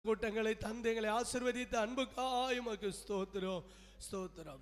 கூட்டங்களை தந்து எங்களை ஆசிர்வதித்த அன்புக்காய் உமக்கு ஸ்தோத்திரம் ஸ்தோத்திரம்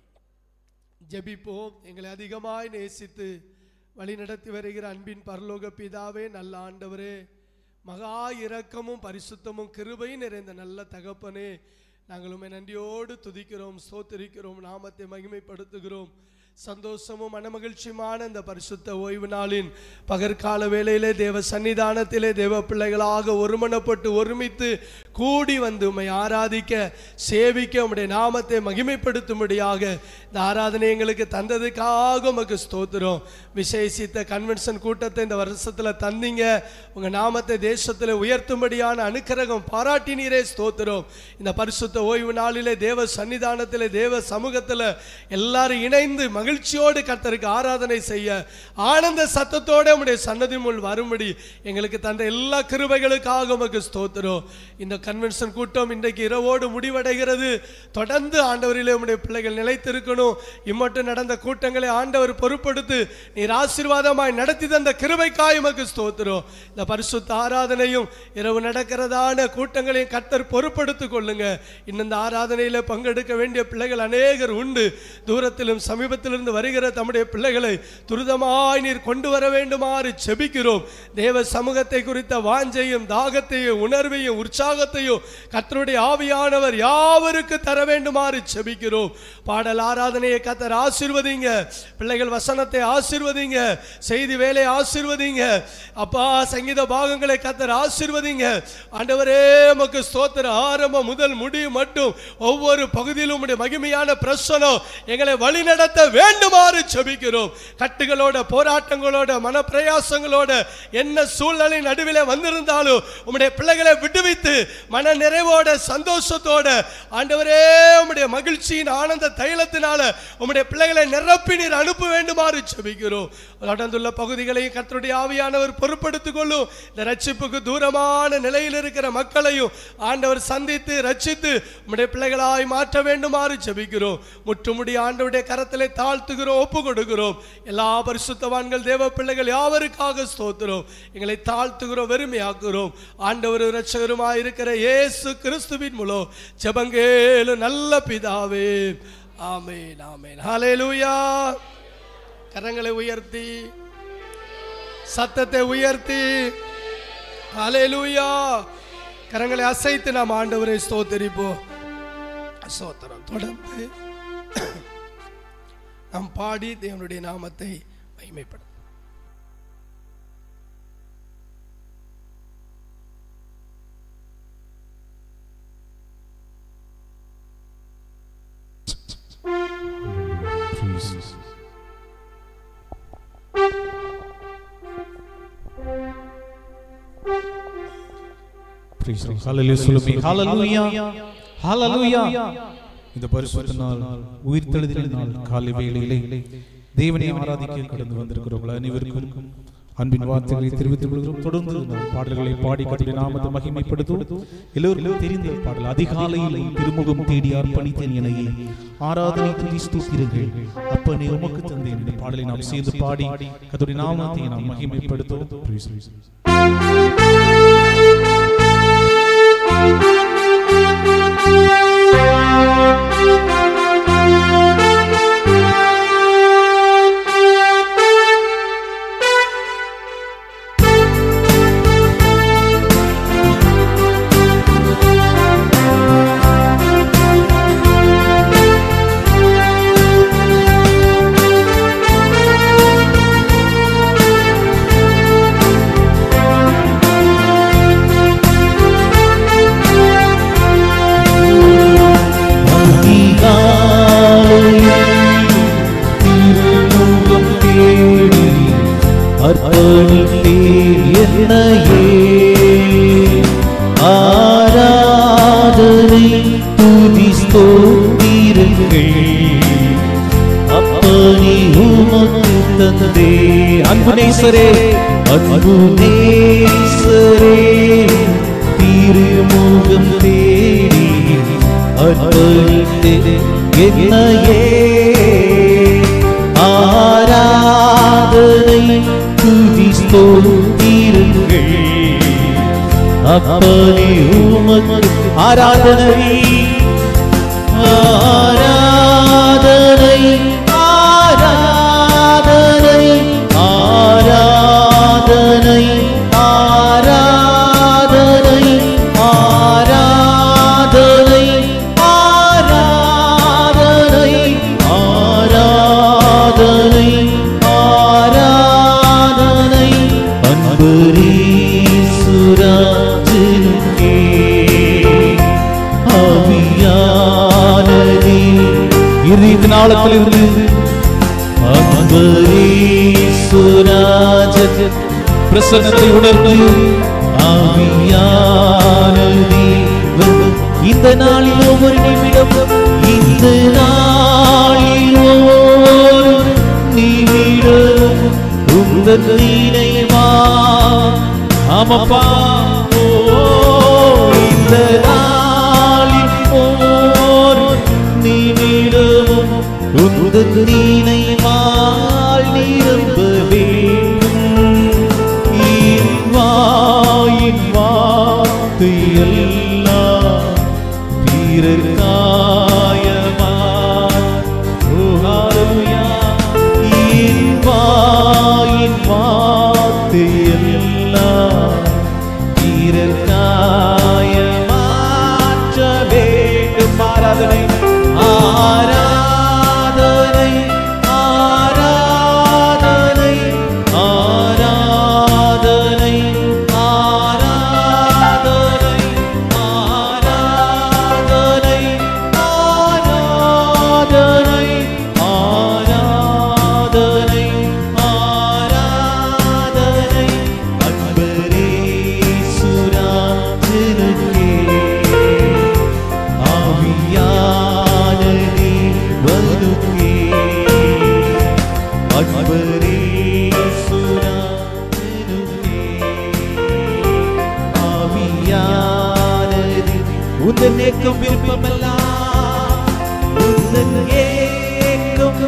ஜெபிப்போம் எங்களை அதிகமாய் நேசித்து வழி நடத்தி வருகிற அன்பின் பரலோக பிதாவே நல்ல ஆண்டவரே மகா இரக்கமும் பரிசுத்தமும் கிருபை நிறைந்த நல்ல தகப்பனே நாங்கள் உம்மை நன்றியோடு துதிக்கிறோம் ஸ்தோத்திரிக்கிறோம் நாமத்தை மகிமைப்படுத்துகிறோம் சந்தோஷமும் மனமகிழ்ச்சியுமான இந்த பரிசுத்த ஓய்வு நாளின் பகற்கால வேளையிலே தேவ சன்னிதானத்திலே தேவ பிள்ளைகளாக ஒருமனப்பட்டு ஒருமித்து கூடி வந்து உம்மை ஆராதிக்க சேவிக்க உம்முடைய நாமத்தை மகிமைப்படுத்தும்படியாக இந்த ஆராதனை எங்களுக்கு தந்ததுக்காக உமக்கு ஸ்தோத்திரம் விசேஷித்த கன்வென்ஷன் கூட்டத்தை இந்த வருஷத்துல தந்தீங்க உங்க நாமத்தை தேசத்தில் உயர்த்தும்படியான அனுக்கிரகம் பாராட்டினீரே ஸ்தோத்திரம் இந்த பரிசுத்த ஓய்வு நாளிலே தேவ சன்னிதானத்திலே தேவ சமூகத்தில் எல்லாரும் இணைந்து மகிழ்ச்சியோடு கர்த்தருக்கு ஆராதனை செய்ய ஆனந்த சத்தத்தோட உம்முடைய சன்னதி முன் வரும்படி எங்களுக்கு தந்த எல்லா கிருபைகளுக்காக உமக்கு ஸ்தோத்திரம் இந்த கன்வென்ஷன் கூட்டம் இன்றைக்கு இரவோடு முடிவடைகிறது தொடர்ந்து ஆண்டவரிலே உம்முடைய பிள்ளைகள் நிலைத்திருக்கணும் இம்மட்டும் நடந்த கூட்டங்களை ஆண்டவர் பொறுப்படுத்து நீர் ஆசீர்வாதமாய் நடத்தி தந்த கிருபைக்காய் உமக்கு ஸ்தோத்திரம் இந்த பரிசுத்த ஆராதனையும் இரவு நடக்கிறதான கூட்டங்களையும் கர்த்தர் பொறுப்படுத்திக் கொள்ளுங்க இன்னும் இந்த ஆராதனையில பங்கெடுக்க வேண்டிய பிள்ளைகள் அநேகர் உண்டு தூரத்திலும் சமீபத்திலிருந்து வருகிற தம்முடைய பிள்ளைகளை துரிதமாய் நீர் கொண்டு வர வேண்டுமாறு செபிக்கிறோம் தேவ சமூகத்தை குறித்த வாஞ்சையும் தாகத்தையும் உணர்வையும் உற்சாகத்தையும் கர்த்தருடைய ஆவியானவர் யாவருக்கு தர வேண்டுமாறு செபிக்கிறோம் பாடல் ஆராதனையை கத்தர் ஆசீர்வதிங்க பிள்ளைகள் வசனத்தை ஆசீர்வதிங்க செய்தி வேலை ஆசீர்வதிங்க அப்பா சங்கீத பாகங்களை கத்தர் ஆசீர்வதிங்க ஆண்டவரே உமக்கு ஸ்தோத்திர ஆரம்பம் முதல் முடிவு மட்டும் ஒவ்வொரு பகுதியிலும் உம்முடைய மகிமையான பிரசனம் எங்களை வழிநடத்த வேண்டுமாறு செபிக்கிறோம் கட்டுகளோட போராட்டங்களோட மனப்பிரயாசங்களோட என்ன சூழ்நிலை நடுவிலே வந்திருந்தாலும் உம்முடைய பிள்ளைகளை விடுவித்து மன நிறைவோட சந்தோஷத்தோட ஆண்டவரே உம்முடைய மகிழ்ச்சியின் ஆனந்த தைலத்தினால உம்முடைய பிள்ளைகளை நிரப்பி நீர் அனுப்ப வேண்டுமாறு செபிக்கிறோம் நடந்துள்ள பகுதிகளையும் கர்த்தருடைய ஆவியானவர் பொறுப்படுத்திக் கொள்ளும் இந்த ரட்சிப்புக்கு தூரமான நிலையில் இருக்கிற மக்களையும் ஆண்டவர் சந்தித்து ரட்சித்து உம்முடைய பிள்ளைகளாய் மாற்ற வேண்டுமாறு ஜெபிக்கிறோம் முற்றுமுடி ஆண்டவருடைய கரத்திலே தாழ்த்துகிறோம் ஒப்பு கொடுக்கிறோம் எல்லா பரிசுத்தவான்கள் தேவ பிள்ளைகள் யாவருக்காக ஸ்தோத்திரம் எங்களை தாழ்த்துகிறோம் வெறுமையாக்குகிறோம் ஆண்டவர் இரட்சகருமாய் இருக்கிற இயேசு கிறிஸ்துவின் மூலம் ஜெபங்கேலு நல்ல பிதாவே ஆமென் ஆமென் ஹalleluya கரங்களை உயர்த்தி சத்தத்தை உயர்த்தி ஹalleluya கரங்களை அசைத்து நாம் ஆண்டவரை ஸ்தோத்தரிப்போம் ஸ்தோத்திரம் தொடர்ந்து நாம் பாடி தேவனுடைய நாமத்தை மகிமைப்படும் Jesus. Praise the Lord. Hallelujah. சொல்லுமே. Hallelujah. Hallelujah. இந்த பரிசுத்த நாள் உயிர்த்தெழுதலின் நாள் காலை வேளையிலே தேவனை ஆராதிக்க கடந்து வந்திருக்கிறவர்கள் அனைவருக்கும் அன்பின் வார்த்தைகளை தெரிவித்துக் கொள்கிறோம் தொடர்ந்து நாம் பாடல்களை பாடி கத்திரி நாமத்தை மகிமைப்படுத்தும் எல்லோருக்கும் தெரிந்த பாடல் அதிகாலையில் உன் திருமுகம் தேடி அர்ப்பணித்தேன் எனையே ஆராதனை துதி ஸ்தூத்திரங்கள் அப்பனே உமக்கு தந்தேன் இந்த பாடலை நாம் சேர்ந்து பாடி கத்துடைய நாமத்தை நாம் மகிமைப்படுத்துவோம் Praise the Lord. திருமுகம் தேடி அர்ப்பணித்தேன் என்னையே ஆராதனை துதி ஸ்தோத்திரங்கள் அப்பனி உமக்கு தந்தே அன்புநேசரே அன்புநேசரே திருமுகம் தேடி அர்ப்பணித்தேன் என்னையே ஆராதனை துதி ஸ்தோத்திரங்கள் அப்பனே உமக்கு ஆராதனை ஆராதனை ஆராதனை ஆராதனை ஆராதனை ஆராதனை ஆராதனை ஆராதனை ஆராதனை அன்பரீசுராஜனுக்கே ஆவியானதே இறுதி நாளத்திலிருந்து அன்பரீசுராஜன் பிரசன்னத்தை உணர்ந்து ஆவியானதே இந்த நாளில் ஒவ்வொரு நிமிடம் இந்த நாளில் ஒவ்வொரு நிமிடம் உங்கள் நினைவா ஆமப்பா ஓ, இந்த நாளில் ஒவ்வொரு நிமிடமும் உங்கள் நினைவால் நிரம்ப வேண்டும் என் வாயின் வார்த்தை எல்லாம் பிறர் காயமா ஓ ஹalleluya என் வாயின் வார்த்தை எல்லாம் பிறர் காயமாற்ற வேண்டும் ஆராதனை ஆராதனை ஆராதனை ஆராதனை ஆராதனை ஆராதனை ஆராதனை ஆராதனை ஆராதனை அன்பரே சுராஜனுக்கே ஆவியானதே வருகே அன்பரே சுராஜனுக்கே ஆவியானதே உந்தன் ஏக்கம் விருப்பமெல்லாம் உந்தன் ஏக்கம்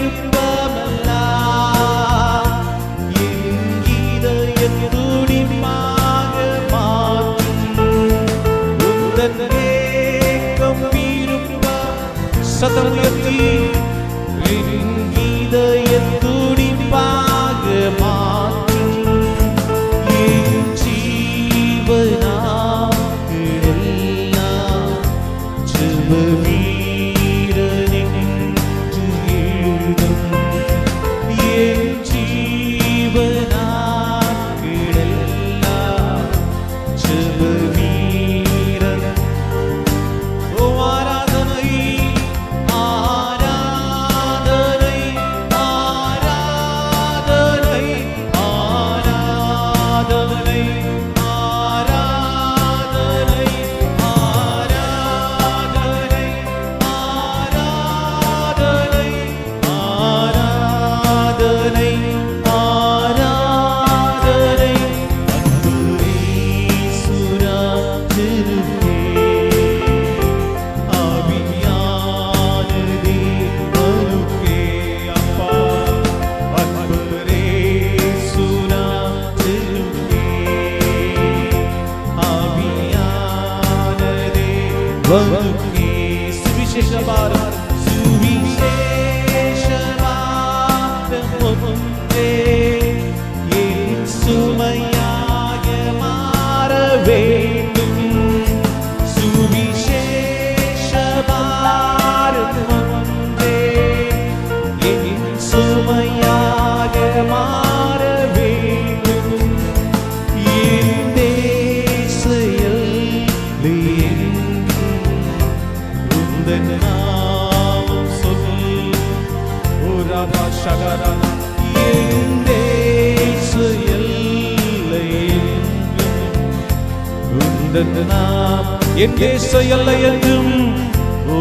விருப்பமெல்லாம் என் இதயம் துடிப்பாக மாற்றும் உந்தன் ஏக்கம் விருப்பம் சத்தம் உயர்த்தி என் இதயம் துடிப்பாக மாற்றும் என் ஜீவனாகளெல்லாம் ஜெப வீரனென்று எழுதும் என் ஜீவனாகளெல்லாம் ஜெப வீரன் ஓ ஆராதனை ஆராதனை ஆராதனை ஆராதனை ஆராதனை ஆராதனை ஆராதனை ஆராதனை ஆராதனை அன்புரே சுராஜருக்கே ஆவியானதே வருகே அப்பா அன்பரே சுராஜருக்கே ஆவியானதே வருகே சுவிசேஷ பாரம் சுவிசேஷ பாரம் ஒன்றே என் சுமையாக மாற வேண்டும் சுவிசேஷ பாரம் ஒன்றே என் சுமையாக மாற வேண்டும் என் தேசையில் உந்தன் நாமம் சொல் ஓராபா சகரா என் தேச எல்லை எங்கும் உந்தன் நாம் என் தேச எல்லை என்றும் ஓ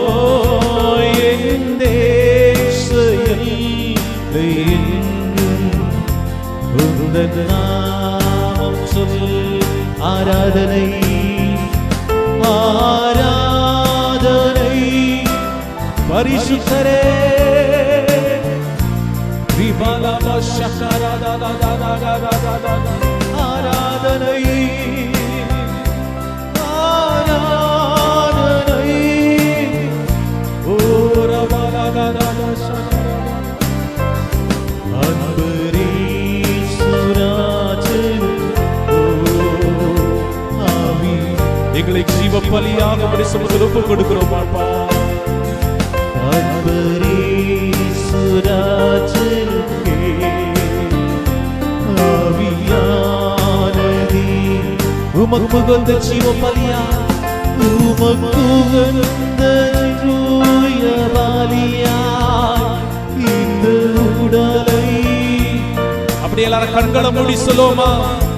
என் தேச எல்லை எங்கும் உந்தன் நாமம் சொல் ஆராதனை ஆராதனை பரிசுத்தரே ஆராதனை எங்களை ஜீவ பலியாக உம்முடைய சமூகத்தில் ஒப்புக் கொடுக்கிறோம் அப்பா அன்பரீசுராஜனுக்கே ஆவியானதே உமக்கு உகந்த ஜீவ பலியா உமக்குகந்த தூய பலியாய் இந்த உடலை அப்படி எல்லாரும் கண்களை மூடி சொல்லுவோமா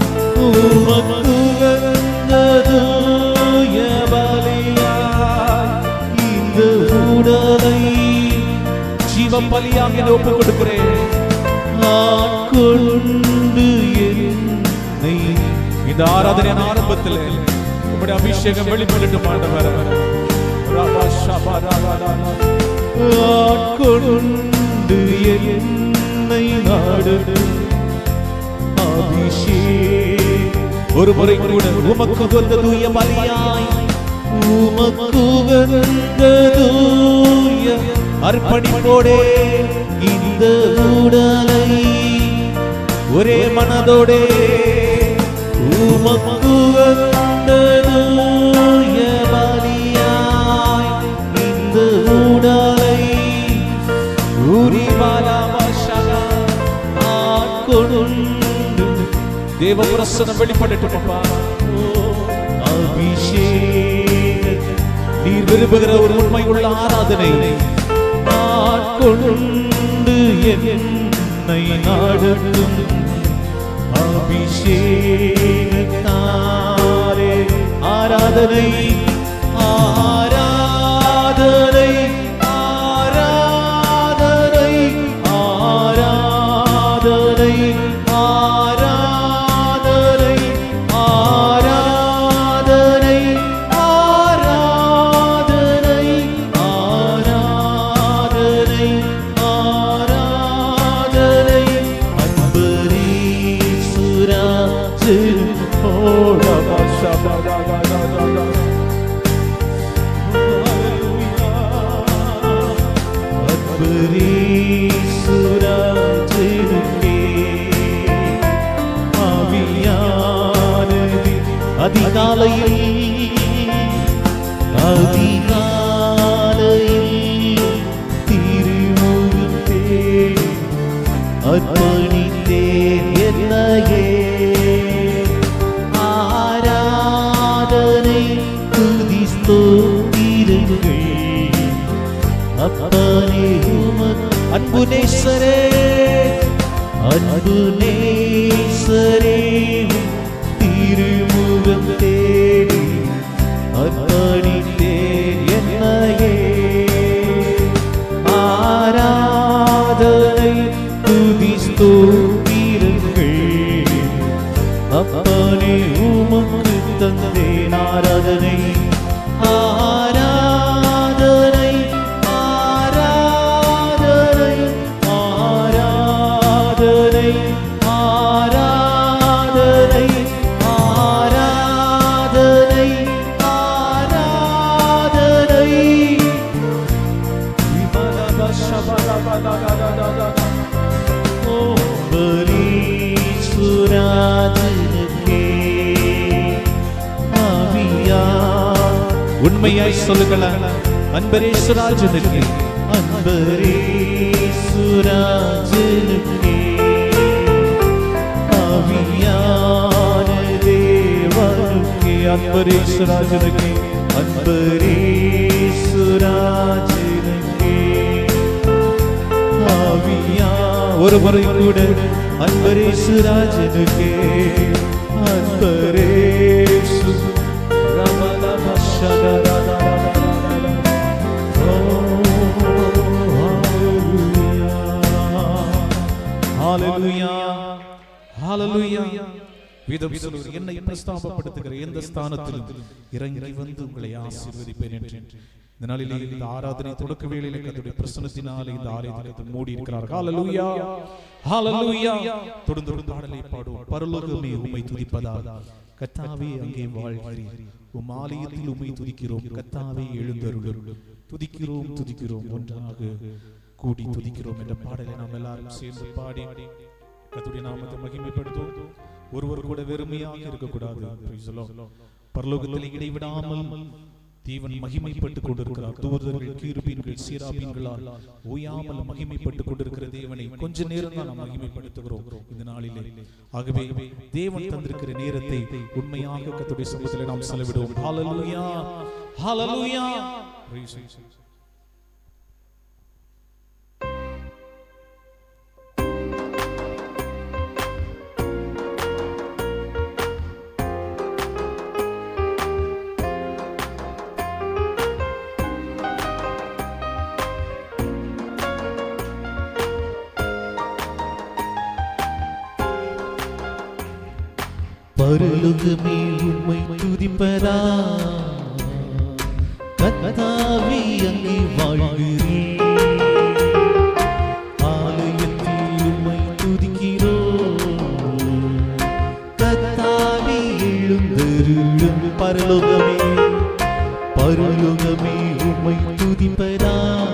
உமக்குகந்த தூய பலியாய் இந்த உடலை ஜீவ பலியாக என்னை ஒப்புக் கொடுக்கிறேன் ஆட்கொண்டு என்னை இந்த ஆராதனையின் ஆரம்பத்தில் உம்முடைய அபிஷேகம் வெளிப்படட்டும் ஆண்டவர் ரபா ஷபா ரபா ரபா. ஆட்கொண்டு என்னை நாடும் அபிஷேக் ஒரு முறை கூட உமக்கு உகந்த தூய பலியாய் உமக்குகந்த தூய அர்ப்பணிப்போடே இந்த உடலை ஒரே மனதோடே உமக்குகந்த தூய பலியாய் இந்த உடலை உரிமாலாமா ஷகா. ஆட்கொண்டு தேவ பிரசனம் வெளிப்படட்டும் அப்பா அபிஷேக நீர் விரும்புகிற ஒரு உண்மை உள்ள ஆராதனை ஆட்கொண்டு என்னை நாடட்டும் அபிஷேகத்தாரே ஆராதனை ஆராதனை ஆராதனை ஆராதனை ஆராதனை ஆராதனை ஆராதனை ஆராதனை ஆராதனை அன்பரீசுரா திருப்போடவா அன்பரீசுரா திருக்கே ஆவியானது அதிகாலையில் அதிகாலையில் திருமுகத்தே அர்ப்பணித்தேன் என்னையே ஆராதனை துதி ஸ்தோத்திரங்கள் அப்பனே உமக்கு அன்பு நேசரே அன்பு நேசரே திருமுகம் தேடி அர்ப்பணித்தேன் என்னையே ஆராதனை துதி ஸ்தோத்திரங்கள் அப்பனே உமக்கு தந்தேன் ஆராதனை ஆராதனை ஆராதனை ஆராதனை ஆராதனை ஆராதனை ஆராதனை சுராஜனுக்கே ஆவியா உண்மையாய் சொல்லுங்களேன் அன்பரேஸ்வராஜனுக்கு அன்பரே சுராஜனுக்கே ஆவியான தேவனுக்கே அன்பரேஸ்வராஜனுக்கே அன்பரேஸ்வராஜனுக்கே ஆவியா ஒரு முறை கூட அன்பரேஸ்வராஜனுக்கே அன்பரேசு ரமலம சதரதரதரதர. ஹalleluya ஹalleluya வேதம் சொல்லுகிறது என்னை பிரஸ்தாபப்படுத்துகிற எந்த ஸ்தானத்திலும் இறங்கி வந்து உங்களை ஆசீர்வதிப்பேன் என்று இந்த நாளிலே இந்த ஆராதனை தொடக்க வேளையிலே கர்த்தருடைய பிரசன்னத்தினாலே இந்த ஆலயத்தை மூடி இருக்கிறார்கள் ஹalleluya ஹalleluya தொடர்ந்து ஒரு பாடலை பாடுவோம் பரலோகமே உம்மை துதிப்பதால் கர்த்தாவே அங்கே வாழ்கிறீர் உம் ஆலயத்தில் உம்மை துதிக்கிறோம் கர்த்தாவே எழுந்தருளும் துதிக்கிறோம் துதிக்கிறோம் ஒன்றாக கூடி துதிக்கிறோம் என்ற பாடலை நாம் எல்லாரும் சேர்ந்து பாடி கர்த்தருடைய நாமத்தை மகிமைப்படுத்துவோம் ஒருவர் கூட வெறுமையாக இருக்கக்கூடாது Praise the Lord. பரலோகத்தில் இடைவிடாமல் தேவன் மகிமைப்பட்டுக் கொண்டிருக்கிறார் தூதர்கள் கீருபீன்கள் சீராபீன்களால் ஓயாமல் மகிமைப்பட்டுக் கொண்டிருக்கிற தேவனை கொஞ்ச நேரம் தான் நாம் மகிமைப்படுத்துகிறோம் இந்த நாளிலே ஆகவே தேவன் தந்திருக்கிற நேரத்தை உண்மையாக கத்துடைய சமூகத்தில் நாம் செலவிடுவோம் ஹalleluya ஹalleluya Praise Jesus. பரலுகமே உம்மை துதிப்பதா கத்தாவி அங்கே வாழ்கிறேன் ஆலயத்தில் உம்மை துதிக்கிறோம் கத்தாவி எழுந்தருளும் பரலோகமே பரலோகமே உம்மை துதிப்பதா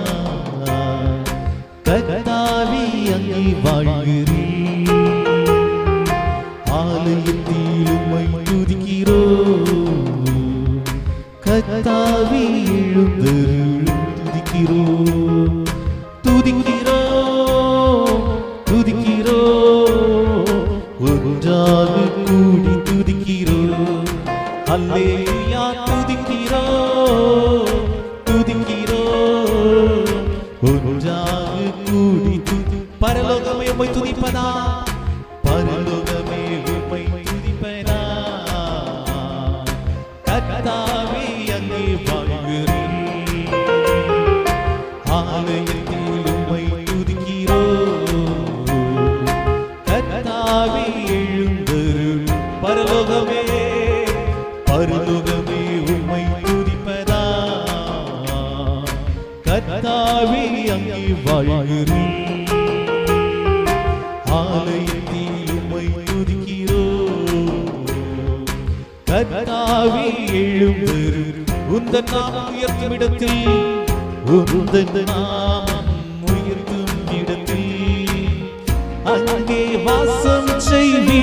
கத்தாவி அங்கே வாழ்கிறேன் ஆலயத்தில் உம்மை துதிக்கிறோம் கத்தாவி எழுந்தருளும் துதிக்கிறோம் துதிக்கிறோம் துதிக்கிறோம் ஒன்றாக கூடி துதிக்கிறோம் அல்லேலூயா துதிக்கிறோம் துதிக்கிறோம் ஒன்றாக கூடி துதி பரலோகமே உம்மை துதிப்பதா பரலோகமே உம்மை துதிப்பதா கர்த்தாவே அங்கே வாழ்கிறேன் ஆலயத்தில் உம்மை துதிக்கிறோம் கர்த்தாவே எழுந்தருள் பரலோகமே பரலோகமே உம்மை துதிப்பதா கர்த்தாவே அங்கே வாழ்கிறேன் ஆலயத்தில் உம்மை துதிக்கிறோம் கர்த்தாவே எழும்பெரு உந்தன் நாமம் உயர்த்தும் இடத்தில் உந்தன் நாமம் உயர்த்தும் இடத்தில் அங்கே வாசம் செய்வி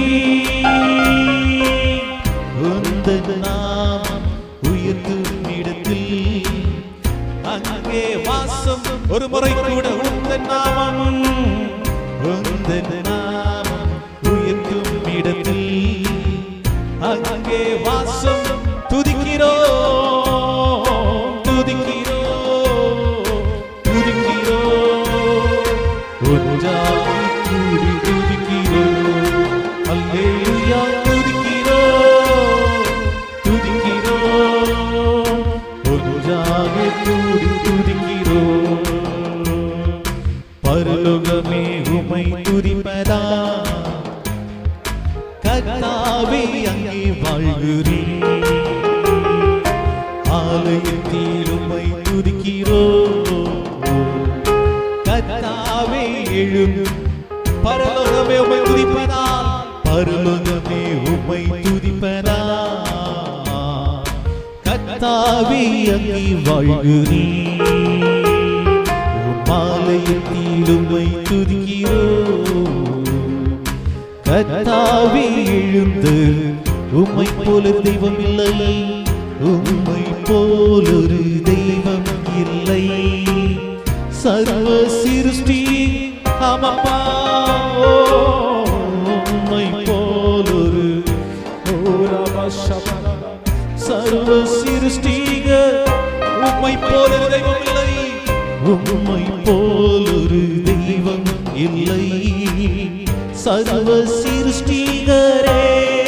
உந்தன் நாமம் உயர்த்தும் இடத்தில் அங்கே வாசம் ஒரு முறை கூட உந்தன் நாமம் உந்தன் நாமம் உயர்த்தும் இடத்தில் அங்கே வாசம் துதிக்கிறோம் துதிக்கிறோம் துதிக்கிறோம் ஒன்றாக கூடி துதிக்கிறோம் அல்லேலூயா துதிக்கிறோம் துதிக்கிறோம் ஒன்றாக கூடி துதிக்கிறோம் பரலோகமே உமை துதிப்பதா கர்த்தாவே அங்கே வாழ்கிறேன் ஆலயத்தில் உம்மை துதிக்கிறோம் கர்த்தாவே எழும் பரலோகமே உம்மை துதிப்பதா பரலோகமே உம்மை துதிப்பதா கர்த்தாவே அங்கே வாழ்கிறேன் ஆலயத்தில் உம்மை துதிக்கிறோம் கர்த்தாவே எழுந்து உம்மை போல தெய்வம் இல்லை உம்மை போல் ஒரு தெய்வம் இல்லை சர்வ சிருஷ்டி ஆமாப்பா உம்மை போல் ஒரு சர்வ சிருஷ்டிக உம்மை போல ஒரு தெய்வம் இல்லை உம்மை போல் ஒரு தெய்வம் இல்லை சர்வ சிருஷ்டிகரே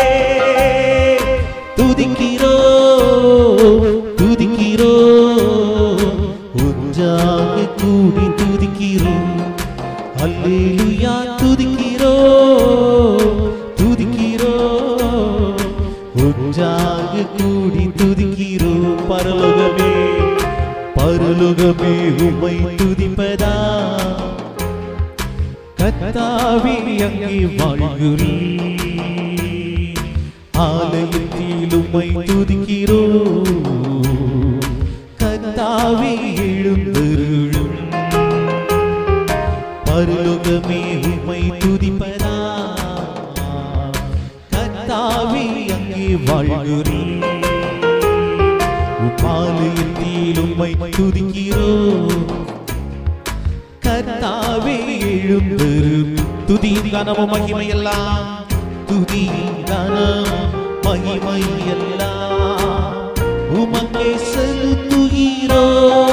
துதிக்கிறோ துதிக்கிறோ ஒன்றாக கூடி துதிக்கிறோ அல்லேலூயா துதிக்கிறோ துதிக்கிறோ ஒன்றாக கூடி துதிக்கிறோ பரலோகமே பரலோகமே உம்மை துதிப்பதா கத்தாவே அங்கே வாழ்கிறேன் ஆலயத்தில் உம்மை துதிக்கிறோ கத்தாவே எழுந்தருளும் பரலோகமே உம்மை துதிப்பதா கத்தாவே அங்கே வாழ்கிறேன் உம்மை துதிக்கிறோம் கர்த்தாவே எழுந்தரும் துதி கனமும் மகிமையெல்லாம் துதி கனமும் மகிமையெல்லாம் உமக்கே செலுத்துகிறோ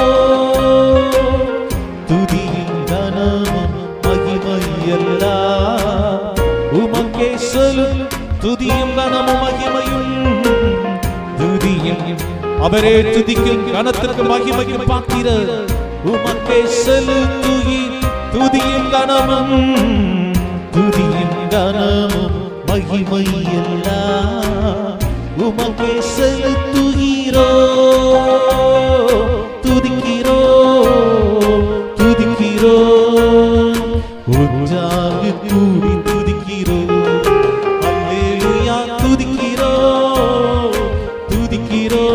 துதி கனமும் மகிமையெல்லாம் உமக்கே செலு துதியும் கனமும் மகிமையும் துதியும் அவரே துதிக்கும் கனத்திற்கு மகிமைக்கும் பாத்திர உமக்கே செலுத்துகி துதியும் கனமும் துதியும் கனமும் மகிமை எல்லாம் உமக்கே செலுத்துகிறோ துதிக்கிறோ துதிக்கிறோ ஒன்றாக கூடி துதிக்கிறோ அல்லேலூயா துதிக்கிறோ துதிக்கிறோ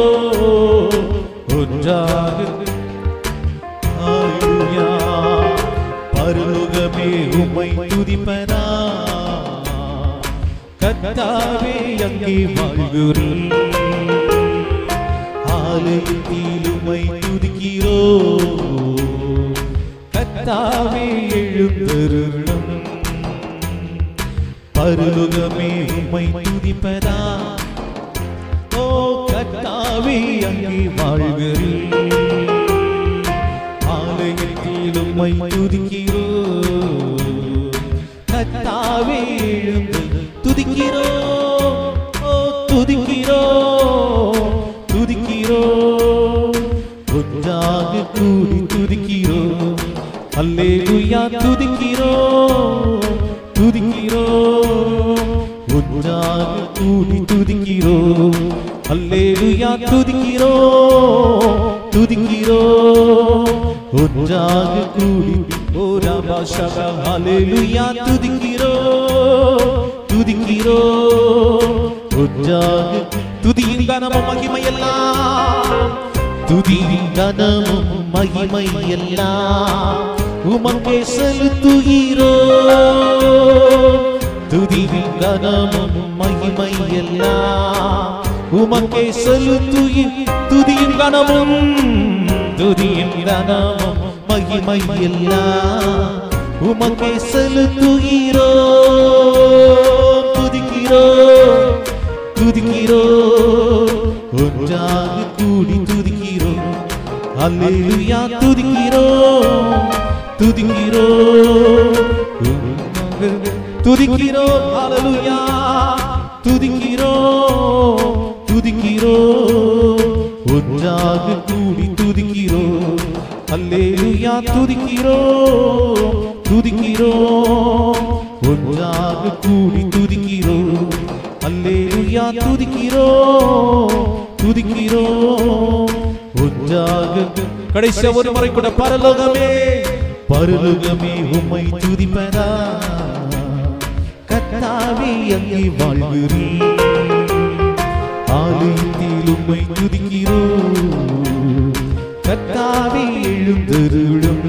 ஒன்றாக ஹalleluya பரலோகமே உம்மை துதிப்பதா கர்த்தாவே அங்கே வாழ்கிறீ ஆலயத்தில் உம்மை துதிக்கிறோ கர்த்தாவே எழுந்தருளும் பரலோகமே உம்மை துதிப்பதா ஓ கர்த்தாவே அங்கே வாழ்கிறீ ஆலயத்தில் உம்மை துதிக்கிறோ கர்த்தாவே எழுந்து துதிக்கிறோ ஓ துதிக்கிறோ துதிக்கிறோ ஒன்றாக கூடி துதிக்கிறோ அல்லேலூயா துதிக்கிறோ துதிக்கிறோ ஒன்றாக கூடி துதிக்கிறோ அல்லேலூயா துதிக்கிறோ துதிக்கிறோ ஒன்றாக கூடி ஓ ராபா ஷபா ஹalleluya துதிக்கிறோ துதிக்கிறோ ஒன்றாக துதியின் கனமும் மகிமையெல்லாம் துதியின் கனமும் மகிமையெல்லாம் உமக்கே செலுத்துகிறோ துதியின் கனமும் மகிமையெல்லாம் உமக்கே செலுத்துகி துதியின் கனமும் துதியின் கனமும் மகிமையெல்லாம் உமக்கே செலுத்துகிறோ துதிக்கிறோ துதிக்கிறோ ஒன்றாக கூடி துதிக்கிறோ அல்லேலூயா துதிக்கிறோ துதிக்கிறோ துதிக்கிறோ அல்லேலூயா துதிக்கிறோ துதிக்கிறோ ஒன்றாக கூடி துதிக்கிறோ அல்லேலூயா துதிக்கிறோ துதிக்கிறோ ஒன்றாக கூடி துதிக்கிறோ அல்லேலூயா துதிக்கிறோ துதிக்கிறோ ஒன்றாக கடைசி ஒரு முறை கூட பரலோகமே பரலோகமே உம்மை துதிப்பதா கத்தாவே அங்கே வாழ்கிறீ ஆலயத்தில் உம்மை துதிக்கிறோ கத்தாவே எழுந்தருளும்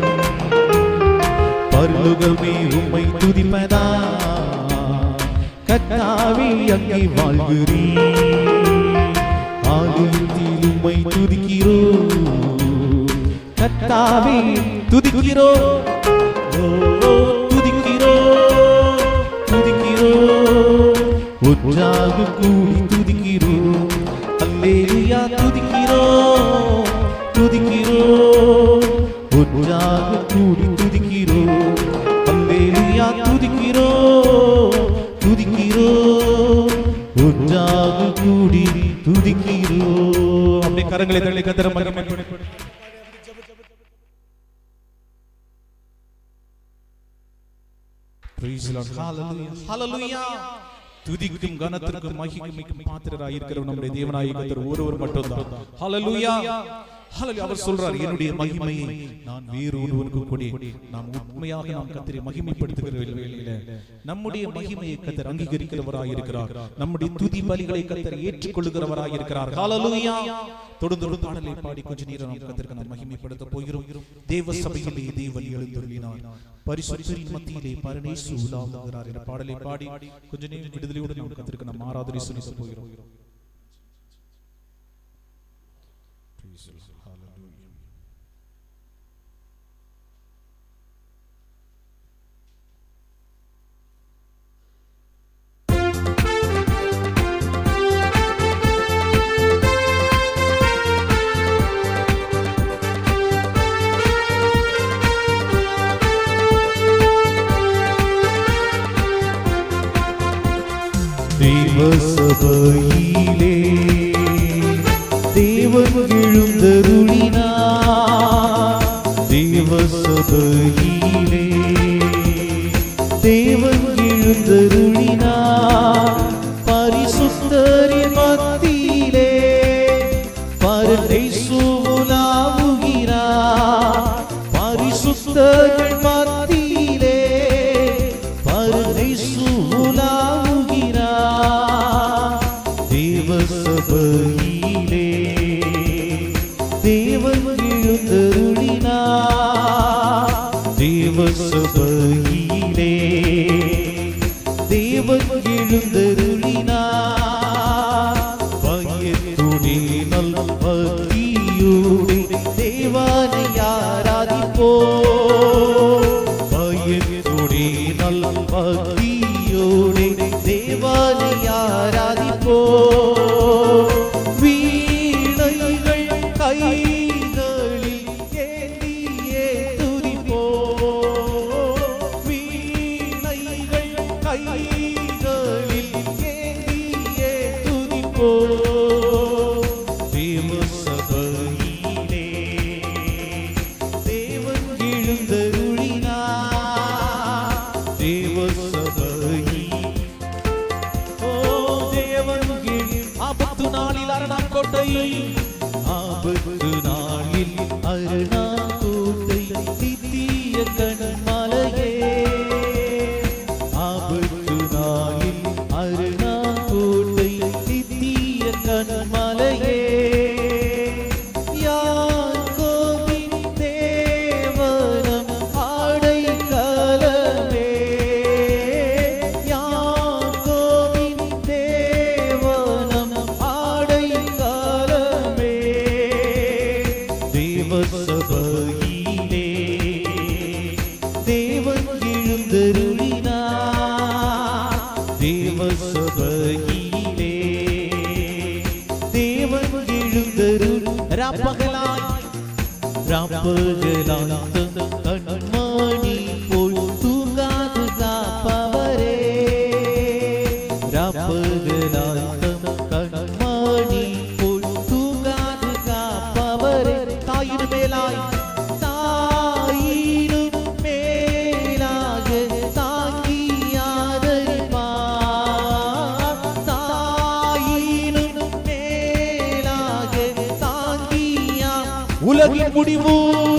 பரலோகமே உம்மை துதிப்பதா கத்தாவே அங்கே வாழ்கிறீ ஆலயத்தில் உம்மை துதிக்கிறோ கத்தாவே துதிக்கிறோ ஓ, ஓ, துதிக்கிறோ துதிக்கிறோ ஒன்றாக கூடி துதிக்கிறோ அல்லேலூயா துதிக்கிறோ துதிக்கிறோ ஒன்றாக கூடி துதிக்கிறோ அல்லேலூயா துதிக்கிறோ துதிக்கிறோ ஒன்றாக கூடி துதிக்கிறோ அப்படியே கரங்களை தள்ளி கத்திர மகிமை Praise the Lord. Hallelujah. Hallelujah. துதிக்கும் கனத்திற்கும் மகிமைக்கும் பாத்திரராய் இருக்கிற நம்முடைய தேவனாய் கர்த்தர் ஒருவர் மட்டும்தான் ஹalleluya ஹalleluya அவர் சொல்றார் என்னுடைய மகிமையை நான் வேறு ஒருவனுக்கு கொடி நாம் உண்மையாக நாம் கர்த்தரை மகிமைப்படுத்துகிற வேளையில நம்முடைய மகிமையை கர்த்தர் அங்கீகரிக்கிறவராய் இருக்கிறார் நம்முடைய துதி பலிகளை கர்த்தர் ஏற்றுக்கொள்ளுகிறவராய் இருக்கிறார் ஹalleluya தொடர்ந்து ஒரு பாடலை பாடி கொஞ்ச நேரம் நாம் கர்த்தருக்கு நாம் மகிமைப்படுத்த போகிறோம் தேவ சபையிலே தேவன் எழுந்தருளினார் பரிசுத்தரின் மத்தியிலே பரமேசு உலாவுகிறார் என்ற பாடலை பாடி கொஞ்ச நேரம் விடுதலையோடு நாம் கத்திற்கு நாம் ஆராதனை செலுத்த போகிறோம் Praise the Lord. Hallelujah. தேவசபையிலே தேவன் எழுந்தருளினார் தேவசபையிலே தேவன் எழுந்தருளினார் பரிசுத்தரின் மத்தியிலே பரதை சூலாவுகிறார் பரிசுத்தர்கள் மத்தியிலே பரதை சூலாவுகிறார் தேவசபையிலே தேவன் எழுந்தருளினார் தேவசபையிலே தேவன் எழுந்தருளினார் பயத்துடே நல் பக்தியோடு தேவனை ஆராதிப்போ பயத்துடே நல் பக்தியோடு தேவனை ஆராதிப்போ வீணைகள் கைகளில் ஏந்தியே துதிப்போ வீணைகள் கைகளில் ஏந்தியே துதிப்போ தேவ சபையிலே தேவன் எழுந்தருளினார் தேவ சபையிலே ஓ தேவன் ஆபத்து நாளில் அரணாம் கோட்டை ஆபத்து நாளில் அரணாம் கோட்டை தித்திய கண்மலையே ஆபத்து நாளில் அரணாம் கோட்டை தித்திய கண்மலையே யாக்கோபின் தேவனம் ஆடைக்கலமே யாக்கோபின் தேவனம் ஆடைக்கலமே தேவ சபையிலே தேவன் எழுந்தருளினார் தேவ சபையிலே தேவன் எழுந்தருள் ராப்பகலாய் ராப்பகலாய் கண்மணி போல் தூங்காது காப்பவரே ராப்பகலாய் கண்மணி போல் தூங்காது காப்பவரே தாயின் மேலாய் தாயினும் மேலாக தாங்கி ஆதரிப்பார் தாயினும் மேலாக தாங்கியா உலகின் முடிவு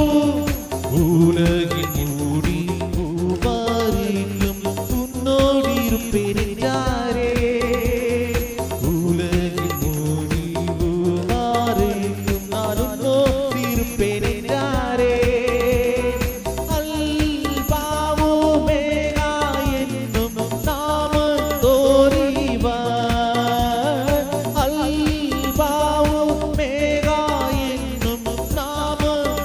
உலகின் முடிவு வரைக்கும் உன்னோடு இருப்பேன் என்றாரே உலகின் முடிவு வரைக்கும் நான் உன்னோடு இருப்பேன் என்றாரே அல்பாவோ மேகா என்னும் நாமம் தோறிவார் அல்பாவோ மேகா என்னும் நாமம்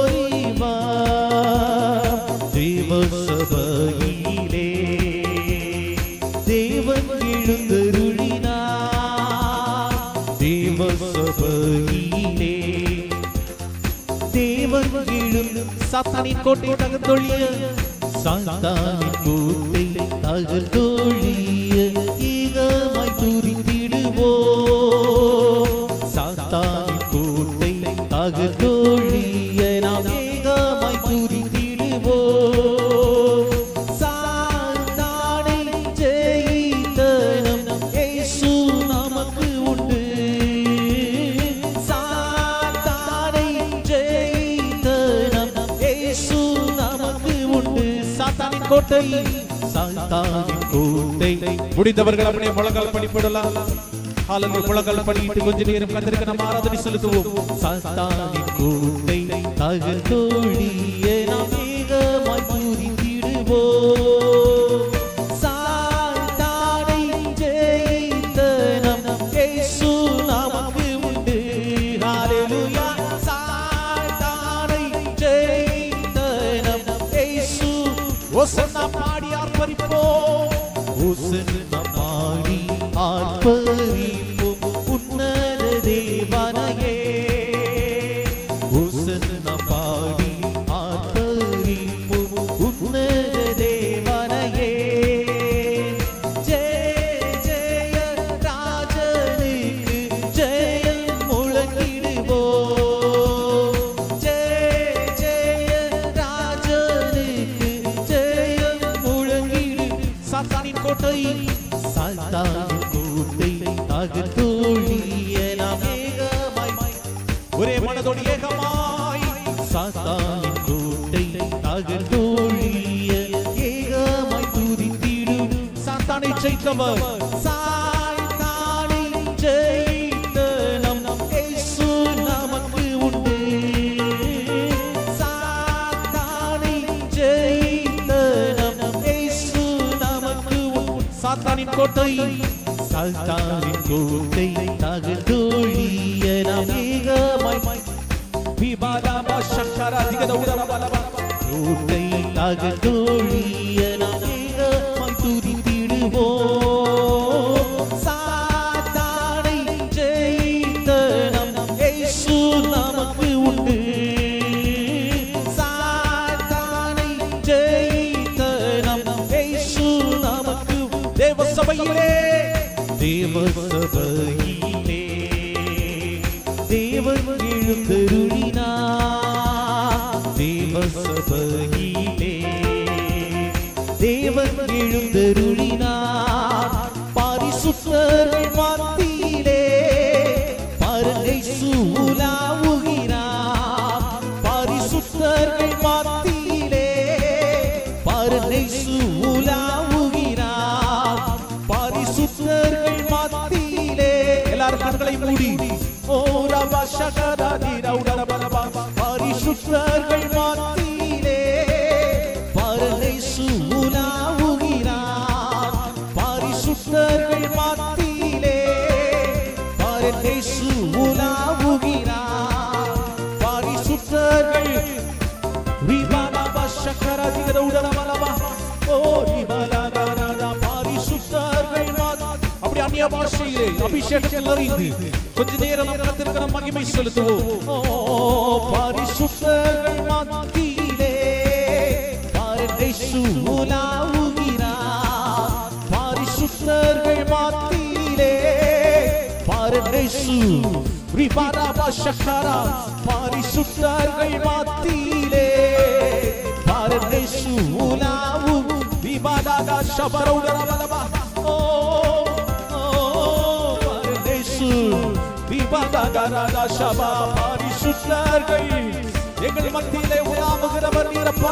தோறிவார் தேவ சபையிலே தேவன் எழுந்தருளினார் தேவ சபையிலே தேவன் எழுந்து சாத்தானின் கோட்டை தகர்த்தொழிய சாத்தானின் கோட்டை தகர்த்தொழிய ஈகமாய் துரித்திடுவோ சாத்தானின் கோட்டை தகர்த்தொழிய நாம் ஏகமாய் துரித்திடுவோ சாத்தானை ஜெயித்தனம் இயேசு நமக்கு உண்டு சாத்தானை ஜெயித்தனம் இயேசு நமக்கு உண்டு சாத்தானின் கோட்டை சாத்தானின் கோட்டை முடிந்தவர்கள் அப்படியே முழங்கால் படிப்பிடலாம் ஹalleluya முழங்கால் படியிட்டு கொஞ்ச நேரம் கர்த்தருக்கு நம்ம ஆராதனை செலுத்துவோம் சாத்தானின் கோட்டை தகர்த்தோழிய நாம் ஏகமாய் பூரித்திடுவோம் சாத்தானை ஜெயித்த நம் இயேசு நமக்கு உண்டு ஹalleluya ஓசன்னா பாடி ஆர்ப்பரிப்போம் ஓசன்னா பாடி ஆர்ப்பரிப்போம் உன்னத தேவனையே ஓசன்னா பாடி ஆர்ப்பரிப்போம் உன்னத தேவனையே ஜெய ஜெய ராஜனுக்கு ஜெயம் முழங்கிடுவோம் ஜெய ஜெய ராஜனுக்கு ஜெயம் முழங்கிடு சாத்தானின் கோட்டை சாத்தானின் கோட்டை தகர்த்தோழிய நாம் ஏகமாய் ஒரே மனதோடு ஏகமாய் சாத்தானின் கோட்டை தகர்த்தோழிய ஏகமாய் துதித்திடும் சாத்தானை ஜெயித்தவர் சாத்தானை ஜெயித்த நம் இயேசு நமக்கு உண்டு சாத்தானை ஜெயித்த நம் இயேசு நமக்கு உண்டு சாத்தானின் கோட்டை சாத்தானின் கோட்டை தகர்த்தோழிய நாம் ஏகமாய் விபாலாமா சக்கரா திகத உடரபலபா கோட்டை தகர்த்தோழிய நாம் ஏகமாய் துதித்திடுவோம் சாத்தானை ஜெயித்த நம் இயேசு நமக்கு உண்டு சாத்தானை ஜெயித்த நம் இயேசு நமக்கு உண்டு. தேவ சபையிலே தேவ சபையிலே தேவன் எழுந்தருளினார் தேவ சபையிலே தேவன் எழுந்தருளினார் பரிசுத்தர்கள் மத்தியிலே பருகை சூலாவுகிறார் பரிசுத்தர்கள் மத்தியிலே பருகை சூலாவுகிறார் பரிசுத்தர்கள் மத்தியிலே எல்லாரும் கண்களை மூடி ஓ ரபா ஷகரா நீரவுடர பலபா பரிசுத்தர்கள் மத்தியிலே பருகை சூலாவுகிறார் பரிசுத்தர்கள் மத்தியிலே பருகை சூலாவுகிறார் பரிசுத்தர்கள் ரிபாலாபா ஷக்கரா திகத உடலபலபா ஓ ரிபாலாபா பரிசுத்தர்கள் மத்தியிலே அப்படி அந்நிய பாஷையிலே அபிஷேகத்தில் நிறைந்து கொஞ்ச நேரம் நாம் கத்திருக்கிற மகிமை செலுத்துவோம் ஓ பரிசுத்தர்கள் மத்தியிலே பாரத்தை சூலாவுகிறார் பரிசுத்தர்கள் மத்தியிலே பாரத்தை சூ ரிபாராபா ஷக்கரா பரிசுத்தர்கள் மத்தியிலே பாரத்தை சூலாவு விபாதாகா ஷபரௌடரபலபா ஓ ஓ பரதேசு விபாதாகராதா ஷபா பரிசுத்தர்கள் எங்கள் மத்தியிலே உலாவுகிறவர் நீரப்பா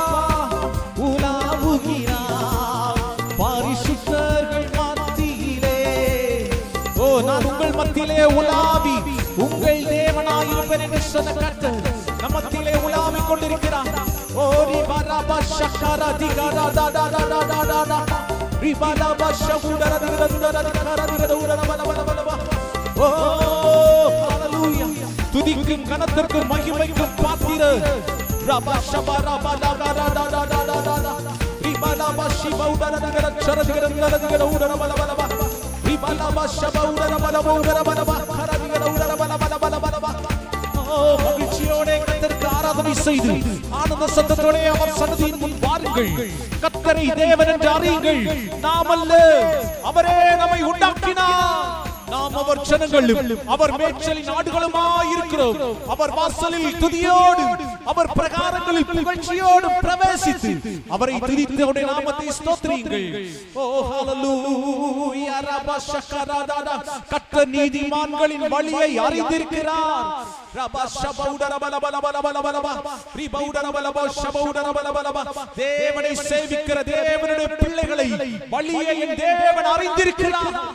உலாவுகிறார் பரிசுத்தர்கள் மத்தியிலே ஓ நான் உங்கள் மத்தியிலே உலாவி உங்கள் தேவனாயிருப்பேன் என்று சொன்ன கர்த்தர் நம் மத்தியிலே உலாவிக் கொண்டிருக்கிறார் ஓ ரிபாராபா ஷக்கரா திகரா தா தா தா தா தா தா தா ரிபாராபா ஷகுடர திகர திகர திகர திகர உடர பல பல பல பல. ஓ ஹalleluya துதிக்கும் கனத்திற்கும் மகிமைக்கும் பாத்திர ரபா ஷபா ரபா லா லா லா லா லா லா லா லா லா ரிபாராபா ஷிபா உடர திகர ஷர திகர திகர திகர உடர பல பல பல ரிபாராபா ஷபா உடர பல பல உடர பல பல கர திகர உடர பல பல பல பல பல ஓ மகிழ்ச்சியோட கர்த்தருக்கு ஆராதனை செய்து ஆனந்த சத்தத்தோட அவர் சன்னதியின் முன் வாருங்கள் கர்த்தரை தேவன் என்று அறியுங்கள் நாம் அல்ல அவரே நம்மை உண்டாக்கினார் நாம் அவர் ஜனங்களும் அவர் மேய்ச்சலின் ஆடுகளுமாய் இருக்கிறோம் அவர் வாசலில் துதியோடு அவர் பிரகாரங்களில் புகழ்ச்சியோடு பிரவேசித்து அவரை துதித்து அவருடைய நாமத்தை ஸ்தோத்திரியுங்கள் ஓ ஹalleluya ரபா ஷக்கராதாடா கர்த்தர் நீதிமான்களின் வழியை அறிந்திருக்கிறார் ரபா ஷபௌடர பல பல பல பல பல பல ரிபௌடர பல பல ஷபௌடர பல பல பல தேவனை சேவிக்கிற தேவனுடைய பிள்ளைகளை வழியை என் தேவன் அறிந்திருக்கிறார்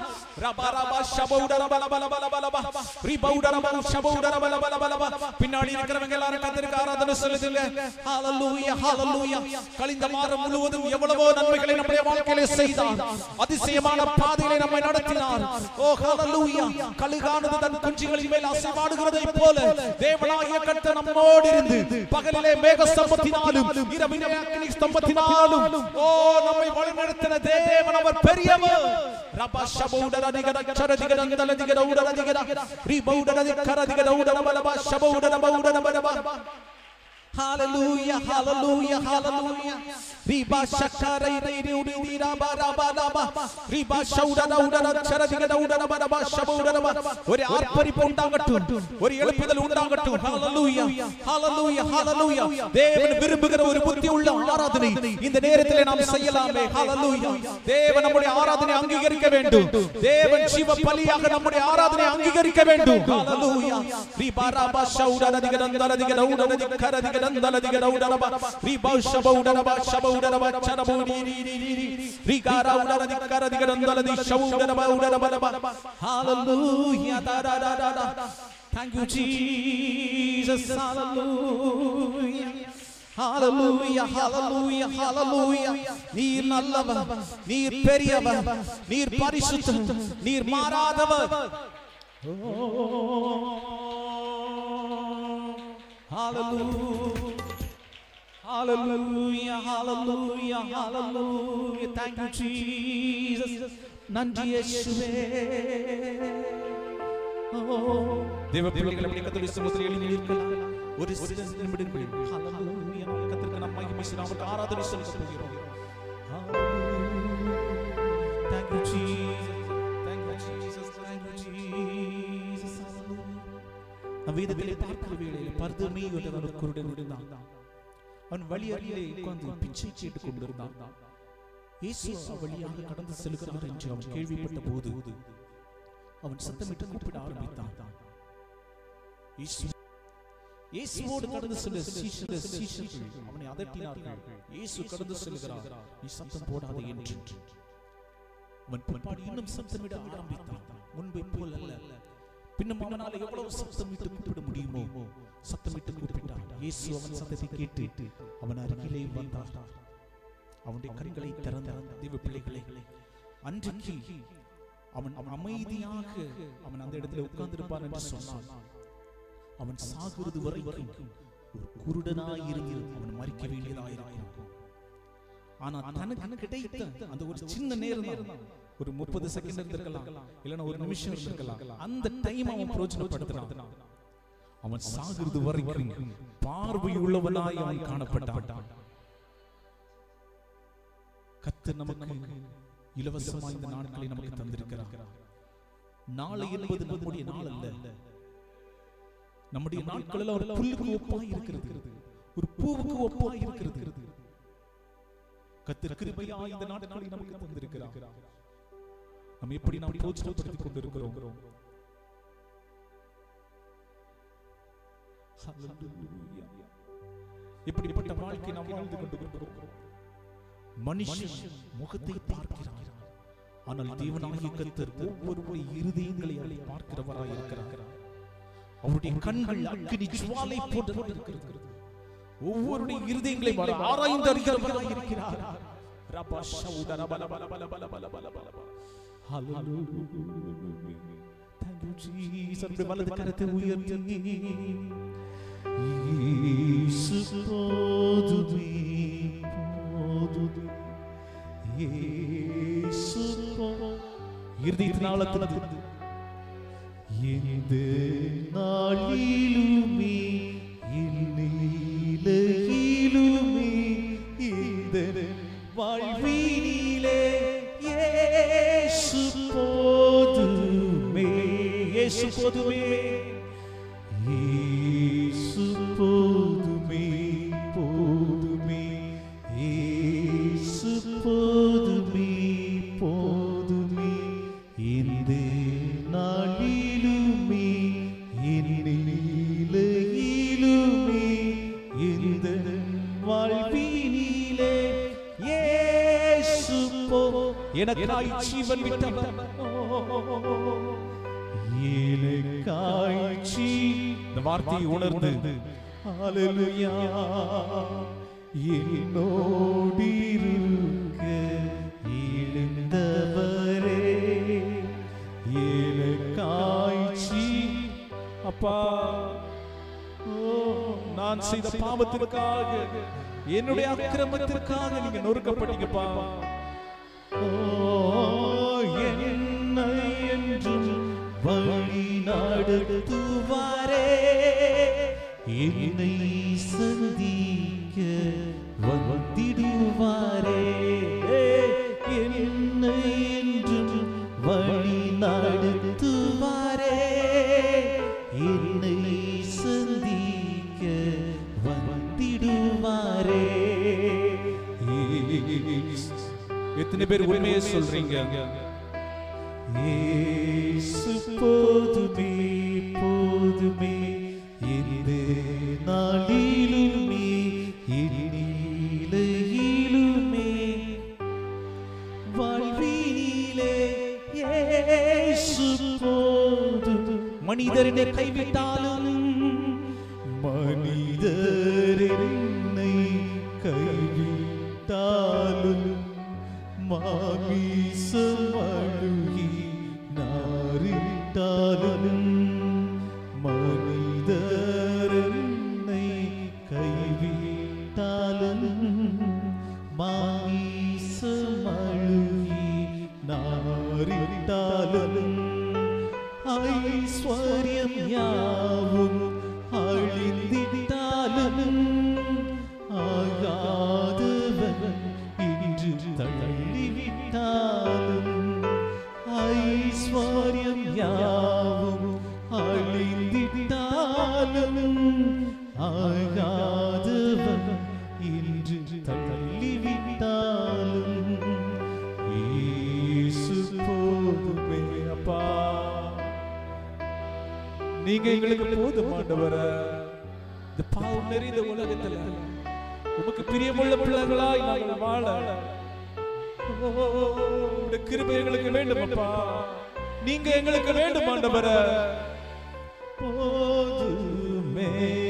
ரபரப ஷபௌடரபலபலபலபலப. ரிபௌடரபல ஷபௌடரபலபலபலப. பின்னாடி இருக்கிறவங்க எல்லாரும் கர்த்தருக்கு ஆராதனை செலுத்துங்க ஹalleluya ஹalleluya கழிந்த மாதம் முழுவதும் எவ்வளவோ நன்மைகளை நம்முடைய வாழ்க்கையிலே செய்தார் அதிசயமான பாதையிலே நம்மை நடத்தினார் ஓ ஹalleluya கழுகானது தன் குஞ்சுகளின் மேல் அசைவாடுகிறதை போல தேவனாகிய கர்த்தர் நம்மோடு இருந்து பகலிலே மேக ஸ்தம்பத்தினாலும் இரவிலே அக்கினி ஸ்தம்பத்தினாலும் ஓ நம்மை வழிநடத்தின தேவன் அவர் பெரியவர் ரப ஷபௌடர நிகர சர திகர நிகர திகர உடர திகர ரிபௌடர திகர திகர உடர பலப ஷபௌடர பௌடர பலப Hallelujah, hallelujah, hallelujah. Riba shakara ire ire ure ire raba raba raba. Riba shaudara udara chara digada udara baraba shabaudara ba. ஒரு ஆர்ப்பரிப்பு உண்டாகட்டும் ஒரு எழுப்புதல் உண்டாகட்டும் ஹalleluya ஹalleluya ஹalleluya தேவன் விரும்புகிற ஒரு புத்தி உள்ள ஆராதனை இந்த நேரத்தில் நாம் செய்யலாமே ஹalleluya தேவன் நம்முடைய ஆராதனை அங்கீகரிக்க வேண்டும் தேவன் ஜீவ பலியாக நம்முடைய ஆராதனை அங்கீகரிக்க வேண்டும் ஹalleluya ரிபா ரபா ஷௌடர திகதந்தர திகத உடர திகர திகதந்தர திகத உடர பா ரிபா ஷபௌடர பா ஷபௌடர பா சரபௌடி ரி ரி ரி ரி ரிகாரா உடர திகர திகதந்தர தி ஷௌடர பா உடர பா ஹalleluya da da da da da thank you jesus hallelujah ஹalleluya ஹalleluya ஹalleluya நீர் நல்லவர் நீர் பெரியவர் நீர் பரிசுத்தர் நீர் மாறாதவர் Hallelujah. Hallelujah, hallelujah, hallelujah. Thank you, Jesus. நன்றி இயேசுவே. தேவ பிள்ளைகளை அப்படி கத்தோலிக்க சமூகத்தில் எழுதி நிற்கலாம். ஒரு சில நிமிடங்கள் Hallelujah. நாம் கர்த்தருக்கு நாம் மகிமை செய்து அவருக்கு ஆராதனை செலுத்த போகிறோம் Hallelujah. Thank you, Jesus. Thank you, Jesus. Thank you, Jesus. Hallelujah. நம் வேதத்திலே பார்க்கிற வேளையில் பர்தமே ஒரு குருடன் இருந்தான் அவன் வழி அருகிலே உட்கார்ந்து பிச்சை கேட்டுக் கொண்டிருந்தான் இயேசு வழியாக கடந்து செல்கிறார் என்று அவன் கேள்விப்பட்ட போது அவன் சத்தமிட்டு கூப்பிட ஆரம்பித்தான் இயேசு இயேசுவோடு கடந்து செல்ல சீஷர் சீஷர்கள் அவனை அதட்டினார்கள் இயேசு கடந்து செல்கிறார் நீ சத்தம் போடாதே என்று அவன் பிற்பாடு இன்னும் சத்தமிட ஆரம்பித்தான் முன்பை போல் அல்ல பின்னும் அவனால் எவ்வளவு சத்தமிட்டு கூப்பிட முடியுமோ சத்தமிட்டு கூப்பிட்டான் இயேசு அவன் சத்தத்தை கேட்டு அவன் அருகிலே வந்தார் அவனுடைய கண்களை திறந்த தெய்வ பிள்ளைகளே அன்றைக்கு அவன் அவன் அமைதியாக அவன் அந்த இடத்துல உட்கார்ந்திருப்பான் என்று சொன்னான் அவன் சாகிறது வரைக்கும் ஒரு குருடனாய் இருந்து அவன் மறிக்க வேண்டியதாயிருக்கும் ஆனா தனக்கு கிடைத்த அந்த ஒரு சின்ன நேரம் தான் ஒரு முப்பது செகண்ட் இருந்திருக்கலாம் இல்லைன்னா ஒரு நிமிஷம் இருந்திருக்கலாம் அந்த டைம் அவன் பிரயோஜனப்படுத்தினான் அவன் சாகிறது வரைக்கும் பார்வை உள்ளவனாய் அவன் காணப்பட்டான் கத்து நமக்கு இலவசமாய் இந்த நாட்களை நமக்கு தந்திருக்கிறார் நாளை என்பது நம்முடைய நாள் அல்ல நம்முடைய நாட்கள் எல்லாம் ஒரு புல்லுக்கு ஒப்பாய் இருக்கிறது ஒரு பூவுக்கு ஒப்பாய் இருக்கிறது கத்திர கிருபையா இந்த நாட்களை நமக்கு தந்திருக்கிறார் நம்ம எப்படி நாம் போஜனப்படுத்திக் கொண்டிருக்கிறோம் Hallelujah. இப்படிப்பட்ட வாழ்க்கை நாம் வாழ்ந்து கொண்டிருக்கிறோம் மனுஷன் முகத்தை பார்க்கிறார் ஆனால் தேவனாகிய கர்த்தர் ஒவ்வொருவருடைய இருதயங்களை அவர் பார்க்கிறவராய் இருக்கிறார் அவருடைய கண்கள் அக்கினி ஜுவாலை போன்றதாக இருக்கிறது ஒவ்வொருடைய இருதயங்களை அவர் ஆராய்ந்து அறிகிறவராய் இருக்கிறார் ரபா ஷவுட ரபல பல பல பல பல பல பல பல. Hallelujah. Thank you, Jesus. நம்முடைய வலது கரத்தை உயர்த்தி இயேசு போதுமே போதுமே இயேசு போ- இருதயத்தின் ஆழத்திலிருந்து எந்த நாளிலுமே இல்லையிலுமே இந்த வாழ்வினிலே இயேசு போதுமே இயேசு போதுமே இயேசு போதுமே போதுமே இயேசு போதுமே போதுமே இந்த நாளிலுமே என்னிலுமே இந்த வாழ்வினிலே இயேசு போ எனக்காய் ஜீவன் விட்டவர் அந்த வார்த்தையை உணர்ந்து ஹalleluya என்னோடு இருக்க எழுந்தவரே எனக்காய்ச்சி அப்பா ஓ, நான் செய்த பாவத்திற்காக என்னுடைய அக்கிரமத்திற்காக நீங்க நொறுக்கப்பட்டீங்கப்பா ஓ, என்னை என்றும் வழி நடத்துவாரே என்னை சந்திக்க வந்திடுவாரே என்னை என்றும் வழி நடத்துவாரே என்னை சந்திக்க வந்திடுவாரே எத்தனை பேர் உண்மையை சொல்றீங்க இயேசு போதுமே போதுமே இந்த நாளிலுமே இந்நிலையிலுமே வாழ்வினிலே இயேசு போதும் மனிதரனை கைவிட்டாலும் மனிதர் என்னை கைவிட்டாலும் மாமிசம் அழுகி நாரிட்டாலும் மனிதர் என்னை கைவிட்டாலும் மாமிசம் அழுகி நாரிட்டாலும் ஐஸ்வர்யம் யாவும் அழிந்திட்டாலும் ஆகாதவன் இன்று தள்ளிவிட்டாலும் ஐஸ்வர்யம் யாவும் அழிந்திட்டாலும் ஆகாதவன் இன்று தள்ளிவிட்டாலும் இயேசு போதுமே அப்பா நீங்க எங்களுக்கு போதுமாண்டவர இந்த பாவம் நிறைந்த உலகத்துல உமக்கு பிரியமுள்ள பிள்ளைகளாய் நாங்கள் வாழ ஓ, உம்முடைய கிருபை எங்களுக்கு வேண்டும் அப்பா நீங்க எங்களுக்கு வேண்டும் ஆண்டவர போதுமே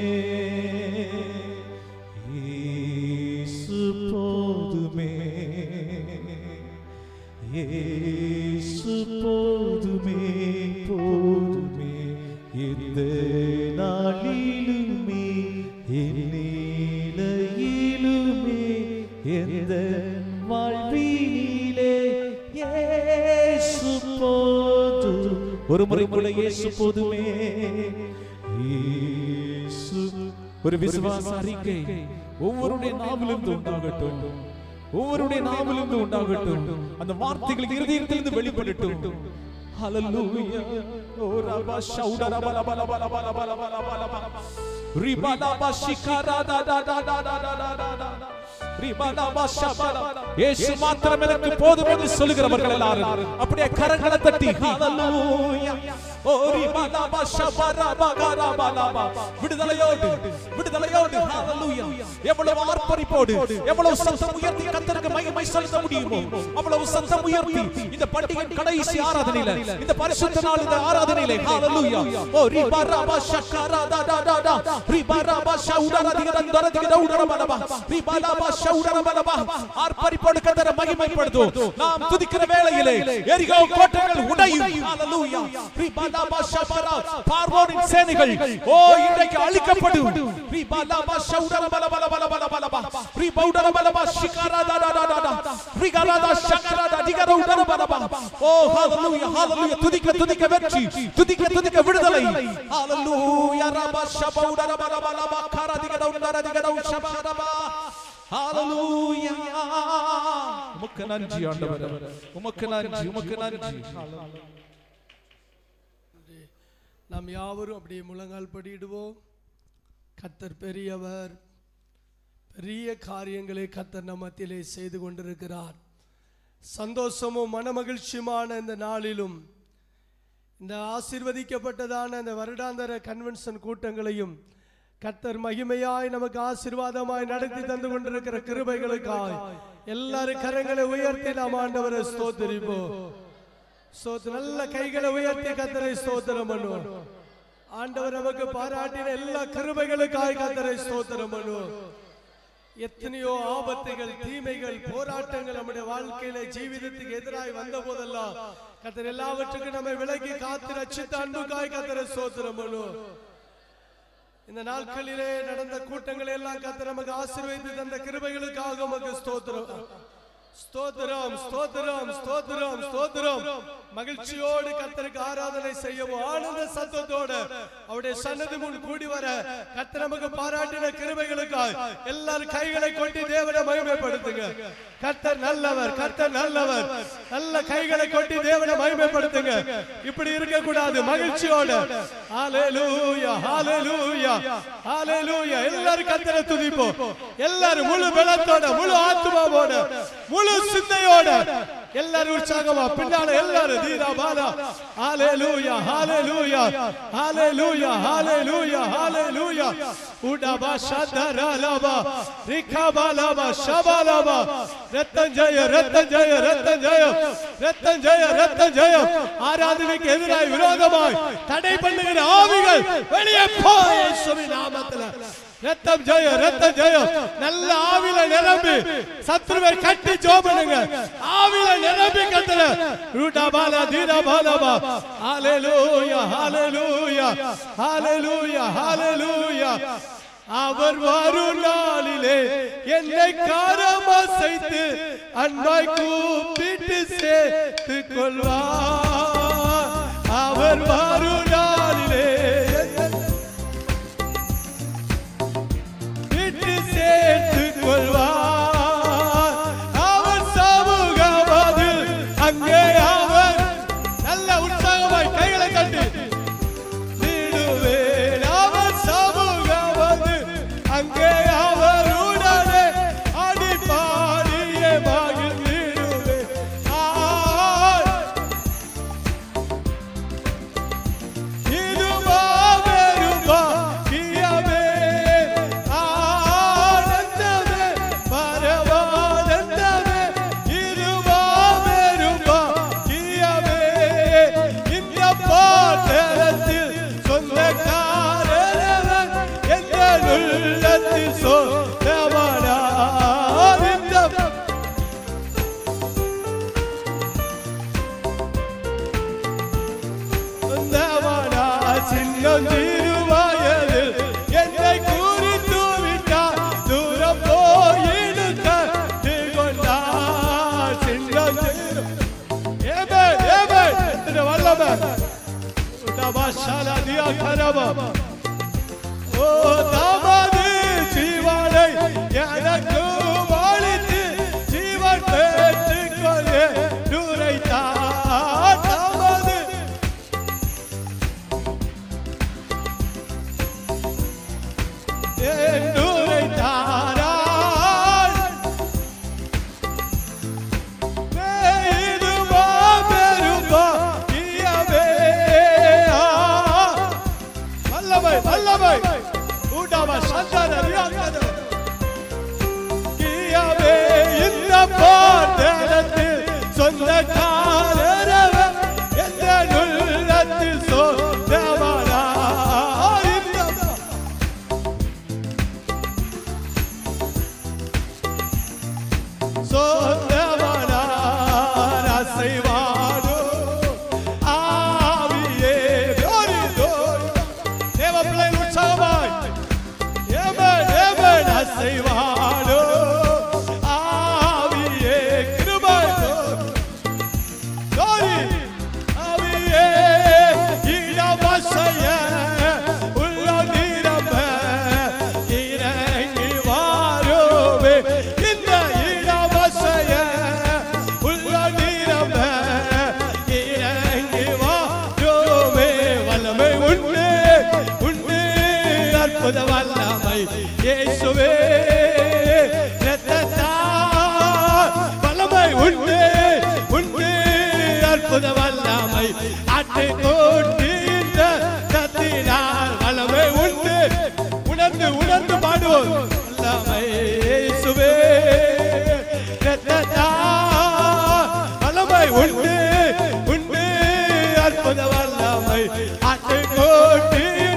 இயேசு போதுமே இயேசு போதுமே போதுமே எந்த நாளிலுமே என்னிலையிலுமே எந்த வாழ்வினிலே இயேசு போதும் ஒரு முறை கூட இயேசு போதுமே இயேசு ஒரு விசுவாச அறிக்கை ஒவ்வொருடைய நாவிலிருந்து உண்டாகட்டும் ஒவ்வொருடைய நாவிலிருந்து உண்டாகட்டும் அந்த வார்த்தைகள் இருதயத்திலிருந்து வெளிப்படட்டும் ஹalleluya ஓ ரபா ஷௌடா ரபா ரபா ரபா ரபா ரபா ரபா ரபா ரபா ரிபா ரபா ஷிகாரா டா டா டா டா டா டா டா டா டா டா ரிபா ரபா ஷபா இயேசு மாத்திரம் எனக்கு போதும் என்று சொல்லுகிறவர்கள் எல்லாரும் அப்படியே கரங்களை தட்டி ஹalleluya ஓ ரிபா ரபா ஷபா ரபா ரபா ரபா விடுதலையோடு விடுதலையோடு ஹalleluya எவ்வளவு ஆர்ப்பரிப்போடு எவ்வளவு சத்தம் உயர்த்தி கர்த்தருக்கு மகிமை செலுத்த முடியுமோ அவ்வளவு சத்தம் உயர்த்தி இந்த பண்டிகையின் கடைசி ஆராதனையில இந்த பரிசுத்த நாள் இந்த ஆராதனையிலே ஹalleluya ஓ ரிபா ரபா ஷக்கரா டா டா டா டா ரிபா ரபா ஷௌடரா திகரன் தர திகர உடர பலபா ரிபா ரபா ஷௌடர பலபா ஆர்ப்பரிப்போடு கர்த்தரை மகிமைப்படுத்தும் நாம் துதிக்கிற வேளையிலே எரிகோ கோட்டைகள் உடையும் ஹalleluya ரிபா ரபா ஷபரா பார்வோனின் சேனைகள் ஓ இன்றைக்கு அழிக்கப்படும் ரிபா ரபா ஷௌடர பல பல பல பல பல பல ரிபா உடர பலபா ஷிகாரா டா டா டா டா டா ரிகரா டா ஷகரா டா திகர உடர பலபா ஓ ஹalleluya ஹalleluya துதிக்க துதிக்க வெற்றி துதிக்க துதிக்க விடுதலை ஹalleluya ரபா ஷபா உடர பல பல பல கரா திகர உடர திகர ஷபா ரபா ஹalleluya உமக்கு நன்றி ஆண்டவரே உமக்கு நன்றி உமக்கு நன்றி நாம் யாவரும் அப்படியே முழங்கால் படியிடுவோம் கத்தர் பெரியவர் பெரிய காரியங்களை கத்தர் நம் மத்தியிலே செய்து கொண்டிருக்கிறார் சந்தோஷமும் மனமகிழ்ச்சியுமான இந்த நாளிலும் இந்த ஆசீர்வதிக்கப்பட்டதான இந்த வருடாந்தர கன்வென்ஷன் கூட்டங்களையும் கத்தர் மகிமையாய் நமக்கு ஆசீர்வாதமாய் நடத்தி தந்து கொண்டிருக்கிற கிருபைகளுக்காய் எல்லாரும் கரங்களை உயர்த்தி நாம் ஆண்டவரை ஸ்தோத்திரிப்போம் ஸ்தோத்திரம் நல்ல கைகளை உயர்த்தி கத்தரை ஸ்தோத்திரம் பண்ணுவோம் ஆண்டவர் நமக்கு பாராட்டின எல்லா கிருபைகளுக்காய் கத்தரை ஸ்தோத்திரம் பண்ணுவோம் எத்தனையோ ஆபத்துகள் தீமைகள் போராட்டங்கள் நம்முடைய வாழ்க்கையில ஜீவிதத்துக்கு எதிராய் வந்த போதெல்லாம் கத்தர் எல்லாவற்றுக்கும் நம்மை விலக்கி காத்து ரட்சித்த அன்புக்காய் கத்தரை ஸ்தோத்திரம் பண்ணுவோம் இந்த நாட்களிலே நடந்த கூட்டங்களை எல்லாம் கத்தர் நமக்கு ஆசீர்வதித்து தந்த கிருபைகளுக்காக நமக்கு ஸ்தோத்திரம் ஸ்தோத்திரம் ஸ்தோத்திரம் ஸ்தோத்திரம் ஸ்தோத்திரம் மகிழ்ச்சியோடு கத்தருக்கு ஆராதனை செய்யவும் ஆனந்த சத்தத்தோடு அவருடைய சன்னதி முன் கூடி வர கத்தர் நமக்கு பாராட்டின கிருபைகளுக்காய் எல்லாரும் கைகளை கொட்டி தேவனை மகிமைப்படுத்துங்க கர்த்தர் நல்லவர் கர்த்தர் நல்லவர் நல்ல கைகளை கொட்டி தேவனை மகிமைப்படுத்துங்க இப்படி இருக்க கூடாது மகிழ்ச்சியோடு ஹalleluya ஹalleluya ஹalleluya எல்லாரும் கர்த்தரை துதிப்போம் எல்லாரும் முழு பலத்தோட முழு ஆத்துமாவோட முழு சிந்தையோட எல்லாரும் உற்சாகமா பின்னால எல்லாரும் தீரா பாலா ஹalleluya ஹalleluya ஹalleluya ஹalleluya ஹalleluya உடபா ஷதரலபா ரிகபலபா ஷபலபா ரத்தஞ்சய ரத்தஞ்சய ரத்தஞ்சய ரத்தஞ்சய ரத்தஞ்சய ஆராதனைக்கு எதிராய் விரோதமாய் தடை பண்ணுகிற ஆவிகள் வெளியே போ இயேசுவின் நாமத்தில் ரத்தம் ஜெய ரத்தம் ஜெய நல்ல ஆவில நிரம்பி சத்ருவை கட்டி ஜோபனுங்க ஆவில நிரம்பி கத்தல ரூடா பாலா தீரா பாலபா ஹalleluya ஹalleluya ஹalleluya ஹalleluya அவர் வரும் நாளிலே என்னை காரமா செய்து அன்பாய் கூப்பிட்டு சேர்த்து கொள்வார் அவர் வரும் நாளிலே என்னை விட்டு சேர்த்து கொள்வார் அவர் சமூகமதில் அங்கே அவர் நல்ல உற்சாகமாய் கைகளை தட்டி விடுவேன் அவர் சமூகமதில் அங்கே அவர் உடனே அடி பாடியே மகிழ்ந்திடுவேன் ஆ இதுவா வெறுமா கியமே ஆனந்தமே பரமானந்தமே இதுவா வெறுமா கியமே இந்த பாட்டத்தில் சொந்தக்காரரவன் எந்த உள்ளத்தில் சொந்தவனா இந்த வந்தவனா சின்னம் திருவாயதில் என்னை குறித்து விட்டார் தூரம் போயிடுக்க கொண்டார் சின்னம் திரு ஏமே ஏமே திரு வல்லம உடபாஷாலா தியா கரபா ஓ தாமது ஜீவனை எனக்கு வாழித்து ஜீவன் பெற்றுக்கொள்ளே நுரைத்தா தாமது என்னுரை தாராள் பெய்துமா பெருமா இயவே வல்லமை வல்லமை ஊடாம சந்தன ரியாக்கது கியவே இந்த பாட்டத்தில் சொந்தக்காரரவன் எந்த உள்ளத்தில் சொந்தவனா இந்த சொந்தவனார் அசைவானோ ஆவியே ஓரிதோ தேவ பிள்ளைகள் உற்சாகமாய் ஏமன் ஏமன் அசைவானோ ஆவியே கிருபையோ கோரி ஆவியே இளவசைய உள்ள நிரம்ப இறங்கி வாரோவே இந்த இளவசைய உள்ள நிரம்ப இறங்கி வாரோவே வல்லமை உண்டு உண்டு அற்புத வல்லமை இயேசுவே இரத்தத்தால் வல்லமை உண்டு உண்டு அற்புத வல்லமை ஆட்டை கொண்டிருந்த கத்தினால் வல்லமை உண்டு உணர்ந்து உணர்ந்து பாடுவோம் வல்லமை இயேசுவே இரத்தத்தால் வல்லமை உண்டு உண்டு அற்புத வல்லமை ஆட்டை கொண்டிருந்த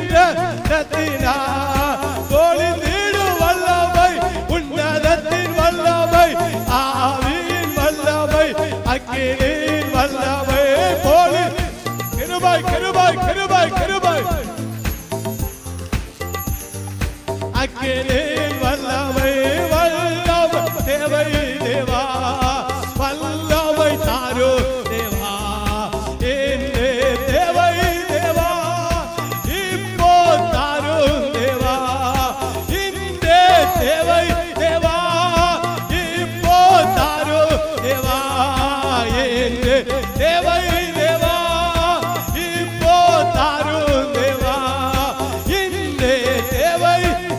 அக்கினியின் வல்லமை வல்லமை தேவை தேவா வல்லமை தாரோ தேவா என்னே தேவை தேவா இப்போ தாரோ தேவா இன்றே தேவை தேவா இப்போ தாரோ தேவா என்னே தேவை தேவா இப்போ தாரோ தேவா இன்றே தேவை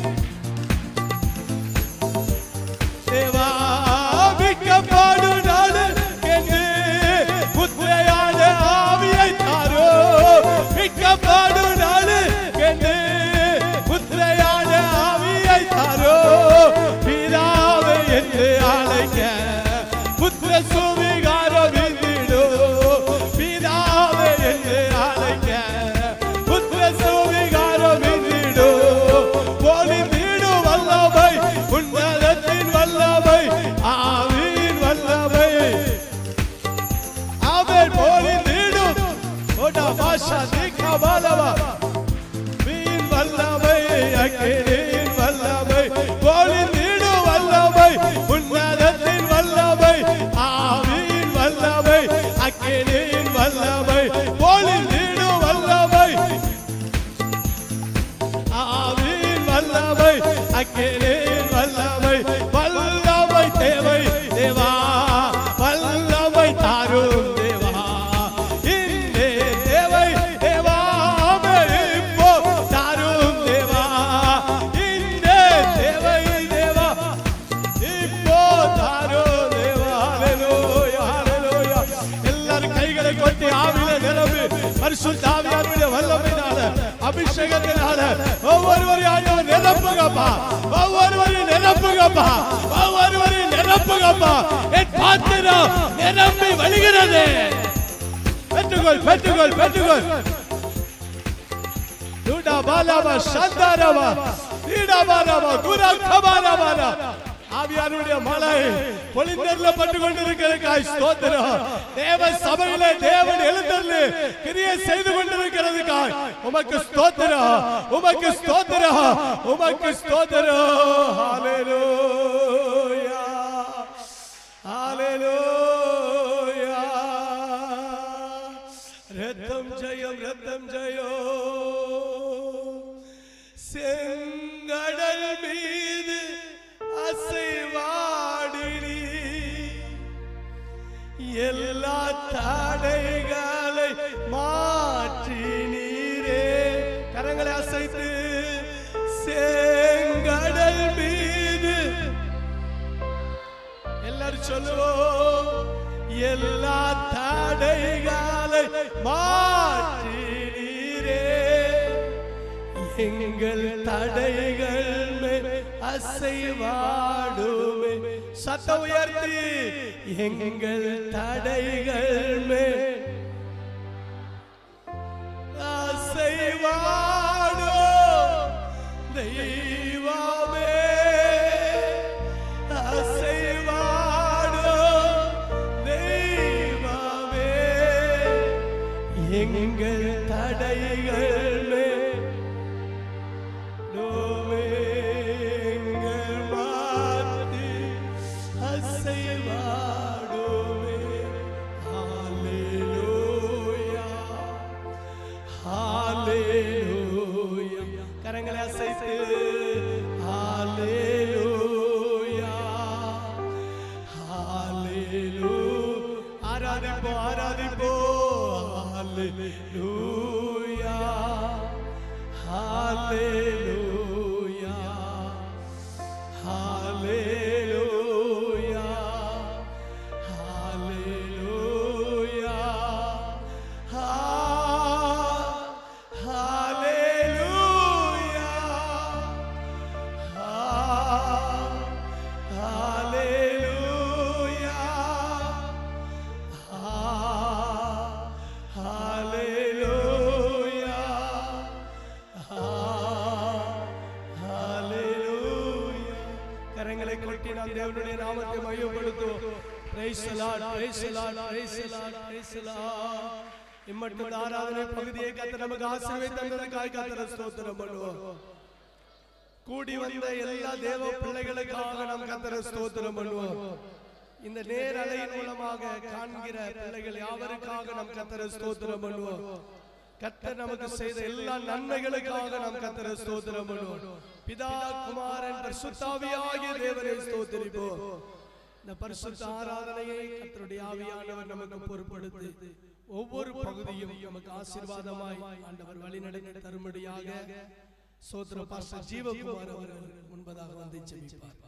தேவா விற்கப்பாடு நாடு என்று முத்திரையான ஆவியை தாரோ விற்கப்பாடு நாடு என்று முத்திரையான ஆவியை தாரோ பிதாவை என்று அழைக்க புத்திர சுவிகாரம் விதிடோ பிதாவை என்று அழைக்க புத்திர சுவிகாரம் விதிடோ போலி வீடு வல்லமை உன்னதத்தின் வல்லமை ஆவியின் வல்லமை அவன் போலி வீடு ஓடா பாஷா தீக்கா பாலவா வீண் வல்லமை அக்கினியின் வல்லமை போலி வீடு வல்லமை உன்னதத்தின் வல்லமை ஆவியின் வல்லமை அக்கினியின் வல்லமை போலி வீடு வல்லமை ஆவியின் வல்லமை அக்கினியின் வல்லமை வல்லமை தேவை தேவா வல்லமை தாரும் தேவா இன்றே தேவை தேவா இப்போ தாரும் தேவா இன்றே தேவை தேவா இப்போ தாரோ தேவா ஹalleluya ஹalleluya எல்லாரும் கைகளை கொட்டி ஆவியில நிரம்பி பரிசுத்த ஆவியாருடைய வல்லமையினால அபிஷேகத்தினால ஒவ்வொருவரையும் ஆண்டவர் நிரப்புங்கப்பா ஒவ்வொருவரையும் நிரப்புங்கப்பா ஒவ்வொருவரையும் நிரப்புங்கப்பா என் பாத்திரம் நிரம்பி வழிகிறது பெற்றுக்கொள் பெற்றுக்கொள் பெற்றுக்கொள் Duda balaba shandaraba Dida balaba gura kabalaba ஆவியாருடைய மலை பொழிந்தர்ல பட்டு கொண்டிருக்கிறதுக்காய் ஸ்தோத்திரம் தேவ சபையில தேவன் எழுந்தர்ல கிரியை செய்து கொண்டிருக்கிறதுக்காய் உமக்கு ஸ்தோத்திரம் உமக்கு ஸ்தோத்திரம் உமக்கு ஸ்தோத்திரம் ஹalleluya ஹalleluya ரத்தம் ஜெயம் ரத்தம் ஜெயம் செங்கடல் மீது அசைவாடினி எல்லா தடைகளை மாற்றி நீரே கரங்களை அசைத்து செங்கடல் மீது எல்லாரும் சொல்லுவோம் எல்லா தடைகளை மாற்றி நீரே எங்கள் தடைகள் மேல் அசைவாடுமே சத்தம் உயர்த்தி எங்கள் தடைகள் மேல் அசைவாடும் தெய்வமே அசைவாடும் தெய்வமே எங்கள் தடைகள் மேல் நோவேங்கள் மாற்றி அசைவாடுமே ஹalleluya ஹalleluya கரங்களை அசைத்து ஹalleluya ஹalleluya ஆராதிப்போ ஆராதிப்போ ஹalleluya ஹalleluya ஹalleluya ஹalleluya கரங்களை கொட்டி நாம் தேவனுடைய நாமத்தை மையப்படுத்துவோம் Praise the Lord, praise the Lord, praise the Lord, praise the Lord. இம்மட்டும் இந்த ஆராதனை பகுதியை கத்த நமக்கு ஆசீர்வதித்து தந்ததுக்காய் கத்தரை ஸ்தோத்திரம் பண்ணுவோம் கூடி வந்த எல்லா தேவ பிள்ளைகளுக்காக நாம் கத்தர ஸ்தோத்திரம் பண்ணுவோம் இந்த நேர் அலையின் மூலமாக காண்கிற பிள்ளைகள் யாவருக்காக நாம் கத்தர ஸ்தோத்திரம் பண்ணுவோம் கத்தர் நமக்கு செய்த எல்லா நன்மைகளுக்காக நாம் கத்தர ஸ்தோத்திரம் பண்ணுவோம் பிதா குமாரன் பரிசுத்தாவியாகிய தேவனை ஸ்தோத்திரிப்போம் இந்த பரிசுத்த ஆராதனையை கத்தருடைய ஆவியானவர் நமக்கு பொறுப்படுத்தி ஒவ்வொரு பகுதியும் நமக்கு ஆசீர்வாதமாய் ஆண்டவர் வழிநடத்தி தரும்படியாக சோத்திர பாஸ்டர் ஜீவகுமார் அவர்கள் முன்பதாக வந்து ஜெபிப்பார்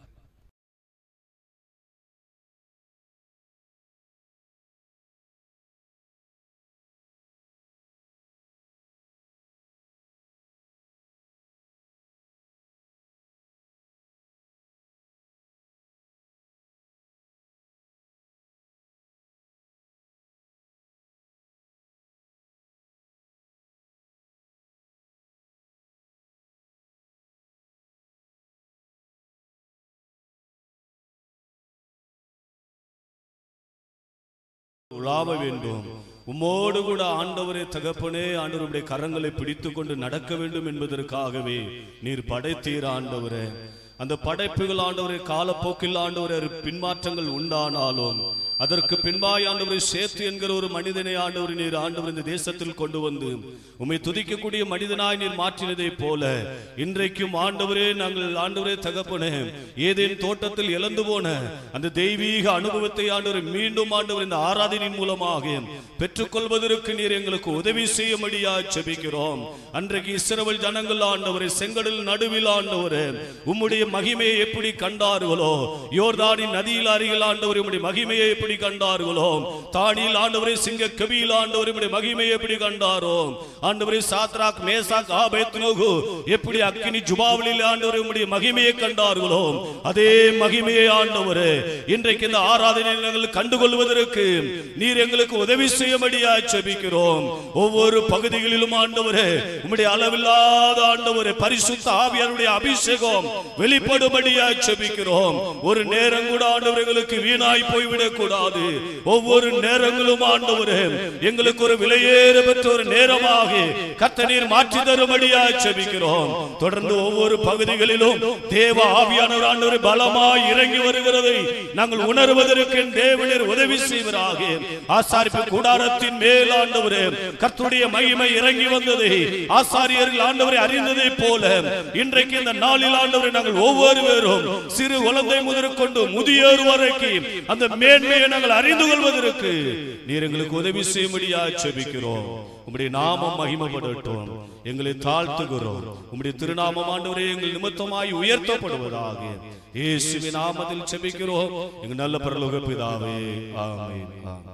உலாவ வேண்டும் உம்மோடு கூட ஆண்டவரே தகப்பனே ஆண்டவருடைய கரங்களை பிடித்து கொண்டு நடக்க வேண்டும் என்பதற்காகவே நீர் படைத்தீர் ஆண்டவரே அந்த படைப்புகள் ஆண்டவரே காலப்போக்கில் ஆண்டவரே அது பின்மாற்றங்கள் உண்டானாலும் அதற்கு பின்பாய் ஆண்டவரை சேர்த்து என்கிற ஒரு மனிதனை ஆண்டவர் நீர் ஆண்டவர் இந்த தேசத்தில் கொண்டு வந்து உம்மை துதிக்கக்கூடிய மனிதனாய் நீர் மாற்றினதை போல இன்றைக்கும் ஆண்டவரே நாங்கள் ஆண்டவரே தகப்பனே ஏதேன் தோட்டத்தில் இழந்து போன அந்த தெய்வீக அனுபவத்தை ஆண்டவர் மீண்டும் ஆண்டவர் இந்த ஆராதனையின் மூலமாக பெற்றுக்கொள்வதற்கு நீர் எங்களுக்கு உதவி செய்யும்படியா செபிக்கிறோம் அன்றைக்கு இஸ்ரவேல் ஜனங்கள் ஆண்டவரை செங்கடல் நடுவில் ஆண்டவரே உம்முடைய மகிமையை எப்படி கண்டார்களோ யோர்தானின் நதியில் அருகில் ஆண்டவர் உம்முடைய மகிமையை எப்படி கண்டார்களோ தாடியில் ஆண்டவரை சிங்க கபியில் ஆண்டவர் உம்முடைய மகிமையை எப்படி கண்டாரோ ஆண்டவரை சாத்ராக் மேசாக் ஆபேத்னோகு எப்படி அக்கினி ஜுபாவலில் ஆண்டவர் உம்முடைய மகிமையை கண்டார்களோ அதே மகிமையை ஆண்டவரே இன்றைக்கு இந்த ஆராதனையில் நாங்கள் கண்டுகொள்வதற்கு நீர் எங்களுக்கு உதவி செய்யும்படியா செபிக்கிறோம் ஒவ்வொரு பகுதிகளிலும் ஆண்டவரே உம்முடைய அளவில்லாத ஆண்டவரே பரிசுத்த ஆவியாருடைய அபிஷேகம் வெளிப்படும்படியா செபிக்கிறோம் ஒரு நேரம் கூட ஆண்டவர் எங்களுக்கு வீணாய் போய்விடக் கூடாது ஒவ்வொரு நேரங்களும் ஆண்டவரே எங்களுக்கு ஒரு விலையேற பெற்ற ஒரு நேரமாக கத்த நீர் மாற்றி தரும்படியா செபிக்கிறோம் தொடர்ந்து ஒவ்வொரு பகுதிகளிலும் தேவ ஆவியானவர் ஆண்டவர் பலமாய் இறங்கி வருகிறதை நாங்கள் உணர்வதற்கு தேவனர் உதவி செய்வராக ஆசாரிப்பு கூடாரத்தின் மேல் ஆண்டவரே கர்த்தருடைய மகிமை இறங்கி வந்ததை ஆசாரியர்கள் ஆண்டவரை அறிந்ததை போல இன்றைக்கு இந்த நாளில் ஆண்டவரை நாங்கள் ஒவ்வொருவரும் சிறு குழந்தை முதற்கொண்டு முதியோர் வரைக்கும் அந்த மேன்மையை நாங்கள் அறிந்து கொள்வதற்கு நீர் எங்களுக்கு உதவி செய்யும்படியா செபிக்கிறோம் உம்முடைய நாமம் மகிமைப்படட்டும் எங்களை தாழ்த்துகிறோம் உம்முடைய திருநாமம் ஆண்டவரே எங்கள் நிமித்தமாய் உயர்த்தப்படுவதாக இயேசுவின் நாமத்தில் செபிக்கிறோம் எங்க நல்ல பரலோக பிதாவே ஆமென் ஆமென்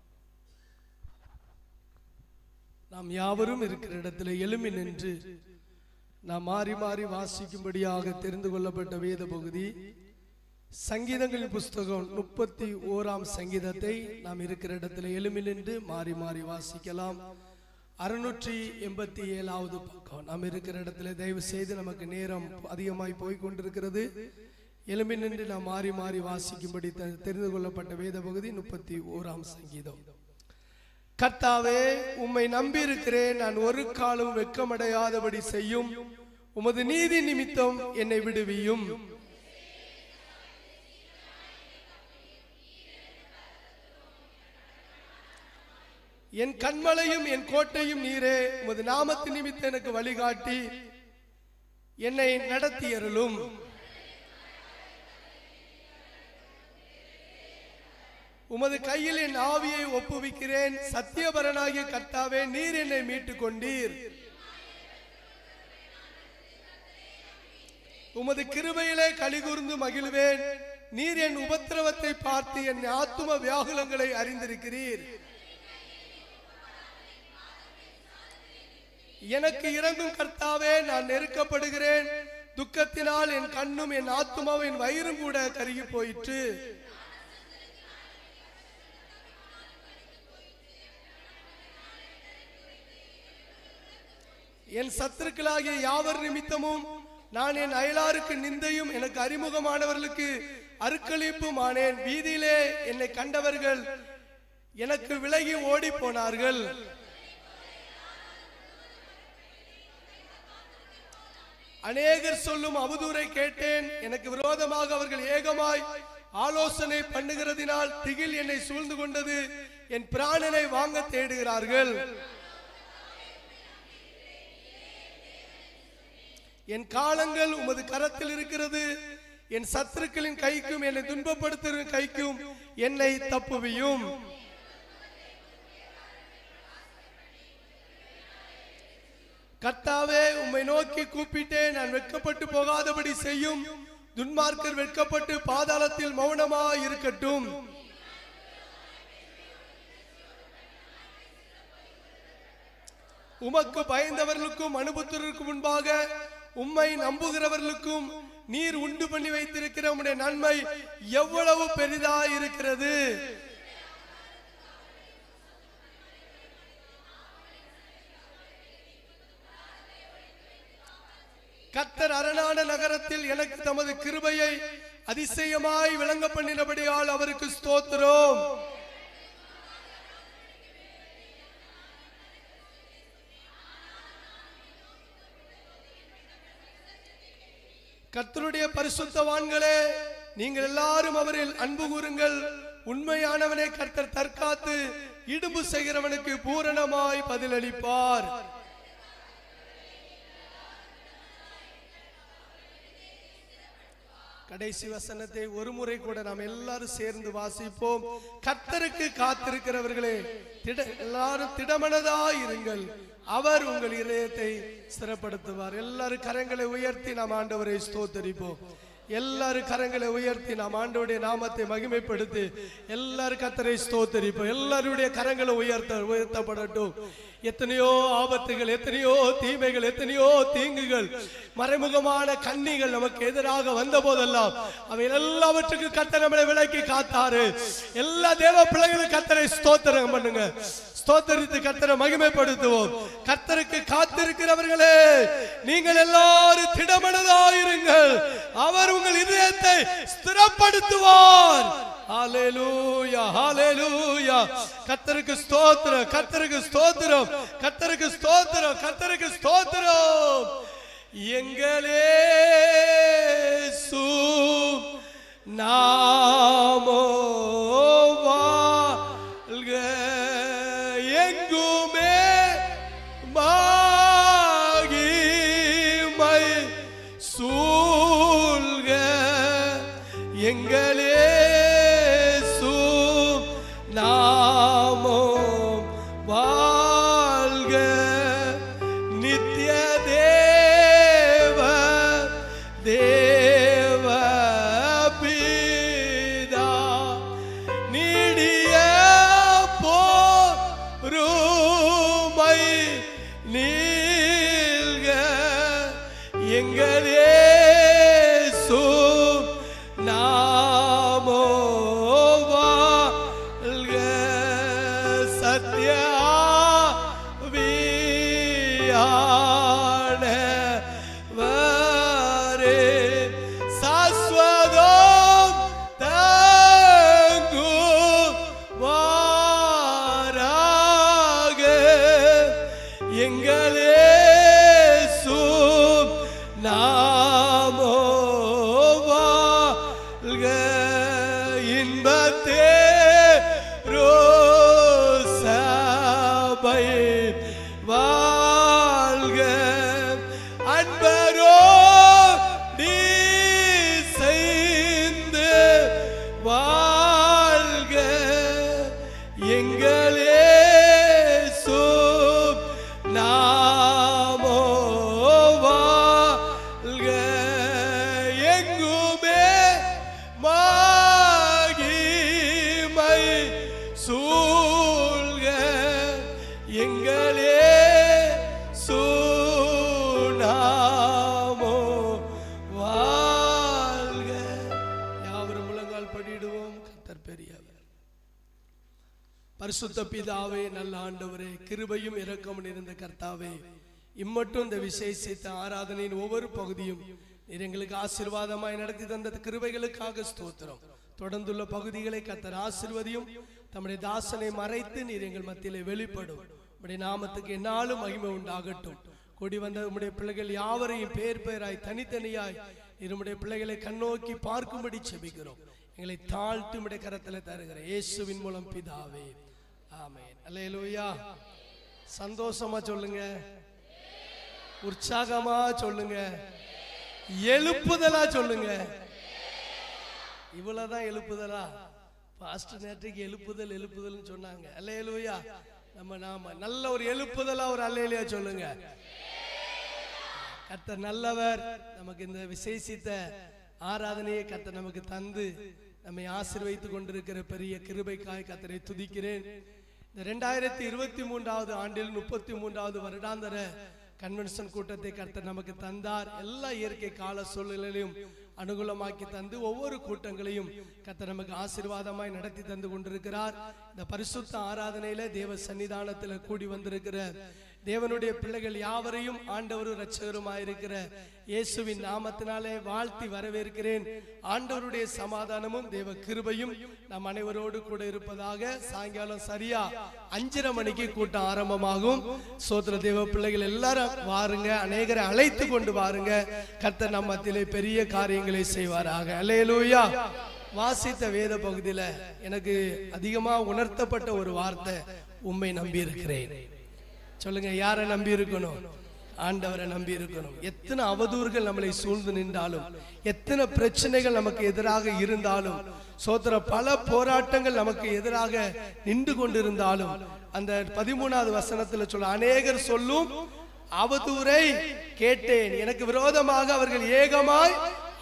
நாம் யாவரும் இருக்கிற இடத்துல எழும்பி நின்று நாம் மாறி மாறி வாசிக்கும்படியாக தெரிந்து கொள்ளப்பட்ட வேத பகுதி சங்கீதங்களின் புஸ்தகம் முப்பத்தி ஓராம் சங்கீதத்தை நாம் இருக்கிற இடத்துல எழும்பி நின்று மாறி மாறி வாசிக்கலாம் அறுநூற்றி எண்பத்தி ஏழாவது பக்கம் நாம் இருக்கிற இடத்துல தயவு செய்து நமக்கு நேரம் அதிகமாய் போய் கொண்டிருக்கிறது எழும்பி நின்று நாம் மாறி மாறி வாசிக்கும்படி தெ- தெரிந்து கொள்ளப்பட்ட வேத பகுதி முப்பத்தி ஓராம் சங்கீதம் கர்த்தாவே உம்மை நம்பியிருக்கிறேன் நான் ஒரு காலம் வெட்கமடையாதபடி செய்யும் உமது நீதி நிமித்தம் என்னை விடுவியும் என் கண்மலையும் என் கோட்டையும் நீரே உமது நாமத்து நிமித்தம் எனக்கு வழிகாட்டி என்னை நடத்தியருளும் உமது கையில் என் ஆவியை ஒப்புவிக்கிறேன் சத்தியபரனாகிய கர்த்தாவே நீர் என்னை மீட்டுக் கொண்டீர் உமது கிருபையிலே கலிகூர்ந்து மகிழ்வேன் நீர் என் உபத்திரவத்தை பார்த்து என் ஆத்தும வியாகுலங்களை அறிந்திருக்கிறீர் எனக்கு இறங்கும் கர்த்தாவே நான் நெருக்கப்படுகிறேன் துக்கத்தினால் என் கண்ணும் என் ஆத்துமாவும் என் வயிறும் கூட கருகி போயிற்று என் சத்துருக்களாகிய யாவர் நிமித்தமும் நான் என் அயலாருக்கு நிந்தையும் எனக்கு அறிமுகமானவர்களுக்கு அருக்களிப்பும் ஆனேன் வீதியிலே என்னை கண்டவர்கள் எனக்கு விலகி ஓடி போனார்கள் அநேகர் சொல்லும் அவதூறை கேட்டேன் எனக்கு விரோதமாக அவர்கள் ஏகமாய் ஆலோசனை பண்ணுகிறதினால் திகில் என்னை சூழ்ந்து கொண்டது என் பிராணனை வாங்க தேடுகிறார்கள் என் காலங்கள் உமது கரத்தில் இருக்கிறது என் சத்துருக்களின் கைக்கும் என்னை துன்பப்படுத்துகிற கைக்கும் என்னை தப்புவியும் கர்த்தாவே உம்மை நோக்கி கூப்பிட்டேன் நான் வெட்கப்பட்டு போகாதபடி செய்யும் துன்மார்க்கர் வெட்கப்பட்டு பாதாளத்தில் மௌனமாய் இருக்கட்டும் உமக்கு பயந்தவர்களுக்கும் அனுபவத்திற்கு முன்பாக உம்மை நம்புகிறவர்களுக்கும் நீர் உண்டு பண்ணி வைத்திருக்கிற உம்முடைய நன்மை எவ்வளவு பெரிதாய் இருக்கிறது கத்தர் அரணான நகரத்தில் எனக்கு தமது கிருபையை அதிசயமாய் விளங்க பண்ணினபடியால் அவருக்கு ஸ்தோத்திரம் கர்த்தருடைய பரிசுத்தவான்களே நீங்கள் எல்லாரும் அவரில் அன்பு கூறுங்கள் உண்மையானவனை கர்த்தர் தற்காத்து இடும்பு செய்கிறவனுக்கு பூரணமாய் பதிலளிப்பார் கடைசி வசனத்தை ஒரு முறை கூட நாம் எல்லாரும் சேர்ந்து வாசிப்போம் கர்த்தருக்கு காத்திருக்கிறவர்களே திட எல்லாரும் திடமனதாய் இருங்கள் அவர் உங்கள் இதயத்தை ஸ்திரப்படுத்துவார் எல்லாரும் கரங்களை உயர்த்தி நாம் ஆண்டவரை ஸ்தோத்தரிப்போம் எல்லாரும் கரங்களை உயர்த்தி நாம் ஆண்டவருடைய நாமத்தை மகிமைப்படுத்தி எல்லாரும் கத்தரை ஸ்தோத்தரிப்போம் எல்லாருடைய கரங்களை உயர்த்த உயர்த்தப்படட்டும் எத்தனையோ ஆபத்துகள் எத்தனையோ தீமைகள் எத்தனையோ தீங்குகள் மறைமுகமான கண்ணிகள் நமக்கு எதிராக வந்த போதெல்லாம் அவை எல்லாவற்றுக்கும் கத்த நம்மளை விலக்கி காத்தாரு எல்லா தேவ பிள்ளைகளும் கத்தரை ஸ்தோத்திரம் பண்ணுங்க ஸ்தோத்தரித்து கத்தரை மகிமைப்படுத்துவோம் கத்தருக்கு காத்திருக்கிறவர்களே நீங்கள் எல்லாரும் திடமனதாயிருங்கள் அவர் உங்கள் இதயத்தை ஸ்திரப்படுத்துவார் ஹalleluya ஹalleluya கர்த்தருக்கு ஸ்தோத்திரம் கர்த்தருக்கு ஸ்தோத்திரம் கர்த்தருக்கு ஸ்தோத்திரம் கர்த்தருக்கு ஸ்தோத்திரம் எங்களே சு நாமோ வாழ்க எங்குமே மகிமை சூழ்க எங்களே நாமோ வாழ்க நித்திய தேவ தேவ பிதா நீடிய போருமை நீள்க எங்களே நாமோ வாழ்க சத்யா வீயானவரே சாஸ்வதம் தங்கும் வாராக எங்களே நாமோ வாழ்க இன்பத்தே ரோசபை வாழ்க அன்பரோ நீ செய்து வாழ்க எங்களே நாமோ வாழ்க எங்குமே மகிமை சூழ்க எங்களே சுனாமோ வாழ்க யாவரும் முழங்கால் படிடுவோம் கத்தர் பெரியவர் பரிசுத்த பிதாவே நல்ல ஆண்டவரே கிருபையும் இரக்கமும் நிறைந்த கர்த்தாவே இம்மட்டும் இந்த விசேஷித்த ஆராதனையின் ஒவ்வொரு பகுதியும் நீர் எங்களுக்கு ஆசீர்வாதமாய் நடத்தி தந்த கிருபைகளுக்காக ஸ்தோத்திரம் தொடர்ந்துள்ள பகுதிகளை கத்தர் ஆசீர்வதியும் தம்முடைய தாசனை மறைத்து நீர் எங்கள் மத்தியிலே வெளிப்படும் உம்முடைய நாமத்துக்கு என்னாலும் மகிமை உண்டாகட்டும் கூடி வந்த உம்முடைய பிள்ளைகள் யாவரையும் பேர் பேராய் தனித்தனியாய் நம்முடைய பிள்ளைகளை கண்ணோக்கி பார்க்கும்படி செபிக்கிறோம் எங்களை தாழ்த்து உம்முடைய கரத்தில் தருகிற இயேசுவின் மூலம் பிதாவே ஆமென் அல்லேலூயா சந்தோஷமா சொல்லுங்க உற்சாகமா சொல்லுங்க எழுப்புதலா சொல்லுங்க இவ்வளவுதான் எழுப்புதலா பாஸ்டர் நேற்றுக்கு எழுப்புதல் எழுப்புதல்னு சொன்னாங்க அல்லேலூயா நம்ம நாம நல்ல ஒரு எழுப்புதலா ஒரு அல்லேலியா சொல்லுங்க கர்த்தர் நல்லவர் நமக்கு இந்த விசேஷித்த ஆராதனையை கர்த்தர் நமக்கு தந்து நம்மை ஆசீர்வதித்துக் கொண்டிருக்கிற பெரிய கிருபைக்காய் கர்த்தரை துதிக்கிறேன் இந்த ரெண்டாயிரத்தி இருபத்தி மூன்றாவது ஆண்டில் முப்பத்தி மூன்றாவது வருடாந்தர கன்வென்ஷன் கூட்டத்தை கர்த்தர் நமக்கு தந்தார் எல்லா இயற்கை கால சூழ்நிலையிலும் அனுகூலமாக்கி தந்து ஒவ்வொரு கூட்டங்களையும் கர்த்தர் நமக்கு ஆசீர்வாதமாய் நடத்தி தந்து கொண்டிருக்கிறார் இந்த பரிசுத்த ஆராதனையில தேவ சன்னிதானத்தில் கூடி வந்திருக்கிற தேவனுடைய பிள்ளைகள் யாவரையும் ஆண்டவரும் இரட்சகருமாயிருக்கிற இயேசுவின் நாமத்தினாலே வாழ்த்தி வரவேற்கிறேன் ஆண்டவருடைய சமாதானமும் தேவ கிருபையும் நம் அனைவரோடு கூட இருப்பதாக சாயங்காலம் சரியா அஞ்சரை மணிக்கு கூட்டம் ஆரம்பமாகும் சோத்திர தேவ பிள்ளைகள் எல்லாரும் வாருங்க அநேகரை அழைத்து கொண்டு வாருங்க கர்த்தர் நம் மத்தியிலே பெரிய காரியங்களை செய்வாராக அல்லேலூயா வாசித்த வேத பகுதியில எனக்கு அதிகமா உணர்த்தப்பட்ட ஒரு வார்த்தை உண்மை நம்பி இருக்கிறேன் சொல்லுங்க யாரை நம்பி இருக்கணும் ஆண்டவரை நம்பி இருக்கணும் எத்தனை அவதூறுகள் நம்மளை சூழ்ந்து நின்றாலும் எத்தனை பிரச்சனைகள் நமக்கு எதிராக இருந்தாலும் சோத்திர பல போராட்டங்கள் நமக்கு எதிராக நின்று கொண்டிருந்தாலும் அந்த பதிமூணாவது வசனத்துல சொல்ல அநேகர் சொல்லும் அவதூறை கேட்டேன் எனக்கு விரோதமாக அவர்கள் ஏகமாய்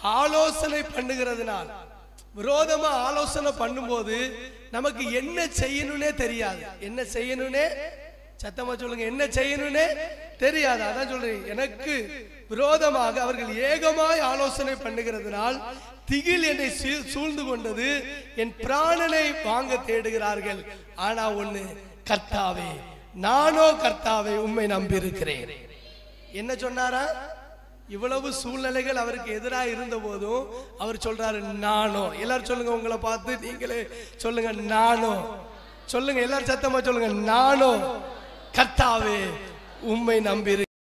ஆலோசனை பண்ணுகிறதுனால் விரோதமா ஆலோசனை பண்ணும்போது நமக்கு என்ன செய்யணும்னே தெரியாது என்ன செய்யணும்னே சத்தமா சொல்லுங்க என்ன செய்யணும்னே தெரியாது அதான் சொல்றேன் எனக்கு விரோதமாக அவர்கள் ஏகமாய் ஆலோசனை பண்ணுகிறதுனால் திகில் என்னை சீ- சூழ்ந்து கொண்டது என் பிராணனை வாங்க தேடுகிறார்கள் ஆனா ஒண்ணு கர்த்தாவே நானோ கர்த்தாவை உண்மை நம்பியிருக்கிறேன் என்ன சொன்னாரா இவ்வளவு சூழ்நிலைகள் அவருக்கு எதிராக இருந்த போதும் அவர் சொல்றாரு நானோ எல்லாரும் சொல்லுங்க உங்களை பார்த்து நீங்களே சொல்லுங்க நானோ சொல்லுங்க எல்லாரும் சத்தமா சொல்லுங்க நானோ கர்த்தாவே உம்மை நம்பி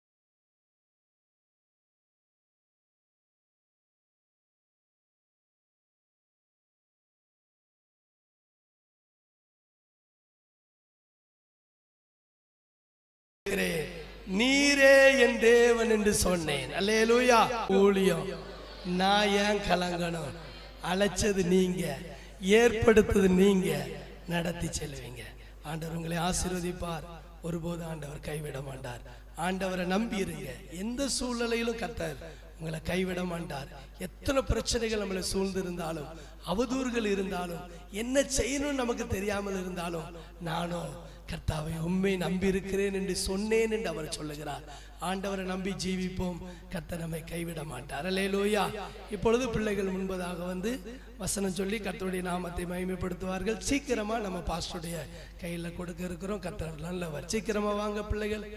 இருக்கிறேன். நீரே என் தேவன் என்று சொன்னேன் அல்லேலூயா ஊழியம் நான் ஏன் கலங்கணும் அழைச்சது நீங்க ஏற்படுத்தது நீங்க நடத்தி செல்வீங்க ஆண்டவர் உங்களை ஆசீர்வதிப்பார் ஒருபோது ஆண்டவர் கைவிட மாட்டார் ஆண்டவரை நம்பி இருங்க எந்த சூழ்நிலையிலும் கர்த்தர் உங்களை கைவிட மாட்டார் எத்தனை பிரச்சனைகள் நம்மளை சூழ்ந்து இருந்தாலும் அவதூறுகள் இருந்தாலும் என்ன செய்யணும்னு நமக்கு தெரியாமல் இருந்தாலும் நானும் கர்த்தாவை உண்மை நம்பி இருக்கிறேன் என்று சொன்னேன் என்று அவர் சொல்லுகிறார் ஆண்டவரை நம்பி ஜீவிப்போம் கர்த்தர் நம்மை கைவிட மாட்டார் அல்லேலூயா இப்பொழுது பிள்ளைகள் முன்பதாக வந்து வசனம் சொல்லி கர்த்தருடைய நாமத்தை மகிமைப்படுத்துவார்கள் சீக்கிரமா நம்ம பாஸ்டருடைய கையில கொடுக்க இருக்கிறோம் கர்த்தர் நல்லவர் சீக்கிரமா வாங்க பிள்ளைகள்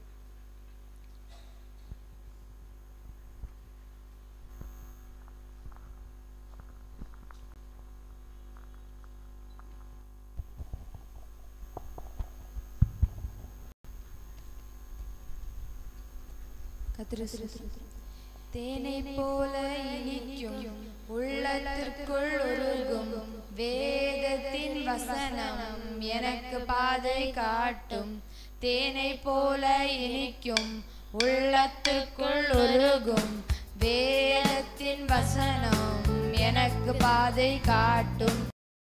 தேனை போல இனிக்கும் உள்ளத்திற்குள் உருகும் வேதத்தின் வசனம் எனக்கு பாதை காட்டும் தேனை போல இனிக்கும் உள்ளத்துக்குள் உருகும் வேதத்தின் வசனம் எனக்கு பாதை காட்டும்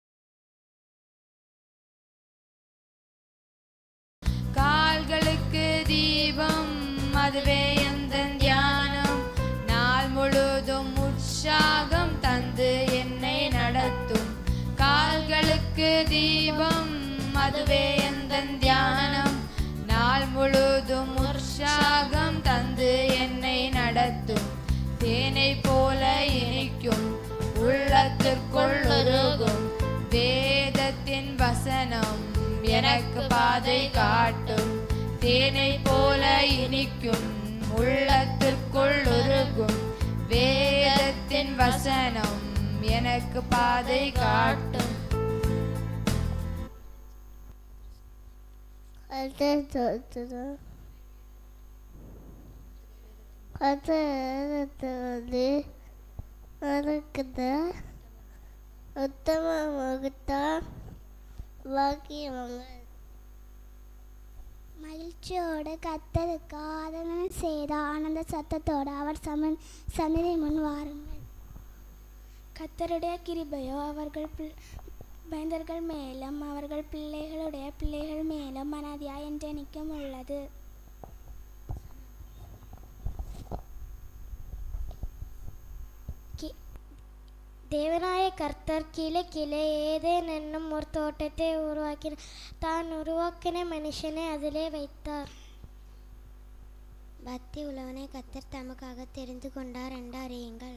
கால்களுக்கு தீபம் அதுவே எந்த தியானம் நாள் முழுதும் உற்சாகம் தந்து என்னை நடத்தும் கால்களுக்கு தீபம் அதுவே எந்த தியானம் நாள் முழுதும் உற்சாகம் தந்து என்னை நடத்தும் தேனை போல இனிக்கும் உள்ளத்திற்குள் உருகும் வேதத்தின் வசனம் எனக்கு பாதை காட்டும் தேனை போல இனிக்கும் உள்ளத்திற்குள் உருகும் வேதத்தின் வசனம் எனக்கு பாதை காட்டும் Alter Tortura. பத்தது இருக்குது உத்தம முகத்தா வாக்கியவங்க மகிழ்ச்சியோடு கத்தருக்கு ஆதரவு செய்த ஆனந்த சத்தத்தோடு அவர் சமன் சந்நிதி முன் வாருங்கள் கத்தருடைய கிருபையோ அவர்கள் பிள்- பயந்தர்கள் மேலும் அவர்கள் பிள்ளைகளுடைய பிள்ளைகள் மேலும் மனதியா என்றெனிக்கும் உள்ளது கி- தேவனாய கர்த்தர் கீழே கீழே ஏதேன் என்னும் ஒரு தோட்டத்தை உருவாக்கினார் தான் உருவாக்கின மனுஷனை அதிலே வைத்தார் பக்தி உள்ளவனை கர்த்தர் தமக்காக தெரிந்து கொண்டார் என்று அறியுங்கள்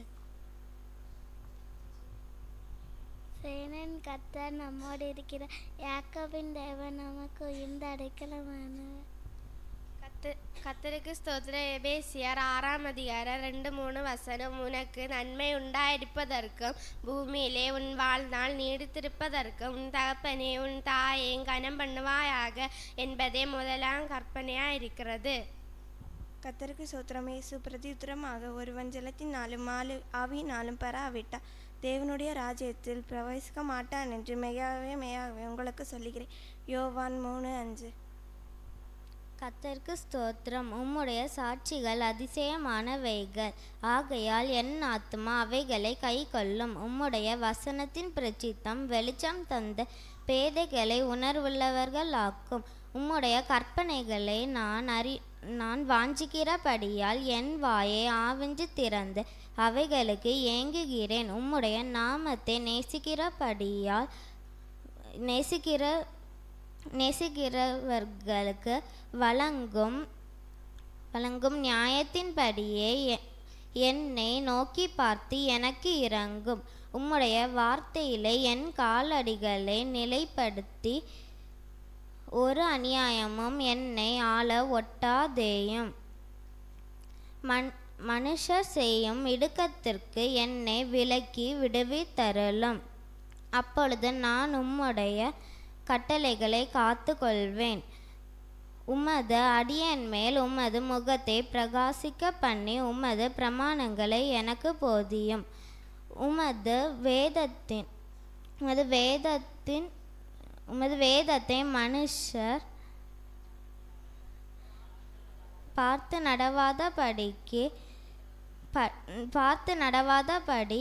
சேனன் கர்த்தர் நம்மோடு இருக்கிற யாக்கோபின் தேவன் நமக்கு உயர்ந்த அடைக்கலமானவர் கத்து கத்தருக்கு ஸ்தோத்திர எபேசியார் ஆறாம் அதிகாரம் ரெண்டு மூணு வசனம் உனக்கு நன்மை உண்டாயிருப்பதற்கும் பூமியிலே உன் வாழ்நாள் நீடித்திருப்பதற்கும் உன் தகப்பனே உன் தாயையும் கனம் பண்ணுவாயாக என்பதே முதலாம் கற்பனையாயிருக்கிறது கத்தருக்கு சோத்திரம் இயேசு பிரதியுத்தரமாக ஒருவன் ஜலத்தினாலும் ஆளு ஆவியினாலும் பெறாவிட்டா தேவனுடைய ராஜ்யத்தில் பிரவேசிக்க மாட்டான் என்று மெய்யாகவே மெய்யாகவே உங்களுக்கு சொல்லுகிறேன் யோவான் மூணு அஞ்சு கத்தருக்கு ஸ்தோத்திரம் உம்முடைய சாட்சிகள் அதிசயமானவைகள் ஆகையால் என் ஆத்மா அவைகளை கை கொள்ளும் உம்முடைய வசனத்தின் பிரச்சித்தம் வெளிச்சம் தந்த பேதைகளை உணர்வுள்ளவர்களாக்கும் உம்முடைய கற்பனைகளை நான் அறி நான் வாஞ்சிக்கிறபடியால் என் வாயை ஆவிஞ்சு திறந்து அவைகளுக்கு ஏங்குகிறேன் உம்முடைய நாமத்தை நேசிக்கிறபடியால் நேசிக்கிற நேசிக்கிறவர்களுக்கு வழங்கும் வழங்கும் நியாயத்தின்படியே எ- என்னை நோக்கி பார்த்து எனக்கு இறங்கும் உம்முடைய வார்த்தையிலே என் காலடிகளை நிலைப்படுத்தி ஒரு அநியாயமும் என்னை ஆள ஒட்டாதேயும் மண் மனுஷர் செய்யும் இடுக்கத்திற்கு என்னை விலக்கி விடுவித்தருளும் அப்பொழுது நான் உம்முடைய கட்டளைகளை காத்து கொள்வேன் உமது அடியன் மேல் உமது முகத்தை பிரகாசிக்க பண்ணி உமது பிரமாணங்களை எனக்கு போதியும் உமது வேதத்தின் உமது வேதத்தின் உமது வேதத்தை மனுஷர் பார்த்து நடவாதபடிக்கு ப பார்த்து நடவாதபடி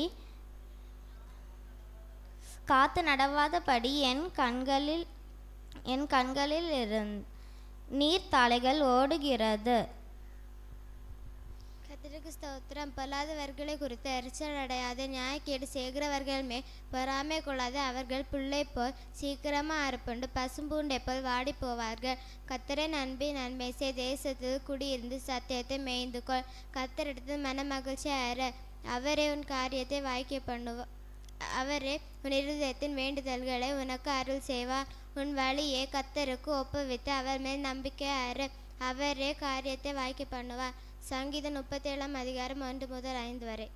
காத்து நடவாதபடி என் கண்களில் என் கண்களில் இருந் நீர்த்தாளைகள் ஓடுகிறது கத்திற்கு ஸ்தோத்திரம் பொல்லாதவர்களை குறித்து எரிச்சல் அடையாத நியாயக்கேடு செய்கிறவர்கள் மேல் பொறாமை கொள்ளாத அவர்கள் பிள்ளை போல் சீக்கிரமா அறுப்புண்டு பசும்பூண்டை போல் வாடி போவார்கள் கத்தரை நன்பி நன்மை செய் தேசத்தில் குடியிருந்து சத்தியத்தை மேய்ந்து கொள் கத்தரிடத்தில் மன மகிழ்ச்சி அற அவரே உன் காரியத்தை வாய்க்க பண்ணுவா அவரே உன் இருதயத்தின் வேண்டுதல்களை உனக்கு அருள் செய்வார் உன் வழியை கத்தருக்கு ஒப்புவித்து அவர் மேல் நம்பிக்கை அற அவரே காரியத்தை வாய்க்க பண்ணுவார் சங்கீதம் முப்பத்தேழாம் அதிகாரம் ஒன்று முதல் ஐந்து வரை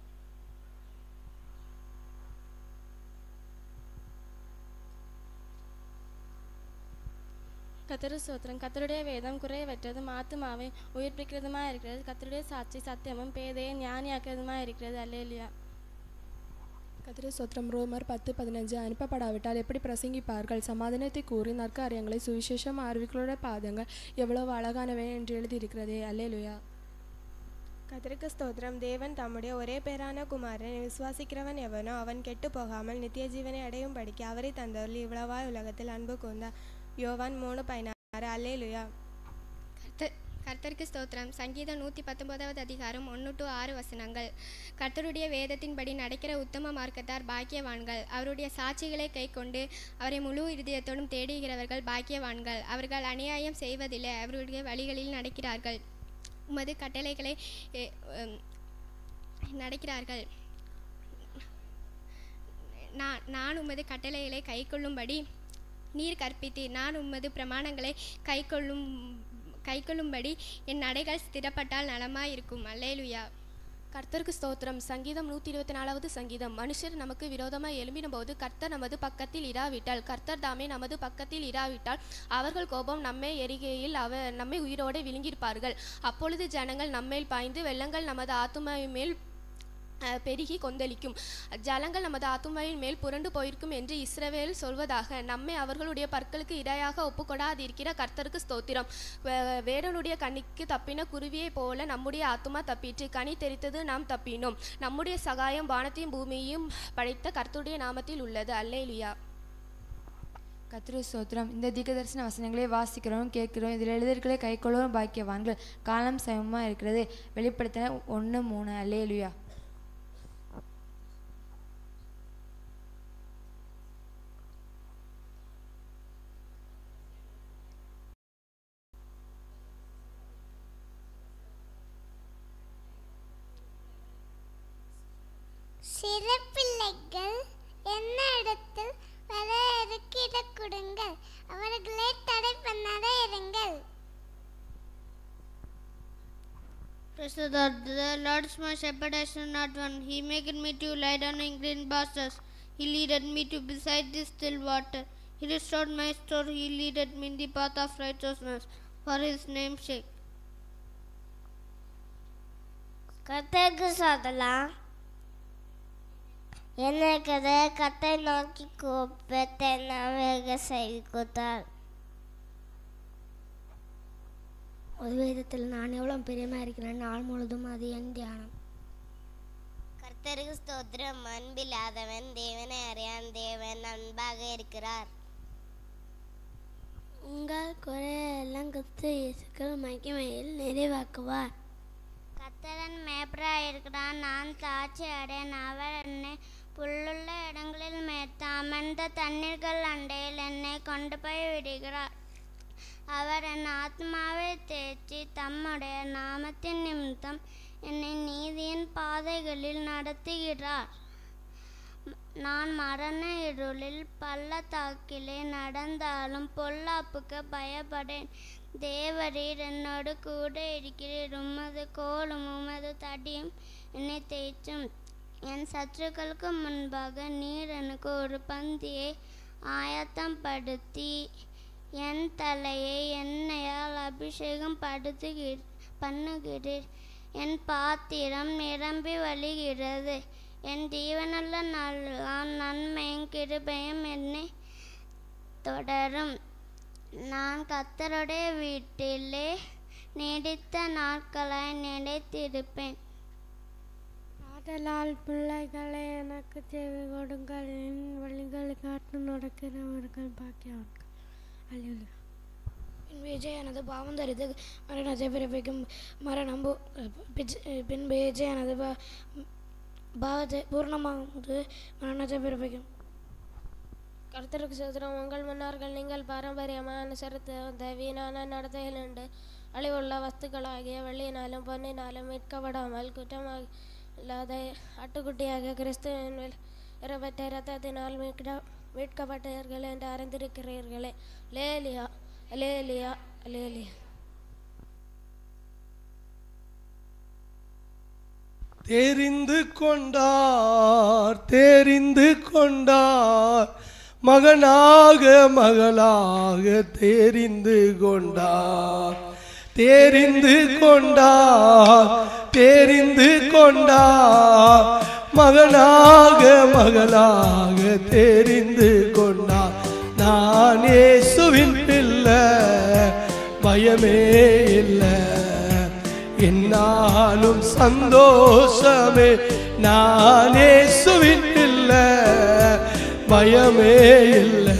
கத்தரு சோத்திரம் கத்தருடைய வேதம் குறைவற்றதும் ஆத்துமாவை உயிர்ப்பிக்கிறதுமா இருக்கிறது கத்தருடைய சாட்சி சத்தியமும் பேதையை ஞானியாக்கிறதுமா இருக்கிறது அல்லேலியா கத்திர சோத்திரம் ரோமர் பத்து பதினஞ்சு அனுப்பப்படாவிட்டால் எப்படி பிரசங்கிப்பார்கள் சமாதானத்தை கூறி நற்காரியங்களை சுவிசேஷம் அறிவிகளுடைய பாதங்கள் எவ்வளவு அழகானவை என்று எழுதியிருக்கிறதே அல்லேலுயா கத்திரிக்க ஸ்தோத்திரம் தேவன் தம்முடைய ஒரே பேரான குமாரனை விசுவாசிக்கிறவன் எவனோ அவன் கெட்டு போகாமல் நித்திய ஜீவனை அடையும் படிக்க அவரை தந்தவர்கள் இவ்வளவாய் உலகத்தில் அன்பு கூர்ந்தார் யோவான் மூணு பதினாறு அல்லேலுயா கர்த்த கர்த்தருக்கு ஸ்தோத்திரம் சங்கீதம் நூற்றி பத்தொன்பதாவது அதிகாரம் ஒன்று டு ஆறு வசனங்கள் கர்த்தருடைய வேதத்தின்படி நடக்கிற உத்தம மார்க்கத்தார் பாக்கியவான்கள் அவருடைய சாட்சிகளை கைக்கொண்டு அவரை முழு இருதயத்தோடும் தேடுகிறவர்கள் பாக்கியவான்கள் அவர்கள் அநியாயம் செய்வதில்லை அவருடைய வழிகளில் நடக்கிறார்கள் உமது கட்டளைகளை எ, உம், நடக்கிறார்கள் நான் நான் உமது கட்டளைகளை கைக்கொள்ளும்படி நீர் கற்பித்தீர் நான் உமது பிரமாணங்களை கைக்கொள்ளும் கைக்கொள்ளும்படி என் நடைகள் ஸ்திரப்பட்டால் நலமாயிருக்கும் அல்லேலுயா கர்த்தருக்கு ஸ்தோத்திரம் சங்கீதம் நூற்றி இருபத்தி நாலாவது சங்கீதம் மனுஷர் நமக்கு விரோதமாய் எழும்பின போது கர்த்தர் நமது பக்கத்தில் இராவிட்டால் கர்த்தர் தாமே நமது பக்கத்தில் இராவிட்டால் அவர்கள் கோபம் நம்மை எரிகையில் அவ நம்மை உயிரோடு விழுங்கியிருப்பார்கள் அப்பொழுது ஜனங்கள் நம்மேல் பாய்ந்து வெள்ளங்கள் நமது ஆத்துமாவின் மேல் அஹ், பெருகி கொந்தளிக்கும் ஜலங்கள் நமது ஆத்துமாவின் மேல் புரண்டு போயிருக்கும் என்று இஸ்ரவேல் சொல்வதாக நம்மை அவர்களுடைய பற்களுக்கு இரையாக ஒப்புக்கொடாதிருக்கிற கர்த்தருக்கு ஸ்தோத்திரம் வே- வேடனுடைய கண்ணிக்கு தப்பின குருவியைப் போல நம்முடைய ஆத்துமா தப்பிற்று கனி தெரித்தது நாம் தப்பினோம் நம்முடைய சகாயம் வானத்தையும் பூமியையும் படைத்த கர்த்தருடைய நாமத்தில் உள்ளது அல்லேலுயா கத்திரு ஸ்தோத்திரம் இந்த தீர்க்கதரிசன வசனங்களை வாசிக்கிறோம் கேட்கிறோம் இதில் எழுதியிருக்கிற கைக்கொள்ளும் பாக்கியவான்கள் காலம் சமமாக இருக்கிறது வெளிப்படுத்தின ஒன்று மூணு அல்லேலுயா சிறு பிள்ளைகள் என்ன இடத்தில் வர இருக்கிட கொடுங்கள் அவர்களை தடை பண்ணாத இருங்கள் Praise the Lord. The Lord is my shepherd, I shall not want. He maketh me to lie down in green pastures. He leadeth me to beside the still water. He restored my soul. He leadeth me in the path of righteousness for his name's sake. கத்தருக்கு சொல்லலாம் எனக்கு கத்தை நோக்கி கூப்பிட்டு நான் செய்தி கொடுத்தார் ஒரு விதத்தில் நான் எவ்வளோ பெரியமாக இருக்கிறேன் நாள் முழுதும் அது என் தியானம் கர்த்தருக்கு ஸ்தோத்திரம் அன்பில்லாதவன் தேவனை அறியான் தேவன் அன்பாக இருக்கிறார் உங்கள் குறையெல்லாம் கத்து இயேசுக்கள் மகிமையில் நிறைவாக்குவார் கத்தரன் மேப்பராக இருக்கிறான் நான் தாட்சி அடையன் அவர் என்னை புல்லுள்ள இடங்களில் மேய்த்த அமர்ந்த தண்ணீர்கள் அண்டையில் என்னை கொண்டு போய் விடுகிறார் அவர் என் ஆத்மாவை தேற்றி தம்முடைய நாமத்தின் நிமித்தம் என்னை நீதியின் பாதைகளில் நடத்துகிறார் நான் மரண இருளில் பள்ளத்தாக்கிலே நடந்தாலும் பொல்லாப்புக்கு பயப்படேன் தேவரீர் என்னோடு கூட இருக்கிறீர் உமது கோலும் உமது தடியும் என்னை தேய்ச்சும் என் சத்துருக்களுக்கு முன்பாக நீர் எனக்கு ஒரு பந்தியை ஆயத்தம் படுத்தி என் தலையை எண்ணெயால் அபிஷேகம் படுத்துகிறீர் பண்ணுகிறீர் என் பாத்திரம் நிரம்பி வழிகிறது என் ஜீவனுள்ள நாளெல்லாம் நன்மையும் கிருபையும் என்னை தொடரும் நான் கத்தருடைய வீட்டிலே நீடித்த நாட்களாய் நிலைத்திருப்பேன் ஆதலால் பிள்ளைகளை எனக்கு தேவை கொடுங்கள் என் வழிகளை காட்டு நடக்கிறவர்கள் பாக்கியவான்கள் அல்லேலூயா பின் விஜயானது பாவம் தரித்து மரணத்தை பிறப்பிக்கும் மரணம் பு- பிஜ- பின்பு விஜயானது பா பாவத்தை பூர்ணமாவது மரணத்தை பிறப்பிக்கும் கர்த்தருக்கு சோதரம் உங்கள் முன்னோர்கள் நீங்கள் பாரம்பரியமாக அனுசரித்து வந்த வீணான நடத்தைகளுண்டு அழிவுள்ள வஸ்துக்களாகிய வெள்ளியினாலும் பொன்னினாலும் மீட்கப்படாமல் குற்றமாக இல்லாத ஆட்டுக்குட்டியாக கிறிஸ்துவின் மேல் இரப்பட்ட இரத்தத்தினால் மீட்க மீட்கப்பட்டீர்கள் என்று அறிந்திருக்கிறீர்களே லேலியா லேலியா லேலியா தெரிந்து கொண்டார் தெரிந்து கொண்டார் மகனாக மகளாக தெரிந்து கொண்டார் தெரிந்து கொண்டார் தெரிந்து கொண்டார் மகனாக மகளாக தெரிந்து கொண்டார் நான் இயேசுவின் பிள்ளை பயமே இல்லை என்னாலும் சந்தோஷமே நானே சுவிட்டில்ல பயமே இல்ல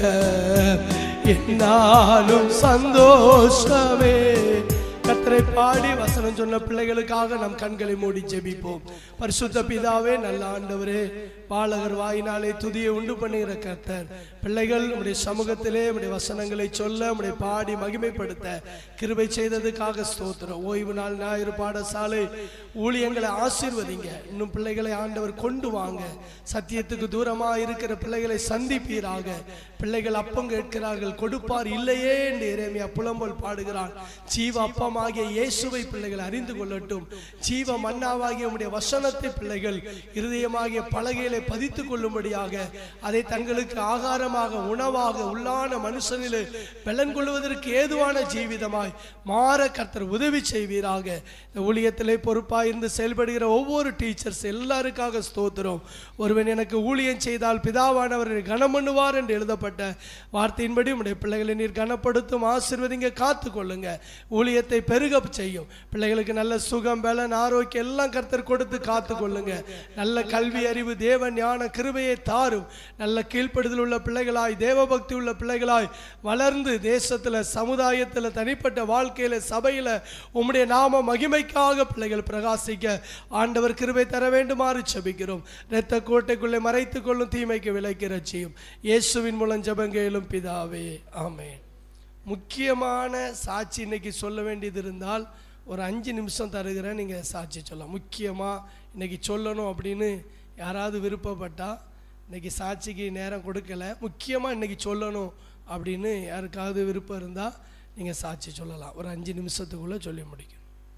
என்னாலும் சந்தோஷமே கத்தரை பாடி வசனம் சொன்ன பிள்ளைகளுக்காக நம் கண்களை மூடி ஜெபிப்போம் பரிசுத்த பிதாவே நல்ல ஆண்டவரே பாலகர் வாயினாலே துதியை உண்டு பண்ணுகிற கர்த்தர் பிள்ளைகள் உடைய சமூகத்திலே உடைய வசனங்களை சொல்ல உடைய பாடி மகிமைப்படுத்த கிருபை செய்ததுக்காக ஸ்தோத்திரம் ஓய்வு நாள் ஞாயிறு பாடசாலை ஊழியங்களை ஆசீர்வதிங்க இன்னும் பிள்ளைகளை ஆண்டவர் கொண்டு வாங்க சத்தியத்துக்கு தூரமா இருக்கிற பிள்ளைகளை சந்திப்பீராக பிள்ளைகள் அப்பம் கேட்கிறார்கள் கொடுப்பார் இல்லையே என்று இறைமையா புலம்பல் பாடுகிறான் ஜீவ அப்பமாகிய இயேசுவை பிள்ளைகள் அறிந்து கொள்ளட்டும் ஜீவ மன்னாவாகிய உம்முடைய வசனத்தை பிள்ளைகள் இருதயமாகிய பலகையிலே பதித்துக் கொள்ளும்படியாக அதை தங்களுக்கு ஆகாரமாக உணவாக உள்ளான மனுஷனிலே பலன் கொள்வதற்கு ஏதுவான ஜீவிதமாய் மாற கர்த்தர் உதவி செய்வீராக இந்த ஊழியத்திலே பொறுப்பாக இருந்து செயல்படுகிற ஒவ்வொரு டீச்சர்ஸ் எல்லாருக்காக ஸ்தோத்திரம் ஒருவன் எனக்கு ஊழியம் செய்தால் பிதாவானவர் என்னை கனம் பண்ணுவார் என்று எழுதப்பட்ட வார்த்தையின்படி உடைய பிள்ளைகளை நீர் கனப்படுத்தும் ஆசீர்வதிங்க காத்து கொள்ளுங்க ஊழியத்தை பெருக செய்யும் பிள்ளைகளுக்கு நல்ல சுகம் பலன் ஆரோக்கியம் எல்லாம் கர்த்தர் கொடுத்து காத்து கொள்ளுங்க நல்ல கல்வி அறிவு தேவ ஞான கிருபையை தாரும் நல்ல கீழ்ப்படுதல் உள்ள பிள்ளைகளாய் தேவபக்தி உள்ள பிள்ளைகளாய் வளர்ந்து தேசத்தில் சமுதாயத்தில் தனிப்பட்ட வாழ்க்கையில் சபையில் உம்முடைய நாம மகிமைக்காக பிள்ளைகள் பிரகாசிக்க ஆண்டவர் கிருபை தர வேண்டுமாறு செபிக்கிறோம் இரத்த கோட்டைக்குள்ளே மறைத்துக் கொள்ளும் தீமைக்கு விலைக்கு ரட்சியும் இயேசுவின் மூலம் ஜெபங்கேலும் பிதாவே ஆமென் முக்கியமான சாட்சி இன்னைக்கு சொல்ல வேண்டியது இருந்தால் ஒரு அஞ்சு நிமிஷம் தருகிறேன் நீங்கள் சாட்சி சொல்லலாம் முக்கியமாக இன்னைக்கு சொல்லணும் அப்படின்னு யாராவது விருப்பப்பட்டா இன்னைக்கு சாட்சிக்கு நேரம் கொடுக்கல முக்கியமாக இன்னைக்கு சொல்லணும் அப்படின்னு யாருக்காவது விருப்பம் இருந்தால் நீங்கள் சாட்சி சொல்லலாம் ஒரு அஞ்சு நிமிஷத்துக்குள்ளே சொல்லி முடிக்கணும்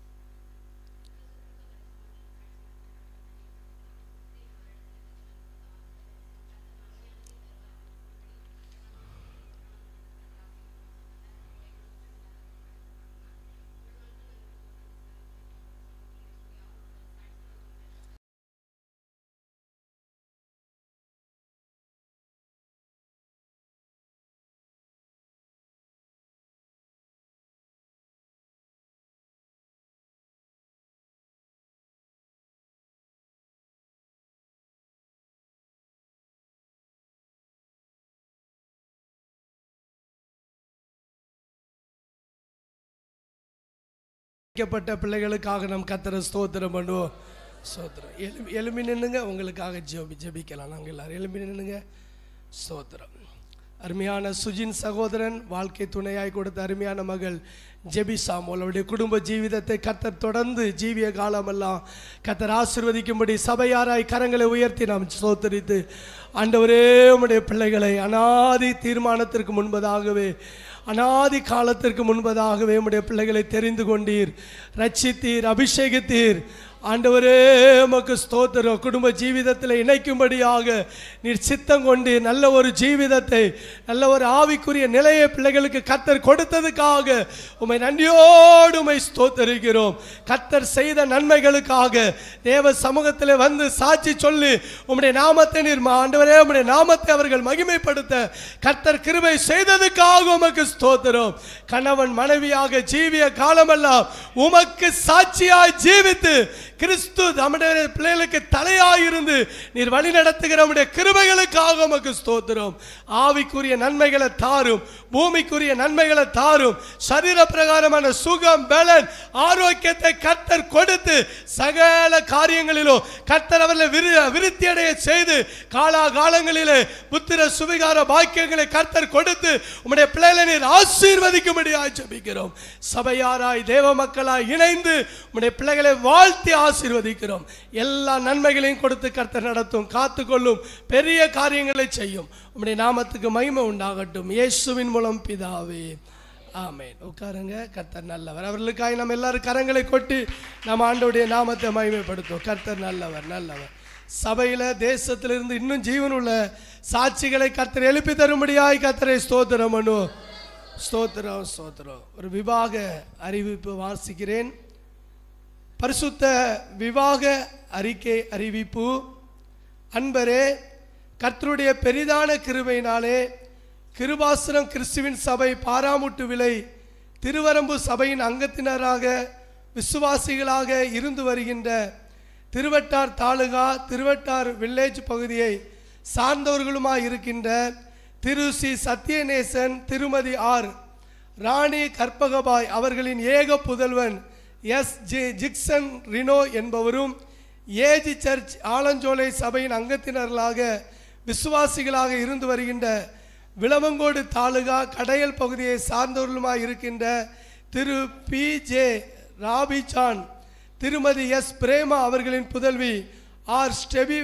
வைக்கப்பட்ட பிள்ளைகளுக்காக நாம் கத்தரை ஸ்தோத்திரம் பண்ணுவோம் ஸ்தோத்திரம் எலும்பி எலும்பி நின்னுங்க உங்களுக்காக ஜெபி ஜெபிக்கலாம் நாங்கள் எல்லாரும் எலும்பி நின்னுங்க ஸ்தோத்திரம் அருமையான சுஜின் சகோதரன் வாழ்க்கை துணையாய் கொடுத்த அருமையான மகள் ஜெபி சாமுல் அவருடைய குடும்ப ஜீவிதத்தை கத்தர் தொடர்ந்து ஜீவிய காலமெல்லாம் கத்தர் ஆசிர்வதிக்கும்படி சபையாராய் கரங்களை உயர்த்தி நாம் சோத்தரித்து ஆண்டவரே உம்முடைய பிள்ளைகளை அனாதி தீர்மானத்திற்கு முன்பதாகவே அனாதி காலத்திற்கு முன்பதாகவே உம்முடைய பிள்ளைகளை தெரிந்து கொண்டீர் ரட்சித்தீர் அபிஷேகித்தீர் ஆண்டவரே உமக்கு ஸ்தோத்திரம் குடும்ப ஜீவிதத்தில் இணைக்கும்படியாக நீர் சித்தம் கொண்டு நல்ல ஒரு ஜீவிதத்தை நல்ல ஒரு ஆவிக்குரிய நிலையை பிள்ளைகளுக்கு கத்தர் கொடுத்ததுக்காக உமை நன்றியோடு உமை ஸ்தோத்தரிக்கிறோம் கத்தர் செய்த நன்மைகளுக்காக தேவ சமூகத்தில் வந்து சாட்சி சொல்லி உம்முடைய நாமத்தை நீர் மா- ஆண்டவரே உம்முடைய நாமத்தை அவர்கள் மகிமைப்படுத்த கத்தர் கிருபை செய்ததுக்காக உமக்கு ஸ்தோத்திரம் கணவன் மனைவியாக ஜீவிய காலமெல்லாம் உமக்கு சாட்சியாய் ஜீவித்து கிறிஸ்து நம்முடைய பிள்ளைகளுக்கு தலையாயிருந்து நீர் வழி நடத்துகிற நம்முடைய கிருபைகளுக்காக உமக்கு ஸ்தோத்திரம் ஆவிக்குரிய நன்மைகளை தாரும் பூமிக்குரிய நன்மைகளை தாரும் சரீர பிரகாரமான சுகம் பலன் ஆரோக்கியத்தை கர்த்தர் கொடுத்து சகல காரியங்களிலும் கர்த்தர் அவர்களை விரு விருத்தி அடைய செய்து காலா காலங்களிலே புத்திர சுவிகார பாக்கியங்களை கர்த்தர் கொடுத்து உம்முடைய பிள்ளைகளை நீர் ஆசீர்வதிக்கும்படியாய் ஜெபிக்கிறோம் சபையாராய் தேவ மக்களாய் இணைந்து உம்முடைய பிள்ளைகளை வாழ்த்தி ஆசீர்வதிக்கிறோம் எல்லா நன்மைகளையும் கொடுத்து கர்த்தர் நடத்தும் காத்துக்கொள்ளும் பெரிய காரியங்களை செய்யும் உம்முடைய நாமத்துக்கு மகிமை உண்டாகட்டும் இயேசுவின் மூலம் பிதாவே ஆமென் உட்காருங்க கர்த்தர் நல்லவர் அவர்களுக்காக நம்ம எல்லாரும் கரங்களை கொட்டி நம்ம ஆண்டோடைய நாமத்தை மகிமைப்படுத்துவோம் கர்த்தர் நல்லவர் நல்லவர் சபையில தேசத்திலிருந்து இன்னும் ஜீவனுள்ள சாட்சிகளை கர்த்தர் எழுப்பி தரும்படியாய் கர்த்தரை ஸ்தோத்திரம் பண்ணுவோம் ஸ்தோத்திரம் ஸ்தோத்திரம் ஒரு விவாக அறிவிப்பு வாசிக்கிறேன் பரிசுத்த விவாக அறிக்கை அறிவிப்பு அன்பரே கர்த்தருடைய பெரிதான கிருபையினாலே கிருபாசனம் கிறிஸ்துவின் சபை பாராமுட்டு விலை திருவரம்பு சபையின் அங்கத்தினராக விசுவாசிகளாக இருந்து வருகின்ற திருவட்டார் தாலுகா திருவட்டார் வில்லேஜ் பகுதியை சார்ந்தவர்களுமாய் இருக்கின்ற திரு சி சத்யநேசன் திருமதி ஆர் ராணி கற்பகபாய் அவர்களின் ஏக புதல்வன் எஸ் ஜே ஜிக்சன் ரினோ என்பவரும் ஏஜி சர்ச் ஆலஞ்சோலை சபையின் அங்கத்தினர்களாக விசுவாசிகளாக இருந்து வருகின்ற விளவங்கோடு தாலுகா கடையல் பகுதியை சார்ந்தவர்களுமாய் இருக்கின்ற திரு பி ஜே ராபிசான் திருமதி எஸ் பிரேமா அவர்களின் புதல்வி ஆர் ஸ்டெபி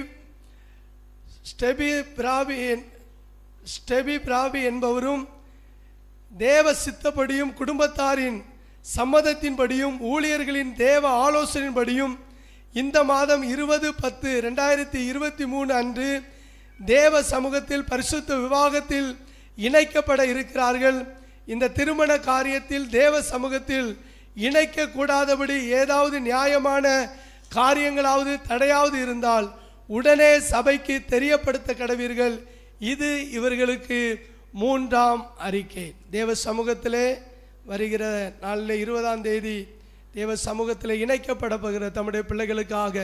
ஸ்டெபி பிராபி என்- ஸ்டெபி பிராபி என்பவரும் தேவ சித்தப்படியும் குடும்பத்தாரின் சம்மதத்தின்படியும் ஊழியர்களின் தேவ ஆலோசனையின்படியும் இந்த மாதம் இருபது பத்து ரெண்டாயிரத்தி இருபத்தி மூணு அன்று தேவ சமூகத்தில் பரிசுத்த விவாகத்தில் இணைக்கப்பட இருக்கிறார்கள் இந்த திருமண காரியத்தில் தேவ சமூகத்தில் இணைக்கக்கூடாதபடி ஏதாவது நியாயமான காரியங்களாவது தடையாவது இருந்தால் உடனே சபைக்கு தெரியப்படுத்த கடவீர்கள் இது இவர்களுக்கு மூன்றாம் அறிக்கை தேவ சமூகத்திலே வருகிற நாளில் இருபதாம் தேதி தேவ சமூகத்தில் இணைக்கப்பட போகிற தம்முடைய பிள்ளைகளுக்காக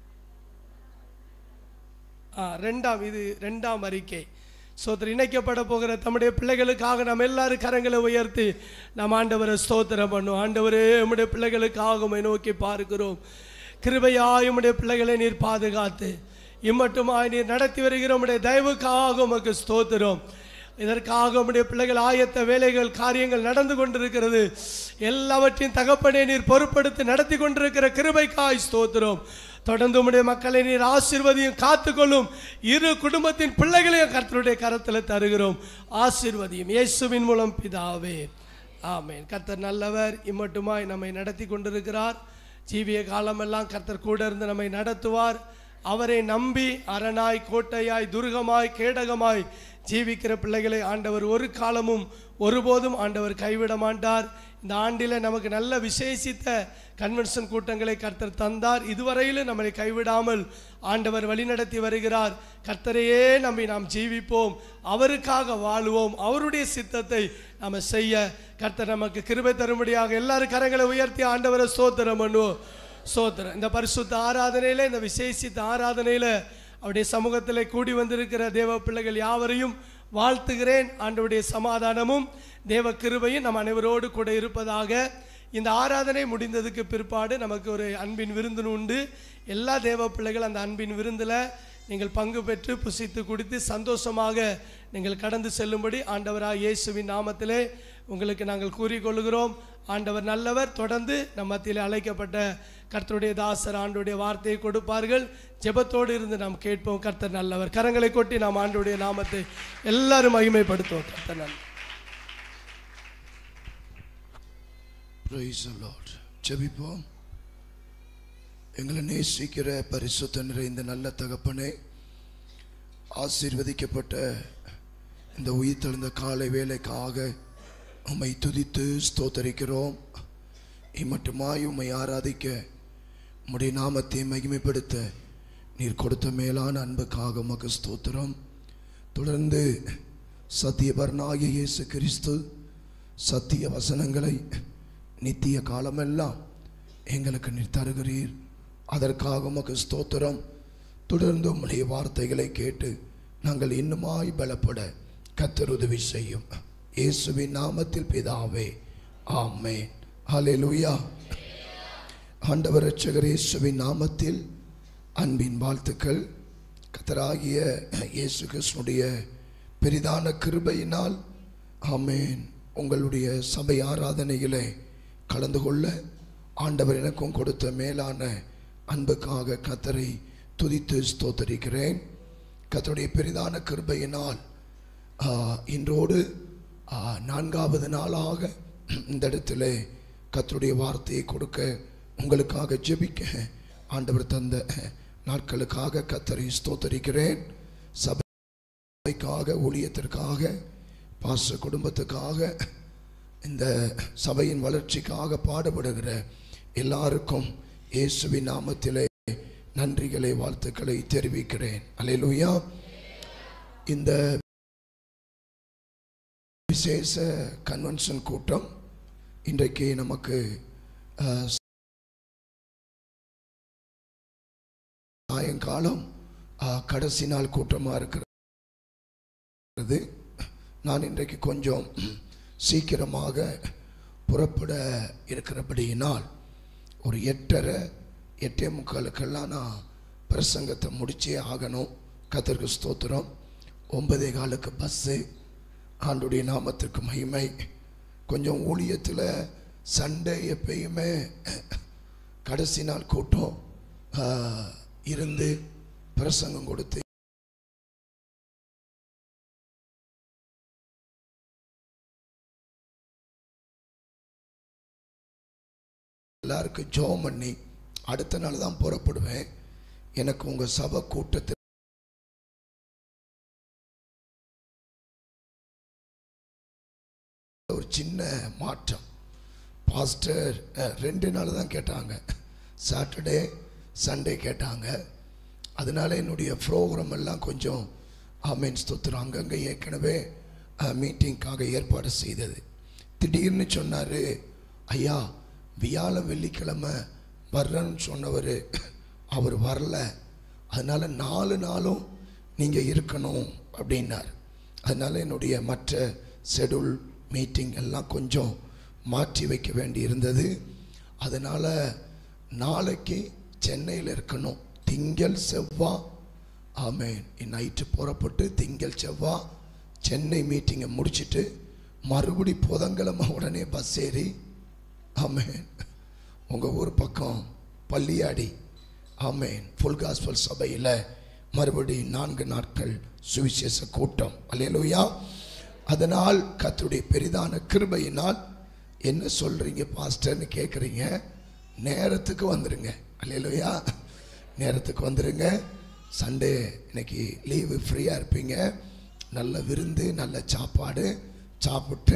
ஆ, ரெண்டாம் இது ரெண்டாம் அறிக்கை சோத்திரம் இணைக்கப்பட போகிற தம்முடைய பிள்ளைகளுக்காக நாம் எல்லாரும் கரங்களை உயர்த்தி நாம் ஆண்டவரை ஸ்தோத்திரம் பண்ணுவோம் ஆண்டவரே உம்முடைய பிள்ளைகளுக்காக உம்மை நோக்கி பார்க்கிறோம் கிருபையாய் உம்முடைய பிள்ளைகளை நீர் பாதுகாத்து இம்மட்டுமாய் நீர் நடத்தி வருகிற உம்முடைய தயவுக்காக உமக்கு ஸ்தோத்திரம் இதற்காக உம்முடைய பிள்ளைகள் ஆயத்த வேலைகள் காரியங்கள் நடந்து கொண்டிருக்கிறது எல்லாவற்றையும் தகப்பனே நீர் பொறுப்படுத்தி நடத்தி கொண்டிருக்கிற கிருபைக்காய் ஸ்தோத்திரம் தொடர்ந்து உம்முடைய மக்களை நீர் ஆசீர்வதியும் காத்துக்கொள்ளும் இரு குடும்பத்தின் பிள்ளைகளையும் கர்த்தருடைய கரத்தில் தருகிறோம் ஆசீர்வதியும் இயேசுவின் மூலம் பிதாவே ஆமென் கர்த்தர் நல்லவர் இம்மட்டுமாய் நம்மை நடத்தி கொண்டிருக்கிறார் ஜீவிய காலமெல்லாம் கர்த்தர் கூட இருந்து நம்மை நடத்துவார் அவரை நம்பி அரணாய் கோட்டையாய் துர்கமாய் கேடகமாய் ஜீவிக்கிற பிள்ளைகளை ஆண்டவர் ஒரு காலமும் ஒருபோதும் ஆண்டவர் கைவிட மாட்டார் இந்த ஆண்டில் நமக்கு நல்ல விசேஷித்த கன்வென்ஷன் கூட்டங்களை கர்த்தர் தந்தார் இதுவரையிலும் நம்மளை கைவிடாமல் ஆண்டவர் வழிநடத்தி வருகிறார் கர்த்தரையே நம்பி நாம் ஜீவிப்போம் அவருக்காக வாழுவோம் அவருடைய சித்தத்தை நாம் செய்ய கர்த்தர் நமக்கு கிருபை தரும்படியாக எல்லாரும் கரங்களை உயர்த்தி ஆண்டவரை ஸ்தோத்திரம் பண்ணுவோம் ஸ்தோத்திரம் இந்த பரிசுத்த ஆராதனையில் இந்த விசேஷித்த ஆராதனையில் அவருடைய சமூகத்தில் கூடி வந்திருக்கிற தேவ பிள்ளைகள் யாவரையும் வாழ்த்துகிறேன் ஆண்டவருடைய சமாதானமும் தேவ கிருபையும் நம் அனைவரோடு கூட இருப்பதாக இந்த ஆராதனை முடிந்ததுக்கு பிற்பாடு நமக்கு ஒரு அன்பின் விருந்து உண்டு எல்லா தேவ பிள்ளைகள் அந்த அன்பின் விருந்தில் நீங்கள் பங்கு பெற்று புசித்து குடித்து சந்தோஷமாக நீங்கள் கடந்து செல்லும்படி ஆண்டவராக இயேசுவின் நாமத்திலே உங்களுக்கு நாங்கள் கூறிக்கொள்கிறோம் ஆண்டவர் நல்லவர் தொடர்ந்து நம் மத்தியில் அழைக்கப்பட்ட கர்த்தருடைய தாசர் ஆண்டுடைய வார்த்தையை கொடுப்பார்கள் ஜெபத்தோடு இருந்து நாம் கேட்போம் கர்த்தர் நல்லவர் கரங்களை கொட்டி நாம் ஆண்டுடைய நாமத்தை எல்லாரும் மகிமைப்படுத்துவோம் கர்த்தர் நல்லவர் Praise the Lord. ஜெபிப்போம் எங்களை நேசிக்கிற பரிசுத்த நிறைந்த நல்ல தகப்பனே ஆசீர்வதிக்கப்பட்ட இந்த உயிர்த்தெழுந்த காலை வேலைக்காக உம்மை துதித்து ஸ்தோத்தரிக்கிறோம் இம்மட்டுமாய் உம்மை ஆராதிக்க உம்முடைய நாமத்தை மகிமைப்படுத்த நீர் கொடுத்த மேலான அன்புக்காக உமக்கு ஸ்தோத்திரம் தொடர்ந்து சத்தியபரனாகிய இயேசு கிறிஸ்து சத்திய வசனங்களை நித்திய காலமெல்லாம் எங்களுக்கு நீர் தருகிறீர் அதற்காக உமக்கு ஸ்தோத்திரம் தொடர்ந்து உம்முடைய வார்த்தைகளை கேட்டு நாங்கள் இன்னுமாய் பலப்பட கத்தர் உதவி செய்யும் இயேசுவின் நாமத்தில் பிதாவே ஆமென் ஹalleluya ஆண்டவர் இரட்சகர் இயேசுவின் நாமத்தில் அன்பின் வாழ்த்துக்கள் கத்தராகிய இயேசு கிறிஸ்துடைய பெரிதான கிருபையினால் ஆமென் உங்களுடைய சபை ஆராதனையிலே கலந்து கொள்ள ஆண்டவர் எனக்கும் கொடுத்த மேலான அன்புக்காக கத்தரை துதித்து ஸ்தோத்தரிக்கிறேன் கத்தருடைய பெரிதான கிருபையினால் ஆ, இன்றோடு ஆ, நான்காவது நாளாக இந்த இடத்துல கத்தருடைய வார்த்தையை கொடுக்க உங்களுக்காக ஜெபிக்க ஆண்டவர் தந்த நாட்களுக்காக கத்தரை ஸ்தோத்தரிக்கிறேன் சபைக்காக ஊழியத்திற்காக பாச குடும்பத்துக்காக இந்த சபையின் வளர்ச்சிக்காக பாடுபடுகிற எல்லாருக்கும் இயேசுவின் நாமத்திலே நன்றிகளை வாழ்த்துக்களை தெரிவிக்கிறேன் அல்லேலூயா இந்த விசேஷ கன்வென்ஷன் கூட்டம் இன்றைக்கு நமக்கு அஹ், சாயங்காலம் அஹ், கடைசி நாள் கூட்டமாக இருக்கிறது நான் இன்றைக்கு கொஞ்சம் சீக்கிரமாக புறப்பட இருக்கிறபடியினால் ஒரு எட்டரை எட்டே முக்காலுக்கெல்லாம் நான் பிரசங்கத்தை முடிச்சே ஆகணும் கத்தருக்கு ஸ்தோத்திரம் ஒன்பதே காலுக்கு பஸ்ஸு ஆண்டுடைய நாமத்திற்கு மகிமை கொஞ்சம் ஊழியத்தில் சண்டே எப்பயுமே கடைசி நாள் கூட்டம் ஆ, இருந்து பிரசங்கம் கொடுத்து எல்லாருக்கும் ஜோம் பண்ணி அடுத்த நாள் தான் புறப்படுவேன் எனக்கு உங்கள் சபை கூட்டத்தில் ஒரு சின்ன மாற்றம் பாஸ்டர் அஹ், ரெண்டு நாள் தான் கேட்டாங்க சாட்டர்டே சண்டே கேட்டாங்க அதனால என்னுடைய ப்ரோக்ராம் எல்லாம் கொஞ்சம் ஆமீன் ஸ்தோத்திரம் அங்கங்கே ஏற்கனவே மீட்டிங்க்காக ஏற்பாடு செய்தது திடீர்னு சொன்னார் ஐயா வியாழ வெள்ளிக்கிழமை வர்றேன்னு சொன்னவர் அவர் வரல அதனால் நாலு நாளும் நீங்கள் இருக்கணும் அப்படின்னார் அதனால் என்னுடைய மற்ற ஷெடியூல் மீட்டிங் எல்லாம் கொஞ்சம் மாற்றி வைக்க வேண்டி இருந்தது அதனால் நாளைக்கு சென்னையில் இருக்கணும் திங்கள் செவ்வாய் ஆமேன் நைட்டு புறப்பட்டு திங்கள் செவ்வாய் சென்னை மீட்டிங்கை முடிச்சிட்டு மறுபடி புதன்கிழமை உடனே பஸ் ஏறி ஆமேன் உங்கள் ஊர் பக்கம் பள்ளியாடி ஆமேன் ஃபுல் காஸ்பல் சபையில் மறுபடி நான்கு நாட்கள் சுவிசேஷ கூட்டம் அல்லேலூயா அதனால் கர்த்தருடைய பெரிதான கிருபையினால் என்ன சொல்கிறீங்க பாஸ்டர்னு கேட்குறீங்க நேரத்துக்கு வந்துடுங்க அல்லேலூயா நேரத்துக்கு வந்துடுங்க சண்டே இன்னைக்கு லீவு ஃப்ரீயாக இருப்பீங்க நல்ல விருந்து நல்ல சாப்பாடு சாப்பிட்டு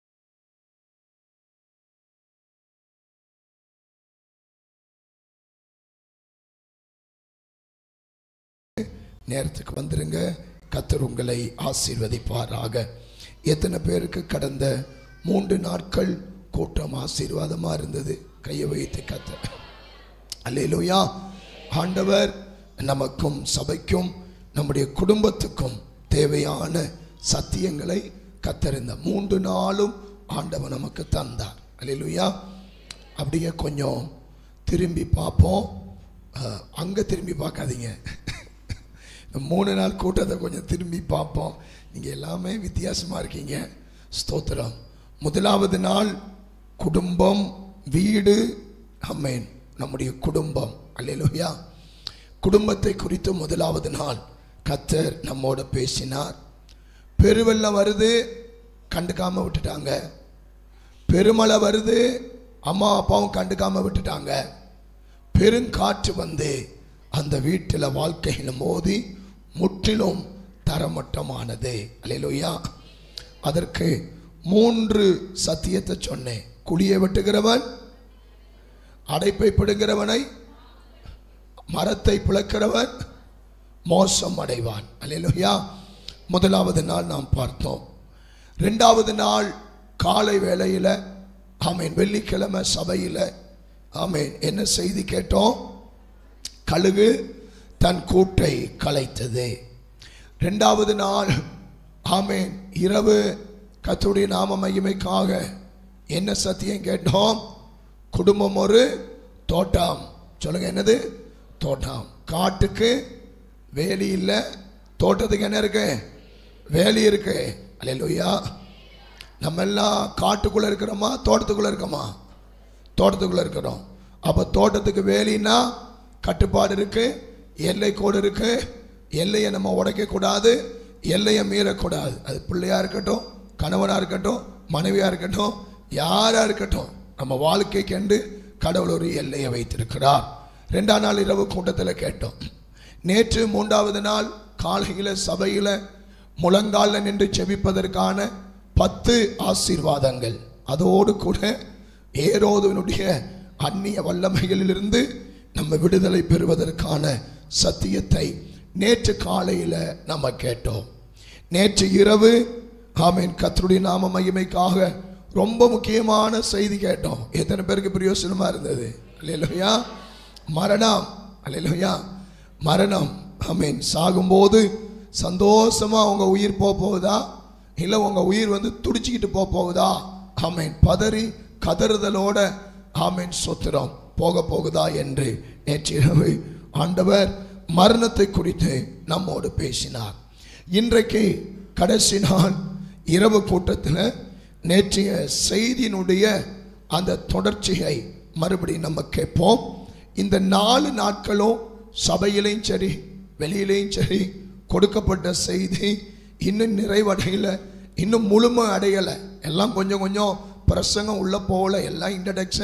நேரத்துக்கு வந்துருங்க கத்தர் உங்களை ஆசீர்வதிப்பாராக எத்தனை பேருக்கு கடந்த மூன்று நாட்கள் கூட்டம் ஆசீர்வாதமாக இருந்தது கையை வைத்து கத்தர் அல்லேலூயா ஆண்டவர் நமக்கும் சபைக்கும் நம்முடைய குடும்பத்துக்கும் தேவையான சத்தியங்களை கத்தர் இந்த மூன்று நாளும் ஆண்டவர் நமக்கு தந்தார் அல்லேலூயா அப்படியே கொஞ்சம் திரும்பி பார்ப்போம் அஹ், அங்க திரும்பி பார்க்காதீங்க இந்த மூணு நாள் கூட்டத்தை கொஞ்சம் திரும்பி பார்ப்போம் நீங்கள் எல்லாமே வித்தியாசமாக இருக்கீங்க ஸ்தோத்திரம் முதலாவது நாள் குடும்பம் வீடு அம்மேன் நம்முடைய குடும்பம் அல்லேலூயா குடும்பத்தை குறித்து முதலாவது நாள் கத்தர் நம்மோட பேசினார் பெருவெள்ளம் வருது கண்டுக்காம விட்டுட்டாங்க பெருமழை வருது அம்மா அப்பாவும் கண்டுக்காம விட்டுட்டாங்க பெருங்காற்று வந்து அந்த வீட்டில் வாழ்க்கையில் மோதி முற்றிலும் தரமட்டமானது அல்லேலூயா அதற்கு மூன்று சத்தியத்தை சொன்னேன் குழியை வெட்டுகிறவன் அடைப்பை பிடுங்கிறவனை மரத்தை பிளக்கிறவன் மோசம் அடைவான் அல்லேலூயா முதலாவது நாள் நாம் பார்த்தோம் ரெண்டாவது நாள் காலை வேளையில் ஆமேன் வெள்ளிக்கிழமை சபையில் ஆமேன் என்ன செய்தி கேட்டோம் கழுகு தன் கூட்டை கலைத்தது ரெண்டாவது நாள் ஆமேன் இரவு கர்த்தருடைய நாம மகிமைக்காக என்ன சத்தியம் கேட்டோம் குடும்பம் ஒரு தோட்டம் சொல்லுங்க என்னது தோட்டம் காட்டுக்கு வேலி இல்லை தோட்டத்துக்கு என்ன இருக்கு வேலி இருக்கு அல்லேலூயா நம்ம எல்லாம் காட்டுக்குள்ள இருக்கிறோமா தோட்டத்துக்குள்ள இருக்கோமா தோட்டத்துக்குள்ள இருக்கிறோம் அப்ப தோட்டத்துக்கு வேலின்னா கட்டுப்பாடு இருக்கு எல்லை கோடு இருக்கு எல்லையை நம்ம உடைக்க கூடாது எல்லையை மீறக்கூடாது அது பிள்ளையா இருக்கட்டும் கணவனா இருக்கட்டும் மனைவியா இருக்கட்டும் யாரா இருக்கட்டும் நம்ம வாழ்க்கைக்கு என்று கடவுள் ஒரு எல்லையை வைத்திருக்கிறார் ரெண்டாம் நாள் இரவு கூட்டத்தில் கேட்டோம் நேற்று மூன்றாவது நாள் காலையில் சபையில் முழங்காலில் நின்று செபிப்பதற்கான பத்து ஆசீர்வாதங்கள் அதோடு கூட ஏரோதுவனுடைய அந்நிய வல்லமைகளிலிருந்து நம்ம விடுதலை பெறுவதற்கான சத்தியத்தை நேற்று காலையில் நம்ம கேட்டோம் நேற்று இரவு ஆமீன் கர்த்தருடைய நாம மகிமைக்காக ரொம்ப முக்கியமான செய்தி கேட்டோம் எத்தனை பேருக்கு பிரயோசனமா இருந்தது அல்லேலூயா மரணம் அல்லேலூயா மரணம் ஆமீன் சாகும்போது சந்தோஷமா உங்க உயிர் போக போகுதா இல்லை உங்க உயிர் வந்து துடிச்சிக்கிட்டு போக போகுதா ஆமீன் பதறி கதறுதலோட ஆமீன் சொத்துறோம் போக போகுதா என்று நேற்று இரவு ஆண்டவர் மரணத்தை குறித்து நம்மோடு பேசினார் இன்றைக்கு கடைசி நாள் இரவு கூட்டத்தில் நேற்றைய செய்தியினுடைய அந்த தொடர்ச்சியை மறுபடியும் நம்ம கேட்போம் இந்த நாலு நாட்களும் சபையிலையும் சரி வெளியிலையும் சரி கொடுக்கப்பட்ட செய்தி இன்னும் நிறைவடையல இன்னும் முழுமை அடையலை எல்லாம் கொஞ்சம் கொஞ்சம் பிரசங்கம் உள்ள போகல எல்லாம் இன்ட்ரடக்ஷன்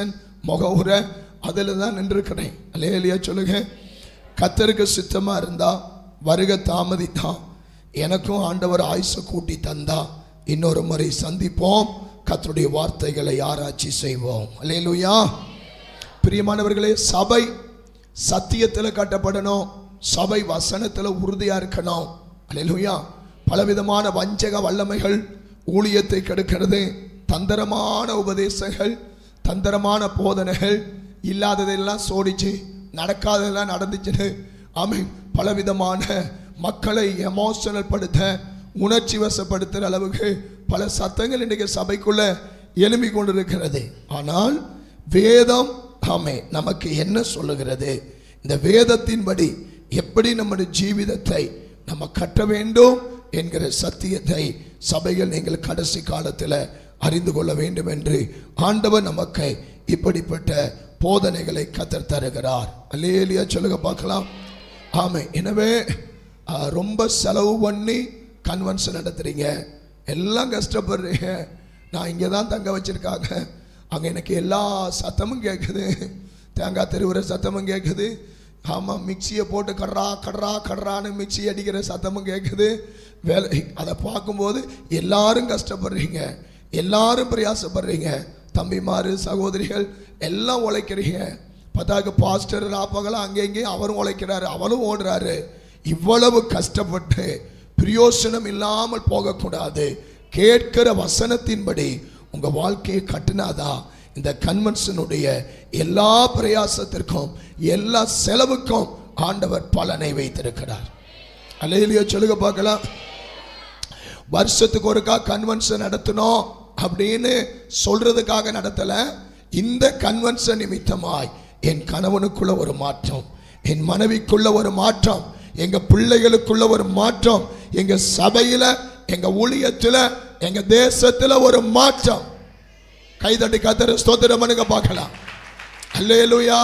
முகவுரை அதில் தான் நின்றுக்கிறேன் அலேலியா சொல்லுங்க கத்தருக்கு சித்தமா இருந்தா வருக தாமதித்தான் எனக்கும் ஆண்டவர் ஆயுச கூட்டி தந்தா இன்னொரு முறை சந்திப்போம் கத்தருடைய வார்த்தைகளை ஆராய்ச்சி செய்வோம் அல்லேலூயா பிரியமானவர்களே சபை சத்தியத்தில் கட்டப்படணும் சபை வசனத்தில் உறுதியா இருக்கணும் அல்லேலூயா பலவிதமான வஞ்சக வல்லமைகள் ஊழியத்தை கெடுக்கிறது தந்திரமான உபதேசங்கள் தந்திரமான போதனைகள் இல்லாததெல்லாம் சோடிச்சு நடக்காததெல்லாம் நடந்துச்சுன்னு ஆமை பலவிதமான மக்களை எமோஷனல் படுத்த உணர்ச்சி வசப்படுத்துகிற அளவுக்கு பல சத்தங்கள் இன்றைக்கு சபைக்குள்ள எழும்பி கொண்டிருக்கிறது ஆனால் வேதம் ஆமே நமக்கு என்ன சொல்லுகிறது இந்த வேதத்தின்படி எப்படி நம்முடைய ஜீவிதத்தை நம்ம கட்ட வேண்டும் என்கிற சத்தியத்தை சபைகள் நீங்கள் கடைசி காலத்தில் அறிந்து கொள்ள வேண்டும் என்று ஆண்டவர் நமக்கு இப்படிப்பட்ட போதனைகளை கத்தர் தருகிறார் அல்லேலியா சொல்லுங்க பார்க்கலாம் ஆமை எனவே ஆ, ரொம்ப செலவு பண்ணி கன்வென்ஷன் நடத்துறீங்க எல்லாம் கஷ்டப்படுறீங்க நான் இங்கே தான் தங்க வச்சிருக்காங்க அங்கே எனக்கு எல்லா சத்தமும் கேட்குது தேங்காய் தெருவுற சத்தமும் கேட்குது ஆமாம் மிக்சியை போட்டு கடறா கடறா கடறான்னு மிக்சி அடிக்கிற சத்தமும் கேட்குது வேலை அதை பார்க்கும்போது எல்லாரும் கஷ்டப்படுறீங்க எல்லாரும் பிரயாசப்படுறீங்க தம்பிமாரு சகோதரிகள் எல்லாம் உழைக்கிறீங்க பத்தாக்கு பாஸ்டர் ராப்பகலாம் அங்கே இங்கேயும் அவரும் உழைக்கிறாரு அவரும் ஓடுறாரு இவ்வளவு கஷ்டப்பட்டு பிரயோசனம் இல்லாமல் போகக்கூடாது கேட்கிற வசனத்தின்படி உங்க வாழ்க்கையை கட்டினாதான் இந்த கன்வென்ஷனுடைய எல்லா பிரயாசத்திற்கும் எல்லா செலவுக்கும் ஆண்டவர் பலனை வைத்திருக்கிறார் அலையிலேயே சொல்லுங்க பார்க்கலாம் வருஷத்துக்கு ஒருக்கா கன்வென்ஷன் நடத்தணும் அப்படின்னு சொல்றதுக்காக நடத்தல இந்த கன்வென்ஷன் நிமித்தமாய் என் கணவனுக்குள்ள ஒரு மாற்றம் என் மனைவிக்குள்ள ஒரு மாற்றம் எங்க பிள்ளைகளுக்குள்ள ஒரு மாற்றம் எங்க சபையில எங்க ஊழியத்துல எங்க தேசத்துல ஒரு மாற்றம் கைதட்டி கத்தர ஸ்தோத்திரம் பண்ணுங்க பார்க்கலாம் அல்லேலூயா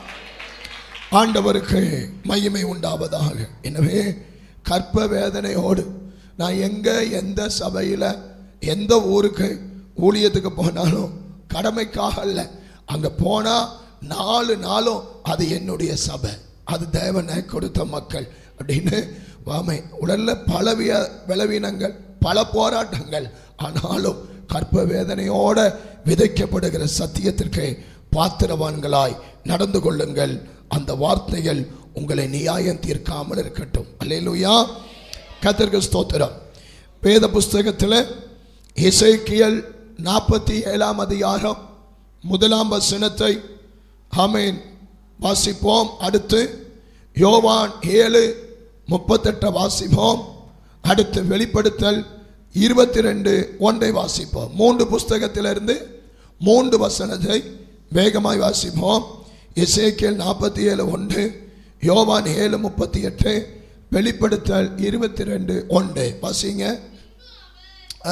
ஆண்டவருக்கு மகிமை உண்டாவதாக எனவே கற்ப வேதனையோடு நான் எங்க எந்த சபையில எந்த ஊருக்கு ஊழியத்துக்கு போனாலும் கடமைக்காக அல்ல அங்க போனா நாலு நாளும் அது என்னுடைய சபை அது தேவனை கொடுத்த மக்கள் அப்படின்னு வாமை உடல்ல பல விய- பலவீனங்கள் பல போராட்டங்கள் ஆனாலும் கற்ப வேதனையோட விதைக்கப்படுகிற சத்தியத்திற்கு பாத்திரவான்களாய் நடந்து கொள்ளுங்கள் அந்த வார்த்தைகள் உங்களை நியாயம் தீர்க்காமல் இருக்கட்டும் அல்லேலூயா கத்திற்கு ஸ்தோத்திரம் வேத புஸ்தகத்தில் இசைக்கியல் நாற்பத்தி ஏழாம் அதிகாரம் முதலாம் வசனத்தை ஆமென் வாசிப்போம் அடுத்து யோவான் ஏழு முப்பத்தெட்டை வாசிப்போம் அடுத்து வெளிப்படுத்தல் இருபத்தி ரெண்டு ஒன்றை வாசிப்போம் மூன்று புஸ்தகத்திலிருந்து மூன்று வசனத்தை வேகமாய் வாசிப்போம் இசைக்கியல் நாற்பத்தி ஏழு ஒன்று யோவான் ஏழு முப்பத்தி எட்டு வெளிப்படுத்தல் இருபத்தி ரெண்டு ஒன்று வாசிங்க ஆ.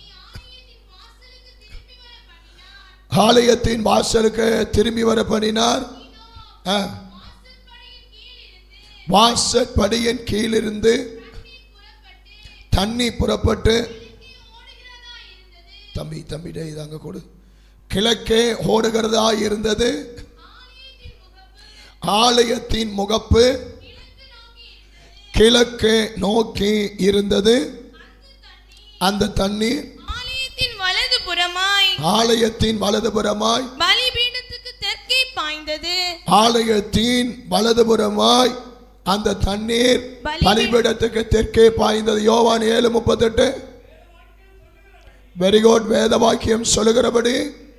ஆலயத்தின் வாசலுக்கு திரும்பி வர பண்ணினார் ஆ. வாசற்படியின் கீழிருந்து தண்ணி புறப்பட்டு தம்பி தம்பி டேய் இதாங்க கொடு கிழக்கே ஓடுகிறதா இருந்தது ஆலயத்தின் முகப்பு கிழக்கு நோக்கி இருந்தது அந்த தண்ணீர் ஆலயத்தின் வலது புறமாய் ஆலயத்தின் வலதுபுறமாய் பலிபீடத்துக்கு தெற்கே பாய்ந்தது ஆலயத்தின் வலதுபுறமாய் அந்த தண்ணீர் பலிபீடத்துக்கு தெற்கே பாய்ந்தது யோவான் ஏழு முப்பத்தெட்டு வெரி குட் வேத வாக்கியம் சொல்லுகிறபடி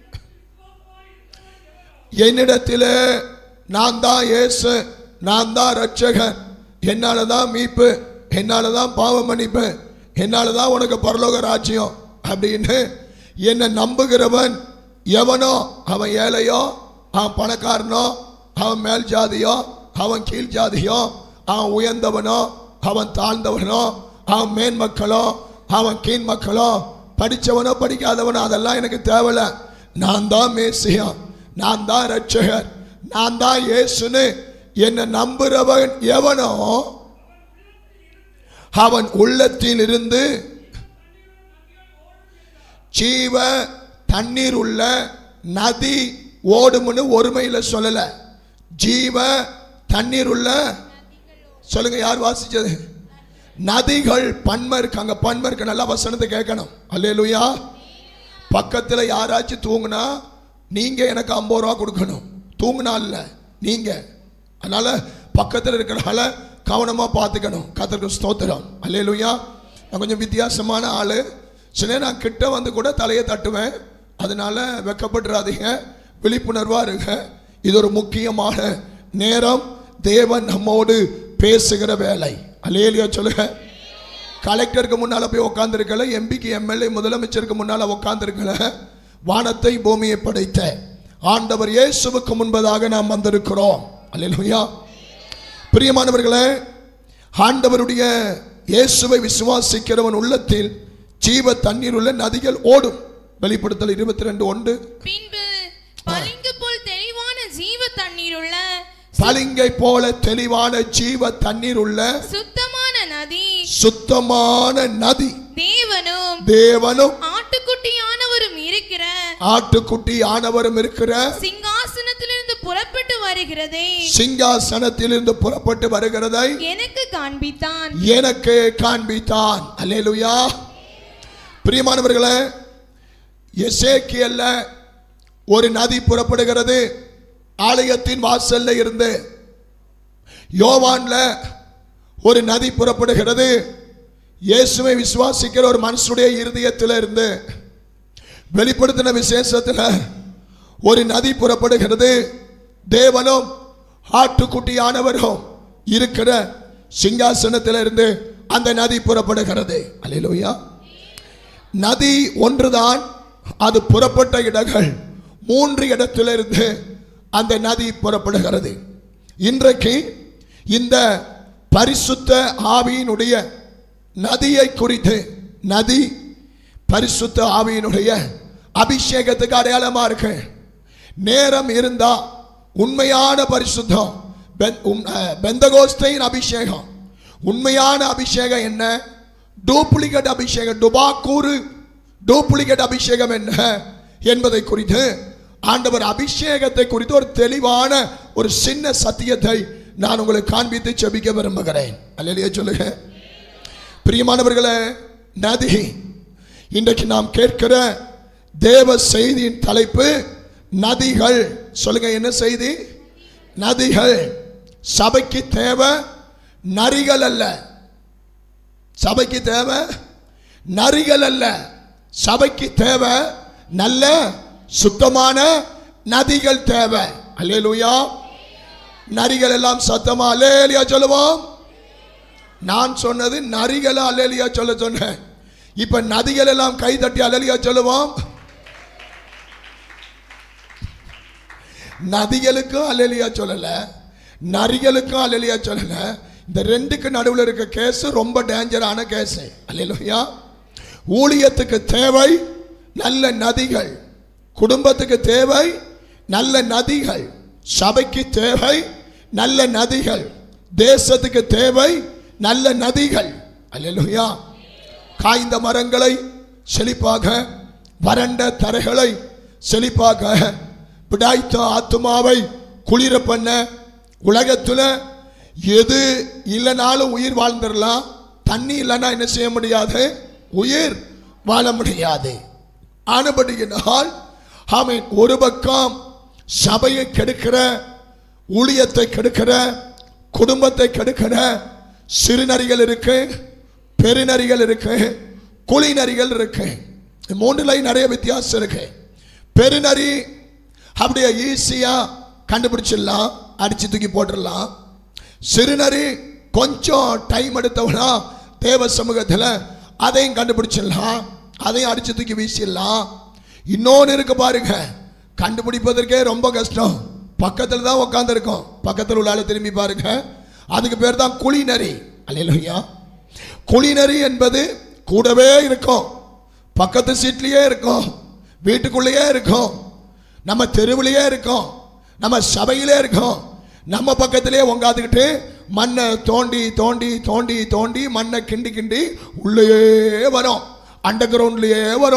என்னிடத்திலே நான் தான் இயேசு நான் தான் ரட்சகன் என்னால தான் மீட்பு என்னால தான் பாவம் மன்னிப்பு என்னால தான் உனக்கு பரலோக ராஜ்யம் அப்படின்னு என்னை நம்புகிறவன் எவனோ அவன் ஏழையோ அவன் பணக்காரனோ அவன் மேல் ஜாதியோ அவன் கீழ் ஜாதியோ அவன் உயர்ந்தவனோ அவன் தாழ்ந்தவனோ அவன் மேன்மக்களோ அவன் கீழ் மக்களோ படிச்சவனோ படிக்காதவனோ அதெல்லாம் எனக்கு தேவையில்ல நான் தான் மேசியா நான் தான் ரட்சகர் நான் தான் இயேசுன்னு என்னை நம்புறவன் எவனோ அவன் உள்ளத்தில் இருந்து ஜீவ தண்ணீர் உள்ள நதி ஓடும்னு ஒருமையில சொல்லல ஜீவ தண்ணீர் உள்ள சொல்லுங்க யார் வாசிச்சது நதிகள் பன்மை இருக்கு அங்க பன்மை இருக்கு நல்லா வசனத்தை கேட்கணும் அல்லேலூயா பக்கத்துல யாராச்சும் தூங்குனா நீங்க எனக்கு ஐம்பது ரூபா கொடுக்கணும் தூங்குனா இல்ல நீங்க அதனால பக்கத்துல இருக்கிறனால கவனமா பார்த்துக்கணும் கத்தருக்கு ஸ்தோத்திரம் அல்லேலூயா நான் கொஞ்சம் வித்தியாசமான ஆளு சில நேரம் நான் கிட்ட வந்து கூட தலையை தட்டுவேன் அதனால வெக்கப்பட்டுறாதீங்க விழிப்புணர்வா இருங்க இது ஒரு முக்கியமான நேரம் தேவன் நம்மோடு பேசுகிற வேலை அல்லேலியா சொல்லுங்க கலெக்டருக்கு முன்னால போய் உட்காந்துருக்கல எம்பிக்கு எம்எல்ஏ முதலமைச்சருக்கு முன்னால உட்காந்துருக்கல வானத்தை பூமியை படைத்த ஆண்டவர் இயேசுவுக்கு முன்பதாக நாம் வந்திருக்கிறோம் அல்லேலூயா பிரியமானவர்களே ஆண்டவருடைய இயேசுவை விசுவாசிக்கிறவன் உள்ளத்தில் ஜீவ தண்ணீர் உள்ள நதிகள் ஓடும் வெளிப்படுத்தல் இருபத்தி ரெண்டு ஒன்று பின்பு பளிங்கு போல் தெளிவான ஜீவ தண்ணீருள்ள பளிங்கை போல தெளிவான ஜீவ தண்ணீர் உள்ள சுத்தமான நதி சுத்தமான நதி தேவனும் தேவனும் ஆட்டுக்குட்டியானவரும் இருக்கிற ஆட்டுக்குட்டி ஆனவரும் இருக்கிற சிங்காசனத்திலிருந்து புறப்பட்டு வருகிறதை சிங்காசனத்திலிருந்து புறப்பட்டு வருகிறதை எனக்கு காண்பித்தான் எனக்கு காண்பித்தான் அல்லேலூயா பிரியமானவர்களே எசேக்கியல்ல ஒரு நதி புறப்படுகிறது ஆலயத்தின் வாசல்ல இருந்து யோவான்ல ஒரு நதி புறப்படுகிறது இயேசுவை விசுவாசிக்கிற ஒரு மனுஷனுடைய இருதயத்தில் இருந்து வெளிப்படுத்தின விசேஷத்தில் ஒரு நதி புறப்படுகிறது தேவனும் ஆட்டுக்குட்டியானவரும் இருக்கிற சிங்காசனத்தில் இருந்து அந்த நதி புறப்படுகிறது அல்லேலூயா நதி ஒன்றுதான் அது புறப்பட்ட இடங்கள் மூன்று இடத்திலிருந்து அந்த நதி புறப்படுகிறது இன்றைக்கு இந்த பரிசுத்த ஆவியினுடைய நதியை குறித்து நதி பரிசுத்த ஆவியினுடைய அபிஷேகத்துக்கு அடையாளமா இருக்கு நேரம் இருந்தா உண்மையான பரிசுத்தம் பெந்- உம், அஹ், பெந்தகோஸ்தையின் அபிஷேகம் உண்மையான அபிஷேகம் என்ன டூப்ளிகேட் அபிஷேகம் டுபாக்கூறு டூப்ளிகேட் அபிஷேகம் என்ன என்பதை குறித்து ஆண்டவர் அபிஷேகத்தை குறித்து ஒரு தெளிவான ஒரு சின்ன சத்தியத்தை நான் உங்களுக்கு காண்பித்து செபிக்க விரும்புகிறேன் அல்லையா சொல்லுங்க பிரியமானவர்களே நதி இன்றைக்கு நாம் கேட்கிற தேவ செய்தியின் தலைப்பு நதிகள் சொல்லுங்க என்ன செய்தி நதிகள் சபைக்கு தேவை நரிகள் அல்ல சபைக்கு தேவை நரிகள் அல்ல சபைக்கு தேவை நல்ல சுத்தமான நதிகள் தேவை அல்லேலூயா நரிகள் எல்லாம் சத்தமா அல்லேலியா சொல்லுவோம் நான் சொன்னது நரிகளை அல்லேலியா சொல்ல சொன்னேன் இப்ப நதிகள் எல்லாம் கை தட்டி அல்லேலியா சொல்லுவோம் நதிகளுக்கும் அல்லேலியா சொல்லல நரிகளுக்கும் அல்லேலியா சொல்லல இந்த ரெண்டுக்கு நடுவில் இருக்க கேஸ் ரொம்ப டேஞ்சரான கேஸ் அல்லேலூயா ஊழியத்துக்கு தேவை நல்ல நதிகள் குடும்பத்துக்கு தேவை நல்ல நதிகள் சபைக்கு தேவை நல்ல நதிகள் தேசத்துக்கு தேவை நல்ல நதிகள் அல்லேலூயா காய்ந்த மரங்களை செழிப்பாக வறண்ட தரைகளை செழிப்பாக பிடாய்த்த ஆத்துமாவை குளிர பண்ண உலகத்துல எது இல்லைனாலும் உயிர் வாழ்ந்துடலாம் தண்ணி இல்லைன்னா என்ன செய்ய முடியாது உயிர் வாழ முடியாது ஆனபடியினால் ஆமென் ஒரு பக்கம் சபையை கெடுக்கிற ஊழியத்தை கெடுக்கிற குடும்பத்தை கெடுக்கிற சிறுநரிகள் இருக்கு பெருநரிகள் இருக்கு குழிநரிகள் இருக்கு இந்த மூன்றுலையும் நிறைய வித்தியாசம் இருக்கு பெருநரி அப்படியே ஈஸியா கண்டுபிடிச்சிடலாம் அடிச்சு தூக்கி போட்டுடலாம் சிறுநரி கொஞ்சம் டைம் எடுத்தவனா தேவ சமூகத்தில் அதையும் கண்டுபிடிச்சிடலாம் அதையும் அடிச்சு தூக்கி வீசிடலாம் இன்னொன்று இருக்கு பாருங்க கண்டுபிடிப்பதற்கே ரொம்ப கஷ்டம் பக்கத்தில் தான் உட்காந்துருக்கோம் பக்கத்தில் உள்ள ஆளை திரும்பி பாருங்க அதுக்கு பேர் தான் குழிநரி அல்லையா குழிநரி என்பது கூடவே இருக்கும் பக்கத்து சீட்லயே இருக்கும் வீட்டுக்குள்ளேயே இருக்கும் நம்ம தெருவிலேயே இருக்கோம் நம்ம சபையிலே இருக்கோம் நம்ம பக்கத்திலே உங்காந்துக்கிட்டு மண்ணை தோண்டி தோண்டி தோண்டி தோண்டி மண்ணை கிண்டி கிண்டி உள்ளேயே வரும் அண்டர் கிரவுண்ட்லயே வரும்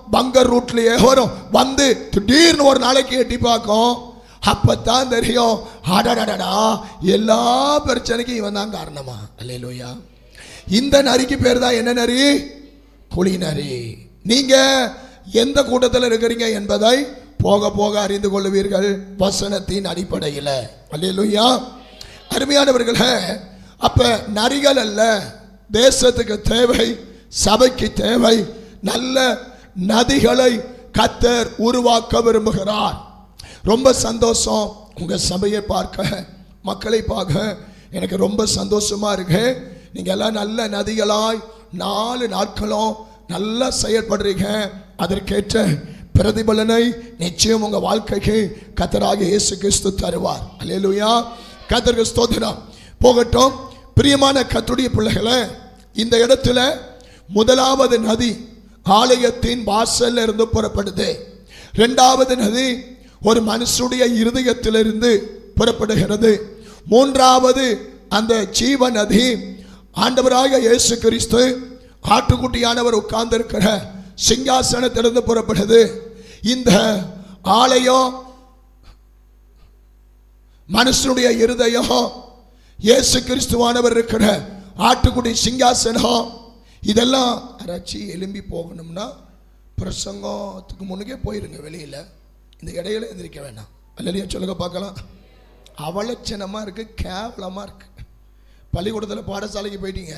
பங்கர் ரூட்லயே வரும் வந்து திடீர்னு ஒரு நாளைக்கு எட்டி பார்க்கும் அப்பத்தான் தெரியும் அடடடடா எல்லா பிரச்சனைக்கும் இவன் தான் காரணமா அல்லேலூயா இந்த நரிக்கு பேர் தான் என்ன நரி புலி நரி நீங்க எந்த கூட்டத்தில் இருக்கிறீங்க என்பதை போக போக அறிந்து கொள்ளுவீர்கள் வசனத்தின் அடிப்படையில் அல்லேலூயா அருமையானவர்களே அப்ப நரிகள் அல்ல தேசத்துக்கு தேவை சபைக்கு தேவை நல்ல நதிகளை கத்தர் உருவாக்க விரும்புகிறார் ரொம்ப சந்தோஷம் உங்க சபையை பார்க்க மக்களை பார்க்க எனக்கு ரொம்ப சந்தோஷமா இருக்கு நீங்க எல்லாம் நல்ல நதிகளாய் நாலு நாட்களும் நல்லா செயல்படுறீங்க அதற்கேற்ற பிரதிபலனை நிச்சயம் உங்க வாழ்க்கைக்கு கத்தராக இயேசு கிறிஸ்து தருவார் அல்லேலூயா கத்தருக்கு ஸ்தோத்திரம் போகட்டும் பிரியமான கத்துடைய பிள்ளைகளை இந்த இடத்துல முதலாவது நதி ஆலயத்தின் வாசல்ல இருந்து புறப்படுது இரண்டாவது நதி ஒரு மனுஷனுடைய இருதயத்திலிருந்து புறப்படுகிறது மூன்றாவது அந்த ஜீவ நதி ஆண்டவராக இயேசு கிறிஸ்து ஆட்டுக்குட்டியானவர் உட்கார்ந்திருக்கிற சிங்காசனத்திலிருந்து புறப்படுது இந்த ஆலயம் மனுஷனுடைய இருதயம் இயேசு கிறிஸ்துவானவர் இருக்கிற ஆட்டுக்குடி சிங்காசனம் இதெல்லாம் யாராச்சும் எலும்பி போகணும்னா பிரசங்கத்துக்கு முன்னுக்கே போயிருங்க வெளியில இந்த இடையில எந்திரிக்க வேண்டாம் அல்லையா சொல்லுங்க பார்க்கலாம் அவலட்சணமா இருக்கு கேவலமா இருக்கு பள்ளிக்கூடத்தில் பாடசாலைக்கு போயிட்டீங்க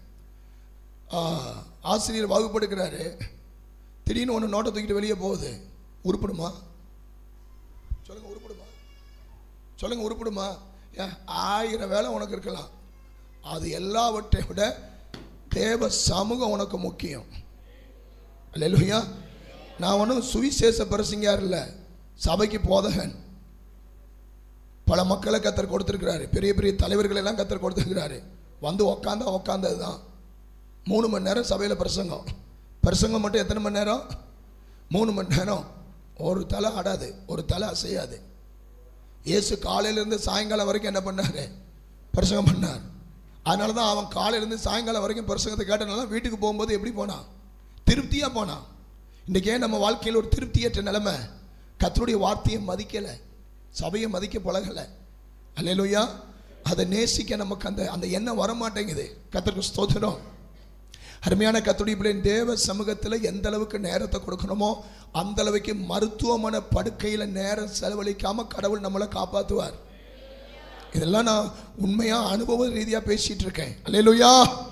ஆ, ஆசிரியர் வகுப்படுக்கிறாரு திடீர்னு ஒன்று நோட்டை தூக்கிட்டு வெளியே போகுது உருப்படுமா சொல்லுங்க உருப்படுமா சொல்லுங்க உருப்படுமா ஏன் ஆயிரம் வேலை உனக்கு இருக்கலாம் அது எல்லாவற்றை விட தேவ சமூகம் உனக்கு முக்கியம் அல்லேலூயா நான் ஒன்றும் சுவிசேஷ பிரசங்கியார் இல்லை சபைக்கு போதகன் பல மக்களை கத்தர் கொடுத்துருக்கிறாரு பெரிய பெரிய தலைவர்கள் எல்லாம் கத்தர் கொடுத்துருக்கிறாரு வந்து உக்காந்தா உக்காந்தது தான் மூணு மணி நேரம் சபையில் பிரசங்கம் பிரசங்கம் மட்டும் எத்தனை மணி நேரம் மூணு மணி நேரம் ஒரு தலை ஆடாது ஒரு தலை அசையாது இயேசு காலையிலேருந்து சாயங்காலம் வரைக்கும் என்ன பண்ணாரு பிரசங்கம் பண்ணார் அதனால தான் அவன் காலையிலேருந்து சாயங்காலம் வரைக்கும் பிரசங்கத்தை கேட்டனால வீட்டுக்கு போகும்போது எப்படி போனான் திருப்தியாக போனான் இன்றைக்கே நம்ம வாழ்க்கையில் ஒரு திருப்தியற்ற நிலைமை கத்தருடைய வார்த்தையை மதிக்கலை சபையை மதிக்க பழகலை அல்லேலூயா அதை நேசிக்க நமக்கு அந்த அந்த எண்ணம் வர மாட்டேங்குது கத்தருக்கு ஸ்தோத்திரம் அருமையான கத்துடைய பிள்ளை தேவ சமூகத்தில் எந்த அளவுக்கு நேரத்தை கொடுக்கணுமோ அந்த அளவுக்கு மருத்துவமனை படுக்கையில் நேரம் செலவழிக்காம கடவுள் நம்மளை காப்பாற்றுவார் இதெல்லாம் நான் உண்மையா அனுபவ ரீதியா பேசிட்டு இருக்கேன் அல்லேலூயா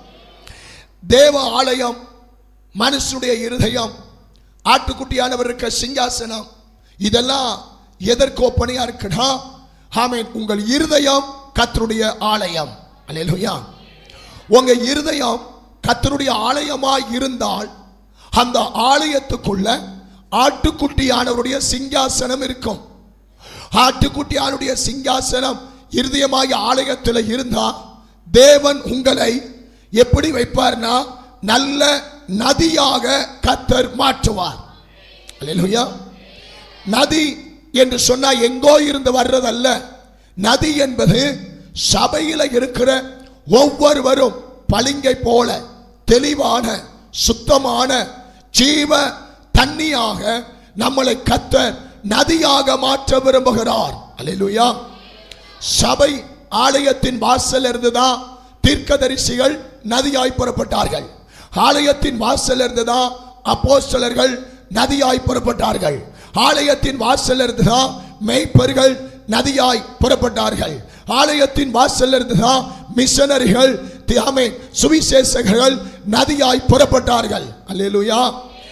தேவ ஆலயம் மனுஷனுடைய இருதயம் ஆட்டுக்குட்டியானவர் இருக்க சிங்காசனம் இதெல்லாம் எதற்கு ஒப்பனையா இருக்குன்னா ஆமென் உங்கள் இருதயம் கத்தருடைய ஆலயம் அல்லேலூயா உங்க இருதயம் கத்தருடைய ஆலயமாய் இருந்தால் அந்த ஆலயத்துக்குள்ள ஆட்டுக்குட்டியானவருடைய சிங்காசனம் இருக்கும் ஆட்டுக்குட்டியானுடைய சிங்காசனம் இருதயமாகிய ஆலயத்தில் இருந்தா தேவன் உங்களை எப்படி வைப்பார்னா நல்ல நதியாக கத்தர் மாற்றுவார் அல்லேலூயா நதி என்று சொன்னா எங்கோ இருந்து வர்றதல்ல நதி என்பது சபையில இருக்கிற ஒவ்வொருவரும் பளிங்கை போல தெளிவான சுத்தமான ஜீவ தண்ணியாக நம்மளை கத்தர் நதியாக மாற்ற விரும்புகிறார் அல்லேலூயா சபை ஆலயத்தின் வாசல் இருந்துதான் தீர்க்கதரிசிகள் நதியாய் புறப்பட்டார்கள் ஆலயத்தின் வாசல் இருந்துதான் அப்போஸ்தலர்கள் நதியாய் புறப்பட்டார்கள் ஆலயத்தின் வாசல் இருந்துதான் மெய்ப்பர்கள் நதியாய் புறப்பட்டார்கள் ஆலயத்தின் வாசல் இருந்துதான் மிஷனரிகள் தியாமே சுவிசேஷகர்கள் நதியாய் புறப்பட்டார்கள் அல்லேலூயா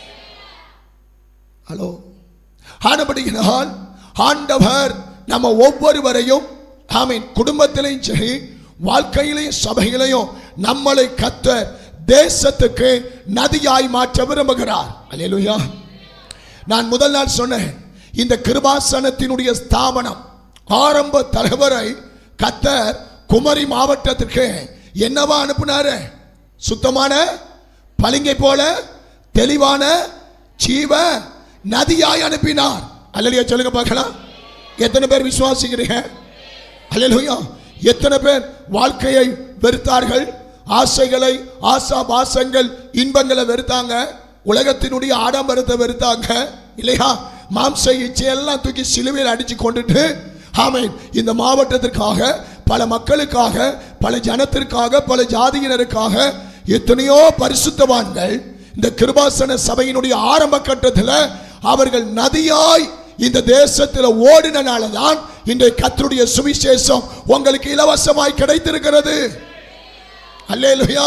ஹலோ ஆனபடியினால் ஆண்டவர் நம்ம ஒவ்வொருவரையும் ஆமீன் குடும்பத்திலையும் சரி வாழ்க்கையிலையும் சபையிலையும் நம்மளை கத்த தேசத்துக்கு நதியாய் மாற்ற விரும்புகிறார் அல்லேலூயா நான் முதல் நாள் சொன்னேன் இந்த கிருபாசனத்தினுடைய ஸ்தாபனம் ஆரம்ப தலைவரை கத்தர் குமரி மாவட்டத்திற்கு என்னவா அனுப்புனாரு சுத்தமான பளிங்கை போல தெளிவான ஜீவ நதியாய் அனுப்பினார் அல்லையா சொல்லுங்க பார்க்கலாம் எத்தனை பேர் விசுவாசிக்கிறீங்க அல்லேலூயா எத்தனை பேர் வாழ்க்கையை வெறுத்தார்கள் ஆசைகளை ஆசா பாசங்கள் இன்பங்களை வெறுத்தாங்க உலகத்தினுடைய ஆடம்பரத்தை வெறுத்தாங்க இல்லையா மாம்ச இச்சையெல்லாம் தூக்கி சிலுவையில் அடிச்சு கொண்டுட்டு ஆமென் இந்த மாவட்டத்திற்காக பல மக்களுக்காக பல ஜனத்திற்காக பல ஜாதியினருக்காக எத்தனையோ பரிசுத்தவான்கள் இந்த கிருபாசன சபையினுடைய ஆரம்ப கட்டத்தில் அவர்கள் நதியாய் இந்த தேசத்தில் ஓடினால தான் இன்றைய கத்தருடைய சுவிசேஷம் உங்களுக்கு இலவசமாய் கிடைத்திருக்கிறது அல்லேலுயா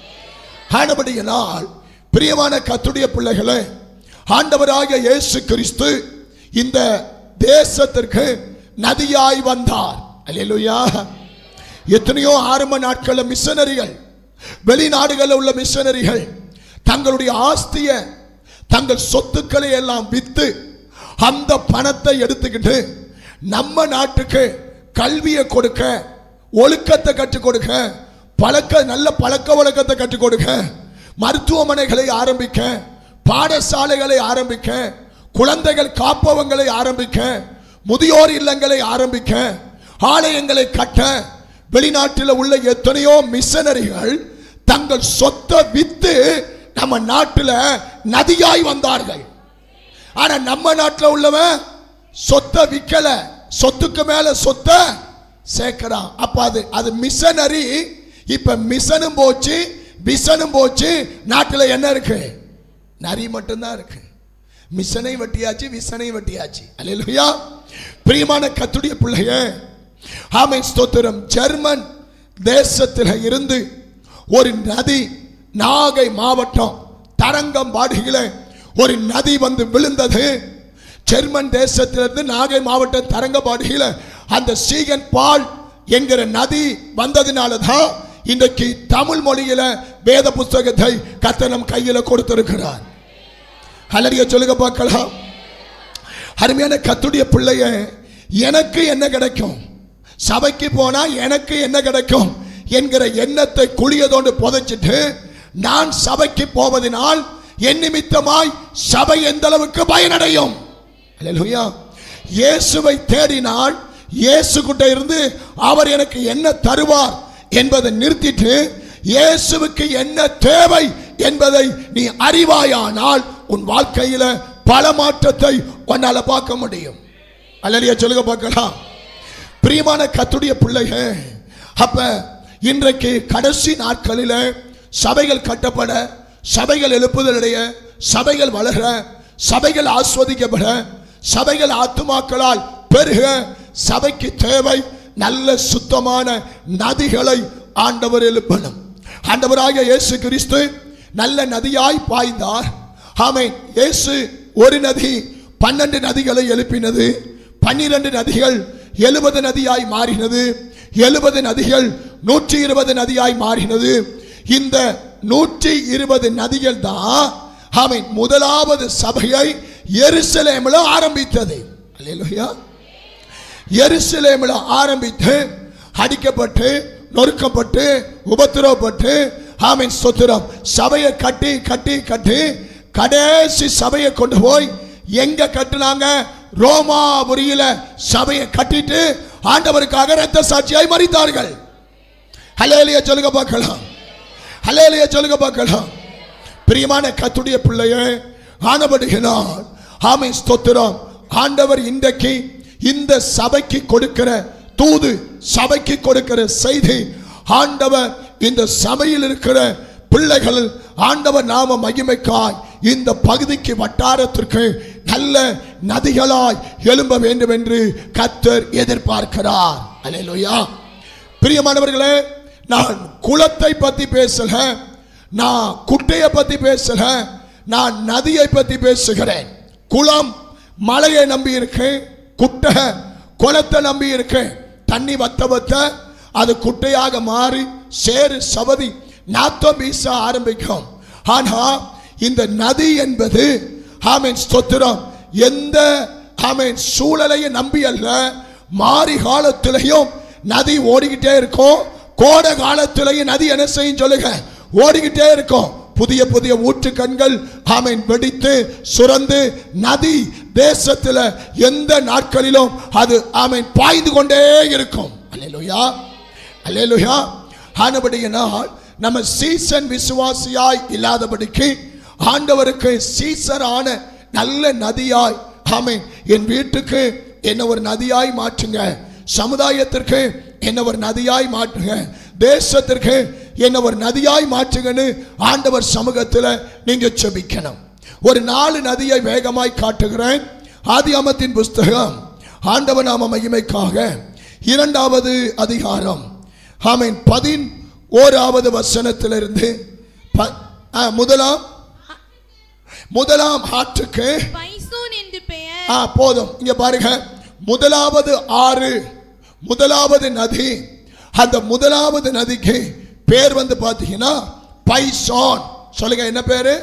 ஆனபடியினால் பிரியமான கத்துடைய பிள்ளைகளே ஆண்டவராகிய இயேசு கிறிஸ்து இந்த தேசத்திற்கு நதியாய் வந்தார் அல்லேலுயா எத்தனையோ ஆரம்ப நாட்களில் மிஷனரிகள் வெளிநாடுகளில் உள்ள மிஷனரிகள் தங்களுடைய ஆஸ்திய தங்கள் சொத்துக்களை எல்லாம் வித்து அந்த பணத்தை எடுத்துக்கிட்டு நம்ம நாட்டுக்கு கல்வியை கொடுக்க ஒழுக்கத்தை கற்றுக் கொடுக்க பழக்க நல்ல பழக்க வழக்கத்தை கற்றுக் கொடுக்க மருத்துவமனைகளை ஆரம்பிக்க பாடசாலைகளை ஆரம்பிக்க குழந்தைகள் காப்பவங்களை ஆரம்பிக்க முதியோர் இல்லங்களை ஆரம்பிக்க ஆலயங்களை கட்ட வெளிநாட்டில் உள்ள எத்தனையோ மிஷனரிகள் தங்கள் சொத்தை வித்து நம்ம நாட்டில் நதியாய் வந்தார்கள் ஆனா நம்ம நாட்டில் உள்ளவன் சொத்தை விற்கல சொத்துக்கு மேல சொத்தை சேர்க்கிறான் அப்ப அது அது மிஷனரி இப்ப மிஷனும் போச்சு மிஷனும் போச்சு நாட்டில் என்ன இருக்கு நரி மட்டும்தான் இருக்கு மிஷனை வெட்டியாச்சு விசனை வெட்டியாச்சு அல்லேலூயா பிரியமான கத்துடைய பிள்ளைய ஆமை ஸ்தோத்திரம் ஜெர்மன் தேசத்தில் இருந்து ஒரு நதி நாகை மாவட்டம் தரங்கம் பாடியில ஒரு நதி வந்து விழுந்தது ஜெர்மன் தேசத்திலிருந்து நாகை மாவட்டம் தரங்கம்பாடியில அந்த சீகன் பால் என்கிற நதி வந்ததினால தான் இன்றைக்கு தமிழ் மொழியில வேத புஸ்தகத்தை கத்தனம் கையில கொடுத்திருக்கிறார் அலறிய சொல்லுங்க பார்க்கலாம் அருமையான கத்துடைய பிள்ளைய எனக்கு என்ன கிடைக்கும் சபைக்கு போனா எனக்கு என்ன கிடைக்கும் என்கிற எண்ணத்தை குழியதோண்டு புதைச்சிட்டு நான் சபைக்கு போவதனால் என் நிமித்தமாய் சபை எந்த அளவுக்கு பயனடையும் அல்லேலூயா இயேசுவை தேடினால் இயேசு கிட்ட இருந்து அவர் எனக்கு என்ன தருவார் என்பதை நிறுத்திட்டு இயேசுவுக்கு என்ன தேவை என்பதை நீ அறிவாயானால் உன் வாழ்க்கையில பல மாற்றத்தை உன்னால பார்க்க முடியும் அல்லையா சொல்லுங்க பார்க்கலாம் பிரியமான கத்துடைய பிள்ளைங்க அப்ப இன்றைக்கு கடைசி நாட்களில் சபைகள் கட்டப்பட சபைகள் எழுப்புதலடைய சபைகள் வளர சபைகள் ஆஸ்வதிக்கப்பட சபைகள் ஆத்துமாக்களால் பெருக சபைக்கு தேவை நல்ல சுத்தமான நதிகளை ஆண்டவர் எழுப்பணும் ஆண்டவராகிய இயேசு கிறிஸ்து நல்ல நதியாய் பாய்ந்தார் ஆமென் இயேசு ஒரு நதி பன்னெண்டு நதிகளை எழுப்பினது பன்னிரண்டு நதிகள் எழுபது நதியாய் மாறினது எழுபது நதிகள் நூற்றி இருபது நதியாய் மாறினது இந்த நூற்றி இருபது நதிகள் தான் ஆமென் முதலாவது சபையை எருசலேமில் ஆரம்பித்தது அல்லேலூயா எருசலேமில் ஆரம்பித்து அடிக்கப்பட்டு நொறுக்கப்பட்டு உபத்திரவப்பட்டு ஆமீன் ஸ்தோத்திரம் சபையை கட்டி கட்டி கட்டி கடைசி சபையை கொண்டு போய் எங்க கட்டுனாங்க ரோமாபுரியில சபையை கட்டிட்டு ஆண்டவருக்காக ரத்த சாட்சியாய் மறித்தார்கள் ஹலேலிய சொல்லுங்க பார்க்கலாம் ஹலேலிய சொல்லுங்க பார்க்கலாம் பிரியமான கத்துடைய பிள்ளையே ஆனபடுகிறார் ஆமை ஸ்தோத்திரம் ஆண்டவர் இன்றைக்கு இந்த சபைக்கு கொடுக்கிற தூது சபைக்கு கொடுக்கிற செய்தி ஆண்டவர் இந்த சபையில் இருக்கிற பிள்ளைகள் ஆண்டவர் நாம மகிமைக்காய் இந்த பகுதிக்கு வட்டாரத்திற்கு நல்ல நதிகளாய் எழும்ப வேண்டும் என்று கத்தர் எதிர்பார்க்கிறார் அல்லேலூயா பிரியமானவர்களே நான் குளத்தை பத்தி பேசல நான் குட்டையை பத்தி பேசல நான் நதியை பத்தி பேசுகிறேன் குளம் மலையை நம்பி இருக்கு குட்டை குளத்தை நம்பி இருக்கு தண்ணி வத்த வத்த அது குட்டையாக மாறி சேறு சவதி நாத்தம் வீச ஆரம்பிக்கும் ஆனா இந்த நதி என்பது ஆமீன் ஸ்தோத்திரம் எந்த ஆமீன் சூழலையும் நம்பி அல்ல மாறி காலத்திலையும் நதி ஓடிக்கிட்டே இருக்கும் கோடை காலத்திலையும் நதி என்ன செய்யும் சொல்லுங்க ஓடிக்கிட்டே இருக்கும் புதிய புதிய ஊற்று கண்கள் ஆமீன் வெடித்து சுரந்து நதி தேசத்துல எந்த நாட்களிலும் அது ஆமீன் பாய்ந்து கொண்டே இருக்கும் அல்லேலூயா அல்லேலூயா ஆனபடியினால் நம்ம சீசன் விசுவாசியாய் இல்லாதபடிக்கு ஆண்டவருக்கு சீசரான நல்ல நதியாய் ஆமென் என் வீட்டுக்கு என்ன ஒரு நதியாய் மாற்றுங்க சமுதாயத்திற்கு என்ன ஒரு நதியாய் மாற்றுங்க தேசத்திற்கு என்ன ஒரு நதியாய் மாற்றுங்கன்னு ஆண்டவர் சமூகத்தில் நீங்க செபிக்கணும் ஒரு நாலு நதியை வேகமாய் காட்டுகிறேன் ஆதியாமத்தின் புஸ்தகம் ஆண்டவர் நாம மகிமைக்காக இரண்டாவது அதிகாரம் ஆமென் பதின் ஓராவது வசனத்திலிருந்து ப- ஆ, முதலாம் முதலாம் ஆற்றுக்கு பைசோன் என்று பெயர் ஆ போதும் இங்க பாருங்க முதலாவது ஆறு முதலாவது நதி அந்த முதலாவது நதிக்கு பேர் வந்து பாத்தீங்கன்னா பைசோன் சொல்லுங்க என்ன பேரு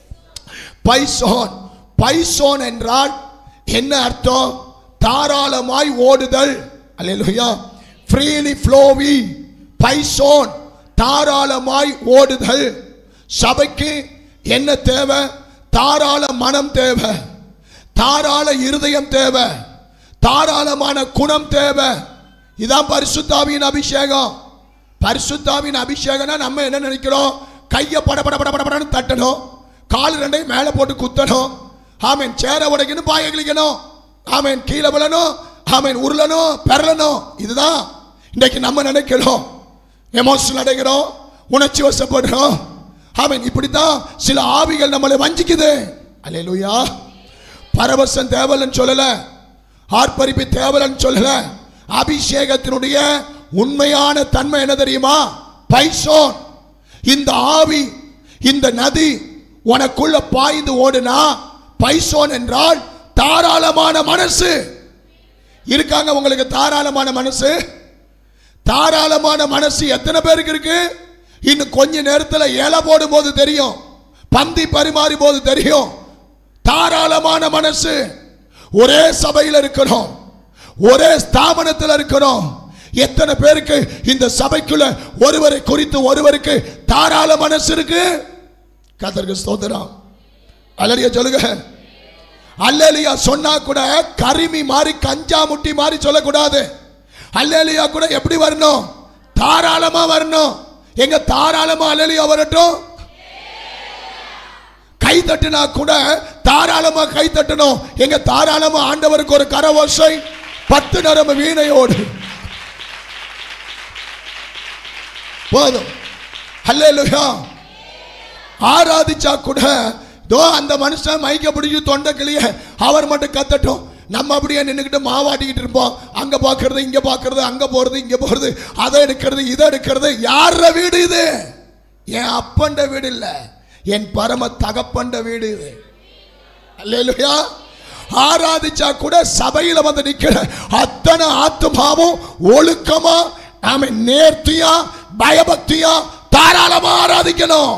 பைசோன் பைசோன் என்றால் என்ன அர்த்தம் தாராளமாய் ஓடுதல் அல்லேலூயா ஃப்ரீலி ஃப்ளோவி பைசோன் தாராளமாய் ஓடுதல் சபைக்கு என்ன தேவை தாராள மனம் தேவை தாராள இருதயம் தேவை தாராளமான குணம் தேவை இதான் பரிசுத்தாவியின் அபிஷேகம் பரிசுத்தாவின் அபிஷேகம்னா நம்ம என்ன நினைக்கிறோம் கையை பட பட பட பட படன்னு தட்டணும் கால் ரெண்டையும் மேலே போட்டு குத்தணும் ஆமேன் சேர உடைக்கணும் பாய கிழிக்கணும் ஆமேன் கீழே விழணும் ஆமேன் உருளணும் பெறலணும் இதுதான் இன்னைக்கு நம்ம நினைக்கிறோம் எமோஷனல் அடைகிறோம் உணர்ச்சி வசப்படுறோம் ஆமேன் இப்படித்தான் சில ஆவிகள் நம்மளை வஞ்சிக்குது அல்லேலூயா பரவசம் தேவலன்னு சொல்லல ஆர்ப்பரிப்பு தேவலன்னு சொல்லல அபிஷேகத்தினுடைய உண்மையான தன்மை என்ன தெரியுமா பைசோன் இந்த ஆவி இந்த நதி உனக்குள்ள பாய்ந்து ஓடுனா பைசோன் என்றால் தாராளமான மனசு இருக்காங்க உங்களுக்கு தாராளமான மனசு தாராளமான மனசு எத்தனை பேருக்கு இருக்கு இன்னும் கொஞ்ச நேரத்துல இலை போடும் போது தெரியும் பந்தி பரிமாறி போது தெரியும் தாராளமான மனசு ஒரே சபையில் இருக்கணும் ஒரே ஸ்தாபனத்தில் இருக்கணும் எத்தனை பேருக்கு இந்த சபைக்குள்ள ஒருவரை குறித்து ஒருவருக்கு தாராள மனசு இருக்கு கதற்கு ஸ்தோத்திரம் அலறிய சொல்லுங்க அல்லேலியா சொன்னா கூட கரிமி மாறி கஞ்சா முட்டி மாறி சொல்லக்கூடாது அல்லேலியா கூட எப்படி வரணும் தாராளமா வரணும் எங்க தாராளமா அல்லேலியா வரட்டும் கை தட்டினா கூட தாராளமா கை தட்டணும் எங்க தாராளமா ஆண்டவருக்கு ஒரு கரவோசை பத்து நரம்பு வீணையோடு போதும் அல்லேலூயா ஆராதிச்சா கூட தோ அந்த மனுஷன் மைக்க பிடிச்சி தொண்டை கிளிய அவர் மட்டும் கத்தட்டும் நம்ம அப்படியே நின்றுக்கிட்டு மாவாட்டிக்கிட்டு இருப்போம் அங்க பார்க்கறது இங்க பார்க்கறது அங்க போறது இங்க போறது அதை எடுக்கிறது இதை எடுக்கிறது யார வீடு இது என் அப்பண்ட வீடு இல்ல என் பரம தகப்பண்ட வீடு இது அல்லேலூயா ஆராதிச்சா கூட சபையில வந்து நிக்கிற அத்தனை ஆத்துமாவும் ஒழுக்கமா நாம நேர்த்தியா பயபக்தியா தாராளமா ஆராதிக்கணும்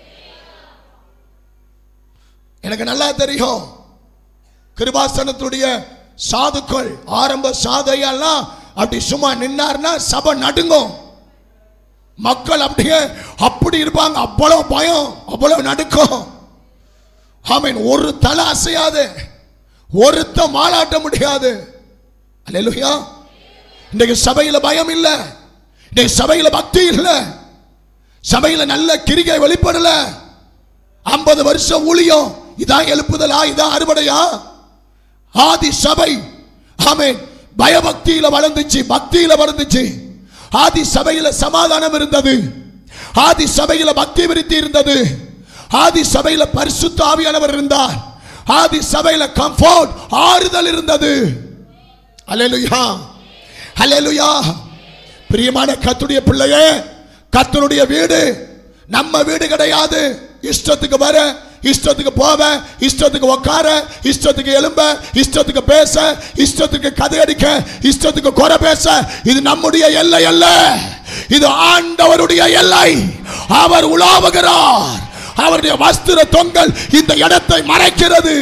எனக்கு நல்லா தெரியும் கிருபாசனத்துடைய சாதுக்கள் ஆரம்ப சாதையெல்லாம் அப்படி சும்மா நின்னார்னா சபை நடுங்கும் மக்கள் அப்படியே அப்படி இருப்பாங்க அவ்வளவு பயம் அவ்வளவு நடுக்கம் ஆமீன் ஒரு தலை அசையாது ஒருத்த மாலாட்ட முடியாது அல்லேலூயா இன்றைக்கு சபையில பயம் இல்ல இன்றைக்கு சபையில பக்தி இல்ல சபையில நல்ல கிரிகை வெளிப்படல ஐம்பது வருஷம் ஊழியம் இதான் எழுப்புதலா இதான் அறுவடையா ஆதி சபை ஆமென் பயபக்தியில வளர்ந்துச்சு பக்தியில வளர்ந்துச்சு ஆதி சபையில சமாதானம் இருந்தது ஆதி சபையில பக்தி விருத்தி இருந்தது ஆதி சபையில பரிசுத்த ஆவியானவர் இருந்தார் ஆதி சபையில கம்ஃபோர்ட் ஆறுதல் இருந்தது அல்லேலூயா அல்லேலூயா பிரியமான கத்துடைய பிள்ளையே கத்தனுடைய வீடு நம்ம வீடு கிடையாது இஷ்டத்துக்கு வர இஷ்டத்துக்கு போவ இஷ்டத்துக்கு உட்கார இஷ்டத்துக்கு எலும்ப இஷ்டத்துக்கு பேச இஷ்டத்துக்கு கதை அடிக்க இஷ்டத்துக்கு குறை பேச இது நம்முடைய எல்லை அல்ல இது ஆண்டவருடைய எல்லை அவர் உலாவுகிறார் அவருடைய வஸ்திர தொங்கல் இந்த இடத்தை மறைக்கிறது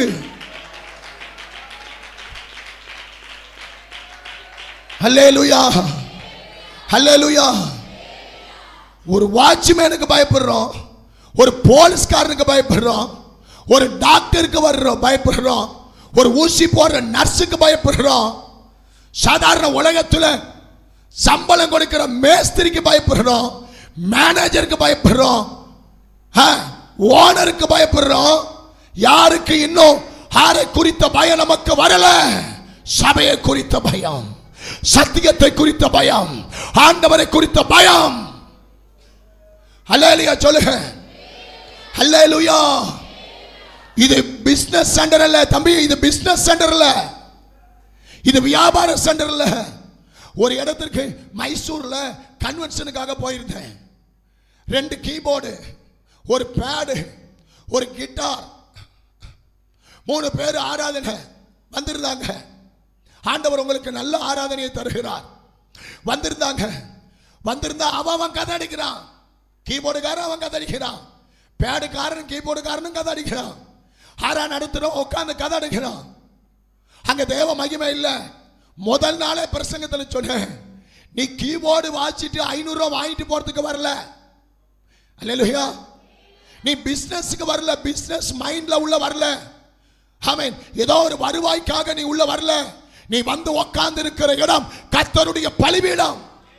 ஹல்லேலூயா ஹல்லேலூயா ஒரு வாட்ச்மேனுக்கு பயப்படுறோம் ஒரு போலீஸ்காரனுக்கு பயப்படுறோம் ஒரு டாக்டருக்கு வர்றோம் பயப்படுறோம் ஒரு ஊசி போடுற நர்ஸுக்கு பயப்படுறோம் சாதாரண உலகத்துல சம்பளம் கொடுக்கிற மேஸ்திரிக்கு பயப்படுறோம் மேனேஜருக்கு பயப்படுறோம் ஆ, ஓனருக்கு பயப்படுறோம் யாருக்கு இன்னும் யாரை குறித்த பயம் நமக்கு வரல சபையை குறித்த பயம் சத்தியத்தை குறித்த பயம் ஆண்டவரை குறித்த பயம் அல்லேலியா சொல்லுங்க அல்லேலுயா இது பிசினஸ் சென்டர் இல்ல தம்பி இது பிசினஸ் சென்டர் இல்ல இது வியாபார சென்டர் இல்ல ஒரு இடத்திற்கு மைசூர்ல கன்வென்ஷனுக்காக போயிருந்தேன் ரெண்டு கீபோர்டு ஒரு பேடு ஒரு கிட்டார் மூணு பேர் ஆராதனை வந்திருந்தாங்க ஆண்டவர் உங்களுக்கு நல்ல ஆராதனையை தருகிறார் வந்திருந்தாங்க வந்திருந்தா அவன் அவன் கதை அடிக்கிறான் கீபோர்டுக்காரன் அவன் கதை அடிக்கிறான் பேடுக்காரன் கீபோர்டுக்காரனும் கதை அடிக்கிறான் ஆறா நடத்துறோம் உட்காந்து கதை அடிக்கிறான் அங்க தேவ மகிமை இல்ல முதல் நாளே பிரசங்கத்துல சொன்னேன் நீ கீபோர்டு வாசிட்டு ஐநூறு ரூபாய் வாங்கிட்டு போறதுக்கு வரல அல்லேலூயா நீ பிசினஸ்க்கு வரல பிசினஸ் மைண்ட்ல உள்ள வரல ஆமென் ஏதோ ஒரு வருவாய்க்காக நீ உள்ள வரல நீ வந்து உட்கார்ந்து இருக்கிற இடம் கர்த்தருடைய பலிபீடம்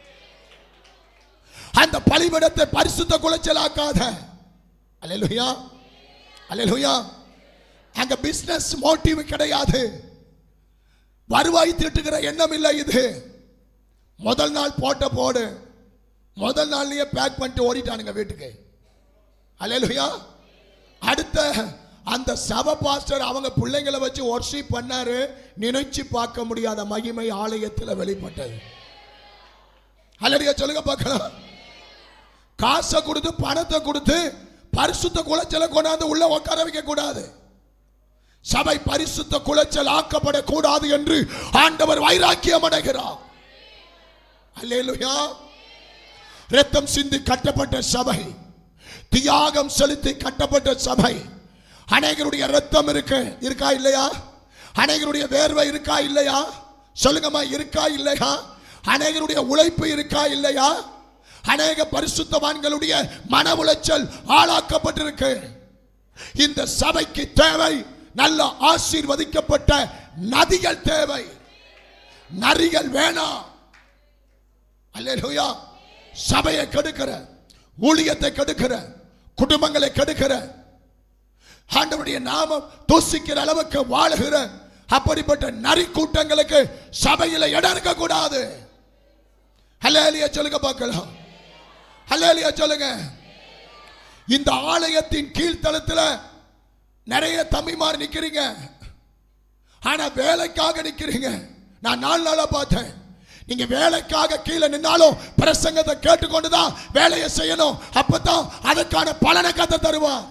அந்த பலிபீடத்தை பரிசுத்த குலைச்சலாக்காத அல்லேலூயா அல்லேலூயா அங்க பிசினஸ் மோட்டிவ் கிடையாது வருவாய் திட்டுகிற எண்ணம் இல்லை இது முதல் நாள் போட்ட போடு முதல் நாள்லயே பேக் பண்ணிட்டு ஓடிட்டானுங்க வீட்டுக்கு அல்லேலூயா அடுத்த அந்த சப பாஸ்டர் அவங்க பிள்ளைங்களை வச்சு ஒர்ஷிப் பண்ணாரு நினைச்சு பார்க்க முடியாத மகிமை ஆலயத்தில் வெளிப்பட்டது அல்லடியா சொல்லுங்க பார்க்கலாம் காசை கொடுத்து பணத்தை கொடுத்து பரிசுத்த குலைச்சலை கொண்டாந்து உள்ள உட்கார வைக்க கூடாது சபை பரிசுத்த குலைச்சல் ஆக்கப்படக்கூடாது என்று ஆண்டவர் வைராக்கியம் அடைகிறார் அல்லேலூயா ரத்தம் சிந்தி கட்டப்பட்ட சபை தியாகம் செலுத்தி கட்டப்பட்ட சபை அநேகருடைய ரத்தம் இருக்கு இருக்கா இல்லையா அநேகருடைய வேர்வை இருக்கா இல்லையா சொல்லுங்கம்மா இருக்கா இல்லையா அநேகருடைய உழைப்பு இருக்கா இல்லையா அநேக பரிசுத்தவான்களுடைய மன உளைச்சல் ஆளாக்கப்பட்டிருக்கு இந்த சபைக்கு தேவை நல்ல ஆசீர்வதிக்கப்பட்ட நதிகள் தேவை நரிகள் வேணாம் அல்லேலூயா சபையை கெடுக்கிற ஊழியத்தை கெடுக்கிற குடும்பங்களை கெடுக்கிற ஆண்டவருடைய நாமம் தூசிக்கிற அளவுக்கு வாழுகிற அப்படிப்பட்ட நரி கூட்டங்களுக்கு சபையில இடம் இருக்க கூடாது ஹல்லேலூயா சொல்லுங்க பார்க்கலாம் ஹல்லேலூயா சொல்லுங்க இந்த ஆலயத்தின் கீழ்த்தளத்துல நிறைய தம்பிமார் நிக்கிறீங்க ஆனா வேலைக்காக நிக்கிறீங்க நான் நாலு நாளா பார்த்தேன் நீங்க வேலைக்காக கீழே நின்னாலும் பிரசங்கத்தை கேட்டுக்கொண்டுதான் வேலையை செய்யணும் அப்பதான் அதற்கான பலனை கத்த தருவார்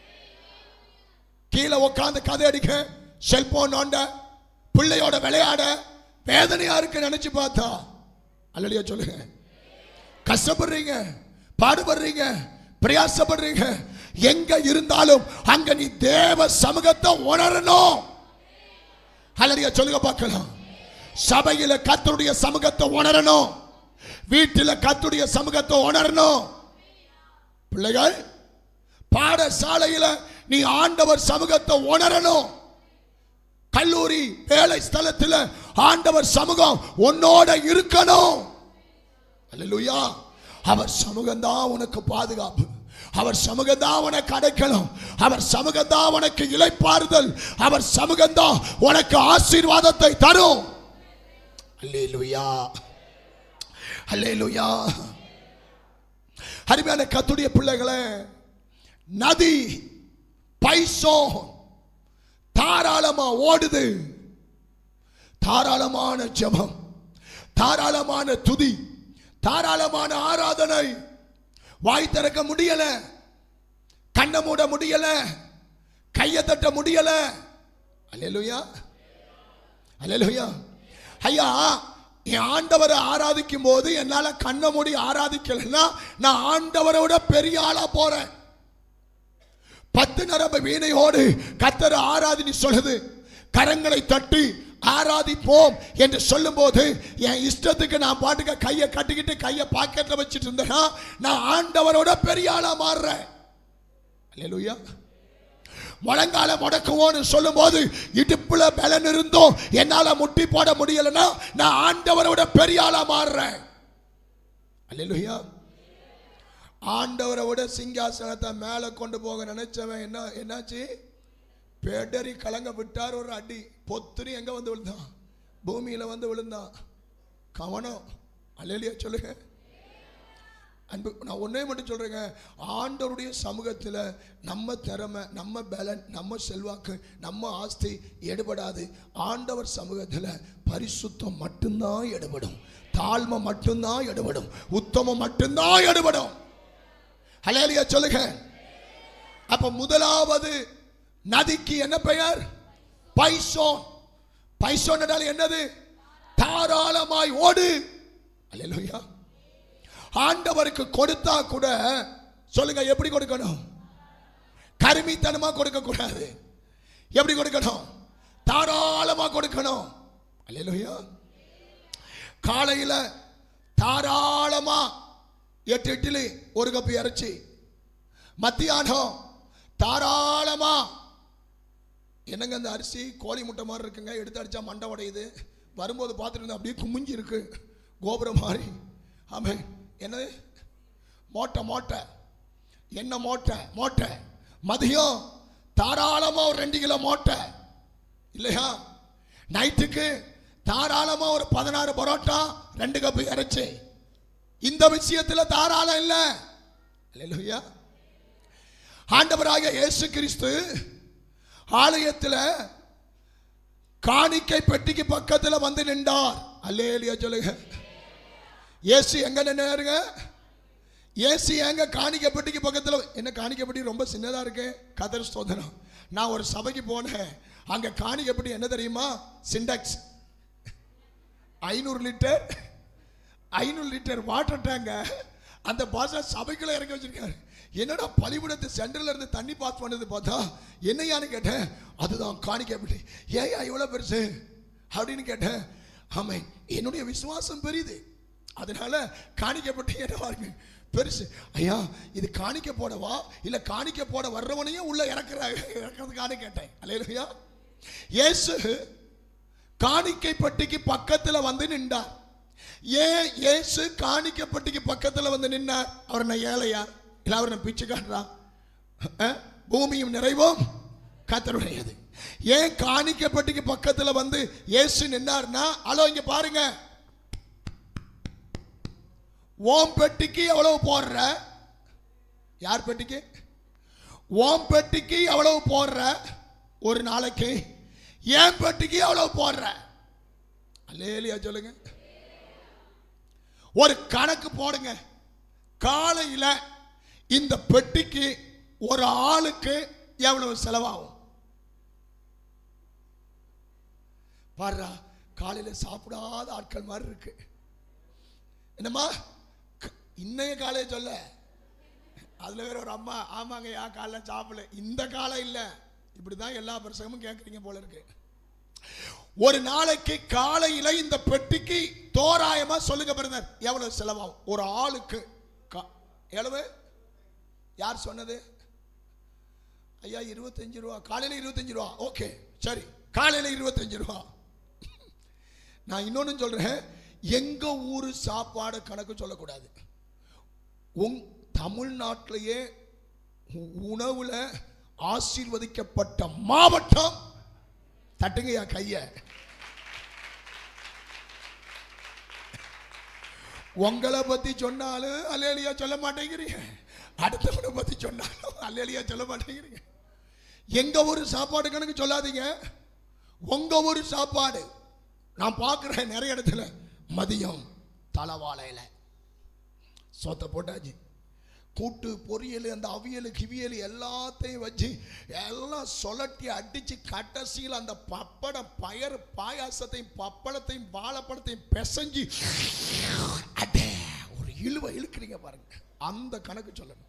கீழே உட்காந்து கதை அடிக்க செல்போன் நோண்ட பிள்ளையோட விளையாட வேதனையா இருக்கு நினைச்சு பார்த்தா அல்லடியா சொல்லுங்க கஷ்டப்படுறீங்க பாடுபடுறீங்க பிரயாசப்படுறீங்க எங்க இருந்தாலும் அங்க நீ தேவ சமூகத்தை உணரணும் அல்லடியா சொல்லுங்க பார்க்கலாம் சபையில கத்தருடைய சமூகத்தை உணரணும் வீட்டில கத்துடைய சமூகத்தை உணரணும் பிள்ளைகள் பாடசாலையில நீ ஆண்டவர் சமூகத்தை உணரணும் கல்லூரி வேலை ஸ்தலத்தில் ஆண்டவர் சமூகம் உன்னோட இருக்கணும் அல்லேலூயா அவர் சமூகம் தான் உனக்கு பாதுகாப்பு அவர் சமூகம் தான் உனக்கு அடைக்கணும் அவர் சமூகம் தான் உனக்கு இளைப்பாறுதல் அவர் சமூகம் தான் உனக்கு ஆசீர்வாதத்தை தரும் அல்லேலூயா அல்லேலூயா அருமையான கத்துடைய பிள்ளைகளே நதி பைசோ தாராளமா ஓடுது தாராளமான ஜெபம் தாராளமான துதி தாராளமான ஆராதனை வாய் திறக்க முடியல கண்ணை மூட முடியல கையை தட்ட முடியல அல்லேலூயா அல்லேலூயா ஐயா என் ஆண்டவரை ஆராதிக்கும் போது என்னால கண்ணை மூடி ஆராதிக்கலைன்னா நான் ஆண்டவரோட பெரிய ஆளா போறேன் பத்து நரம்பு வீணையோடு கத்தர் ஆராதினி சொல்லுது கரங்களை தட்டி ஆராதிப்போம் என்று சொல்லும்போது என் இஷ்டத்துக்கு நான் பாட்டுக்க கையை கட்டிக்கிட்டு கையை பாக்கெட்ல வச்சுட்டு இருந்தேன்னா நான் ஆண்டவரோட பெரிய ஆளா மாறுறேன் அல்லேலூயா முழங்கால முடக்குவோன்னு சொல்லும்போது இடுப்புல பலன் இருந்தோம் என்னால முட்டி போட முடியலன்னா நான் ஆண்டவரோட பெரிய ஆளா மாறுறேன் அல்லேலூயா ஆண்டவரை விட சிங்காசனத்தை மேலே கொண்டு போக நினைச்சவன் என்ன என்னாச்சு பேட்டரி கலங்க விட்டார் ஒரு அடி பொத்துரி எங்க வந்து விழுந்தான் பூமியில வந்து விழுந்தான் கவனம் அல்லையா சொல்லுங்க அன்பு நான் ஒன்றே மட்டும் சொல்றேங்க ஆண்டவருடைய சமூகத்தில் நம்ம திறமை நம்ம பேலன் நம்ம செல்வாக்கு நம்ம ஆஸ்தி எடுபடாது ஆண்டவர் சமூகத்தில் பரிசுத்தம் மட்டும்தான் எடுபடும் தாழ்மை மட்டும்தான் எடுபடும் உத்தமம் மட்டும்தான் எடுபடும் ஹலேலியா சொல்லுங்க அப்ப முதலாவது நதிக்கு என்ன பெயர் பைசோன் பைசோன் என்றால் என்னது தாராளமாய் ஓடு அல்லேலூயா ஆண்டவருக்கு கொடுத்தா கூட சொல்லுங்க எப்படி கொடுக்கணும் கருமித்தனமா கொடுக்க கூடாது எப்படி கொடுக்கணும் தாராளமா கொடுக்கணும் அல்லேலூயா காலையில தாராளமா எட்டு இட்லி ஒரு கப் இறைச்சி மத்தியானம் தாராளமா என்னங்க அந்த அரிசி கோழி முட்டை மாதிரி இருக்குங்க எடுத்து அடிச்சா மண்டை உடையுது வரும்போது பார்த்துட்டு இருந்தா அப்படியே குமிஞ்சு இருக்கு கோபுரம் மாதிரி ஆமே என்னது மோட்டை மோட்டை என்ன மோட்டை மோட்டை மதியம் தாராளமா ஒரு ரெண்டு கிலோ மோட்டை இல்லையா நைட்டுக்கு தாராளமா ஒரு பதினாறு பரோட்டா ரெண்டு கப்பு இறைச்சி இந்த விஷயத்துல தாராளம் இல்லை இல்லையா ஆண்டவராக இயேசு கிறிஸ்து ஆலயத்தில் காணிக்கை பெட்டிக்கு பக்கத்தில் வந்து நின்றார் அல்லேலியா சொல்லுங்க இயேசு எங்க நின்னாருங்க இயேசு எங்க காணிக்கை பெட்டிக்கு பக்கத்தில் என்ன காணிக்கை பெட்டி ரொம்ப சின்னதா இருக்கு கதர் ஸ்தோத்திரம் நான் ஒரு சபைக்கு போனேன் அங்க காணிக்கை பெட்டி என்ன தெரியுமா சிண்டக்ஸ் ஐநூறு லிட்டர் ஐநூறு லிட்டர் வாட்டர் டேங்க அந்த பாஷா சபைக்குள்ள இறக்கி வச்சிருக்காரு என்னடா பலிபுடத்து சென்டர்ல இருந்து தண்ணி பாஸ் பண்ணது பார்த்தா என்னையான்னு கேட்டேன் அதுதான் காணிக்கப்பட்டு ஏயா இவ்வளவு பெருசு அப்படின்னு கேட்டேன் ஆமை என்னுடைய விசுவாசம் பெரியது அதனால காணிக்கப்பட்டு என்னவா இருக்கு பெருசு ஐயா இது காணிக்க போடவா இல்ல காணிக்க போட வர்றவனையும் உள்ள இறக்குறாங்க இறக்கிறதுக்கான கேட்டேன் அல்லையா இயேசு காணிக்கை பட்டிக்கு பக்கத்துல வந்து நின்றார் ஏன் இயேசு காணிக்கப்பட்டிக்கு பக்கத்துல வந்து நின்னார் அவர் நான் ஏழையா இல்ல அவர் நான் பிச்சு காட்டுறா அஹ்? பூமியும் நிறைவும் கத்தருடையது ஏன் காணிக்கப்பட்டிக்கு பக்கத்துல வந்து இயேசு நின்னார்னா அலோ இங்க பாருங்க ஓம் பெட்டிக்கு எவ்வளவு போடுற யார் பெட்டிக்கு ஓம் பெட்டிக்கு எவ்வளவு போடுற ஒரு நாளைக்கு ஏன் பெட்டிக்கு எவ்வளவு போடுற அல்லேலியா சொல்லுங்க ஒரு கணக்கு போடுங்க காலையில இந்த பெட்டிக்கு ஒரு ஆளுக்கு எவ்வளவு செலவாகும் பாருடா காலையில சாப்பிடாத ஆட்கள் மாதிரி இருக்கு என்னம்மா க- இன்னைய காலைய சொல்ல அதுல வேற ஒரு அம்மா ஆமாங்க யா காலைல சாப்பிடல இந்த காலம் இல்ல இப்படிதான் எல்லா பிரசங்கமும் கேட்குறீங்க போல இருக்கு ஒரு நாளைக்கு காலையில இந்த பெட்டிக்கு தோராயமா சொல்லுங்க பிரதர் எவ்வளவு செலவாகும் ஒரு ஆளுக்கு கா- எவ்வளவு யார் சொன்னது ஐயா இருபத்தஞ்சு ரூபா காலையில இருபத்தஞ்சு ரூபா ஓகே சரி காலையில இருபத்தஞ்சு ரூபா நான் இன்னொன்னு சொல்றேன் எங்க ஊரு சாப்பாடு கணக்கு சொல்லக்கூடாது உங் தமிழ்நாட்டிலேயே உ- உணவுல ஆசீர்வதிக்கப்பட்ட மாவட்டம் தட்டுங்கய்யா கைய உங்களை பத்தி சொன்னாலும் அல்லேலியா சொல்ல மாட்டேங்கிறீங்க அடுத்தவனை பத்தி சொன்னாலும் அல்லேலியா சொல்ல மாட்டேங்கிறீங்க எங்க ஒரு சாப்பாடு கணக்கு சொல்லாதீங்க உங்க ஒரு சாப்பாடு நான் பார்க்கிறேன் நிறைய இடத்துல மதியம் தலவாழையில சோத்தை போட்டாச்சு கூட்டு பொரியல் அந்த அவியல் கிவியல் எல்லாத்தையும் வச்சு எல்லாம் சொலட்டி அடிச்சு கடைசியில் அந்த பப்படம் பயறு பாயாசத்தையும் பப்படத்தையும் வாழைப்பழத்தையும் பிசைஞ்சு அடே ஒரு இழுவை இழுக்கிறீங்க பாருங்க அந்த கணக்கு சொல்லணும்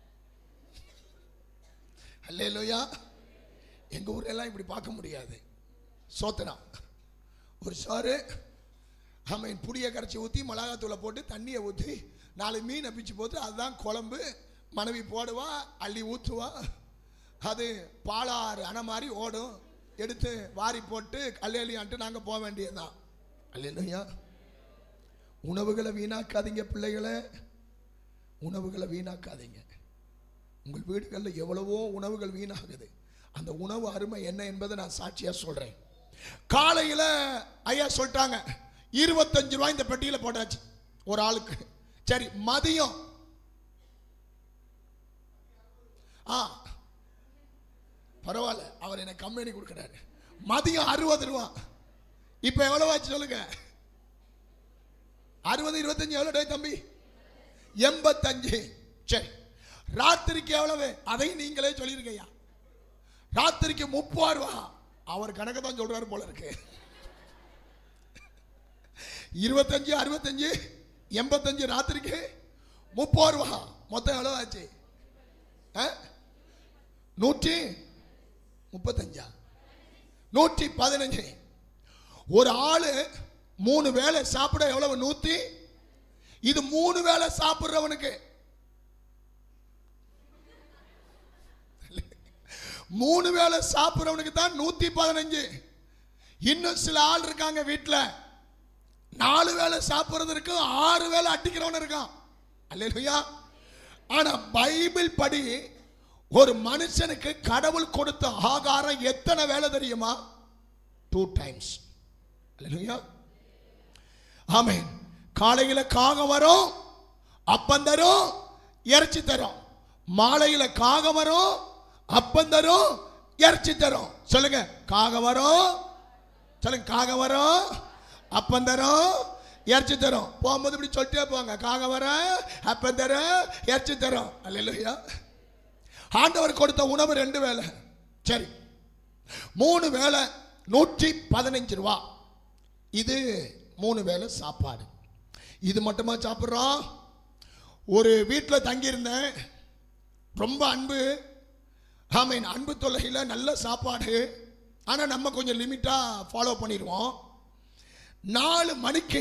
அல்லேலூயா எங்க ஊர்ல எல்லாம் இப்படி பார்க்க முடியாது சோத்தனா ஒரு சாறு ஆமாம் புளியை கரைச்சி ஊற்றி மிளகாத்தூளை போட்டு தண்ணியை ஊற்றி நாலு மீனை பிச்சு போட்டு அதுதான் குழம்பு மனைவி போடுவா அள்ளி ஊற்றுவா அது பாலாறு அணை மாதிரி ஓடும் எடுத்து வாரி போட்டு கல்லேலியான்ட்டு நாங்கள் போக வேண்டியதுதான் அல்லையா உணவுகளை வீணாக்காதீங்க பிள்ளைகளை உணவுகளை வீணாக்காதீங்க உங்கள் வீடுகளில் எவ்வளவோ உணவுகள் வீணாகுது அந்த உணவு அருமை என்ன என்பதை நான் சாட்சியா சொல்றேன் காலையில ஐயா சொல்லிட்டாங்க இருபத்தஞ்சு ரூபாய் இந்த பெட்டியில போட்டாச்சு ஒரு ஆளுக்கு சரி மதியம் ஆ பரவாயில்ல அவர் எனக்கு கம்பெனி கொடுக்குறாரு மதியம் அறுபது ரூபா இப்ப எவ்வளவு ஆச்சு சொல்லுங்க அறுபது இருபத்தஞ்சு எவ்வளவு டேய் தம்பி எண்பத்தஞ்சு சரி ராத்திரிக்கு எவ்வளவு அதையும் நீங்களே சொல்லிருக்கையா ராத்திரிக்கு முப்பது ரூபா அவர் கணக்கு தான் சொல்றாரு போல இருக்கு இருபத்தஞ்சு அறுபத்தஞ்சு எண்பத்தஞ்சு ராத்திரிக்கு முப்பது ரூபா மொத்தம் எவ்வளவு ஆச்சு ஆ? நூற்றி முப்பத்தஞ்சா நூற்றி பதினஞ்சு ஒரு ஆளு மூணு வேளை சாப்பிட எவ்வளவு நூத்தி இது மூணு வேளை சாப்பிடுறவனுக்கு மூணு வேளை சாப்பிடுறவனுக்கு தான் நூத்தி பதினஞ்சு இன்னும் சில ஆள் இருக்காங்க வீட்டுல நாலு வேளை சாப்பிடுறது இருக்கு ஆறு வேளை அட்டிக்கிறவன் இருக்கான் அல்லையா ஆனா பைபிள் படி ஒரு மனுஷனுக்கு கடவுள் கொடுத்த ஆகாரம் எத்தனை வேலை தெரியுமா டூ டைம்ஸ் அல்லையா ஆமென் காலையில காகம் வரும் அப்பம் தரும் இறைச்சி தரும் மாலையில காகம் வரும் அப்பம் தரும் இறைச்சி தரும் சொல்லுங்க காகம் வரும் சொல்லுங்க காகம் வரும் அப்பம் தரும் இறைச்சி தரும் போகும்போது இப்படி சொல்லிட்டே போங்க காகம் வர அப்பம் தரும் இறைச்சி தரும் அல்லையா ஆண்டவர் கொடுத்த உணவு ரெண்டு வேளை சரி மூணு வேளை நூற்றி பதினஞ்சு ரூபா இது மூணு வேளை சாப்பாடு இது மட்டுமா சாப்பிட்றோம் ஒரு வீட்டில் தங்கியிருந்தேன் ரொம்ப அன்பு ஆமீன் அன்பு தொல்லையில் நல்ல சாப்பாடு ஆனால் நம்ம கொஞ்சம் லிமிட்டாக ஃபாலோ பண்ணிடுவோம் நாலு மணிக்கு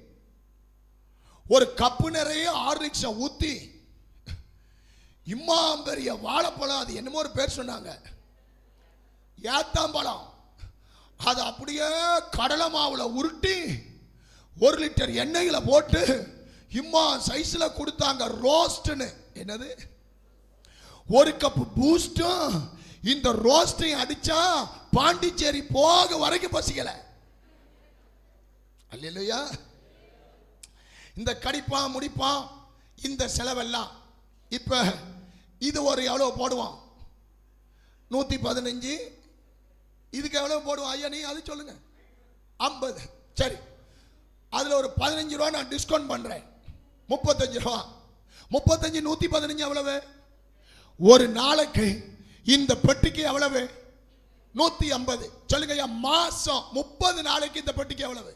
ஒரு கப்பு நிறைய ஆர்லிக்ஸை ஊற்றி இம்மாம் பெரிய வாழைப்பழம் அது என்னமோ ஒரு பேர் சொன்னாங்க ஏத்தாம்பழம் அது அப்படியே கடலை மாவுல உருட்டி ஒரு லிட்டர் எண்ணெயில போட்டு இம்மா சைஸ்ல கொடுத்தாங்க ரோஸ்ட்னு என்னது ஒரு கப் பூஸ்டும் இந்த ரோஸ்டையும் அடிச்சா பாண்டிச்சேரி போக வரைக்கும் பசிக்கல அல்லையா இந்த கடிப்பான் முடிப்பான் இந்த செலவெல்லாம் இப்ப இது ஒரு எவ்வளவு போடுவான் நூத்தி பதினஞ்சு இதுக்கு எவ்வளவு போடுவோம் ஐயா நீ அது சொல்லுங்க ஐம்பது சரி அதுல ஒரு பதினஞ்சு ரூபா நான் டிஸ்கவுண்ட் பண்றேன் முப்பத்தஞ்சு ரூபா முப்பத்தஞ்சு நூத்தி பதினஞ்சு எவ்வளவு ஒரு நாளைக்கு இந்த பெட்டிக்கு எவ்வளவு நூத்தி ஐம்பது சொல்லுங்க ஐயா மாசம் முப்பது நாளைக்கு இந்த பெட்டிக்கு எவ்வளவு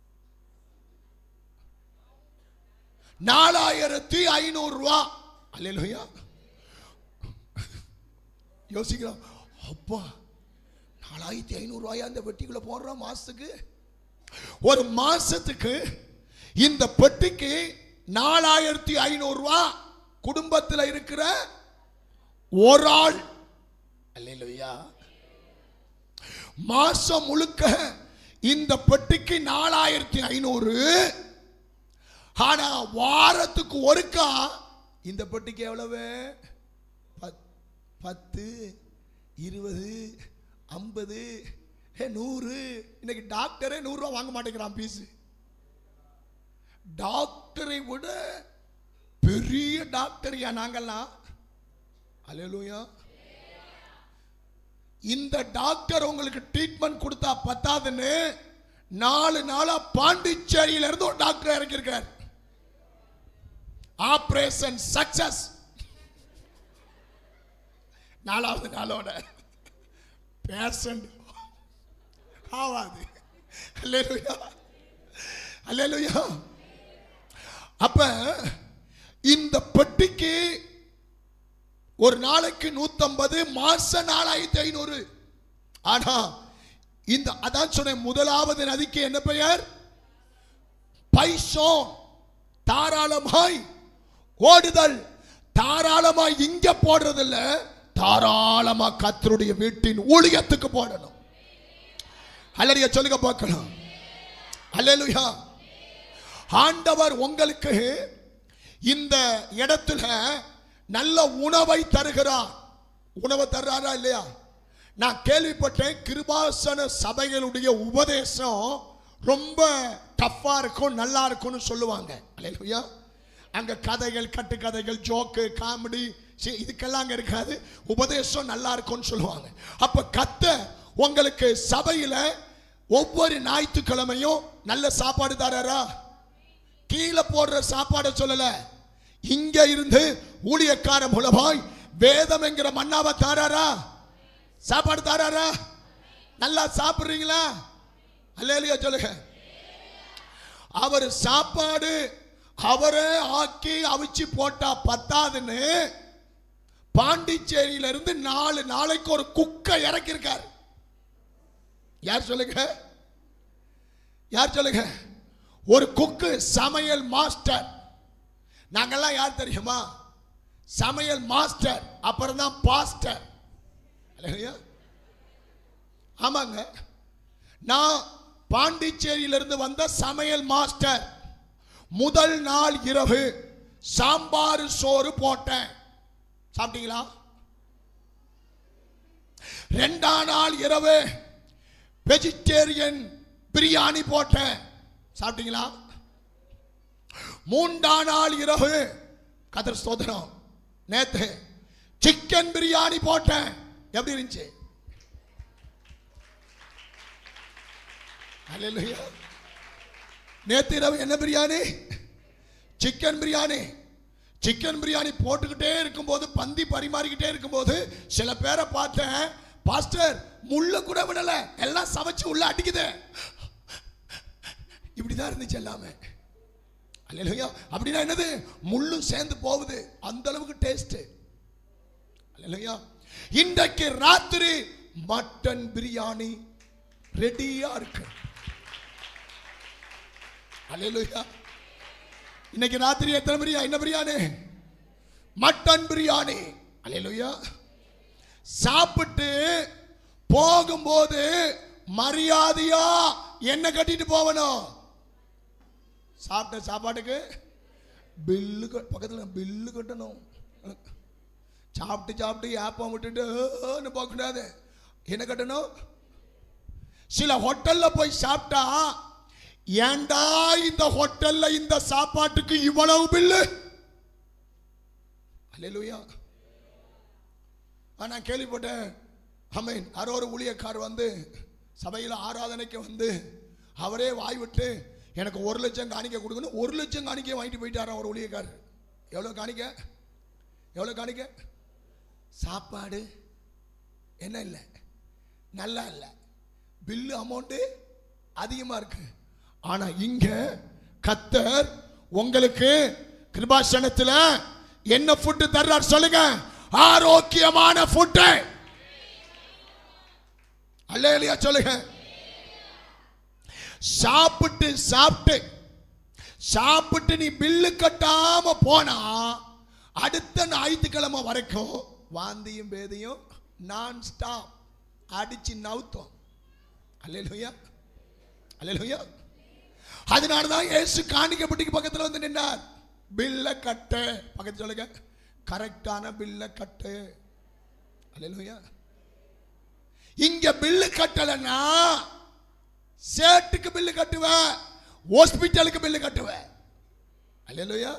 நாலாயிரத்தி ஐநூறு ரூபா அல்லையா யோசிக்கிறோம் அப்பா நாலாயிரத்தி ஐநூறு ரூபாயா இந்த பெட்டிக்குள்ள போடுறோம் மாசத்துக்கு ஒரு மாசத்துக்கு இந்த பெட்டிக்கு நாலாயிரத்தி ஐநூறு ரூபா குடும்பத்தில் இருக்கிற ஒரு ஆள் அல்லையா மாசம் முழுக்க இந்த பெட்டிக்கு நாலாயிரத்தி ஐநூறு ஆனா வாரத்துக்கு ஒருக்கா இந்த பெட்டிக்கு எவ்வளவு பத்- பத்து இருபது ஐம்பது ஏ நூறு இன்னைக்கு டாக்டரே நூறு ரூபா வாங்க மாட்டேங்கிறான் பீஸ் டாக்டரை விட பெரிய டாக்டரியா நாங்கெல்லாம் அலையலூயா இந்த டாக்டர் உங்களுக்கு ட்ரீட்மெண்ட் கொடுத்தா பத்தாதுன்னு நாலு நாளா பாண்டிச்சேரியில இருந்து ஒரு டாக்டர் இறக்கியிருக்கார் ஆபரேஷன் சக்சஸ் நாலாவது நாளோட பேஷண்ட் ஆவாது அல்லேலூயா அல்லேலூயா அப்ப இந்த பெட்டிக்கு ஒரு நாளைக்கு நூத்தம்பது மாச நாலாயிரத்தி ஐநூறு ஆனா இந்த அதான் சொன்னேன் முதலாவது நதிக்கு என்ன பெயர் பைசோன் தாராளமாய் ஓடுதல் தாராளமாய் இங்க போடுறது இல்ல தாராளமா கத்தருடைய வீட்டின் ஊழியத்துக்கு போடணும் அல்லறிய சொல்லுங்க பார்க்கலாம் அல்லேலூயா ஆண்டவர் உங்களுக்கு இந்த இடத்துல நல்ல உணவை தருகிறார் உணவை தர்றாரா இல்லையா நான் கேள்விப்பட்டேன் கிருபாசன சபைகளுடைய உபதேசம் ரொம்ப டஃப்பா இருக்கும் நல்லா இருக்கும்னு சொல்லுவாங்க அல்லையா அங்க கதைகள் கட்டுக்கதைகள் ஜோக்கு காமெடி இதுக்கெல்லாம் அங்க இருக்காது உபதேசம் நல்லா இருக்கும்னு சொல்லுவாங்க அப்ப கத்த உங்களுக்கு சபையில ஒவ்வொரு ஞாயிற்றுக்கிழமையும் நல்ல சாப்பாடு தராரா கீழே போடுற சாப்பாடை சொல்லல இங்க இருந்து ஊழியக்கார மூலமாய் வேதம் என்கிற மன்னாவை தாராரா சாப்பாடு தாராரா நல்லா சாப்பிடுறீங்களா அல்லையா சொல்லுங்க அவர் சாப்பாடு அவரே ஆக்கி அவிச்சு போட்டா பத்தாதுன்னு பாண்டிச்சேரியில இருந்து நாலு நாளைக்கு ஒரு குக்கை இறக்கியிருக்காரு யார் சொல்லுங்க யார் சொல்லுங்க ஒரு குக்கு சமையல் மாஸ்டர் நாங்கெல்லாம் யார் தெரியுமா சமையல் மாஸ்டர் அப்புறம் தான் பாஸ்டர் இல்லையா ஆமாங்க நான் பாண்டிச்சேரியிலிருந்து வந்த சமையல் மாஸ்டர் முதல் நாள் இரவு சாம்பார் சோறு போட்டேன் சாப்பிட்டீங்களா ரெண்டாம் நாள் இரவு வெஜிடேரியன் பிரியாணி போட்டேன் சாப்பிட்டீங்களா மூன்றாம் நாள் இரவு கதர் ஸ்தோத்திரம் நேத்து சிக்கன் பிரியாணி போட்டேன் எப்படி இருந்துச்சு அல்லேலூயா நேத்து இரவு என்ன பிரியாணி சிக்கன் பிரியாணி சிக்கன் பிரியாணி போட்டுக்கிட்டே இருக்கும்போது பந்தி பரிமாறிக்கிட்டே இருக்கும்போது சில பேரை பார்த்தேன் பாஸ்டர் முள்ள கூட விடல எல்லாம் சமைச்சு உள்ள அடிக்குது இப்படிதான் இருந்துச்சு எல்லாமே அல்லேலூயா அப்படின்னா என்னது முள்ளும் சேர்ந்து போகுது அந்த அளவுக்கு டேஸ்ட் அல்லேலூயா இன்றைக்கு ராத்திரி மட்டன் பிரியாணி ரெடியா இருக்கு அல்லேலூயா இன்னைக்கு ராத்திரி எத்தனை பிரியாணி என்ன பிரியாணி மட்டன் பிரியாணி அல்லேலூயா சாப்பிட்டு போகும்போது மரியாதையா என்ன கட்டிட்டு போகணும் சாப்பிட்ட சாப்பாட்டுக்கு பில்லு க- பக்கத்துல பில்லு கட்டணும் சாப்பிட்டு சாப்பிட்டு ஏப்பம் விட்டுட்டு ஏன்னு போகக்கூடாது என்ன கட்டணும் சில ஹோட்டல்ல போய் சாப்பிட்டா ஏன்டா இந்த ஹோட்டல்ல இந்த சாப்பாட்டுக்கு இவ்வளவு பில்லு அல்லேலூயா ஆ, நான் கேள்விப்பட்டேன் அமேன் யாரோ ஒரு ஊழியக்கார் வந்து சபையில் ஆராதனைக்கு வந்து அவரே வாய் விட்டு எனக்கு ஒரு லட்சம் காணிக்க கொடுக்கணும் ஒரு லட்சம் காணிக்க வாங்கிட்டு போயிட்டாராம் ஒரு ஊழியக்காரர் எவ்வளோ காணிக்க எவ்வளோ காணிக்க சாப்பாடு என்ன இல்லை நல்லா இல்லை பில்லு அமௌண்ட்டு அதிகமாக இருக்கு ஆனா இங்க கத்தர் உங்களுக்கு கிருபாசனத்தில் என்ன ஃபுட்டு தர்றார் சொல்லுங்க ஆரோக்கியமான ஃபுட்டு அல்லேலியா சொல்லுங்க சாப்பிட்டு சாப்பிட்டு சாப்பிட்டு நீ பில்லு கட்டாம போனா அடுத்த ஞாயிற்றுக்கிழமை வரைக்கும் வாந்தியும் பேதியும் நான் ஸ்டாப் அடிச்சு நவுத்தோம் அல்லேலூயா அல்லேலூயா அதனால தான் இயேசு காணிக்கப்பட்டிக்கு பக்கத்துல வந்து நின்றார் பில்ல கட்டு பக்கத்துல சொல்லுங்க கரெக்டான பில்ல கட்டு அல்லேலூயா இங்க பில்லு கட்டலன்னா சேட்டுக்கு பில்லு கட்டுவேன் ஹாஸ்பிட்டலுக்கு பில்லு கட்டுவேன் அல்லேலூயா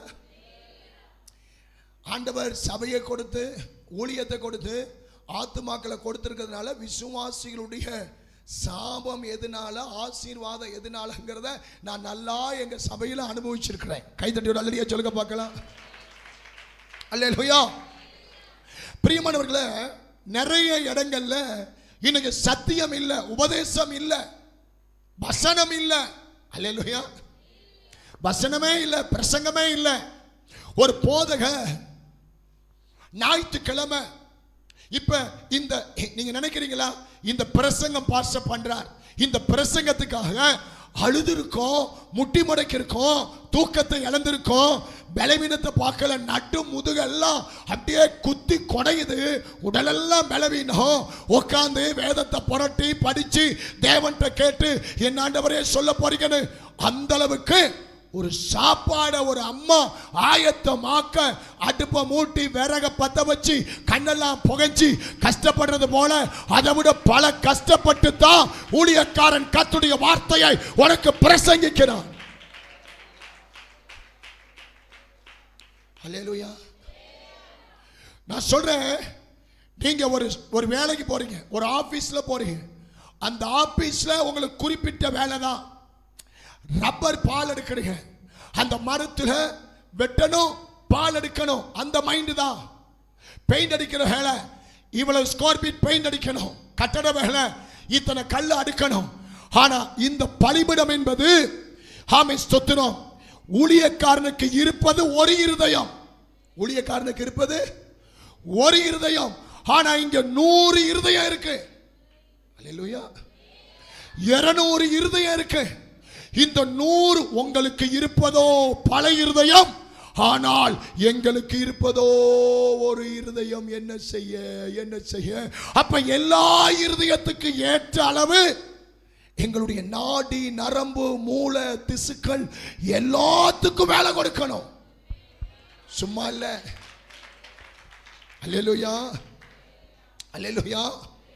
ஆண்டவர் சபையை கொடுத்து ஊழியத்தை கொடுத்து ஆத்துமாக்களை கொடுத்திருக்கிறதுனால விசுவாசிகளுடைய சாபம் எதனால ஆசீர்வாதம் எதனாலங்கிறத நான் நல்லா எங்க சபையில அனுபவிச்சிருக்கிறேன் கைத்தட்டியோட அல்லடியா சொல்லுங்க பார்க்கலாம் அல்லேலூயா பிரியமானவர்களே நிறைய இடங்கள்ல இன்னைக்கு சத்தியம் இல்ல உபதேசம் இல்ல வசனம் இல்ல அல்லேலூயா வசனமே இல்ல பிரசங்கமே இல்ல ஒரு போதக ஞாயிற்றுக்கிழமை இப்ப இந்த நீங்க நினைக்கிறீங்களா இந்த பிரசங்கம் பாஸ்ட பண்றார் இந்த பிரசங்கத்துக்காக அழுதுருக்கோம் முட்டி முடக்கி இருக்கோம் தூக்கத்தை இழந்திருக்கோம் பலவீனத்தை பார்க்கல நட்டு முதுகெல்லாம் அப்படியே குத்தி குடையுது உடலெல்லாம் பலவீனம் உட்காந்து வேதத்தை புரட்டி படிச்சு தேவன்கிட்ட கேட்டு என் ஆண்டவரே சொல்ல போறீங்கன்னு அந்த அளவுக்கு ஒரு சாப்பாடை ஒரு அம்மா ஆயத்தமாக்க அடுப்பை மூட்டி விறக பத்த வச்சு கண்ணெல்லாம் புகைஞ்சி கஷ்டப்படுறது போல அதை விட பல கஷ்டப்பட்டு தான் ஊழியக்காரன் கத்துடைய வார்த்தையை உனக்கு பிரசங்கிக்கிறான் அல்லேலூயா நான் சொல்றேன் நீங்க ஒரு ஒரு வேலைக்கு போறீங்க ஒரு ஆபீஸ்ல போறீங்க அந்த ஆபீஸ்ல உங்களுக்கு குறிப்பிட்ட வேலை தான் ரப்பர் பால் எடுக்கிறீங்க அந்த மரத்துல வெட்டணும் பால் எடுக்கணும் அந்த மைண்டு தான் பெயிண்ட் அடிக்கிற வேலை இவ்வளவு ஸ்கொயர் ஃபீட் பெயிண்ட் அடிக்கணும் கட்டட வேலை இத்தனை கல் அடுக்கணும் ஆனா இந்த பலிபிடம் என்பது ஆமை ஸ்தோத்திரம் ஊழியக்காரனுக்கு இருப்பது ஒரு இருதயம் ஊழியக்காரனுக்கு இருப்பது ஒரு இருதயம் ஆனா இங்க நூறு இருதயம் இருக்கு அல்லேலூயா இருநூறு இருதயம் இருக்கு இந்த நூறு உங்களுக்கு இருப்பதோ பல இருதயம் ஆனால் எங்களுக்கு இருப்பதோ ஒரு இருதயம் என்ன செய்ய என்ன செய்ய அப்ப எல்லா இருதயத்துக்கு ஏற்ற அளவு எங்களுடைய நாடி நரம்பு மூளை திசுக்கள் எல்லாத்துக்கும் வேலை கொடுக்கணும் சும்மா இல்ல அல்லேலூயா அல்லேலூயா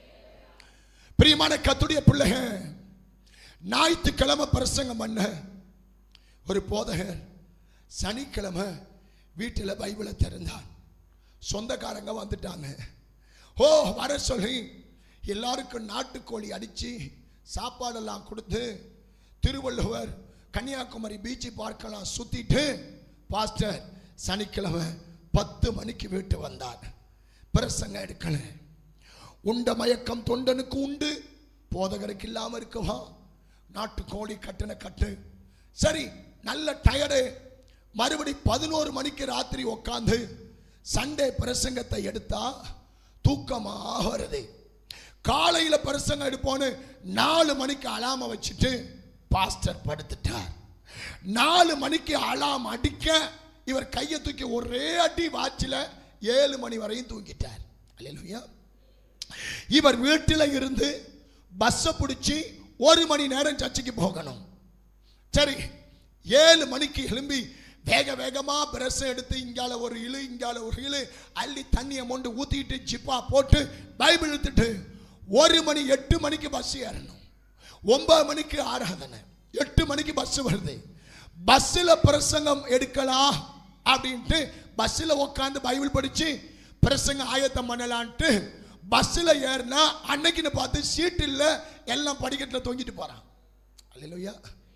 பிரியமான கத்துடைய பிள்ளைங்க ஞாயிற்றுக்கிழமை பிரசங்கம் பண்ண ஒரு போதகர் சனிக்கிழமை வீட்டில் பைபிளை திறந்தான் சொந்தக்காரங்க வந்துட்டாங்க ஓ வர சொல்லி எல்லாருக்கும் நாட்டுக்கோழி அடிச்சு சாப்பாடெல்லாம் கொடுத்து திருவள்ளுவர் கன்னியாகுமரி பீச்சு பார்க்கலாம் சுத்திட்டு பாஸ்டர் சனிக்கிழமை பத்து மணிக்கு வீட்டு வந்தார் பிரசங்கம் எடுக்கல உண்ட மயக்கம் தொண்டனுக்கு உண்டு போதகருக்கு இல்லாம இருக்குமா நாட்டுக்கோழி கட்டின கட்டு சரி நல்ல டயர்டு மறுபடி பதினோரு மணிக்கு ராத்திரி உட்காந்து சண்டே பிரசங்கத்தை எடுத்தா தூக்கமாக வருது காலையில பிரசங்கம் எடுப்போன்னு நாலு மணிக்கு அலாம வச்சுட்டு பாஸ்டர் படுத்துட்டார் நாலு மணிக்கு அலாம் அடிக்க இவர் கையை தூக்கி ஒரே அடி வாட்சில் ஏழு மணி வரையும் தூங்கிட்டார் அல்லேலூயா இவர் வீட்டில் இருந்து பஸ்ஸை பிடிச்சி ஒரு மணி நேரம் சர்ச்சுக்கு போகணும் சரி ஏழு மணிக்கு எழும்பி வேக வேகமா பிரஸ் எடுத்து இங்கால ஒரு இழு இங்கால ஒரு இழு அள்ளி தண்ணியை மொண்டு ஊத்திட்டு ஜிப்பா போட்டு பைபிள் எடுத்துட்டு ஒரு மணி எட்டு மணிக்கு பஸ் ஏறணும் ஒன்பது மணிக்கு ஆராதனை எட்டு மணிக்கு பஸ் வருது பஸ்ஸில் பிரசங்கம் எடுக்கலாம் அப்படின்ட்டு பஸ்ஸில் உட்காந்து பைபிள் படிச்சு பிரசங்கம் ஆயத்தம் பண்ணலான்ட்டு பஸ்ஸில் ஏறினா அன்னைக்குன்னு பார்த்து சீட் இல்லை எல்லாம் படிக்கட்டில் தொங்கிட்டு போறான் அல்லையா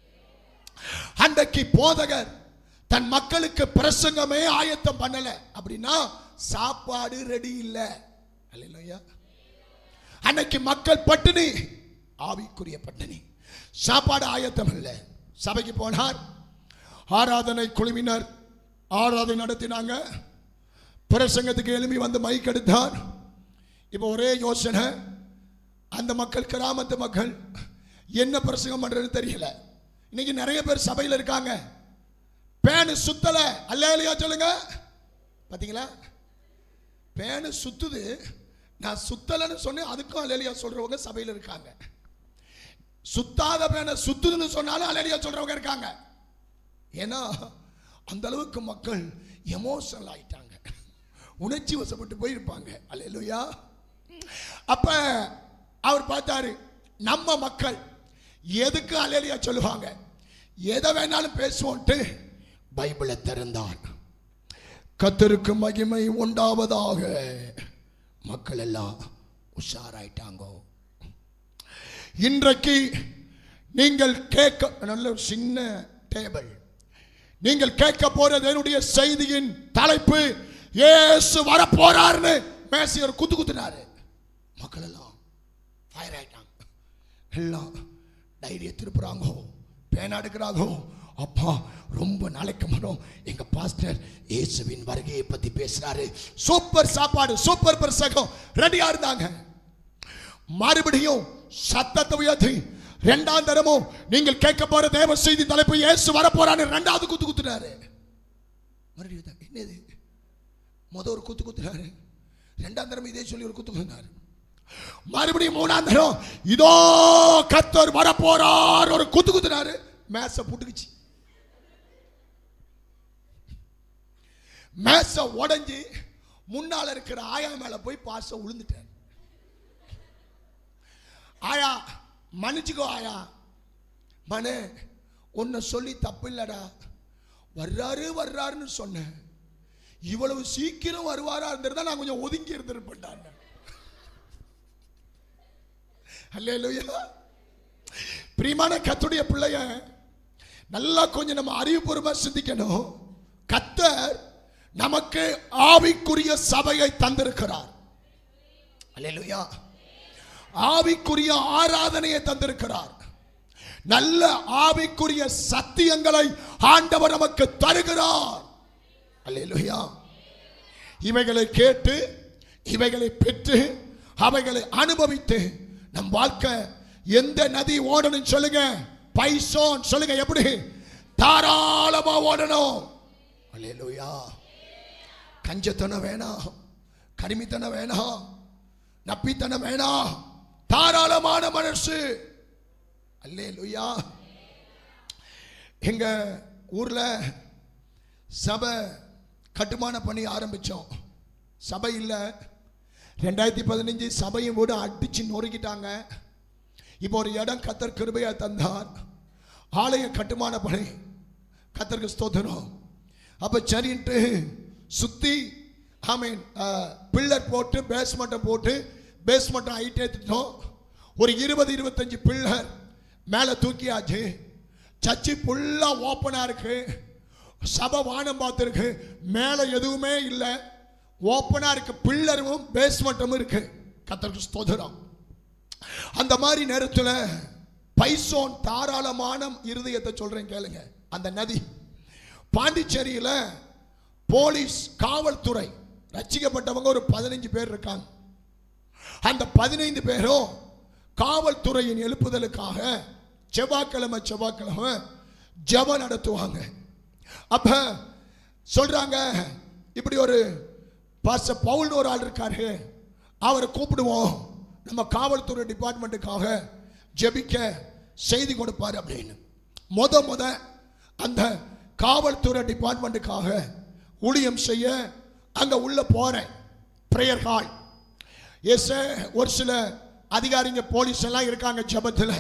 அன்றைக்கு போதகர் தன் மக்களுக்கு பிரசங்கமே ஆயத்தம் பண்ணல அப்படின்னா சாப்பாடு ரெடி இல்லை அல்லையா அன்னைக்கு மக்கள் பட்டினி ஆவிக்குரிய பட்டினி சாப்பாடு ஆயத்தம் இல்லை சபைக்கு போனார் ஆராதனை குழுவினர் ஆராதனை நடத்தினாங்க பிரசங்கத்துக்கு எழுப்பி வந்து மைக் எடுத்தார் இப்போ ஒரே யோசனை அந்த மக்கள் கிராமத்து மக்கள் என்ன பிரசங்கம் பண்றதுன்னு தெரியல இன்னைக்கு நிறைய பேர் சபையில் இருக்காங்க பேனு சுத்தல அல்லையா சொல்லுங்க பாத்தீங்களா பேனு சுத்துது நான் சுத்தலைன்னு சொன்னேன் அதுக்கும் அலேலியா சொல்றவங்க சபையில் இருக்காங்க சுத்தாத பேனை சுத்துதுன்னு சொன்னாலும் அலேலியா சொல்றவங்க இருக்காங்க ஏன்னா அந்த அளவுக்கு மக்கள் எமோஷனல் ஆயிட்டாங்க உணர்ச்சி வசப்பட்டு போயிருப்பாங்க அல்லையா அப்ப அவர் பார்த்தாரு நம்ம மக்கள் எதுக்கு அலேலியா சொல்லுவாங்க எதை வேணாலும் பேசுவோன்ட்டு பைபிளை திறந்தார் கத்தருக்கு மகிமை உண்டாவதாக மக்கள் எல்லாம் உஷாராயிட்டாங்க இன்றைக்கு நீங்கள் கேட்க நல்ல ஒரு சின்ன டேபிள் நீங்கள் கேட்க போறது என்னுடைய செய்தியின் தலைப்பு இயேசு வர போறாருன்னு மேசியர் குத்து குத்துனாரு மக்கள் எல்லாம் ஃபயர் ஆயிட்டாங்க எல்லாம் டைரியை திருப்புறாங்கோ பேனா எடுக்கிறாங்கோ அப்பா ரொம்ப நாளைக்கு முன்னும் எங்க பாஸ்டர் இயேசுவின் வருகையை பத்தி பேசுறாரு சூப்பர் சாப்பாடு சூப்பர் பிரசங்கம் ரெடியா இருந்தாங்க மறுபடியும் சத்தத்தை உயர்த்தி ரெண்டாம் தரமும் நீங்கள் கேட்க போற தேவ செய்தி தலைப்பு இயேசு வர போறான்னு ரெண்டாவது குத்து குத்துறாரு மறுபடியும் தான், என்னது முத ஒரு குத்து குத்துறாரு ரெண்டாம் தரம் இதே சொல்லி ஒரு குத்து குத்துனாரு மறுபடியும் மூணாம் தரம் இதோ கத்தர் வர போறார் ஒரு குத்து குத்துனாரு மேச புட்டுக்குச்சு மேச உடைஞ்சு முன்னால இருக்கிற ஆயா மேல போய் பாச விழுந்துட்டார் ஆயா மன்னிச்சுக்கோ ஆயா மனே உன்னை சொல்லி தப்பு இல்லடா வர்றாரு வர்றாருன்னு சொன்னேன் இவ்வளவு சீக்கிரம் வருவாரா இருந்திருந்தா நான் கொஞ்சம் ஒதுங்கி இருந்திருப்பேன் அல்லேலூயா பிரியமான கத்துடைய பிள்ளைய நல்லா கொஞ்சம் நம்ம அறிவுபூர்வமா சிந்திக்கணும் கத்தர் நமக்கு ஆவிக்குரிய சபையை தந்திருக்கிறார் அல்லேலூயா ஆவிக்குரிய ஆராதனையை தந்திருக்கிறார் நல்ல ஆவிக்குரிய சத்தியங்களை ஆண்டவர் நமக்கு தருகிறார் அல்லேலூயா இவைகளை கேட்டு இவைகளை பெற்று அவைகளை அனுபவித்து நம் வாழ்க்கை எந்த நதி ஓடணும் சொல்லுங்க பைசோன் சொல்லுங்க எப்படி தாராளமா ஓடணும் அல்லேலூயா கஞ்சத்தனம் வேணாம் கருமித்தனம் வேணாம் நப்பித்தனம் வேணாம் தாராளமான மனசு அல்லேலூயா எங்க ஊர்ல சபை கட்டுமான பணி ஆரம்பிச்சோம் சபை இல்லை ரெண்டாயிரத்தி பதினஞ்சு சபையும் கூட அடிச்சு நொறுக்கிட்டாங்க இப்போ ஒரு இடம் கத்தர் கிருபையா தந்தார் ஆலய கட்டுமான பணி கத்தருக்கு ஸ்தோத்திரம் அப்ப சரின்ட்டு சுத்தி ஐ மீன் பில்லர் போட்டு பேஸ்மெண்ட்டை போட்டு பேஸ்மெண்ட்டை ஹைட் ஏற்றிட்டோம் ஒரு இருபது இருபத்தஞ்சு பில்லர் மேலே தூக்கியாச்சு சர்ச்சு ஃபுல்லாக ஓப்பனாக இருக்கு சபை வானம் பார்த்துருக்கு மேலே எதுவுமே இல்லை ஓப்பனாக இருக்கு பில்லரும் பேஸ்மெண்ட்டும் இருக்கு கத்தருக்கு ஸ்தோத்திரம் அந்த மாதிரி நேரத்தில் பைசோன் தாராளமான இருதயத்தை சொல்றேன் கேளுங்க அந்த நதி பாண்டிச்சேரியில் போலீஸ் காவல்துறை ரட்சிக்கப்பட்டவங்க ஒரு பதினஞ்சு பேர் இருக்காங்க அந்த பதினைந்து பேரும் காவல்துறையின் எழுப்புதலுக்காக செவ்வாய்க்கிழமை செவ்வாய்க்கிழமை ஜெபம் நடத்துவாங்க அப்ப சொல்றாங்க இப்படி ஒரு பாச பவுல்னு ஒரு ஆள் இருக்காரு அவரை கூப்பிடுவோம் நம்ம காவல்துறை டிபார்ட்மெண்ட்டுக்காக ஜெபிக்க செய்தி கொடுப்பாரு அப்படின்னு முத முத அந்த காவல்துறை டிபார்ட்மெண்ட்டுக்காக ஊழியம் செய்ய அங்க உள்ள போறேன் பிரேயர் ஹால் எஸ் ஒரு சில அதிகாரிங்க போலீஸ் எல்லாம் இருக்காங்க ஜெபத்தில்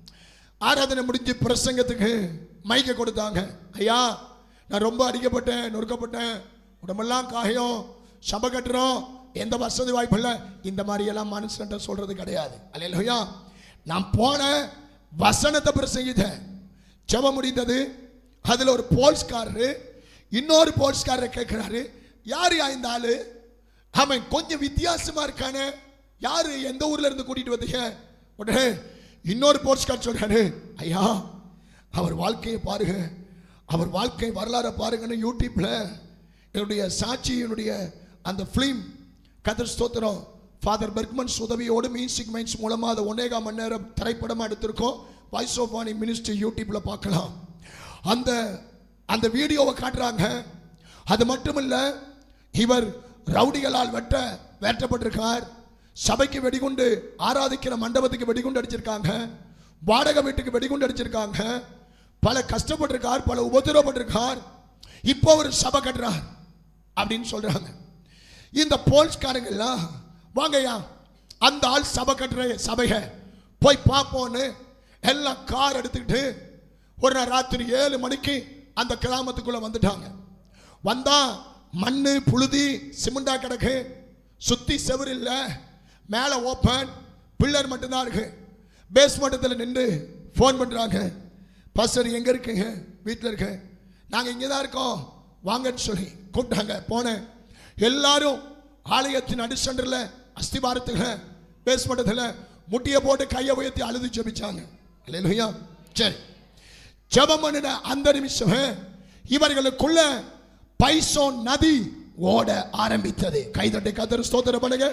ஆராதனை முடிஞ்சு பிரசங்கத்துக்கு மைக்க கொடுத்தாங்க ஐயா நான் ரொம்ப அடிக்கப்பட்டேன் நொறுக்கப்பட்டேன் உடம்பெல்லாம் காயம் சபை கட்டுறோம் எந்த வசதி வாய்ப்பு இல்லை இந்த மாதிரி எல்லாம் மனுஷன்ட்ட சொல்றது கிடையாது அல்லையா நான் போன வசனத்தை பிரசங்கித்தேன் ஜெபம் முடிந்தது அதுல ஒரு போலீஸ்காரரு இன்னொரு போலீஸ்காரரை கேட்கிறாரு யார் யா இந்த ஆளு அவன் கொஞ்சம் வித்தியாசமா இருக்கானே யாரு எந்த ஊர்ல இருந்து கூட்டிட்டு வந்தீங்க உடனே இன்னொரு போலீஸ்கார் சொல்றாரு ஐயா அவர் வாழ்க்கையை பாருங்க அவர் வாழ்க்கை வரலாறை பாருங்கன்னு யூடியூப்ல என்னுடைய சாட்சி என்னுடைய அந்த ஃபிலிம் கதர் ஸ்தோத்திரம் ஃபாதர் பெர்க்மன்ஸ் உதவியோடு மியூசிக் மைன்ஸ் மூலமா அதை ஒன்னேகா மணி நேரம் திரைப்படமா எடுத்திருக்கோம் வாய்ஸ் ஆஃப் வாணி மினிஸ்ட்ரி யூடியூப்ல பார்க்கலாம் அந்த அந்த வீடியோவை காட்டுறாங்க அது மட்டுமல்ல இவர் ரவுடிகளால் வெட்ட வேட்டப்பட்டிருக்கார் சபைக்கு வெடிகுண்டு ஆராதிக்கிற மண்டபத்துக்கு வெடிகுண்டு அடிச்சிருக்காங்க வாடகை வீட்டுக்கு வெடிகுண்டு அடிச்சிருக்காங்க பல கஷ்டப்பட்டிருக்கார் பல உபத்திரப்பட்டிருக்கார் இப்போ ஒரு சபை கட்டுறார் அப்படின்னு சொல்றாங்க இந்த போலீஸ்காரங்கெல்லாம் வாங்கய்யா அந்த ஆள் சபை கட்டுற சபைய போய் பார்ப்போன்னு எல்லாம் கார் எடுத்துக்கிட்டு ஒரு நாள் ராத்திரி ஏழு மணிக்கு அந்த கிராமத்துக்குள்ள வந்துட்டாங்க வந்தா மண்ணு புழுதி சிமெண்டா கிடக்கு சுத்தி செவுரு இல்ல மேல ஓப்பன் பில்லர் மட்டும்தான் இருக்கு பேஸ்மெண்டத்தில் நின்று ஃபோன் பண்றாங்க பாஸ்டர் எங்க இருக்கீங்க வீட்டில் இருக்க நாங்க இங்கே தான் இருக்கோம் வாங்கன்னு சொல்லி கூப்பிட்டாங்க போனேன் எல்லாரும் ஆலயத்தின் அடிசண்டர்ல அஸ்திபாரத்துல பேஸ்மெண்டத்தில் முட்டியை போட்டு கையை உயர்த்தி அழுது ஜெபிச்சாங்க அல்லேலூயா சரி ஜெபம் பண்ணின அந்த நிமிஷம் இவர்களுக்குள்ள பைசோன் நதி ஓட ஆரம்பித்தது கைதட்டி கதறு ஸ்தோத்திரம் பண்ணுங்க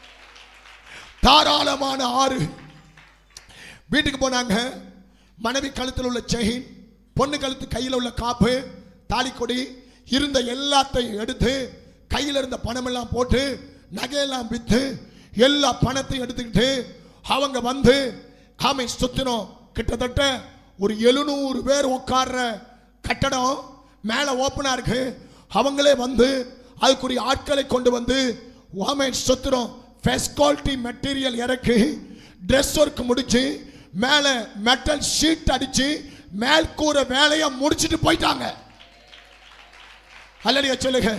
தாராளமான ஆறு வீட்டுக்கு போனாங்க மனைவி கழுத்தில் உள்ள செயின் பொண்ணு கழுத்து கையில் உள்ள காப்பு தாலிக்கொடி இருந்த எல்லாத்தையும் எடுத்து கையில் இருந்த பணம் எல்லாம் போட்டு நகையெல்லாம் வித்து எல்லா பணத்தையும் எடுத்துக்கிட்டு அவங்க வந்து ஆமை சுத்தினோம் கிட்டத்தட்ட ஒரு எழுநூறு பேர் உட்கார்ற கட்டடம் மேலே ஓப்பனாக இருக்கு அவங்களே வந்து அதுக்குரிய ஆட்களை கொண்டு வந்து ஆமென் சுத்திரம் ஃபெஸ்ட் குவாலிட்டி மெட்டீரியல் இறக்கி ட்ரெஸ் ஒர்க் முடிச்சு மேலே மெட்டல் ஷீட் அடிச்சு மேல் கூரை வேலையை முடிச்சிட்டு போயிட்டாங்க அல்லடியா சொல்லுங்க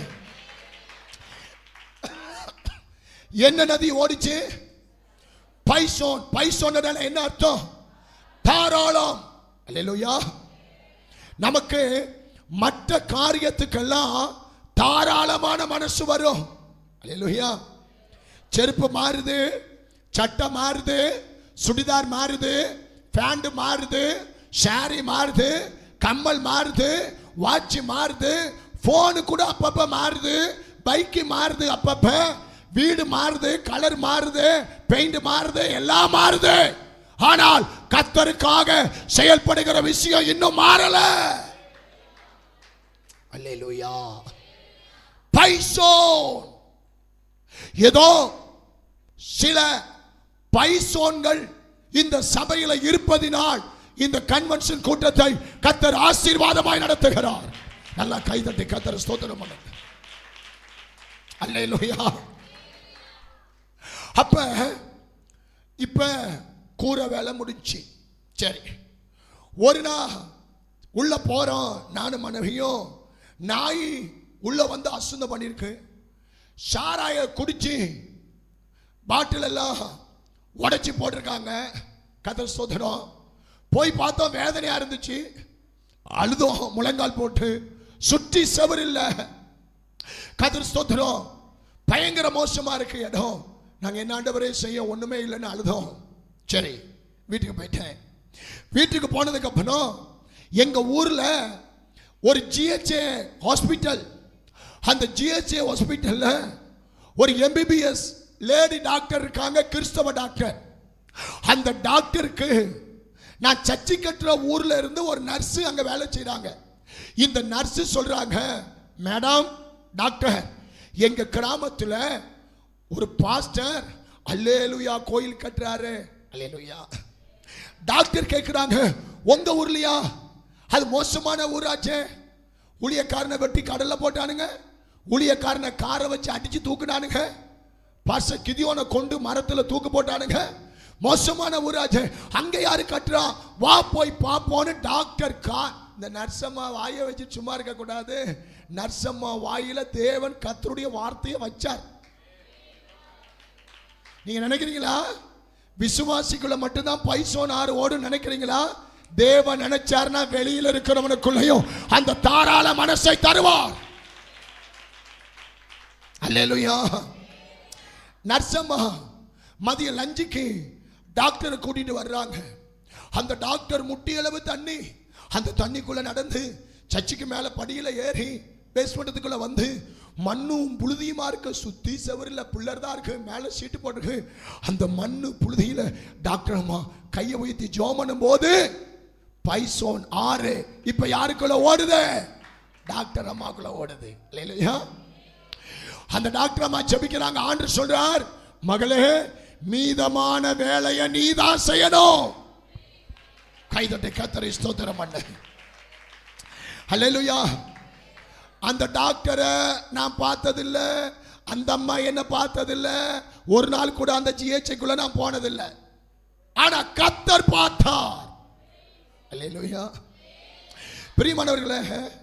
என்ன நதி ஓடிச்சு பைசோன் பைசோன் என்ன அர்த்தம் தாராளம் அல்லேலூயா நமக்கு மற்ற காரியத்துக்கெல்லாம் தாராளமான மனசு வரும் அல்லேலூயா செருப்பு மாறுது சட்டை மாறுது சுடிதார் மாறுது பேண்ட் மாறுது ஷாரி மாறுது கம்மல் மாறுது வாட்ச் மாறுது போனு கூட அப்பப்ப மாறுது பைக்கு மாறுது அப்பப்ப வீடு மாறுது கலர் மாறுது பெயிண்ட் மாறுது எல்லாம் மாறுது ஆனால் கத்தருக்காக செயல்படுகிற விஷயம் இன்னும் மாறல அல்லேலூயா பைசோன் ஏதோ சில பைசோன்கள் இந்த சபையில இருப்பதினால் இந்த கன்வென்ஷன் கூட்டத்தை கத்தர் ஆசீர்வாதமாய் நடத்துகிறார் நல்லா கைதட்டி கத்தர் ஸ்தோத்திரம் பண்ணுங்க அல்லேலூயா அப்ப இப்ப கூரை வேலை முடிஞ்சு சரி ஒரு நாள் உள்ள போறோம் நானும் மனைவியும் நாய் உள்ள வந்து அசுந்தம் பண்ணிருக்கு சாராய குடிச்சு பாட்டில் எல்லாம் உடைச்சி போட்டிருக்காங்க கதை சோதனம் போய் பார்த்தோம் வேதனையா இருந்துச்சு அழுதோம் முழங்கால் போட்டு சுற்றி செவர் இல்ல கதிர் ஸ்தோத்திரம் பயங்கர மோசமா இருக்கு இடம் நாங்க என்ன ஆண்டவரே செய்ய ஒண்ணுமே இல்லைன்னு அழுதோம் சரி வீட்டுக்கு போயிட்டேன் வீட்டுக்கு போனதுக்கு அப்புறம் எங்க ஊர்ல ஒரு ஜிஹெச்ஏ ஹாஸ்பிட்டல் அந்த ஜிஹெச்ஏ ஹாஸ்பிட்டல்ல ஒரு எம்பிபிஎஸ் லேடி டாக்டர் இருக்காங்க கிறிஸ்தவ டாக்டர் அந்த டாக்டருக்கு நான் சர்ச்சை கட்டுற ஊர்ல இருந்து ஒரு நர்ஸ் அங்க வேலை செய்றாங்க இந்த நர்ஸ் சொல்றாங்க மேடம் டாக்டர் எங்க கிராமத்துல ஒரு பாஸ்டர் அல்லேலுயா கோயில் கட்டுறாரு அல்லேலுயா டாக்டர் கேட்குறாங்க உங்க ஊர்லயா அது மோசமான ஊராச்சே ஊழியக்காரனை வெட்டி கடல்ல போட்டானுங்க ஊழியக்காரனை காரை வச்சு அடிச்சு தூக்குனானுங்க பாச கிதியோனை கொண்டு மரத்துல தூக்கு போட்டானுங்க மோசமான ஊராச்சே அங்க யாரு கட்டுறா வா போய் பாப்போன்னு டாக்டர் கா இந்த நர்சம்மா வாயை வச்சு சும்மா இருக்க கூடாது நர்சம்மா வாயில தேவன் கத்தருடைய வார்த்தையை வச்சார் நீங்க நினைக்கிறீங்களா விசுவாசிக்குள்ள மட்டும்தான் பைசோன் ஆறு ஓடும் நினைக்கிறீங்களா தேவன் நினைச்சார்னா வெளியில இருக்கிறவனுக்குள்ளேயும் அந்த தாராள மனசை தருவார் அல்லேலூயா நர்சம்மா மதிய லஞ்சுக்கு டாக்டரை கூட்டிட்டு வர்றாங்க அந்த டாக்டர் முட்டியளவு தண்ணி அந்த தண்ணிக்குள்ள நடந்து சர்ச்சுக்கு மேல படியில ஏறி பேஸ்மெண்ட்டுக்குள்ள வந்து மண்ணும் புழுதியுமா இருக்க சுத்தி செவரில் பிள்ளர் தான் இருக்கு மேல சீட்டு போட்டிருக்கு அந்த மண்ணு புழுதியில டாக்டர் அம்மா கையை உயர்த்தி ஜோம் பண்ணும் போது பைசோன் ஆறு இப்ப யாருக்குள்ள ஓடுது டாக்டர் அம்மாக்குள்ள ஓடுது இல்லையா அந்த டாக்டர் அம்மா ஜெபிக்கிறாங்க ஆண்டு சொல்றார் மகளே மீதமான வேலையை நீதான் செய்யணும் கைதட்டை கத்தரை ஸ்தோத்திரம் பண்ண ஹalleluya அந்த டாக்டரை நான் பார்த்ததில்ல அந்த அம்மா என்ன பார்த்ததில்ல ஒரு நாள் கூட அந்த ஜிஹெச்க்குள்ள நான் போனதில்லை ஆனா கத்தர் பார்த்தார் அல்லேலூயா பிரியமானவர்களே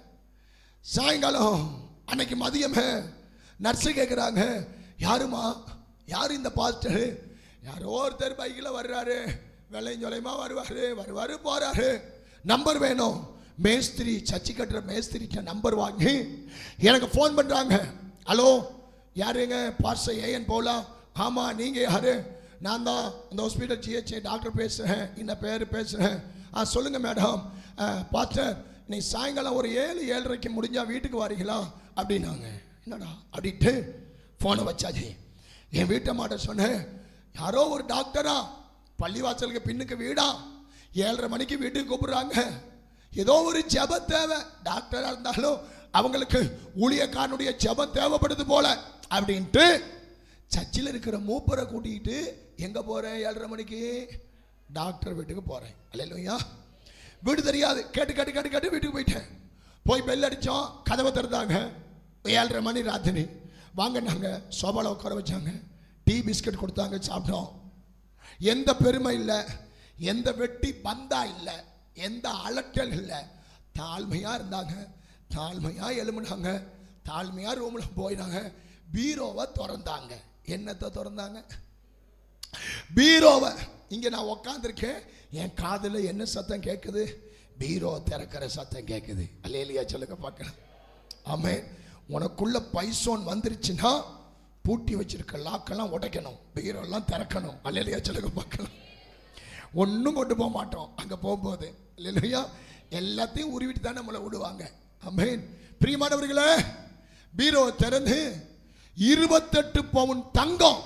சாயங்காலம் அன்னைக்கு மதியம் நர்ஸு கேட்குறாங்க யாருமா யார் இந்த பாஸ்டர் யாரோ ஒருத்தர் பைக்கில் வர்றாரு வெள்ளையும் சொலையுமா வருவாரு வருவாரு போறாரு நம்பர் வேணும் மேஸ்திரி சச்சி கட்டுற மேஸ்திரிட்ட நம்பர் வாங்கி எனக்கு ஃபோன் பண்றாங்க ஹலோ யாருங்க பார்ச ஏஎன் போலாம் ஆமா நீங்க யாரு நான் தான் இந்த ஹாஸ்பிட்டல் ஜிஹெச்ஏ டாக்டர் பேசுகிறேன் இந்த பேர் பேசுகிறேன் ஆ சொல்லுங்கள் மேடம் பாஸ்டர் நீ சாயங்காலம் ஒரு ஏழு ஏழரைக்கு முடிஞ்சா வீட்டுக்கு வரீங்களா அப்படின்னாங்க என்னடா அப்படின்ட்டு ஃபோனை வச்சாச்சு என் வீட்டை மாட்ட சொன்னேன் யாரோ ஒரு டாக்டரா பள்ளிவாசலுக்கு பின்னுக்கு வீடா ஏழரை மணிக்கு வீட்டுக்கு கூப்பிடுறாங்க ஏதோ ஒரு ஜெப தேவை டாக்டரா இருந்தாலும் அவங்களுக்கு ஊழியக்காரனுடைய ஜெபம் தேவைப்படுது போல அப்படின்ட்டு சர்ச்சில் இருக்கிற மூப்பரை கூட்டிகிட்டு எங்கே போகிறேன் ஏழரை மணிக்கு டாக்டர் வீட்டுக்கு போகிறேன் அல்லையா வீடு தெரியாது கேட்டு கேட்டு கேட்டு கேட்டு வீட்டுக்கு போயிட்டேன் போய் பெல் அடித்தோம் கதவை திறந்தாங்க ஏழரை மணி ராத்திரி வாங்க நாங்கள் சோபாவில் உட்கார வச்சாங்க டீ பிஸ்கட் கொடுத்தாங்க சாப்பிட்டோம் எந்த பெருமை இல்லை எந்த வெட்டி பந்தா இல்லை எந்த அலட்டல் இல்லை தாழ்மையாக இருந்தாங்க தாழ்மையாக எழுமுனாங்க தாழ்மையாக ரூமில் போயினாங்க பீரோவை திறந்தாங்க என்னத்தை திறந்தாங்க பீரோவை இங்கே நான் உக்காந்துருக்கேன் என் காதில் என்ன சத்தம் கேட்குது பீரோ திறக்கிற சத்தம் கேட்குது அல்லையா சொல்லுங்க பார்க்கலாம் ஆமே உனக்குள்ள பைசோன் வந்துருச்சுன்னா பூட்டி வச்சிருக்க லாக்கெல்லாம் உடைக்கணும் பீரோலாம் திறக்கணும் அல்லையா சொல்லுங்க பார்க்கலாம் ஒன்றும் கொண்டு போக மாட்டோம் அங்கே போகும்போது இல்லையா எல்லாத்தையும் உருவிட்டு தான் நம்மளை விடுவாங்க அமேன் பிரியமானவர்களே பீரோ திறந்து இருபத்தெட்டு பவுன் தங்கம்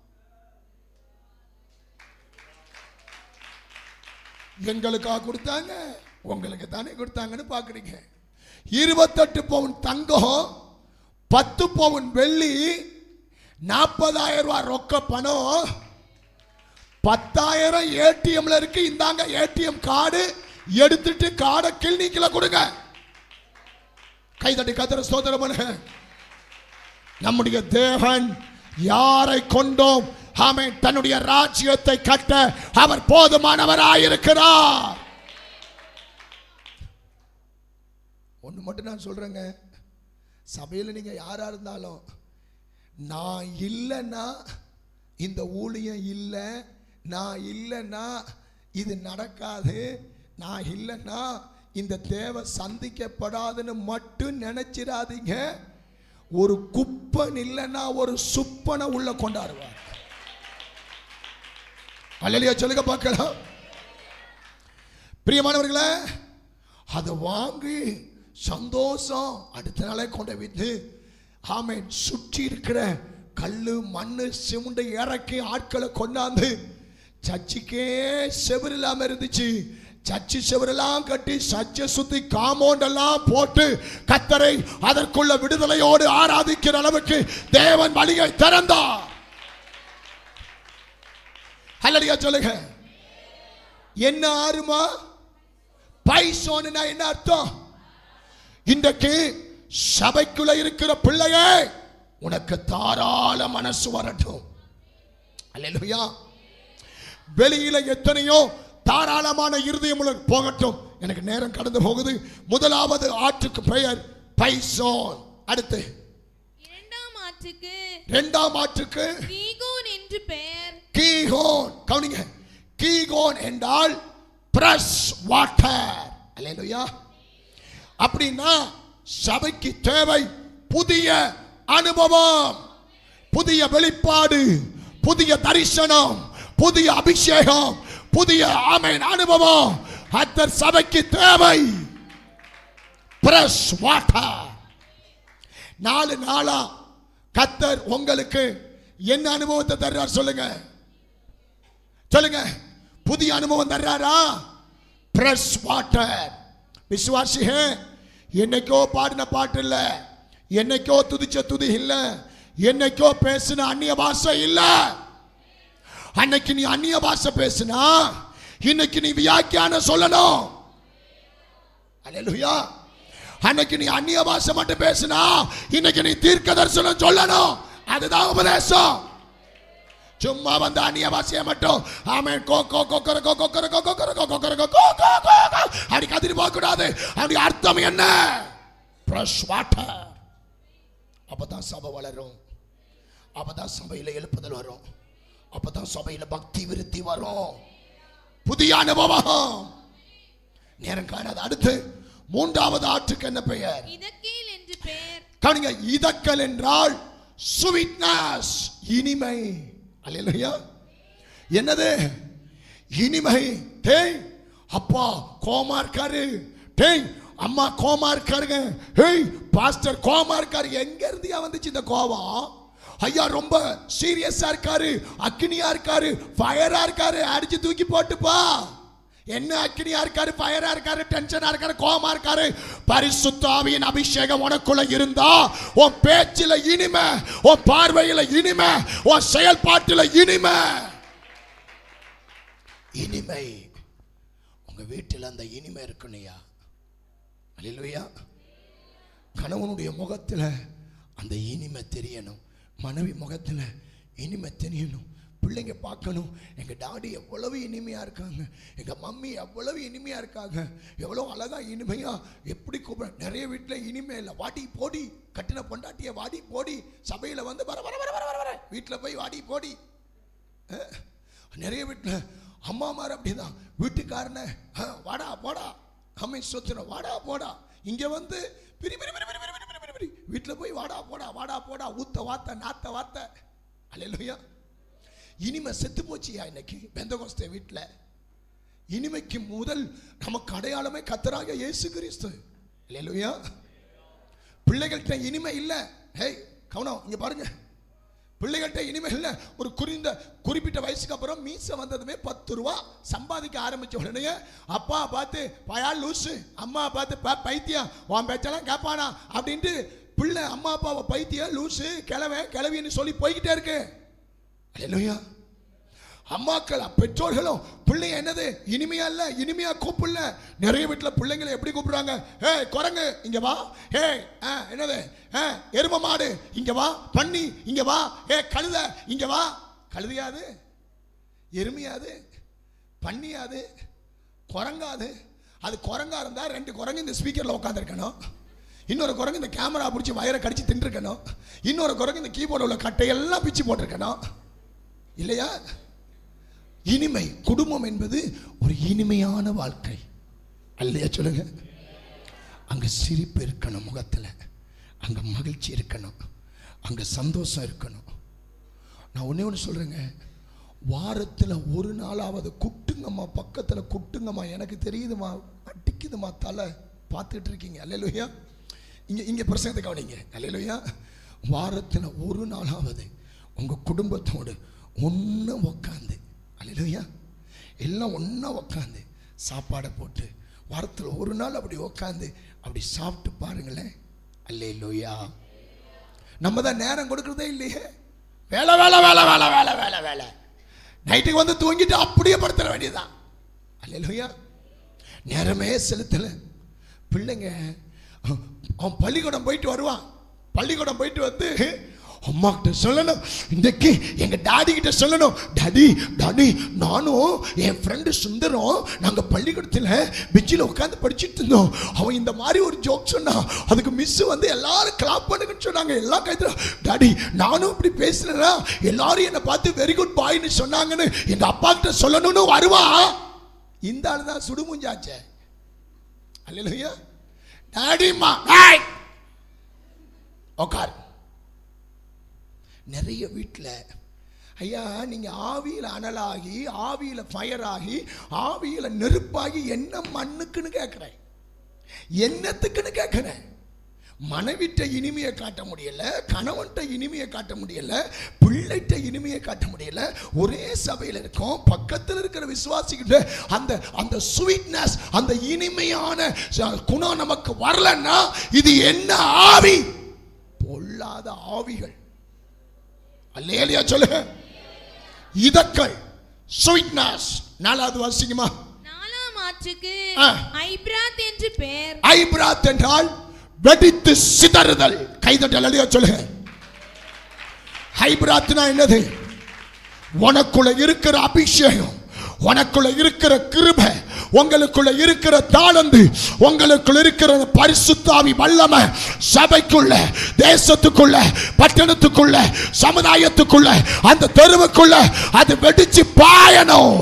எங்களுக்கா கொடுத்தாங்க உங்களுக்கு தானே கொடுத்தாங்கன்னு பார்க்குறீங்க இருபத்தெட்டு பவுன் தங்கம் பத்து பவுன் வெள்ளி நாற்பதாயிரம் ரூபாய் ரொக்க பணம் பத்தாயிரம் ஏடிஎம்ல இருக்கு இந்தாங்க ஏடிஎம் கார்டு எடுத்துட்டு கார்டை கிளினிக்ல கொடுங்க கைதட்டி கத்திர ஸ்தோத்திரம் பண்ணுங்க நம்முடைய தேவன் யாரை கொண்டோம் ஆமென் தன்னுடைய ராஜ்யத்தை கட்ட அவர் போதுமானவராயிருக்கிறார் ஒன்று மட்டும் நான் சொல்றேங்க சபையில் நீங்க யாரா இருந்தாலும் நான் இல்லைன்னா இந்த ஊழியம் இல்லை நான் இல்லைன்னா இது நடக்காது நான் இல்லைன்னா இந்த தேவை சந்திக்கப்படாதுன்னு மட்டும் நினைச்சிடாதீங்க ஒரு குப்பன் இல்லைன்னா ஒரு சுப்பனை உள்ள கொண்டாடுவார் அல்லையா சொல்லுங்க பார்க்கலாம் பிரியமானவர்களே அதை வாங்கி சந்தோஷம் அடுத்த நாளே கொண்டு விட்டு ஆமேன் சுற்றி இருக்கிற கல்லு மண்ணு சிமுண்டை இறக்கி ஆட்களை கொண்டாந்து சர்ச்சுக்கே செவர் இல்லாம இருந்துச்சு சர்ச்சு செவரெல்லாம் கட்டி சர்ச்சை சுத்தி காம்பவுண்ட் எல்லாம் போட்டு கத்தரை அதற்குள்ள விடுதலையோடு ஆராதிக்கிற அளவுக்கு தேவன் வழியை திறந்தார் அல்லடியா சொல்லுங்க என்ன ஆறுமா பைசோன்னா என்ன அர்த்தம் இன்றைக்கு சபைக்குள்ள இருக்கிற பிள்ளையே உனக்கு தாராள மனசு வரட்டும் அல்லேலூயா வெளியில எத்தனையோ தாராளமான இருதயம் உள்ள போகட்டும் எனக்கு நேரம் கடந்து போகுது முதலாவது ஆற்றுக்கு பெயர் பைசோன் அடுத்து இரண்டாம் ஆற்றுக்கு இரண்டாம் ஆற்றுக்கு கீகோன் என்று பெயர் கீகோன் கவனிங்க கீகோன் என்றால் பிரஸ் வாட்டர் அல்லேலூயா அப்படின்னா சபைக்கு தேவை புதிய அனுபவம் புதிய வெளிப்பாடு புதிய தரிசனம் புதிய அபிஷேகம் புதிய ஆமேன் அனுபவம் அத்தர் சபைக்கு தேவை பிரஸ் வாட்டர் நாலு நாளா கத்தர் உங்களுக்கு என்ன அனுபவத்தை தர்றார் சொல்லுங்க சொல்லுங்க புதிய அனுபவம் தர்றாரா பிரஸ் வாட்டர் விசுவாசிக என்னைக்கோ பாடின பாட்டு இல்ல என்னைக்கோ துதிச்ச துதி இல்ல என்னைக்கோ பேசின அந்நிய பாஷை இல்ல அன்னைக்கு நீ அந்நிய பாஷை பேசினா இன்னைக்கு நீ வியாக்கியானம் சொல்லணும் அல்லேலூயா அன்னைக்கு நீ அந்நிய பாஷை மட்டும் பேசினா இன்னைக்கு நீ தீர்க்க தரிசனம் சொல்லணும் அதுதான் உபதேசம் சும்மா வந்து அந்நிய பாஷையை மட்டும் ஆமென் கோ கோ கொக்கர கோ கொக்கர கோ கொக்கர கோ கொக்கர கோ கோ கோ கோ கோ அப்படி கத்திரி போக கூடாது அப்படி அர்த்தம் என்ன ஃப்ரெஷ் வாட்டர் அப்பதான் சபை வளரும் அப்பதான் சபையில எழுப்புதல் வரும் அப்பதான் சபையில பக்தி விருத்தி வரும் புதிய அனுபவம் நேரம் காணாது அடுத்து மூன்றாவது ஆற்றுக்கு என்ன பெயர் இதக்கேல் என்று பெயர் கவனிங்க இதக்கல் என்றால் ஸ்வீட்னஸ் இனிமை அல்லையா என்னது இனிமை டேய் அப்பா கோமா இருக்காரு டேய் அம்மா கோமா இருக்காருங்க ஹேய் பாஸ்டர் கோமா இருக்காரு எங்க இருந்தியா வந்துச்சு இந்த கோவம் ஐயா ரொம்ப சீரியஸா இருக்காரு அக்னியா இருக்காரு ஃபயரா இருக்காரு அடிச்சு தூக்கி போட்டுப்பா என்ன அக்னியா இருக்காரு ஃபயரா இருக்காரு டென்ஷனா இருக்காரு கோமா இருக்காரு பரிசுத்த ஆவியின் அபிஷேகம் உனக்குள்ள இருந்தா உன் பேச்சில இனிமை உன் பார்வையில இனிமை உன் செயல்பாட்டில இனிமை இனிமை உங்க வீட்டில் அந்த இனிமை இருக்கணையா அல்லையா கணவனுடைய முகத்தில் அந்த இனிமை தெரியணும் மனைவி முகத்தில் இனிமை தெரியணும் பிள்ளைங்க பார்க்கணும் எங்கள் டாடி எவ்வளவு இனிமையாக இருக்காங்க எங்கள் மம்மி எவ்வளவு இனிமையாக இருக்காங்க எவ்வளோ அழகாக இனிமையாக எப்படி கூப்பிட நிறைய வீட்டில் இனிமை இல்லை வாடி போடி கட்டின பொண்டாட்டிய வாடி போடி சபையில் வந்து வர வர வர வர வர வர வீட்டில் போய் வாடி போடி அஹ், நிறைய வீட்டில் அம்மாமார் அப்படிதான் வீட்டுக்காரனை "அஹ், வாடா போடா அம்மை சொத்துன வாடா போடா இங்கே வந்து பிரி பிரி பிரி பிரி பிரி பிரி பிரி பிரி பிரி வீட்டில் போய் வாடா போடா வாடா போடா ஊத்த வாத்த நாத்த வாத்த அல்லையா இனிமை செத்து போச்சியா இன்னைக்கு பெந்தகோஸ்தே வீட்டில் இனிமைக்கு முதல் நமக்கு அடையாளமே கத்தராக இயேசு கிறிஸ்து இல்லையா பிள்ளைகள்கிட்ட இனிமை இல்லை ஹேய் கவனம் இங்க பாருங்க பிள்ளைகள்கிட்ட இனிமே இல்லை ஒரு குறிந்த குறிப்பிட்ட வயசுக்கு அப்புறம் மீசை வந்ததுமே பத்து ரூபா சம்பாதிக்க ஆரம்பிச்ச உடனே அப்பா பார்த்து பயா லூசு அம்மா பார்த்து பா பைத்தியம் உன் பேச்செல்லாம் கேட்பானா அப்படின்ட்டு பிள்ளை அம்மா அப்பாவை பைத்தியம் லூசு கிழவன் கிளவின்னு சொல்லி போய்கிட்டே இருக்கு அல்லேலூயா அம்மாக்கள் பெற்றோர்களும் பிள்ளைங்க என்னது இனிமையா இல்ல இனிமையா கூப்பிடல நிறைய வீட்டில் பிள்ளைங்களை எப்படி கூப்பிடுறாங்க ஏ குரங்கு இங்க வா ஏ என்னது ஆ, எரும மாடு இங்க வா பன்னி இங்க வா ஏ கழுத இங்க வா கழுதையாது எருமையாது பன்னியாது குரங்காது அது குரங்கா இருந்தா ரெண்டு குரங்கு இந்த ஸ்பீக்கர்ல உட்காந்துருக்கணும் இன்னொரு குரங்கு இந்த கேமரா பிடிச்சி வயரை கடிச்சு தின்றுக்கணும் இன்னொரு குரங்கு இந்த கீபோர்டு உள்ள கட்டையெல்லாம் பிச்சு போட்டிருக்கணும் இல்லையா இனிமை குடும்பம் என்பது ஒரு இனிமையான வாழ்க்கை அல்லையா சொல்லுங்க அங்க சிரிப்பு இருக்கணும் முகத்துல அங்க மகிழ்ச்சி இருக்கணும் அங்க சந்தோஷம் இருக்கணும் நான் ஒண்ணே ஒன்று சொல்றேங்க வாரத்தில் ஒரு நாளாவது குட்டுங்கம்மா பக்கத்தில் குட்டுங்கம்மா எனக்கு தெரியுதுமா அடிக்குதுமா தலை பார்த்துட்டு இருக்கீங்க அல்லையா இங்கே இங்கே பிரசங்கத்தை கவனிங்க அல்லையா வாரத்தில் ஒரு நாளாவது உங்கள் குடும்பத்தோடு ஒன்று உக்காந்து அல்லையா எல்லாம் ஒன்றா உக்காந்து சாப்பாடை போட்டு வாரத்தில் ஒரு நாள் அப்படி உக்காந்து அப்படி சாப்பிட்டு பாருங்களேன் அல்லையா நம்ம தான் நேரம் கொடுக்குறதே இல்லையே வேலை வேலை வேலை வேலை வேலை வேலை வேலை நைட்டுக்கு வந்து தூங்கிட்டு அப்படியே படுத்துற வேண்டியதுதான் அல்லையா நேரமே செலுத்தல பிள்ளைங்க அவன் பள்ளிக்கூடம் போயிட்டு வருவான் பள்ளிக்கூடம் போயிட்டு வந்து அம்மா கிட்ட சொல்லணும் இன்னைக்கு எங்க டாடி கிட்ட சொல்லணும் டாடி டாடி நானும் என் ஃப்ரெண்டு சுந்தரம் நாங்க பள்ளிக்கூடத்தில் பெஞ்சில் உட்காந்து படிச்சுட்டு இருந்தோம் அவன் இந்த மாதிரி ஒரு ஜோக் சொன்னான் அதுக்கு மிஸ் வந்து எல்லாரும் கிளாப் பண்ணுங்கன்னு சொன்னாங்க எல்லாம் கைத்துல டாடி நானும் இப்படி பேசுனேன்னா எல்லாரும் என்னை பார்த்து வெரி குட் பாய்னு சொன்னாங்கன்னு எங்க அப்பா கிட்ட சொல்லணும்னு வருவான் இந்த ஆளு தான் சுடுமுஞ்சாச்சே அல்லையா டாடிமா டேய் உட்கார் நிறைய வீட்டில் ஐயா நீங்க ஆவியில அனலாகி ஆவியில ஃபயர் ஆகி ஆவியில நெருப்பாகி என்ன மண்ணுக்குன்னு கேட்கிறேன் என்னத்துக்குன்னு கேட்கிறேன் மனைவிட்ட இனிமையை காட்ட முடியல கணவன்கிட்ட இனிமையை காட்ட முடியல பிள்ளைகிட்ட இனிமையை காட்ட முடியல ஒரே சபையில் இருக்கோம் பக்கத்தில் இருக்கிற விசுவாசிக்கிட்ட அந்த அந்த ஸ்வீட்னஸ் அந்த இனிமையான ச- குணம் நமக்கு வரலன்னா இது என்ன ஆவி பொல்லாத ஆவிகள் அல்லேலியா சொல்லுங்க இதக்கள் ஸ்வீட்னஸ் நாலாவது வாசிக்குமா நாலாம் ஆற்றுக்கு ஆ. ஐப்ராத் என்று பெயர் ஐப்ராத் என்றால் வெடித்து சிதறுதல் கைதட்டல் அல்லையா சொல்லுங்க ஐப்ராத்னா என்னது உனக்குள்ள இருக்கிற அபிஷேகம் உனக்குள்ள இருக்கிற கிருபை உங்களுக்குள்ள இருக்கிற தாளந்து உங்களுக்குள்ள இருக்கிற பரிசுத்தாவி வல்லமை சபைக்குள்ள தேசத்துக்குள்ள பட்டணத்துக்குள்ள சமுதாயத்துக்குள்ள அந்த தெருவுக்குள்ள அது வெடிச்சு பாயணும்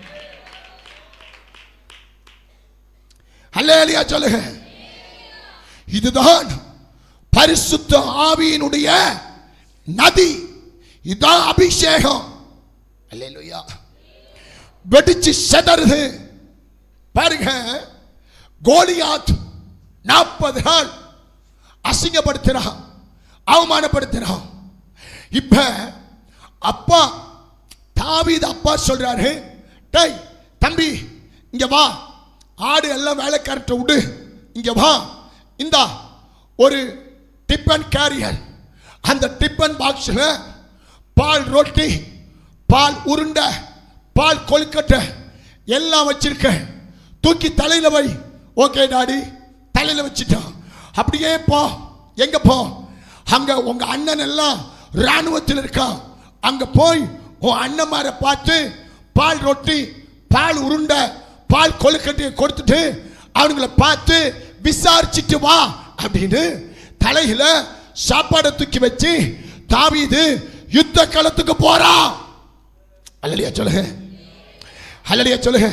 அல்லேலியா சொல்லுங்க இதுதான் பரிசுத்த ஆவியினுடைய நதி இதுதான் அபிஷேகம் அல்லேலூயா வெடிச்சு செதறுது பாருங்க கோலியாத் நாற்பது நாள் அசிங்கப்படுத்தினான் அவமானப்படுத்தினான் இப்ப அப்பா தாவீது அப்பா சொல்றாரு டேய் தம்பி இங்க வா ஆடு எல்லாம் வேலைக்காரட்ட விடு இங்க வா இந்தா ஒரு டிப்பன் கேரியர் அந்த டிப்பன் பாக்ஸில் பால் ரொட்டி பால் உருண்டை பால் கொழுக்கட்டை எல்லாம் வச்சிருக்க தூக்கி தலையில வை ஓகே டாடி தலையில வச்சிட்டான் அப்படியே போ எங்க போ அங்க உங்க அண்ணன் எல்லாம் ராணுவத்தில் இருக்கான் அங்க போய் உன் அண்ணன்மாரை பார்த்து பால் ரொட்டி பால் உருண்டை பால் கொழுக்கட்டையை கொடுத்துட்டு அவனுங்களை பார்த்து விசாரிச்சுட்டு வா அப்படின்னு தலையில சாப்பாடை தூக்கி வச்சு தாவீது யுத்த களத்துக்கு போறான் அல்லடியா சொல்லுங்க அல்லடியா சொல்லுங்க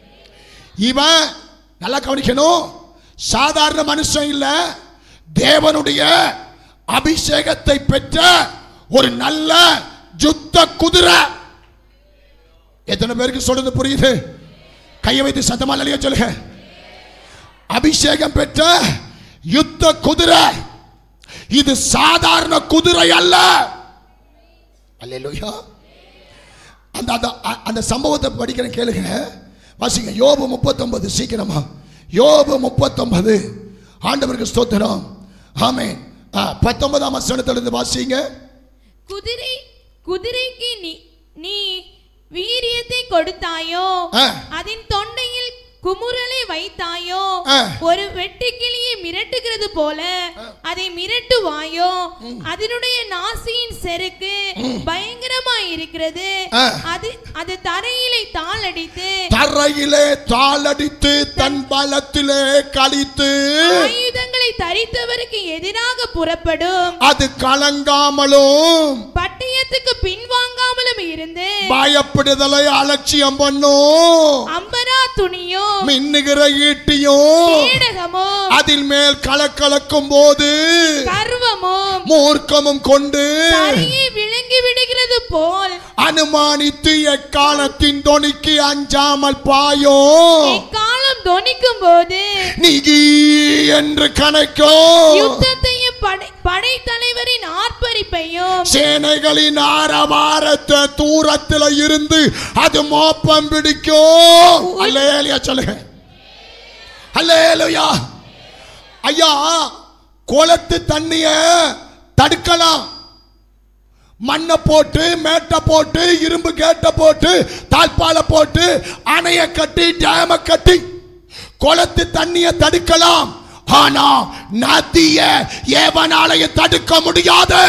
இவன் நல்லா கவனிக்கணும் சாதாரண மனுஷன் இல்ல தேவனுடைய அபிஷேகத்தை பெற்ற ஒரு நல்ல யுத்த குதிரை எத்தனை பேருக்கு சொல்றது புரியுது கையை வைத்து சத்தமா இல்லையா சொல்லுங்க அபிஷேகம் பெற்ற யுத்த குதிரை இது சாதாரண குதிரை அல்ல அல்லேலூயா அந்த அந்த அந்த சம்பவத்தை படிக்கிறேன் கேளுங்க வாசிங்க யோபு முப்பத்தொன்பது சீக்கிரமா யோபு முப்பத்தொன்பது ஆண்டவருக்கு ஸ்தோத்திரம் ஆமென் ஆ, பத்தொன்பதாம் வசனத்திலிருந்து வாசிங்க குதிரை குதிரைக்கு நீ நீ வீரியத்தை கொடுத்தாயோ ஆ. அதன் தொண்டையில் குமுறலை வைத்தாயோ ஆ. ஒரு வெட்டுக்கிளியை மிரட்டுகிறது போல அதை மிரட்டுவாயோ அதனுடைய நாசியின் செருக்கு பயங்கரமாய் இருக்கிறது ஆ. அது அது தரையிலே தாளடித்து தரையிலே தாளடித்து தன் பலத்திலே கழித்து ஆயுதங்களை தரித்தவருக்கு எதிராக புறப்படும் அது கலங்காமலும் பட்டயத்துக்கு பின்வாங்காமலும் இருந்து பயப்படுதலை அலட்சியம் பண்ணும் அம்பரா துணியும் மின்னுகிற ஈட்டியும் கேடகமும் அதில் மேல் கலக்கலக்கும் போது கர்வமும் மூர்க்கமும் கொண்டு தரையை விழுங்கி விடுகிறது போல் அனுமானித்து எக்காலத்தின் தொனிக்கு அஞ்சாமல் பாயும் காலம் தொனிக்கும் போது நிகி என்று கணக்கும் யுத்தத்தையும் படை படைத்தலைவரின் ஆர்ப்பரிப்பையும் சேனைகளின் ஆரவாரத்தை தூரத்துல இருந்து அது மோப்பம் பிடிக்கும் அல்லேலியா சொல்லுங்க அல்லேலுயா ஐயா குளத்து தண்ணிய தடுக்கலாம் மண்ணை போட்டு மேட்டை போட்டு இரும்பு கேட்டை போட்டு தாழ்பால போட்டு அணைய கட்டி டேம கட்டி குளத்து தண்ணிய தடுக்கலாம் ஆனா நதிய ஏவனாலய தடுக்க முடியாது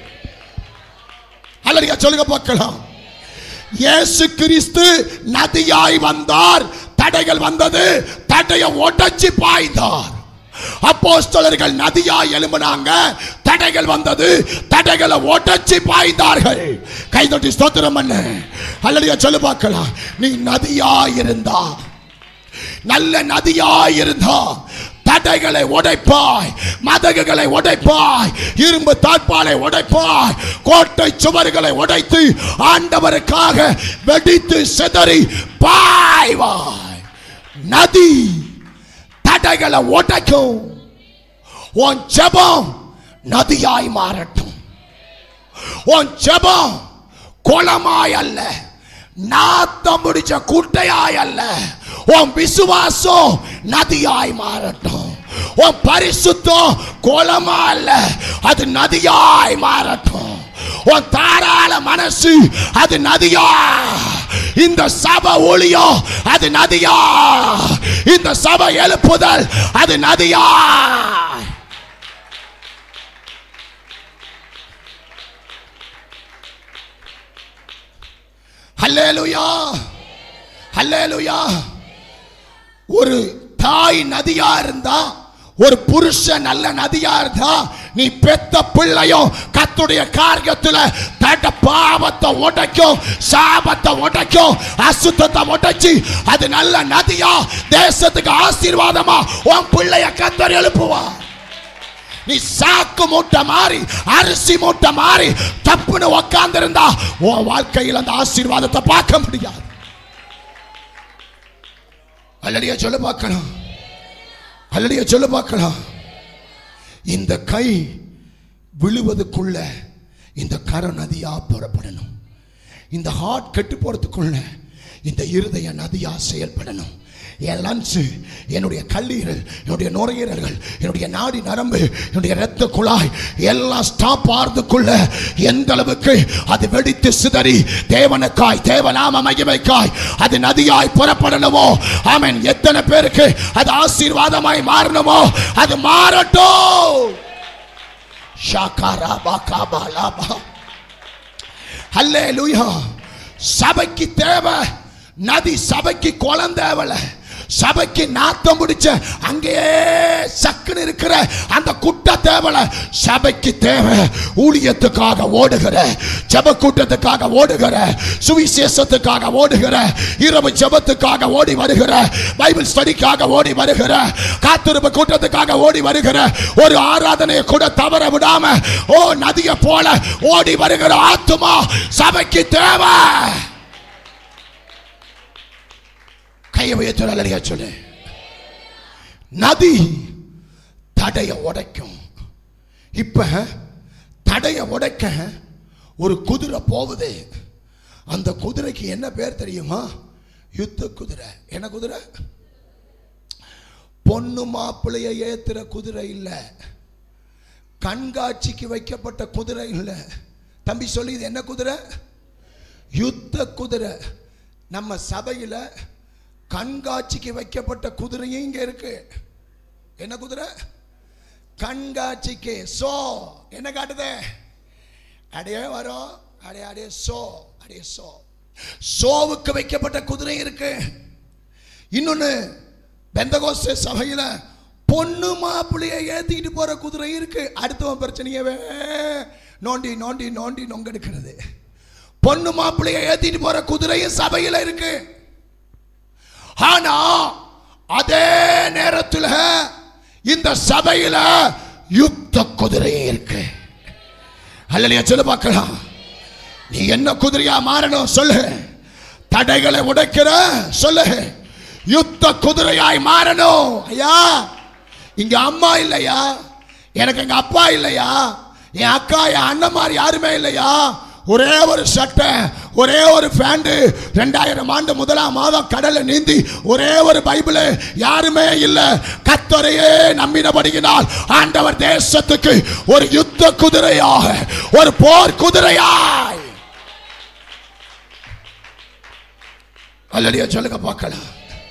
அல்லடியா சொல்லுங்க பார்க்கலாம் இயேசு கிறிஸ்து நதியாய் வந்தார் தடைகள் வந்தது தடையை உடைச்சு பாய்ந்தார் அப்போஸ்தலர்கள் நதியாய் எழும்பினாங்க தடைகள் வந்தது தடைகளை உடைச்சு பாய்ந்தார்கள் கைதொட்டி ஸ்தோத்திரம் பண்ணு அல்லடியா சொல்லு பார்க்கலாம் நீ நதியாய் இருந்தா நல்ல நதியாய் இருந்தா தடைகளை உடைப்பாய் மதகுகளை உடைப்பாய் இரும்பு தாழ்பாலை உடைப்பாய் கோட்டை சுவர்களை உடைத்து ஆண்டவருக்காக வெடித்து சிதறி பாய்வாய் நதி தடைகளை உடைக்கும் உன் ஜெபம் நதியாய் மாறட்டும் உன் ஜெபம் குளமாய் அல்ல நாத்தம் முடிச்ச குட்டையாய் அல்ல உன் விசுவாசம் நதியாய் மாறட்டும் உன் பரிசுத்தம் குளமா அல்ல அது நதியாய் மாறட்டும் உன் தாராள மனசு அது நதியா இந்த சபை ஒளியம் அது நதியா இந்த சபை எழுப்புதல் அது நதியா ஹல்லேலூயா ஹல்லேலூயா ஒரு தாய் நதியா இருந்தா ஒரு புருஷன் நல்ல நதியா இருந்தா நீ பெத்த பிள்ளையும் கத்துடைய காரியத்துல தட்ட பாவத்தை உடைக்கும் சாபத்தை உடைக்கும் அசுத்தத்தை உடைச்சு அது நல்ல நதியா தேசத்துக்கு ஆசீர்வாதமா உன் பிள்ளைய கத்தர் எழுப்புவா நீ சாக்கு மூட்டை மாறி அரிசி மூட்டை மாறி தப்புன்னு உக்காந்து இருந்தா உன் வாழ்க்கையில் அந்த ஆசீர்வாதத்தை பார்க்க முடியாது அல்லடியா சொல்ல பார்க்கலாம் அல்லடியா சொல்ல பார்க்கலாம் இந்த கை விழுவதுக்குள்ள இந்த கர நதியா புறப்படணும் இந்த ஹார்ட் கெட்டு போறதுக்குள்ள இந்த இருதய நதியா செயல்படணும் என் லன்ஸ் என்னுடைய கல்லீரல் என்னுடைய நுரையீரல்கள் என்னுடைய நாடி நரம்பு என்னுடைய இரத்த குழாய் எல்லாம் ஸ்டாப் ஆறதுக்குள்ள எந்த அளவுக்கு அது வெடித்து சிதறி தேவனுக்காய் தேவநாம மகிமைக்காய் அது நதியாய் புறப்படணுமோ ஆமென் எத்தனை பேருக்கு அது ஆசீர்வாதமாய் மாறணுமோ அது மாறட்டும் ஷாகாராபாகாபாலாபா அல்லேலூயா சபைக்கு தேவை நதி சபைக்கு குளம் தேவல சபைக்கு நாத்தம் பிடிச்ச அங்கேயே சக்குன்னு இருக்கிற அந்த குட்டை தேவல சபைக்கு தேவை ஊழியத்துக்காக ஓடுகிற ஜப கூட்டத்துக்காக ஓடுகிற சுவிசேஷத்துக்காக ஓடுகிற இரவு ஜபத்துக்காக ஓடி வருகிற பைபிள் ஸ்டடிக்காக ஓடி வருகிற காத்திருப்பு கூட்டத்துக்காக ஓடி வருகிற ஒரு ஆராதனையை கூட தவற விடாம ஓ நதியை போல ஓடி வருகிற ஆத்துமா சபைக்கு தேவை கையை உயர்த்துறாங்க சொல்லு நதி தடைய உடைக்கும் இப்ப தடைய உடைக்க ஒரு குதிரை போகுது அந்த குதிரைக்கு என்ன பேர் தெரியுமா யுத்த குதிரை என்ன குதிரை பொண்ணு மாப்பிள்ளைய ஏத்துற குதிரை இல்ல கண்காட்சிக்கு வைக்கப்பட்ட குதிரை இல்ல தம்பி சொல்லி இது என்ன குதிரை யுத்த குதிரை நம்ம சபையில கண்காட்சிக்கு வைக்கப்பட்ட குதிரையும் இங்க இருக்கு என்ன குதிரை கண்காட்சிக்கு சோ என்ன காட்டுது அடையே வரும் அடைய அடைய சோ அடைய சோ சோவுக்கு வைக்கப்பட்ட குதிரை இருக்கு இன்னொன்னு பெந்தகோஸ்தே சபையில பொண்ணு மாப்பிள்ளைய ஏத்திக்கிட்டு போற குதிரை இருக்கு அடுத்தவன் பிரச்சனையவே நோண்டி நோண்டி நோண்டி நொங்கெடுக்கிறது பொண்ணு மாப்பிள்ளைய ஏத்திட்டு போற குதிரையும் சபையில இருக்கு ஆனா அதே நேரத்தில் இந்த சபையில யுத்த குதிரையும் இருக்கு அல்லையா சொல்லு பார்க்கலாம் நீ என்ன குதிரையா மாறணும் சொல்லு தடைகளை உடைக்கிற சொல்லு யுத்த குதிரையாய் மாறணும் ஐயா இங்க அம்மா இல்லையா எனக்கு எங்க அப்பா இல்லையா என் அக்கா என் அண்ணன் மாதிரி யாருமே இல்லையா ஒரே ஒரு சட்டை ஒரே ஒரு பேண்ட் ரெண்டாயிரம் ஆண்டு முதலாம் மாதம் கடல்ல நீந்தி ஒரே ஒரு பைபிள் யாருமே இல்ல கத்தரையே நம்பினபடியினால் ஆண்டவர் தேசத்துக்கு ஒரு யுத்த குதிரையாக ஒரு போர் குதிரையாய் அல்லடியா சொல்லுங்க பார்க்கலாம்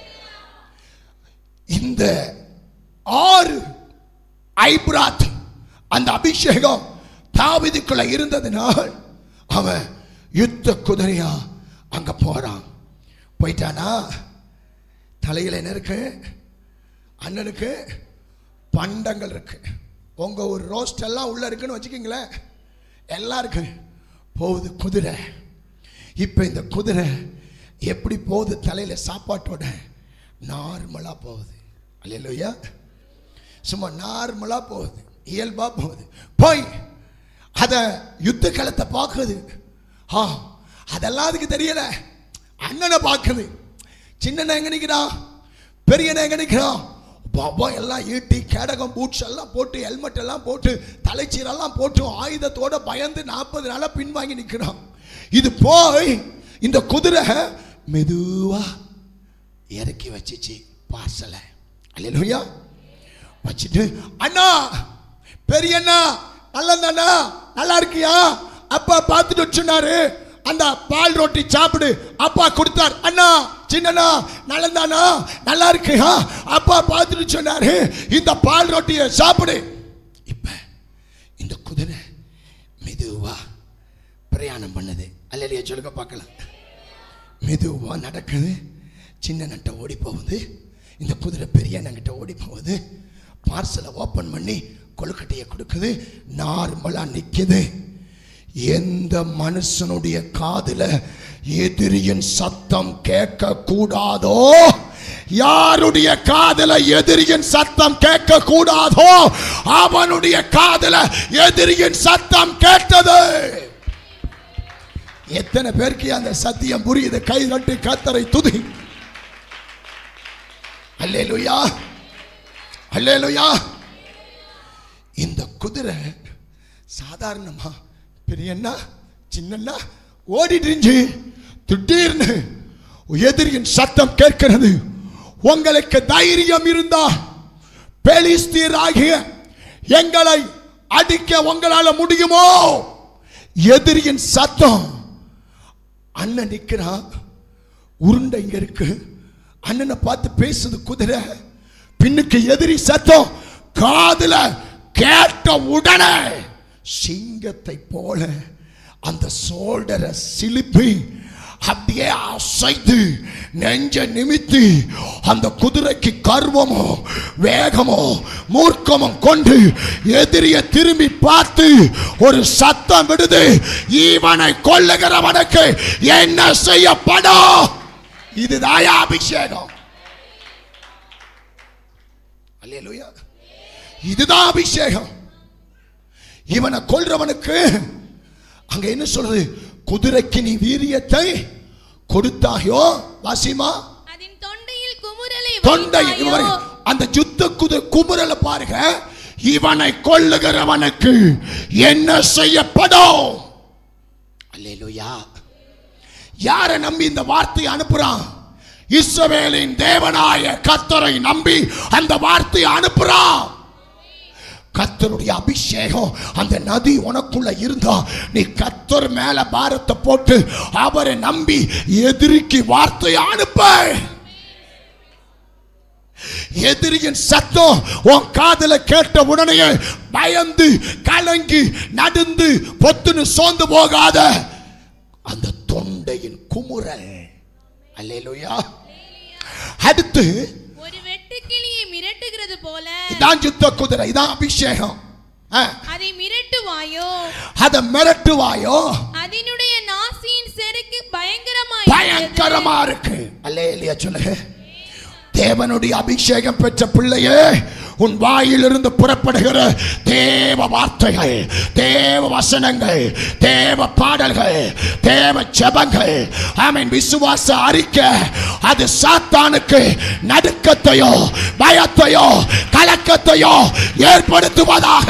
இந்த ஆறு ஐப்ராத் அந்த அபிஷேகம் தாவிதுக்குள்ள இருந்ததுனால் அவன் யுத்த குதிரையா அங்க போறான் போயிட்டானா தலையில என்ன இருக்கு அண்ணனுக்கு பண்டங்கள் இருக்கு உங்க ஒரு ரோஸ்ட் எல்லாம் உள்ள இருக்குன்னு வச்சுக்கோங்களேன் எல்லாம் இருக்கு போகுது குதிரை இப்ப இந்த குதிரை எப்படி போகுது தலையில சாப்பாட்டோட நார்மலா போகுது அல்லையா சும்மா நார்மலா போகுது இயல்பா போகுது போய் அத யுத்த களத்தை பார்க்குது ஆ அதெல்லாம் அதுக்கு தெரியல அண்ணனை பார்க்குது சின்னனை எங்க நிற்கிறான் பெரியனை எங்க நிற்கிறான் பாபா எல்லாம் ஈட்டி கேடகம் பூட்ஸ் எல்லாம் போட்டு ஹெல்மெட் எல்லாம் போட்டு தலைச்சீரெல்லாம் போட்டு ஆயுதத்தோட பயந்து நாற்பது நாளா பின்வாங்கி நிற்கிறான் இது போய் இந்த குதிரை மெதுவா இறக்கி வச்சிச்சு பார்சலை அல்லையா வச்சுட்டு அண்ணா பெரிய அண்ணா நல்லதாண்ணா நல்லா இருக்கியா அப்பா பார்த்துட்டு சொன்னாரு அந்த பால் ரொட்டி சாப்பிடு அப்பா கொடுத்தார் அண்ணா சின்னண்ணா நல்லதானா நல்லா இருக்கியா அப்பா பார்த்துட்டு சொன்னாரு இந்த பால் ரொட்டியை சாப்பிடு இப்ப இந்த குதிரை மெதுவா பிரயாணம் பண்ணுது அல்லையா சொல்லுங்க பார்க்கலாம் மெதுவா நடக்குது சின்ன நட்டை ஓடி போகுது இந்த குதிரை பெரிய அண்ணங்கிட்ட ஓடி போகுது பார்சலை ஓப்பன் பண்ணி கொழுக்கட்டையை கொடுக்குது நார்மலா நிக்குது எந்த மனுஷனுடைய காதுல எதிரியின் சத்தம் கேட்க கூடாதோ யாருடைய காதுல எதிரியின் சத்தம் கேட்க கூடாதோ அவனுடைய காதுல எதிரியின் சத்தம் கேட்டது எத்தனை பேருக்கு அந்த சத்தியம் புரியுது கை நட்டு கத்தரை துதி அல்லேலுயா அல்லேலுயா இந்த குதிரை சாதாரணமா பெரியண்ணா சின்னண்ணா ஓடிட்டு இருந்துச்சு திடீர்னு எதிரியின் சத்தம் கேட்கிறது உங்களுக்கு தைரியம் இருந்தா பெலிஸ்தீர் ஆகிய எங்களை அடிக்க உங்களால முடியுமோ எதிரியின் சத்தம் அண்ணன் நிக்கிறான் உருண்டை இங்க இருக்கு அண்ணனை பார்த்து பேசுது குதிரை பின்னுக்கு எதிரி சத்தம் காதுல கேட்ட உடனே சிங்கத்தை போல அந்த சோல்டரை சிலிப்பி அப்படியே அசைத்து நெஞ்ச நிமித்தி அந்த குதிரைக்கு கர்வமோ வேகமோ மூர்க்கமும் கொண்டு எதிரிய திரும்பி பார்த்து ஒரு சத்தம் விடுது இவனை கொல்லுகிறவனுக்கு என்ன செய்யப்படும் இதுதான் அபிஷேகம் அல்லேலூயா இதுதான் அபிஷேகம் இவனை கொல்றவனுக்கு அங்க என்ன சொல்றது குதிரைக்கு நீ வீரியத்தை கொடுத்தாயோ வாசிமா அதன் தொண்டையில் குமுறலை தொண்டை வைத்தாயோ? இவரை அந்த யுத்த குதிரை குமுறலை பாருங்க இவனை கொல்லுகிறவனுக்கு என்ன செய்யப்படும் அல்லேலூயா யாரை நம்பி இந்த வார்த்தையை அனுப்புறான் இஸ்ரவேலின் தேவனாய கத்தரை நம்பி அந்த வார்த்தையை அனுப்புறான் கத்தருடைய அபிஷேகம் அந்த நதி உனக்குள்ள இருந்தா நீ கத்தர் மேல பாரத்தை போட்டு அவரை நம்பி எதிரிக்கு வார்த்தையை அனுப்ப எதிரியின் சத்தம் உன் காதுல கேட்ட உடனே பயந்து கலங்கி நடுந்து பொத்துன்னு சோர்ந்து போகாத அந்த தொண்டையின் குமுறல் அல்லேலூயா அடுத்து ஒரு வெட்டுக்கிளியை மிரட்டுகிறது போல இதான் யுத்த குதிரை இதான் அபிஷேகம் ஆ, அதை மிரட்டுவாயோ அதை மிரட்டுவாயோ அதனுடைய நாசியின் செருக்கு பயங்கரமாய் பயங்கரமா இருக்கு அல்லேலியா சொல்லுங்க தேவனுடைய அபிஷேகம் பெற்ற பிள்ளையே உன் வாயிலிருந்து புறப்படுகிற தேவ வார்த்தைகள் தேவ வசனங்கள் தேவ பாடல்கள் தேவ ஜெபங்கள் ஆமென் விசுவாச அறிக்கை அது சாத்தானுக்கு நடுக்கத்தையோ பயத்தையோ கலக்கத்தையோ ஏற்படுத்துவதாக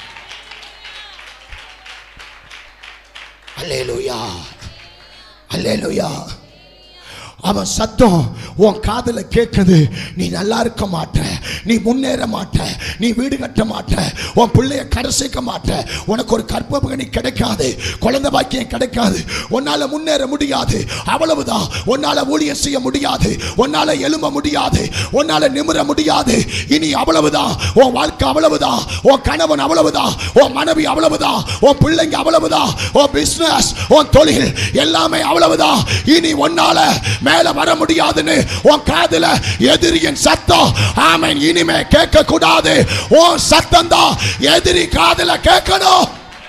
அல்லேலூயா அல்லேலூயா அவன் சத்தம் உன் காதுல கேட்குது நீ நல்லா இருக்க மாட்ட நீ முன்னேற மாட்ட நீ வீடு கட்ட மாட்ட உன் பிள்ளைய கரை சேர்க்க மாட்ட உனக்கு ஒரு கற்பகனி கிடைக்காது குழந்தை பாக்கியம் கிடைக்காது உன்னால முன்னேற முடியாது அவ்வளவுதான் உன்னால ஊழியம் செய்ய முடியாது உன்னால எழும்ப முடியாது உன்னால நிமிர முடியாது இனி அவ்வளவுதான் உன் வாழ்க்கை அவ்வளவுதான் உன் கணவன் அவ்வளவுதான் உன் மனைவி அவ்வளவுதான் உன் பிள்ளைங்க அவ்வளவுதான் உன் பிசினஸ் உன் தொழில் எல்லாமே அவ்வளவுதான் இனி உன்னால மேல வர முடியாதுன்னு உன் காதுல எதிரியின் சத்தம் ஆமென் இனிமே கேட்க கூடாது உன் சத்தம் தான் எதிரி காதுல கேட்கணும்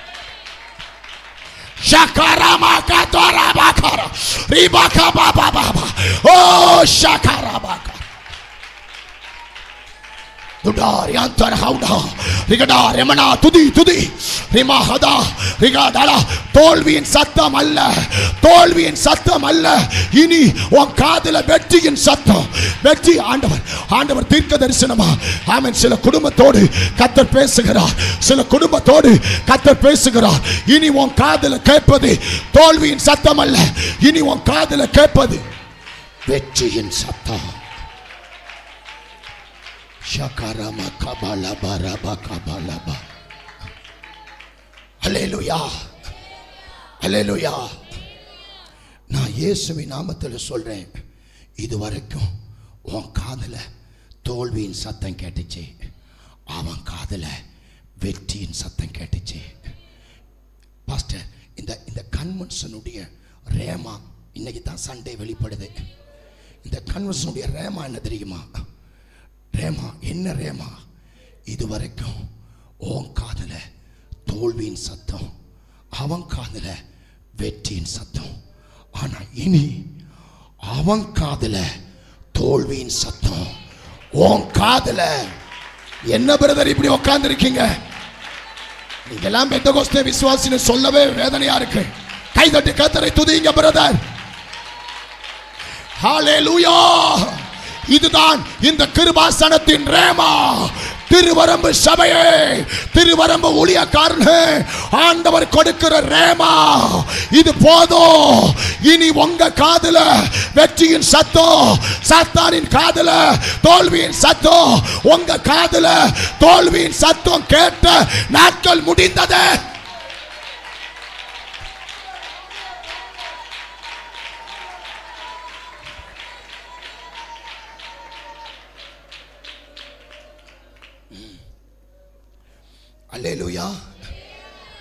Shakarama bakara. Ribaka baba baba. Oh shakarabaka. துடார் யாந்தர் ஹவுடா ரிகடா ரெமனா துதி துதி ரிமஹதா ரிகடா தோல்வியின் சத்தம் அல்ல தோல்வியின் சத்தம் அல்ல இனி உன் காதுல வெற்றியின் சத்தம் வெற்றி ஆண்டவர் ஆண்டவர் தீர்க்க தரிசனமா ஆமென் சில குடும்பத்தோடு கத்தர் பேசுகிறார் சில குடும்பத்தோடு கத்தர் பேசுகிறார் இனி உன் காதுல கேட்பது தோல்வியின் சத்தம் அல்ல இனி உன் காதுல கேட்பது வெற்றியின் சத்தம் Shakarama kabala baraba kabalaba. Hallelujah. Hallelujah. நான் இயேசுவின் நாமத்தில் சொல்றேன் இது வரைக்கும் உன் காதுல தோல்வியின் சத்தம் கேட்டுச்சு அவன் காதுல வெற்றியின் சத்தம் கேட்டுச்சு பாஸ்டர் இந்த இந்த கன்வென்ஷனுடைய ரேமா இன்னைக்கு தான் சண்டே வெளிப்படுது இந்த கன்வென்ஷனுடைய ரேமா என்ன தெரியுமா ரேமா என்ன ரேமா இது வரைக்கும் உன் காதுல தோல்வியின் சத்தம் அவன் காதுல வெற்றியின் சத்தம் ஆனா இனி அவன் காதுல தோல்வியின் சத்தம் உன் காதுல என்ன பிரதர் இப்படி உட்கார்ந்து இருக்கீங்க நீங்கெல்லாம் பெந்தகோஸ்தே விசுவாசின்னு சொல்லவே வேதனையா இருக்கு கைதட்டி கத்தரை துதிங்க பிரதர் ஹalleluya இதுதான் இந்த கிருபாசனத்தின் ரேமா திருவரம்பு சபையே திருவரம்பு ஊழியக்காரனே ஆண்டவர் கொடுக்கிற ரேமா இது போதும் இனி உங்க காதுல வெற்றியின் சத்தம் சாத்தானின் காதுல தோல்வியின் சத்தம் உங்க காதுல தோல்வியின் சத்தம் கேட்ட நாட்கள் முடிந்தது அல்லேலூயா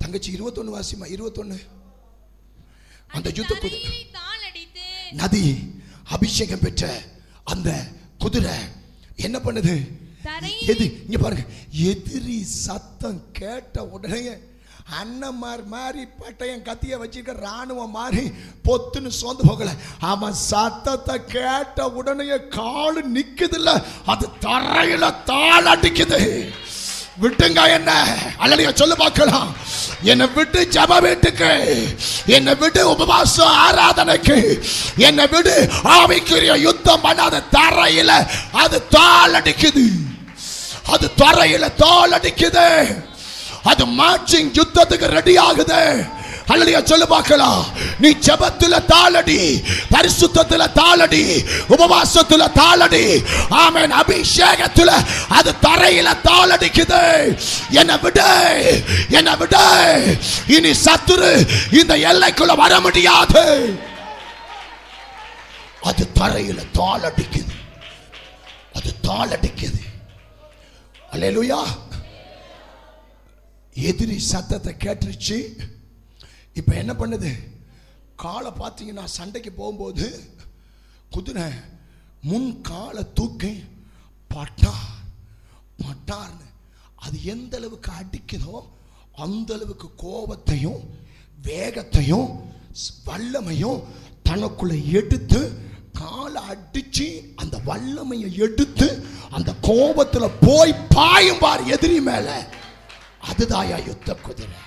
தங்கச்சி இருபத்தொன்னு வாசிமா இருபத்தொன்னு அந்த யுத்த குதிரை தரையிலே தாளடித்து நதி அபிஷேகம் பெற்ற அந்த குதிரை என்ன பண்ணுது எது இங்க பாருங்க எதிரி சத்தம் கேட்ட உடனே அண்ணன்மார் மாதிரி பட்டயம் கத்திய வச்சிருக்க ராணுவம் மாதிரி பொத்துன்னு சோர்ந்து போகல அவன் சத்தத்தை கேட்ட உடனே காலு நிக்குதுல்ல அது தரையில தாள் அடிக்குது விட்டுங்க என்ன அல்லையா சொல்லு பார்க்கலாம் என்னை விட்டு ஜப வீட்டுக்கு என்னை விட்டு உபவாச ஆராதனைக்கு என்னை விடு ஆவிக்குரிய யுத்தம் பண்ணாத தரையில அது தாள் அடிக்குது அது தரையில தாள் அடிக்குது அது மார்ச்சிங் யுத்தத்துக்கு ரெடி ஆகுது அல்லையா சொல்லு பார்க்கலாம் நீ ஜெபத்துல தாளடி பரிசுத்தத்துல தாளடி உபவாசத்துல தாளடி ஆமென் அபிஷேகத்துல அது தரையில தாளடிக்குது என்ன விடு என்ன விடு இனி சத்துரு இந்த எல்லைக்குள்ள வர முடியாது அது தரையில தாளடிக்குது அது தாளடிக்குது அல்லேலூயா எதிரி சத்தத்தை கேட்டுருச்சு இப்போ என்ன பண்ணுது காலை பார்த்தீங்கன்னா சண்டைக்கு போகும்போது குதிரை முன் காலை தூக்கி பட்டார் பட்டார்னு அது எந்த அளவுக்கு அடிக்குதோ அந்த அளவுக்கு கோபத்தையும் வேகத்தையும் ஸ்- வல்லமையும் தனக்குள்ள எடுத்து காலை அடிச்சு அந்த வல்லமையை எடுத்து அந்த கோபத்துல போய் பாயும் பார் எதிரி மேல அதுதாயா யுத்த குதிரை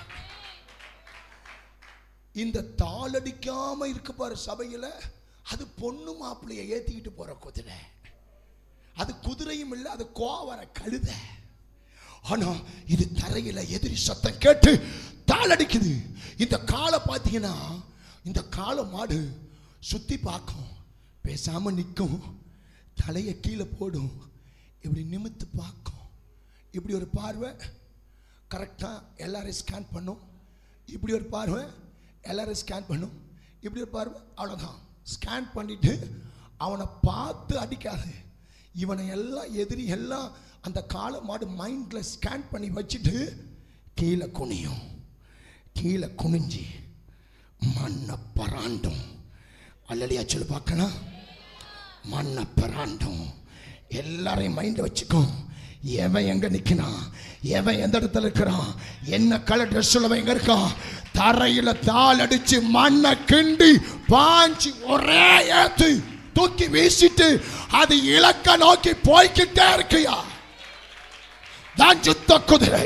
இந்த தாளடிக்காம இருக்கு பாரு சபையில அது பொண்ணு மாப்பிள்ளைய ஏத்திக்கிட்டு போற குதிரை அது குதிரையும் இல்லை அது கோவர கழுத ஆனா இது தரையில எதிரி சத்தம் கேட்டு தாளடிக்குது இந்த காலை பார்த்தீங்கன்னா இந்த காளை மாடு சுத்தி பார்க்கும் பேசாம நிற்கும் தலையை கீழே போடும் இப்படி நிமித்து பார்க்கும் இப்படி ஒரு பார்வை கரெக்டாக எல்லாரையும் ஸ்கேன் பண்ணும் இப்படி ஒரு பார்வை எல்லாரும் ஸ்கேன் பண்ணும் இப்படி ஒரு பார்வை அவ்வளோதான் ஸ்கேன் பண்ணிட்டு அவனை பார்த்து அடிக்காது இவனை எல்லாம் எதிரி எல்லாம் அந்த காளை மாடு மைண்டில் ஸ்கேன் பண்ணி வச்சுட்டு கீழே குனியும் கீழே குனிஞ்சி மண்ணை பராண்டும் அல்லலியா சொல்லி பார்க்கணும் மண்ணை பராண்டும் எல்லாரையும் மைண்ட் வச்சுக்கோ எவன் எங்க நிக்கிறான் எவன் எந்த இடத்துல இருக்கிறான் என்ன கலர் ட்ரெஸ் உள்ளவன் எங்க இருக்கான் தரையில தாள் அடிச்சு மண்ணை கிண்டி பாஞ்சு ஒரே ஏத்து தூக்கி வீசிட்டு அது இலக்க நோக்கி போய்கிட்டே இருக்கியா தான் சுத்த குதிரை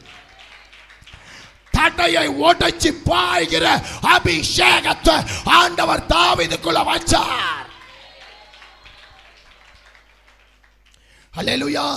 தடையை உடைச்சு பாய்கிற அபிஷேகத்தை ஆண்டவர் தாவிதுக்குள்ள வச்சார் அல்லேலூயா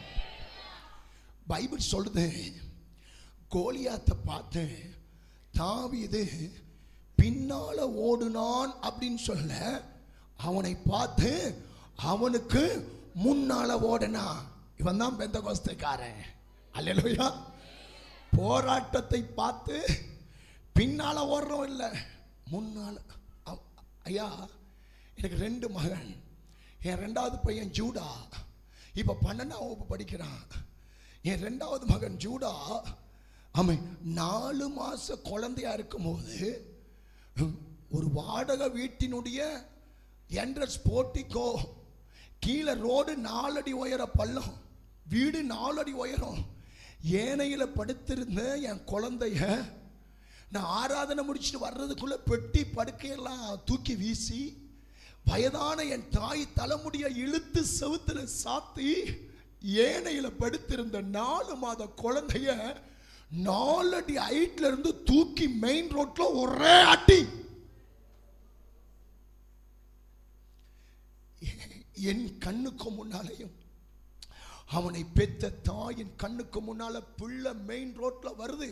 பைபிள் சொல்லுது கோலியாத்தை பார்த்து தாவீது பின்னால ஓடுனான் அப்படின்னு சொல்ல அவனை பார்த்து அவனுக்கு முன்னால ஓடுனா இவன் தான் பெந்த கோஸ்தைக்காரன் அல்லேலூயா போராட்டத்தை பார்த்து பின்னால ஓடுறோம் இல்லை முன்னால அவ- ஐயா எனக்கு ரெண்டு மகன் என் ரெண்டாவது பையன் ஜூடா இப்போ பன்னெண்டாம் வகுப்பு படிக்கிறான் என் ரெண்டாவது மகன் ஜூடா அவன் நாலு மாச குழந்தையா இருக்கும்போது ஒரு வாடகை வீட்டினுடைய என்ட்ரன்ஸ் போட்டிக்கோ கீழே ரோடு நாலடி உயர பள்ளம் வீடு நாலடி உயரம் ஏனையில படுத்திருந்த என் குழந்தைய நான் ஆராதனை முடிச்சுட்டு வர்றதுக்குள்ள பெட்டி படுக்கையெல்லாம் தூக்கி வீசி வயதான என் தாய் தலைமுடிய இழுத்து செவுத்துல சாத்தி ஏனையில படுத்திருந்த நாலு மாத குழந்தைய நாலடி ஹைட்ல இருந்து தூக்கி மெயின் ரோட்ல ஒரே அடி என் கண்ணுக்கு முன்னாலேயும் அவனை பெத்த தாயின் கண்ணுக்கு முன்னால பிள்ளை மெயின் ரோட்ல வருது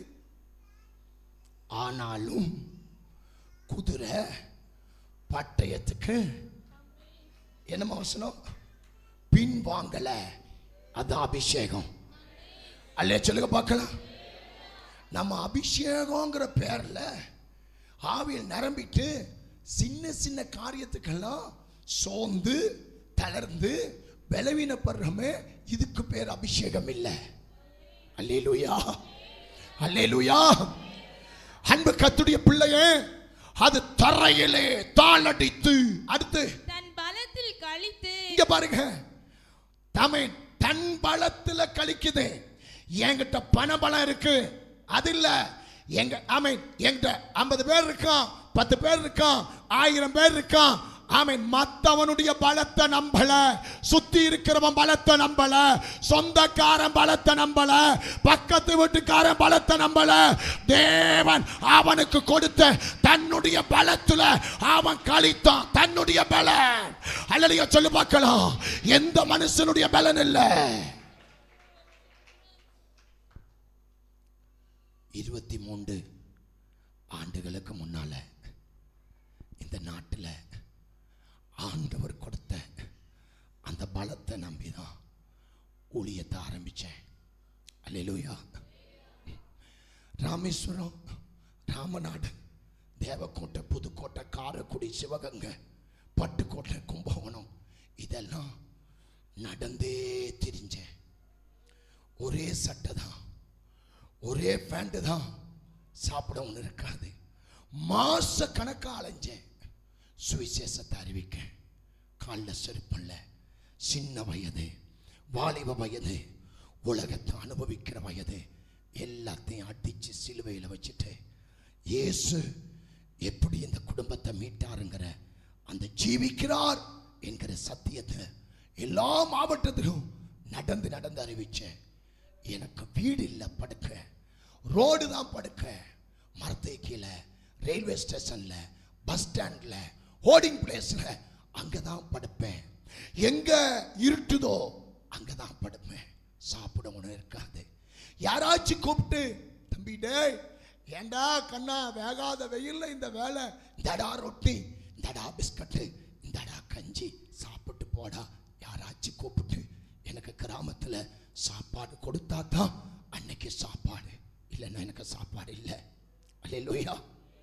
ஆனாலும் குதிரை பட்டயத்துக்கு என்னமா வசனம் பின் வாங்கல அது அபிஷேகம் அல்லே சொல்லுங்க பார்க்கலாம் நம்ம அபிஷேகங்கிற பேர்ல ஆவியில் நிரம்பிட்டு சின்ன சின்ன காரியத்துக்கெல்லாம் சோர்ந்து தளர்ந்து பலவீனப்படுறோமே இதுக்கு பேர் அபிஷேகம் இல்லை அல்லேலூயா அல்லேலூயா அன்பு கத்துடைய பிள்ளையே அது தரையிலே தாளடித்து அடுத்து தன் பலத்தில் கழித்து இங்க பாருங்க தமிழ் தன் பலத்துல கழிக்குது என்கிட்ட பண பலம் இருக்கு அது இல்ல எங்க ஆமீன் என்கிட்ட ஐம்பது பேர் இருக்கான் பத்து பேர் இருக்கான் ஆயிரம் பேர் இருக்கான் ஆமீன் மத்தவனுடைய பலத்தை நம்பல சுத்தி இருக்கிறவன் பலத்தை நம்பல சொந்தக்காரன் பலத்தை நம்பல பக்கத்து வீட்டுக்காரன் பலத்தை நம்பல தேவன் அவனுக்கு கொடுத்த தன்னுடைய பலத்துல அவன் கழித்தான் தன்னுடைய பலன் அல்லையா சொல்லி பார்க்கலாம் எந்த மனுஷனுடைய பலன் இல்லை இருபத்தி மூன்று ஆண்டுகளுக்கு முன்னால இந்த நாட்டில் ஆண்டவர் கொடுத்த அந்த பலத்தை நம்பி தான் ஊழியத்தை ஆரம்பித்தேன் அல்லேலூயா ராமேஸ்வரம் ராமநாடு தேவக்கோட்டை புதுக்கோட்டை காரைக்குடி சிவகங்கை பட்டுக்கோட்டை கும்பகோணம் இதெல்லாம் நடந்தே திரிஞ்சேன் ஒரே சட்டை தான் ஒரே பேண்ட் தான் சாப்பிட ஒன்று இருக்காது மாச கணக்கா அலைஞ்சேன் சுவிசேஷத்தை அறிவிக்க காலில் செருப்பல்ல சின்ன வயது வாலிப வயது உலகத்தை அனுபவிக்கிற வயது எல்லாத்தையும் அடிச்சு சிலுவையில் வச்சுட்டு இயேசு எப்படி இந்த குடும்பத்தை மீட்டாருங்கிற அந்த ஜீவிக்கிறார் என்கிற சத்தியத்தை எல்லா மாவட்டத்திலும் நடந்து நடந்து அறிவிச்சேன் எனக்கு வீடு இல்லை படுக்க ரோடு தான் படுக்க மரத்தை கீழே ரயில்வே ஸ்டேஷன்ல பஸ் ஸ்டாண்ட்ல ஹோர்டிங் பிளேஸ்ல அங்கே தான் படுப்பேன் எங்க இருட்டுதோ அங்கே தான் படுப்பேன் சாப்பிட உணவு இருக்காது யாராச்சும் கூப்பிட்டு தம்பி டேய் ஏண்டா கண்ணா வேகாத வெயில்ல இந்த வேலை இந்தடா ரொட்டி இந்தடா பிஸ்கட்டு இந்தடா கஞ்சி சாப்பிட்டு போடா யாராச்சும் கூப்பிட்டு எனக்கு கிராமத்தில் சாப்பாடு கொடுத்தா தான் அன்னைக்கு சாப்பாடு இல்லைன்னா எனக்கு சாப்பாடு இல்லை அல்லையா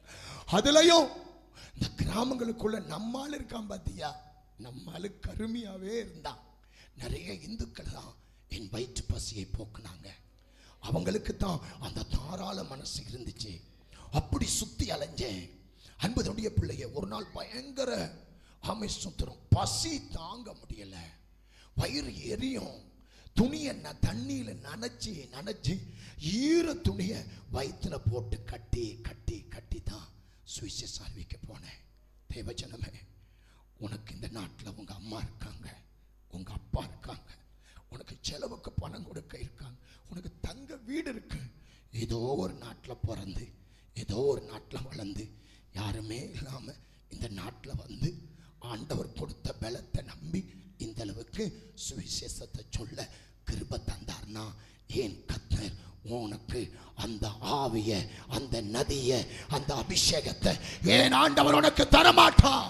அதுலயும் இந்த கிராமங்களுக்குள்ள நம்மால் இருக்கான் பாத்தியா நம்மால் கருமையாவே இருந்தான் நிறைய இந்துக்கள் தான் என் வயிற்று பசியை போக்குனாங்க அவங்களுக்கு தான் அந்த தாராள மனசு இருந்துச்சு அப்படி சுத்தி அலைஞ்சேன் அன்பதுடைய பிள்ளைய ஒரு நாள் பயங்கர ஆமை சுத்துறோம் பசி தாங்க முடியல வயிறு எரியும் துணியை நான் தண்ணியில நனைச்சி நனைச்சி ஈர துணியை வயிற்றுல போட்டு கட்டி கட்டி கட்டி தான் சுவிசேஷம் அறிவிக்க போனேன் தேவஜனமே உனக்கு இந்த நாட்டில் உங்க அம்மா இருக்காங்க உங்க அப்பா இருக்காங்க உனக்கு செலவுக்கு பணம் கொடுக்க இருக்காங்க உனக்கு தங்க வீடு இருக்கு ஏதோ ஒரு நாட்டில் பிறந்து ஏதோ ஒரு நாட்டில் வளர்ந்து யாருமே இல்லாம இந்த நாட்டில் வந்து ஆண்டவர் கொடுத்த பலத்தை நம்பி இந்த அளவுக்கு சுவிசேஷத்தை சொல்ல கிருப தந்தார்னா ஏன் கத்தர் உனக்கு அந்த ஆவிய அந்த நதிய அந்த அபிஷேகத்தை ஏன் ஆண்டவர் உனக்கு தரமாட்டார்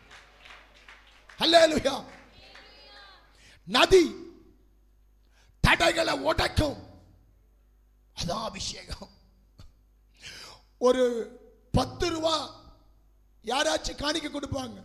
அல்லேலூயா நதி தடைகளை உடைக்கும் அதான் அபிஷேகம் ஒரு பத்து ரூபா யாராச்சும் காணிக்க கொடுப்பாங்க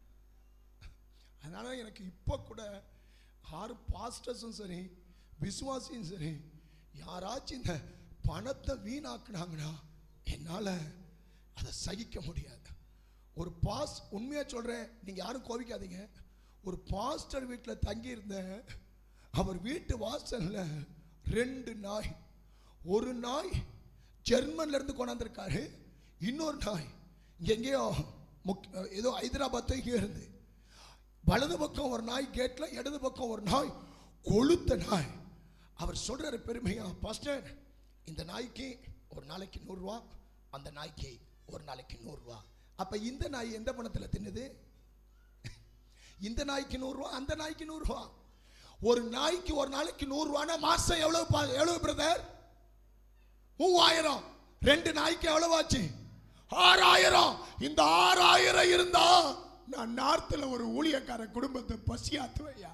அதனால எனக்கு இப்போ கூட ஆறு பாஸ்டர்ஸும் சரி விசுவாசியும் சரி யாராச்சும் இந்த பணத்தை வீணாக்குனாங்கன்னா என்னால் அதை சகிக்க முடியாது ஒரு பாஸ் உண்மையாக சொல்கிறேன் நீங்கள் யாரும் கோவிக்காதீங்க ஒரு பாஸ்டர் வீட்டில் தங்கியிருந்தேன் அவர் வீட்டு வாசல்ல ரெண்டு நாய் ஒரு நாய் ஜெர்மன்ல இருந்து கொண்டாந்துருக்காரு இன்னொரு நாய் இங்க எங்கேயோ முக் ஏதோ ஹைதராபாத் இங்கே இருந்து வலது பக்கம் ஒரு நாய் கேட்ல இடது பக்கம் ஒரு நாய் கொளுத்த நாய் அவர் சொல்றாரு பெருமையா பாஸ்டர் இந்த நாய்க்கு ஒரு நாளைக்கு நூறுரூவா அந்த நாய்க்கு ஒரு நாளைக்கு நூறுரூவா அப்ப இந்த நாய் எந்த பணத்தில் தின்னுது இந்த நாய்க்கு நூறுரூவா அந்த நாய்க்கு நூறுரூவா ஒரு நாய்க்கு ஒரு நாளைக்கு நூறுரூவானா மாசம் எவ்வளவு பா- எவ்வளவு பிரதர் மூவாயிரம் ரெண்டு நாய்க்கு எவ்வளவு ஆச்சு ஆறாயிரம் இந்த ஆறாயிரம் இருந்தா நான் நார்த்துல ஒரு ஊழியக்கார குடும்பத்தை பசியாத்துவையா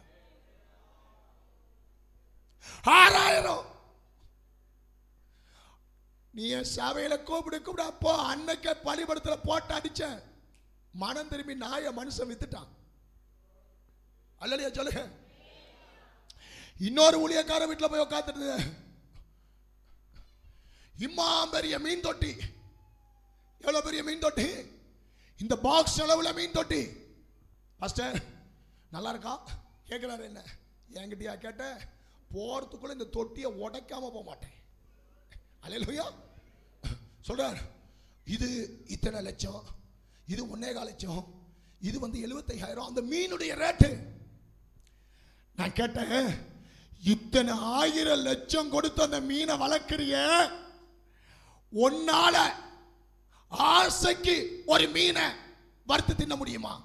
ஆறாயிரம் நீ என் சபையில கூப்பிடு கூப்பிடு அப்போ அன்னைக்கு பள்ளிப்படத்துல போட்டு அடிச்ச மனம் திரும்பி நாய மனுஷன் வித்துட்டான் அல்லலையா சொல்லுங்க இன்னொரு ஊழியக்கார வீட்டுல போய் உட்காந்துட்டு இம்மா பெரிய மீன் தொட்டி எவ்வளவு பெரிய மீன் தொட்டி இந்த பாக்ஸ் அளவுல மீன் தொட்டி பாஸ்டர் நல்லா இருக்கா கேட்கிறாரு என்ன என்கிட்டயா கேட்ட போறதுக்குள்ள இந்த தொட்டியை உடைக்காம போக மாட்டேன் அலையலுயா சொல்றார் இது இத்தனை லட்சம் இது ஒன்னேகால் லட்சம் இது வந்து எழுபத்தையாயிரம் அந்த மீனுடைய ரேட்டு நான் கேட்டேன் இத்தனை ஆயிரம் லட்சம் கொடுத்து அந்த மீனை வளர்க்குறிய ஒன்னால ஆசைக்கு ஒரு மீனை வறுத்து தின்ன முடியுமா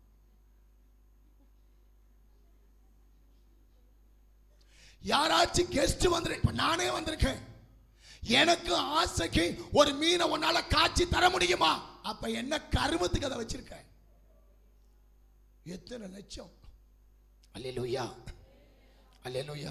யாராச்சும் கெஸ்ட் வந்துரு இப்ப நானே வந்திருக்கேன் எனக்கு ஆசைக்கு ஒரு மீனை உன்னால காய்ச்சி தர முடியுமா அப்ப என்ன கருமத்துக்கு அதை வச்சிருக்க எத்தனை லட்சம் அல்லேலூயா அல்லேலூயா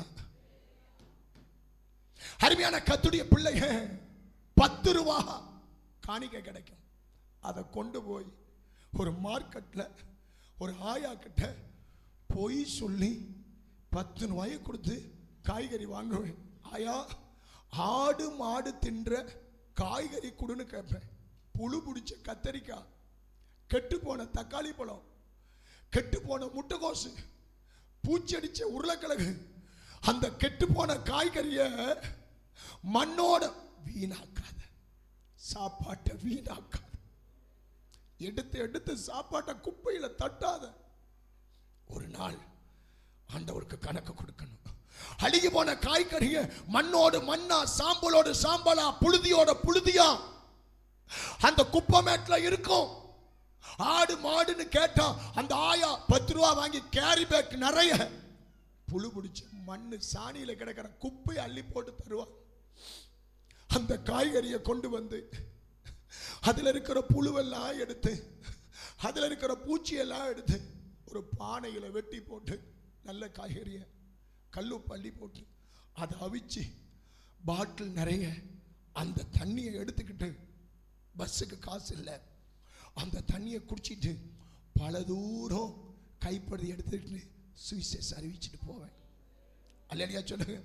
அருமையான கத்துடைய பிள்ளைங்க பத்து ரூபா காணிக்கை கிடைக்கும் அதை கொண்டு போய் ஒரு மார்க்கெட்டில் ஒரு ஆயா கிட்ட பொய் சொல்லி பத்து ரூபாயை கொடுத்து காய்கறி வாங்குவேன் ஆயா ஆடு மாடு தின்ற காய்கறி கொடுன்னு கேட்பேன் புழு பிடிச்ச கத்தரிக்காய் கெட்டு போன தக்காளி பழம் கெட்டு போன முட்டைகோசு பூச்சடிச்ச உருளைக்கிழங்கு அந்த கெட்டு போன காய்கறிய மண்ணோட வீணாக்காத சாப்பாட்டை வீணாக்காத எடுத்து எடுத்து சாப்பாட்டை குப்பையில தட்டாத ஒரு நாள் ஆண்டவருக்கு கணக்கு கொடுக்கணும் அழுகி போன காய்கறிய மண்ணோடு மண்ணா சாம்பலோடு சாம்பலா புழுதியோட புழுதியா அந்த குப்பை மேட்ல இருக்கும் ஆடு மாடுன்னு கேட்டா அந்த ஆயா பத்து ரூபா வாங்கி கேரி பேக் நிறைய புழு பிடிச்ச மண்ணு சாணியில கிடக்கிற குப்பை அள்ளி போட்டு தருவா அந்த காய்கறியை கொண்டு வந்து அதுல இருக்கிற புழுவெல்லாம் எடுத்து அதுல இருக்கிற பூச்சியெல்லாம் எடுத்து ஒரு பானையில வெட்டி போட்டு நல்ல காய்கறியை கல்லு பள்ளி போட்டு அதை அவிச்சு பாட்டில் நிறைய அந்த தண்ணியை எடுத்துக்கிட்டு பஸ்ஸுக்கு காசு இல்லை அந்த தண்ணியை குடிச்சிட்டு பல தூரம் கைப்படுத்தி எடுத்துக்கிட்டு சுவிசேஷ அறிவிச்சிட்டு போவேன் அல்லையா சொல்லுங்க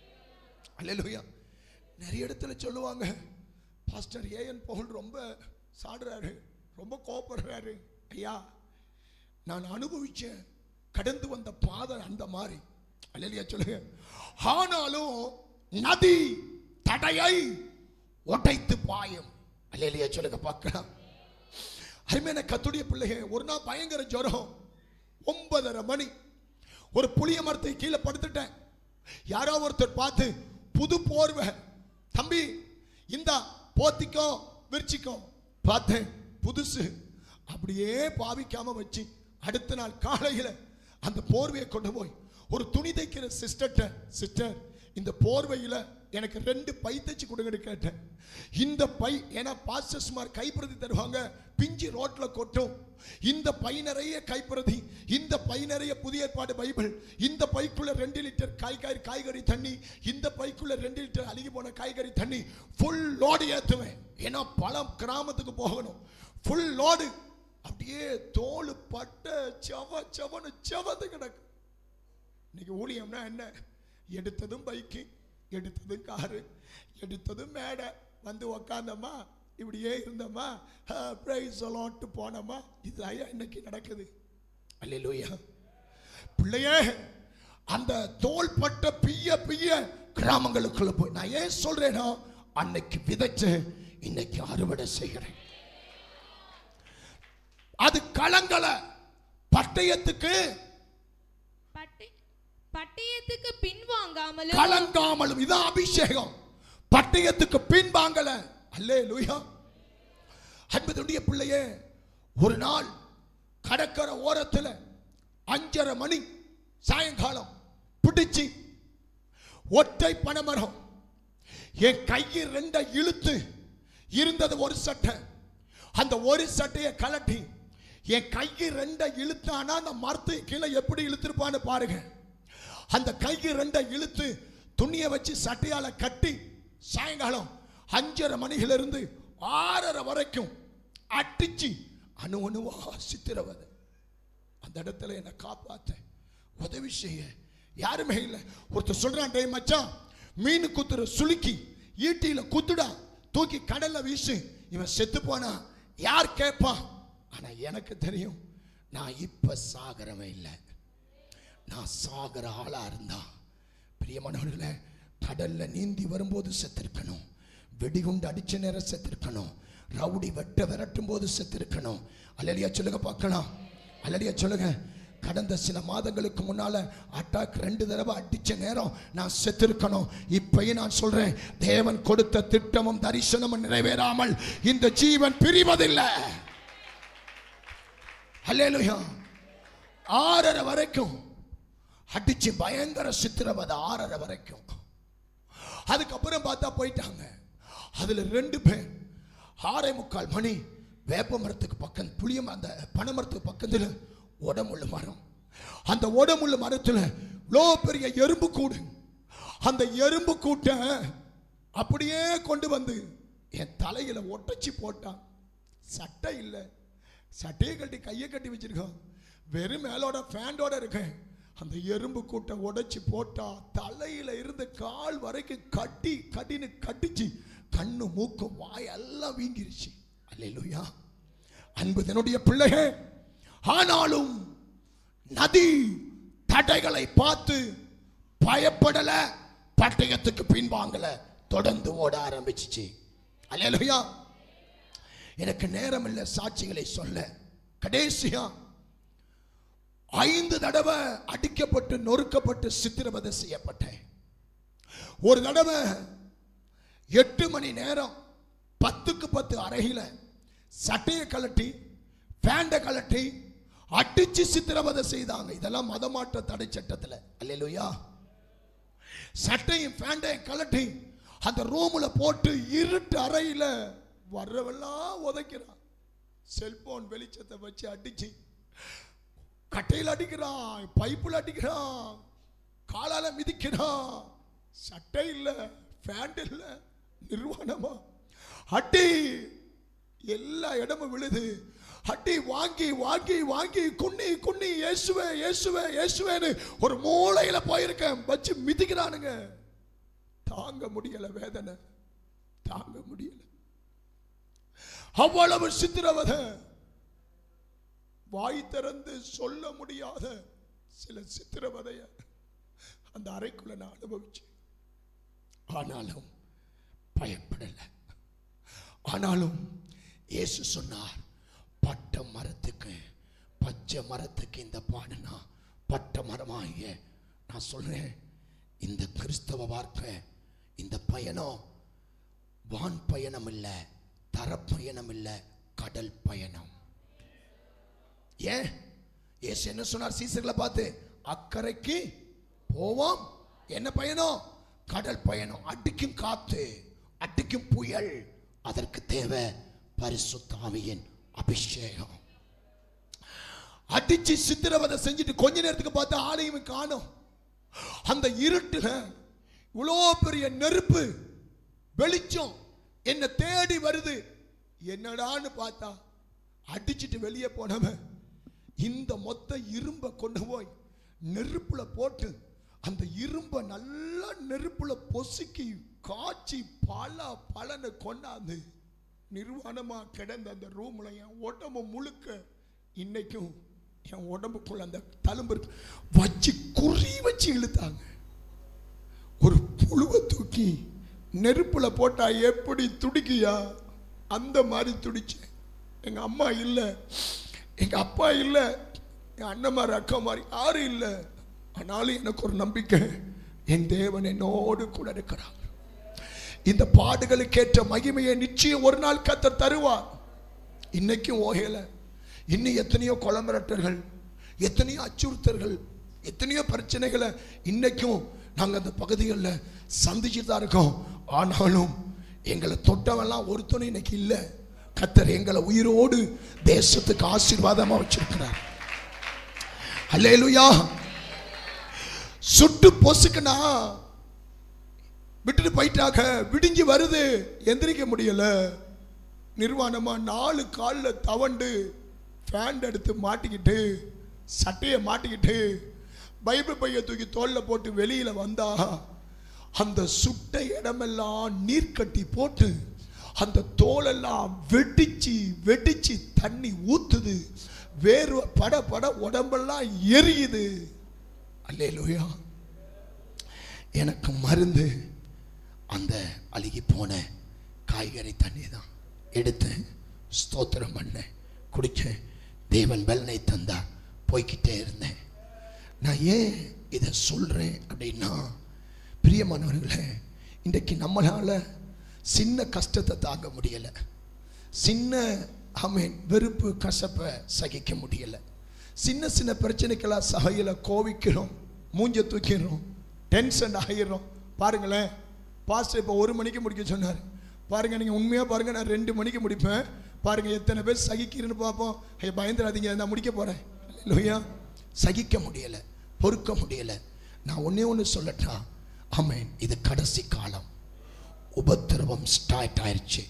அல்லையா நிறைய இடத்துல சொல்லுவாங்க பாஸ்டர் ஏஎன் பவுல் ரொம்ப சாடுறாரு ரொம்ப கோபப்படுறாரு ஐயா நான் அனுபவிச்சேன் கடந்து வந்த பாதை அந்த மாதிரி அல்லையா சொல்லுங்க ஆனாலும் நதி தடையை உடைத்து பாயும் அல்லையா சொல்லுங்க பார்க்கலாம் அருமையான கத்துடைய பிள்ளைங்க ஒரு நாள் பயங்கர ஜுரம் ஒன்பதரை மணி ஒரு புளிய மரத்தை கீழே படுத்துட்டேன் யாரோ ஒருத்தர் பார்த்து புது போர்வை தம்பி இந்த போத்திக்கோ விரிச்சிக்கோ பார்த்தேன் புதுசு அப்படியே பாவிக்காம வச்சு அடுத்த நாள் காலையில அந்த போர்வையை கொண்டு போய் ஒரு துணி தைக்கிற சிஸ்டர்ட்ட சிஸ்டர் இந்த போர்வையில எனக்கு ரெண்டு பை தைச்சு கொடுங்கன்னு கேட்டேன் இந்த பை ஏன்னா பாஸ்டர்ஸ்மார் கைப்பிரதி தருவாங்க பிஞ்சு ரோட்ல கொட்டும் இந்த பை நிறைய கைப்பிரதி இந்த பை நிறைய புதிய ஏற்பாடு பைபிள் இந்த பைக்குள்ள ரெண்டு லிட்டர் காய்கறி காய்கறி தண்ணி இந்த பைக்குள்ள ரெண்டு லிட்டர் அழுகி போன காய்கறி தண்ணி ஃபுல் லோடு ஏத்துவேன் ஏன்னா பல கிராமத்துக்கு போகணும் ஃபுல் லோடு அப்படியே தோல் பட்ட செவ செவனு செவந்து கிடக்கு இன்னைக்கு ஊழியம்னா என்ன எடுத்ததும் பைக்கு எடுத்ததும் காரு எடுத்ததும் மேடை வந்து உக்காந்தம்மா இப்படியே இருந்தம்மா பிரைஸ் அலாட்டு போனோமா இது ஐயா இன்னைக்கு நடக்குது அல்லேலூயா பிள்ளையே அந்த தோள்பட்ட பிய பிய கிராமங்களுக்குள்ள போய் நான் ஏன் சொல்றேன்னா அன்னைக்கு விதைச்சு இன்னைக்கு அறுவடை செய்கிறேன் அது களங்கல பட்டயத்துக்கு பட்டயத்துக்கு பின்வாங்காமலும் கலங்காமலும் இதான் அபிஷேகம் பட்டயத்துக்கு பின்பாங்கல அல்லே லூயா அன்பதுடைய பிள்ளையே ஒரு நாள் கடற்கரை ஓரத்துல அஞ்சரை மணி சாயங்காலம் பிடிச்சு ஒற்றை பனைமரம் என் கையில் ரெண்டை இழுத்து இருந்தது ஒரு சட்டை அந்த ஒரு சட்டையை கலட்டி என் கையை ரெண்டை இழுத்தானா அந்த மரத்தை கீழே எப்படி இழுத்திருப்பான்னு பாருங்க அந்த கையை ரெண்டை இழுத்து துணியை வச்சு சட்டையால கட்டி சாயங்காலம் அஞ்சரை மணியிலிருந்து ஆறரை வரைக்கும் அடிச்சு அணு அணுவா சித்திரவதை அந்த இடத்துல என்னை காப்பாத்த உதவி செய்ய யாருமே இல்லை ஒருத்தர் சொல்றான் டேய் மச்சான் மீன் குத்துற சுளுக்கி ஈட்டியில குத்துடா தூக்கி கடல்ல வீசு இவன் செத்து போனா யார் கேட்பான் ஆனா எனக்கு தெரியும் நான் இப்ப சாகரவன் இல்லை நான் சாகர ஆளா இருந்தா பிரியமானவர்களே கடல்ல நீந்தி வரும்போது செத்திருக்கணும் வெடிகுண்டு அடிச்ச நேரம் செத்திருக்கணும் ரவுடி வெட்ட விரட்டும் போது செத்திருக்கணும் அல்லடியா சொல்லுங்க பார்க்கலாம் அல்லடியா சொல்லுங்க கடந்த சில மாதங்களுக்கு முன்னால அட்டாக் ரெண்டு தடவை அடிச்ச நேரம் நான் செத்திருக்கணும் இப்பயும் நான் சொல்றேன் தேவன் கொடுத்த திட்டமும் தரிசனமும் நிறைவேறாமல் இந்த ஜீவன் பிரிவதில்லை அல்லேலூயா ஆறரை வரைக்கும் அடிச்சு பயங்கர சித்திரவதை ஆறரை வரைக்கும் அதுக்கப்புறம் பார்த்தா போயிட்டாங்க அதுல ரெண்டு பேர் ஆறே முக்கால் மணி வேப்ப மரத்துக்கு பக்கம் புளிய அந்த பனை மரத்துக்கு பக்கத்துல உடமுள்ள மரம் அந்த உடமுள்ள மரத்துல இவ்வளோ பெரிய எறும்பு கூடு அந்த எறும்பு கூட்டை அப்படியே கொண்டு வந்து என் தலையில ஒட்டச்சி போட்டான் சட்டை இல்லை சட்டையை கட்டி கையை கட்டி வச்சிருக்கோம் வெறும் மேலோட ஃபேண்டோட இருக்கேன் அந்த எறும்பு கூட்டை உடைச்சு போட்டா தலையில இருந்து கால் வரைக்கும் கட்டி கட்டின்னு கட்டிச்சு கண்ணு மூக்கு வாயெல்லாம் வீங்கிருச்சு அல்லேலூயா அன்பு தன்னுடைய பிள்ளையே ஆனாலும் நதி தடைகளை பார்த்து பயப்படல பட்டயத்துக்கு பின்வாங்கல தொடர்ந்து ஓட ஆரம்பிச்சிச்சு அல்லேலூயா எனக்கு நேரம் இல்லை சாட்சிகளை சொல்ல கடைசியா ஐந்து தடவை அடிக்கப்பட்டு நொறுக்கப்பட்டு சித்திரவதை செய்யப்பட்டேன் ஒரு தடவை எட்டு மணி நேரம் பத்துக்கு பத்து அறையில சட்டையை கலட்டி பேண்டை கலட்டி அடிச்சு சித்திரவதை செய்தாங்க இதெல்லாம் மதமாற்ற தடை சட்டத்தில் அல்லையா சட்டையும் பேண்டையும் கலட்டி அந்த ரூம்ல போட்டு இருட்டு அறையில வர்றவெல்லாம் உதைக்கிறான் செல்போன் வெளிச்சத்தை வச்சு அடிச்சு கட்டையில் அடிக்கிறான் பைப்புல அடிக்கிறான் காலால மிதிக்கிறான் சட்டை இல்ல பேண்ட் இல்ல நிர்வாணமா அடி எல்லா இடமும் விழுது அடி வாங்கி வாங்கி வாங்கி குன்னி குன்னி இயேசுவே இயேசுவே இயேசுவேன்னு ஒரு மூளையில போயிருக்கேன் வச்சு மிதிக்கிறானுங்க தாங்க முடியல வேதனை தாங்க முடியல அவ்வளவு சித்திரவதை வாய் திறந்து சொல்ல முடியாத சில சித்திரவதைய அந்த அறைக்குள்ள நான் அனுபவிச்சேன் ஆனாலும் பயப்படல ஆனாலும் இயேசு சொன்னார் பட்ட மரத்துக்கு பச்சை மரத்துக்கு இந்த பாடுனா பட்ட மரமாகிய நான் சொல்றேன் இந்த கிறிஸ்தவ வாழ்க்கை இந்த பயணம் வான் பயணம் இல்லை தரப்பயணம் இல்லை கடல் பயணம் ஏன் இயேசு என்ன சொன்னார் சீசர்களை பார்த்து அக்கறைக்கு போவோம் என்ன பயணம் கடல் பயணம் அடிக்கும் காத்து அடிக்கும் புயல் அதற்கு தேவை பரிசுத்தாவியின் அபிஷேகம் அடிச்சு சித்திரவதை செஞ்சுட்டு கொஞ்ச நேரத்துக்கு பார்த்தா ஆலயம் காணும் அந்த இருட்டுல இவ்வளோ பெரிய நெருப்பு வெளிச்சம் என்ன தேடி வருது என்னடான்னு பார்த்தா அடிச்சிட்டு வெளியே போனவன் இந்த மொத்த இரும்பை கொண்டு போய் நெருப்புல போட்டு அந்த இரும்பை நல்லா நெருப்புல பொசுக்கி காய்ச்சி பல பலனை கொண்டாந்து நிர்வாணமா கிடந்த அந்த ரூம்ல என் உடம்பு முழுக்க இன்னைக்கும் என் உடம்புக்குள்ள அந்த தழும்பு இருக்கு. வச்சு குறி வச்சு இழுத்தாங்க ஒரு புழுவை தூக்கி நெருப்புல போட்டா எப்படி துடிக்கியா அந்த மாதிரி துடிச்சேன் எங்க அம்மா இல்லை எங்க அப்பா இல்லை என் அண்ணன் மாதிரி அக்கா மாதிரி யாரும் இல்லை ஆனாலும் எனக்கு ஒரு நம்பிக்கை என் தேவன் என்னோடு கூட இருக்கிறார் இந்த பாடுகளுக்கேற்ற மகிமையை நிச்சயம் ஒரு நாள் கத்த தருவார் இன்னைக்கும் ஓகையில இன்னும் எத்தனையோ கொலமிரட்டர்கள் எத்தனையோ அச்சுறுத்தல்கள் எத்தனையோ பிரச்சனைகளை இன்னைக்கும் நாங்கள் அந்த பகுதிகளில் சந்திச்சுட்டு தான் இருக்கோம் ஆனாலும் எங்களை தொட்டவெல்லாம் ஒருத்தனும் இன்னைக்கு இல்லை கத்தர் எங்களை உயிரோடு தேசத்துக்கு ஆசீர்வாதமா வச்சிருக்கிறார் அல்லேலூயா சுட்டு பொசுக்குனா விட்டுட்டு போயிட்டாக்க விடிஞ்சு வருது எந்திரிக்க முடியல நிர்வாணமா நாலு காலில் தவண்டு ஃபேண்ட் எடுத்து மாட்டிக்கிட்டு சட்டையை மாட்டிக்கிட்டு பைபிள் பைய தூக்கி தோல்ல போட்டு வெளியில வந்தா அந்த சுட்ட இடமெல்லாம் நீர் கட்டி போட்டு அந்த தோலெல்லாம் வெடிச்சு வெடிச்சு தண்ணி ஊத்துது வேர்வை பட பட உடம்பெல்லாம் எரியுது அல்லேலூயா எனக்கு மருந்து அந்த அழுகி போன காய்கறி தண்ணி தான் எடுத்தேன் ஸ்தோத்திரம் பண்ணேன் குடிச்சேன் தேவன் வெள்ளனை தந்தா போய்க்கிட்டே இருந்தேன் நான் ஏன் இதை சொல்றேன் அப்படின்னா பிரியமானவர்களே இன்றைக்கு நம்மளால சின்ன கஷ்டத்தை தாங்க முடியல சின்ன ஆமீன் வெறுப்பு கசப்பை சகிக்க முடியல சின்ன சின்ன பிரச்சனைக்கெல்லாம் சகையில கோவிக்கிறோம் மூஞ்ச தூக்கிடுறோம் டென்ஷன் ஆகிடுறோம் பாருங்களேன் பாஸ்டர் இப்போ ஒரு மணிக்கு முடிக்க சொன்னார் பாருங்க நீங்கள் உண்மையாக பாருங்க நான் ரெண்டு மணிக்கு முடிப்பேன் பாருங்க எத்தனை பேர் சகிக்கிறேன்னு பார்ப்போம் ஐயா பயந்துடாதீங்க நான் முடிக்க போகிறேன் இல்லையா சகிக்க முடியல பொறுக்க முடியல நான் ஒண்ணே ஒன்று சொல்லட்டா ஆமேன் இது கடைசி காலம் உபத்திரவம் ஸ்டார்ட் ஆயிருச்சு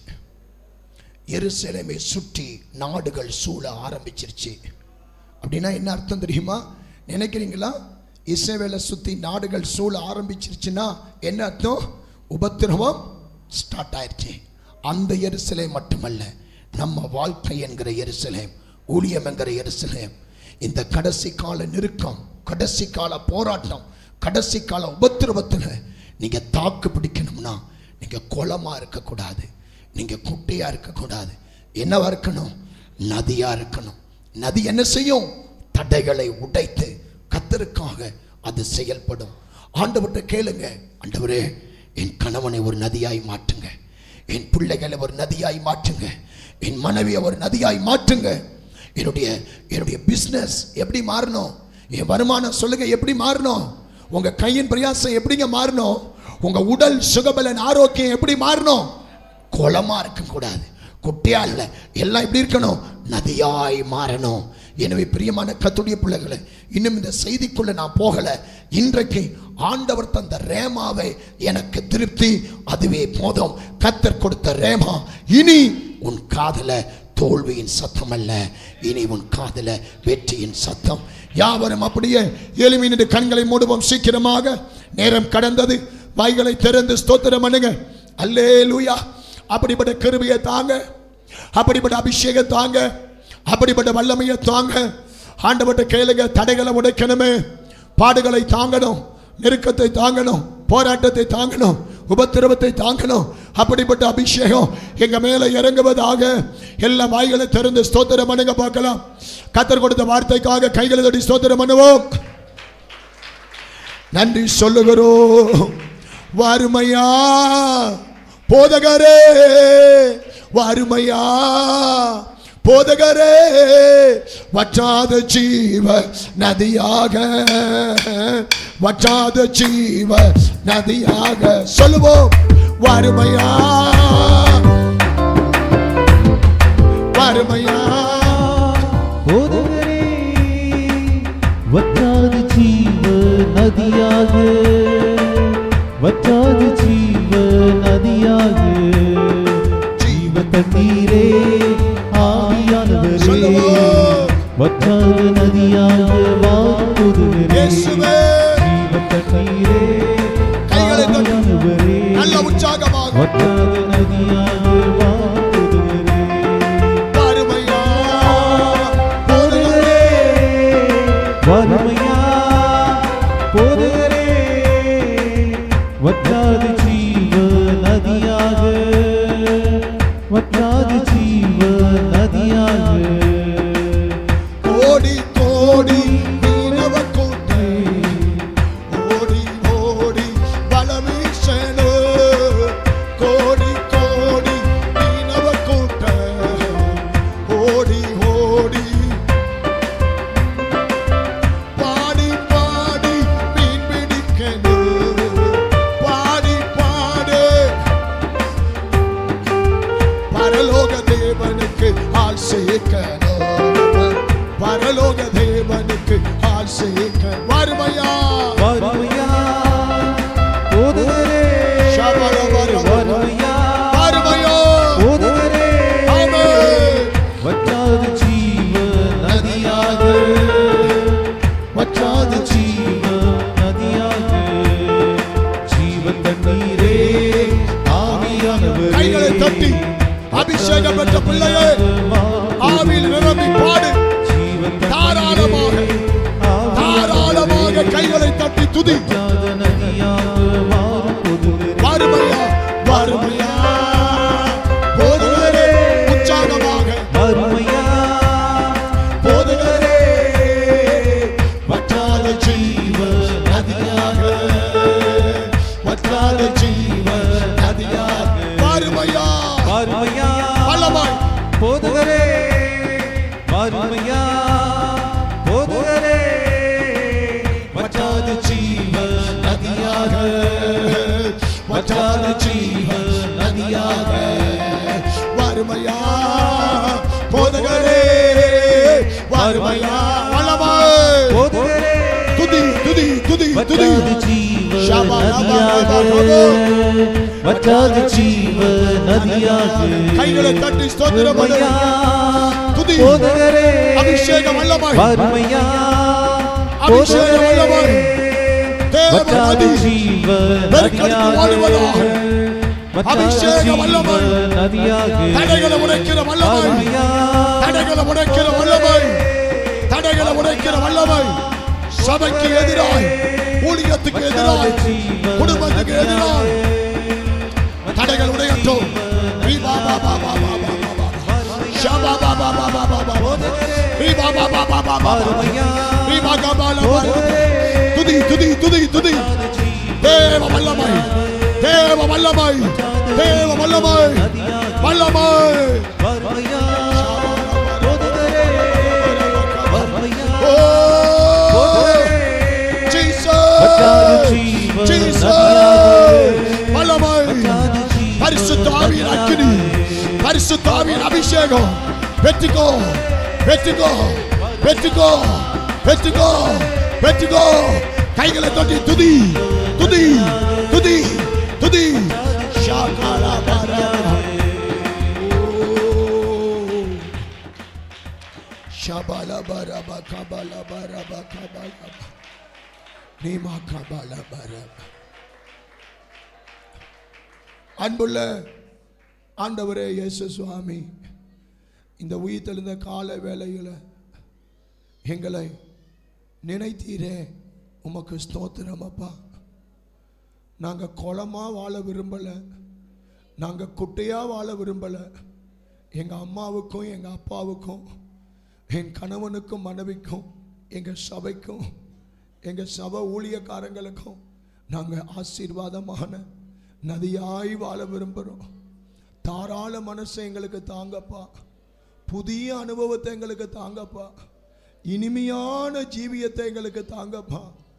எருசலேமை சுற்றி நாடுகள் சூழ ஆரம்பிச்சிருச்சு அப்படின்னா என்ன அர்த்தம் தெரியுமா நினைக்கிறீங்களா இஸ்ரவேலை சுத்தி நாடுகள் சூழ ஆரம்பிச்சிருச்சுன்னா என்ன அர்த்தம் உபத்திரவம் ஸ்டார்ட் ஆயிருச்சு அந்த எருசலேம் மட்டுமல்ல நம்ம வாழ்க்கை என்கிற எருசலேம் ஊழியம் என்கிற எருசலேம் இந்த கடைசி கால நெருக்கம் கடைசி கால போராட்டம் கடைசி கால உபத்திரவத்தில் நீங்க தாக்கு பிடிக்கணும்னா நீங்க குளமா இருக்கக்கூடாது நீங்க குட்டையா இருக்கக்கூடாது என்னவா இருக்கணும் நதியா இருக்கணும் நதி என்ன செய்யும் தடைகளை உடைத்து கத்தருக்காக அது செயல்படும் ஆண்டவர்கிட்ட கேளுங்க ஆண்டவரே என் கணவனை ஒரு நதியாய் மாற்றுங்க என் பிள்ளைகளை ஒரு நதியாய் மாற்றுங்க என் மனைவியை ஒரு நதியாய் மாற்றுங்க என்னுடைய என்னுடைய பிஸ்னஸ் எப்படி மாறணும் என் வருமானம் சொல்லுங்க எப்படி மாறணும் உங்க கையின் பிரயாசம் எப்படிங்க மாறணும் உங்க உடல் சுகபலன் ஆரோக்கியம் எப்படி மாறணும் குளமா இருக்க கூடாது குட்டியா இல்லை எல்லாம் எப்படி இருக்கணும் நதியாய் மாறணும் எனவே பிரியமான கத்துடைய பிள்ளைகளை இன்னும் இந்த செய்திக்குள்ள நான் போகல இன்றைக்கு ஆண்டவர் தந்த ரேமாவை எனக்கு திருப்தி அதுவே போதும் கத்தர் கொடுத்த ரேமா இனி உன் காதல தோல்வியின் சத்தம் அல்ல இனி உன் காதல வெற்றியின் சத்தம் யாவரும் அப்படியே எளிமையினுடைய கண்களை மூடுவோம் சீக்கிரமாக நேரம் கடந்தது வாய்களை திறந்து ஸ்தோத்திரம் பண்ணுங்க அல்லே லூயா அப்படிப்பட்ட கிருபையை தாங்க அப்படிப்பட்ட அபிஷேகம் தாங்க அப்படிப்பட்ட வல்லமையை தாங்க ஆண்டப்பட்ட கேளுங்க தடைகளை உடைக்கணுமே பாடுகளை தாங்கணும் நெருக்கத்தை தாங்கணும் போராட்டத்தை தாங்கணும் உபத்திரவத்தை தாங்கணும் அப்படிப்பட்ட அபிஷேகம் எங்க மேல இறங்குவதாக எல்லா வாய்களை திறந்து ஸ்தோத்திரம் பண்ணுங்க பார்க்கலாம் கத்தர் கொடுத்த வார்த்தைக்காக கைகளை தட்டி ஸ்தோத்திரம் பண்ணுவோம் நன்றி சொல்லுகிறோம் வாருமையா போதகரே வாருமையா போதகரே வற்றாத ஜீவ நதியாக வற்றாத ஜீவ நதியாக சொல்லுவோம் வாருமையா வாருமையா போதகரே வற்றாத ஜீவ நதியாக வற்றாத ஜீவ நதியாக ஜீவ தண்ணீரே ஆவியானவரே வற்றாத நதியாக வாக்குதுகிறே ஜீவ தண்ணீரே ஆவியானவரே நல்ல உற்சாகமாக வற்றாத நதியாக வாக்குதுகிறே வாருமையா போதகரே வறுமையா போதகரே வற்றாத ஜீவ நதியாக வற்றாத ஜீவ நதியாக கோடி கோடி மீனவ கூட்டை ஓடி ஓடி பலவீசனு கோடி கோடி மீனவ கூட்டை ஓடி ஓடி பாடி பாடி மீன் பிடிக்கணும் பாடி பாடு பரலோக தேவனுக்கு ஆள் சேர்க்கணும் பரலோக தேவனுக்கு ஆள் சேர்க்க வருமையா வறுமையா போதகரே சபல வர வறுமையா வருமையா போதகரே ஆமென் வற்றாத ஜீவ நதியாக வற்றாத ஜீவ நதியாக ஜீவ தண்ணீரே ஆவியானவரே கைகளை தட்டி கைகளை தட்டி துதி வாருமையா வாருமையா போதுகிறே உற்சாகமாக வருமையா போதுகிறே வற்றாத ஜீவ நதியாக வற்றாத ஜீவ நதியாக வாருமையா வருமையா வல்லமாய் போதுகரே வருமையா போதுகரே வற்றாத ஜீவ நதியாக வற்றாத ஜீவ நதியாக வாருமையா போதகரே வாருமையா வல்லமாய் போதுகரே துதி துதி துதி துதி ஷாபா ரபா ரபா ரபா. வற்றாத ஜீவ நதியாக கைகளை தட்டி ஸ்தோத்திரம் பண்ணு. துதி போதுகரே அபிஷேகம் வல்லமாய் வருமையா அபிஷேகம் வல்லமாய் தேவ வற்றாத நதி ஜீவ பெருக்கெடுத்து ஓடுவதாக வற்றாத அபிஷேகம் ஜீவ வல்லமாய் நதியாக தடைகளை உடைக்கிற வல்லமாய் தடைகளை உடைக்கிற வல்லமாய் தடைகளை உடைக்கிற வல்லமாய் சபைக்கு எதிராய் ஊழியத்துக்கு எதிராய் குடும்பத்துக்கு எதிராய் தடைகள் உடையட்டும் ரீ பா பா பா பா பா பா பா பா. ஷா பா பா பா பா பா பா பா. ரீ பா பா பா பா பா பா பா. ரீ பா கா பா லா பா லா பா. துதி துதி துதி துதி தேவ வல்லமாய் தேவ வல்லமாய் தேவ வல்லமாய் வல்லமாய் பரிசுத்தாவியின் அக்கினி பரிசுத்தாவியின் அபிஷேகம் வெற்றிக்கோ வெற்றிக்கோ வெற்றிக்கோ வெற்றிக்கோ வெற்றிக்கோ கைகளை தொட்டி துதி துதி துதி துதி ஷாகாலா பாரா ஷபாலா பாரா கபாலா பாரா கபாலா நீமா கபாலா பாரா அன்புள்ள ஆண்டவரே இயேசு சுவாமி இந்த உயிர் தெளிந்த கால வேளையில் எங்களை நினைத்தீரே உமக்கு ஸ்தோத்திரம் அப்பா நாங்கள் குளமா வாழ விரும்பலை நாங்கள் குட்டையாக வாழ விரும்பலை எங்கள் அம்மாவுக்கும் எங்கள் அப்பாவுக்கும் என் கணவனுக்கும் மனைவிக்கும் எங்கள் சபைக்கும் எங்கள் சபை ஊழியக்காரங்களுக்கும் நாங்கள் ஆசீர்வாதமான நதியாய் வாழ விரும்புகிறோம் தாராள மனசை எங்களுக்கு தாங்கப்பா புதிய அனுபவத்தை எங்களுக்கு தாங்கப்பா இனிமையான ஜீவியத்தை எங்களுக்கு தாங்கப்பா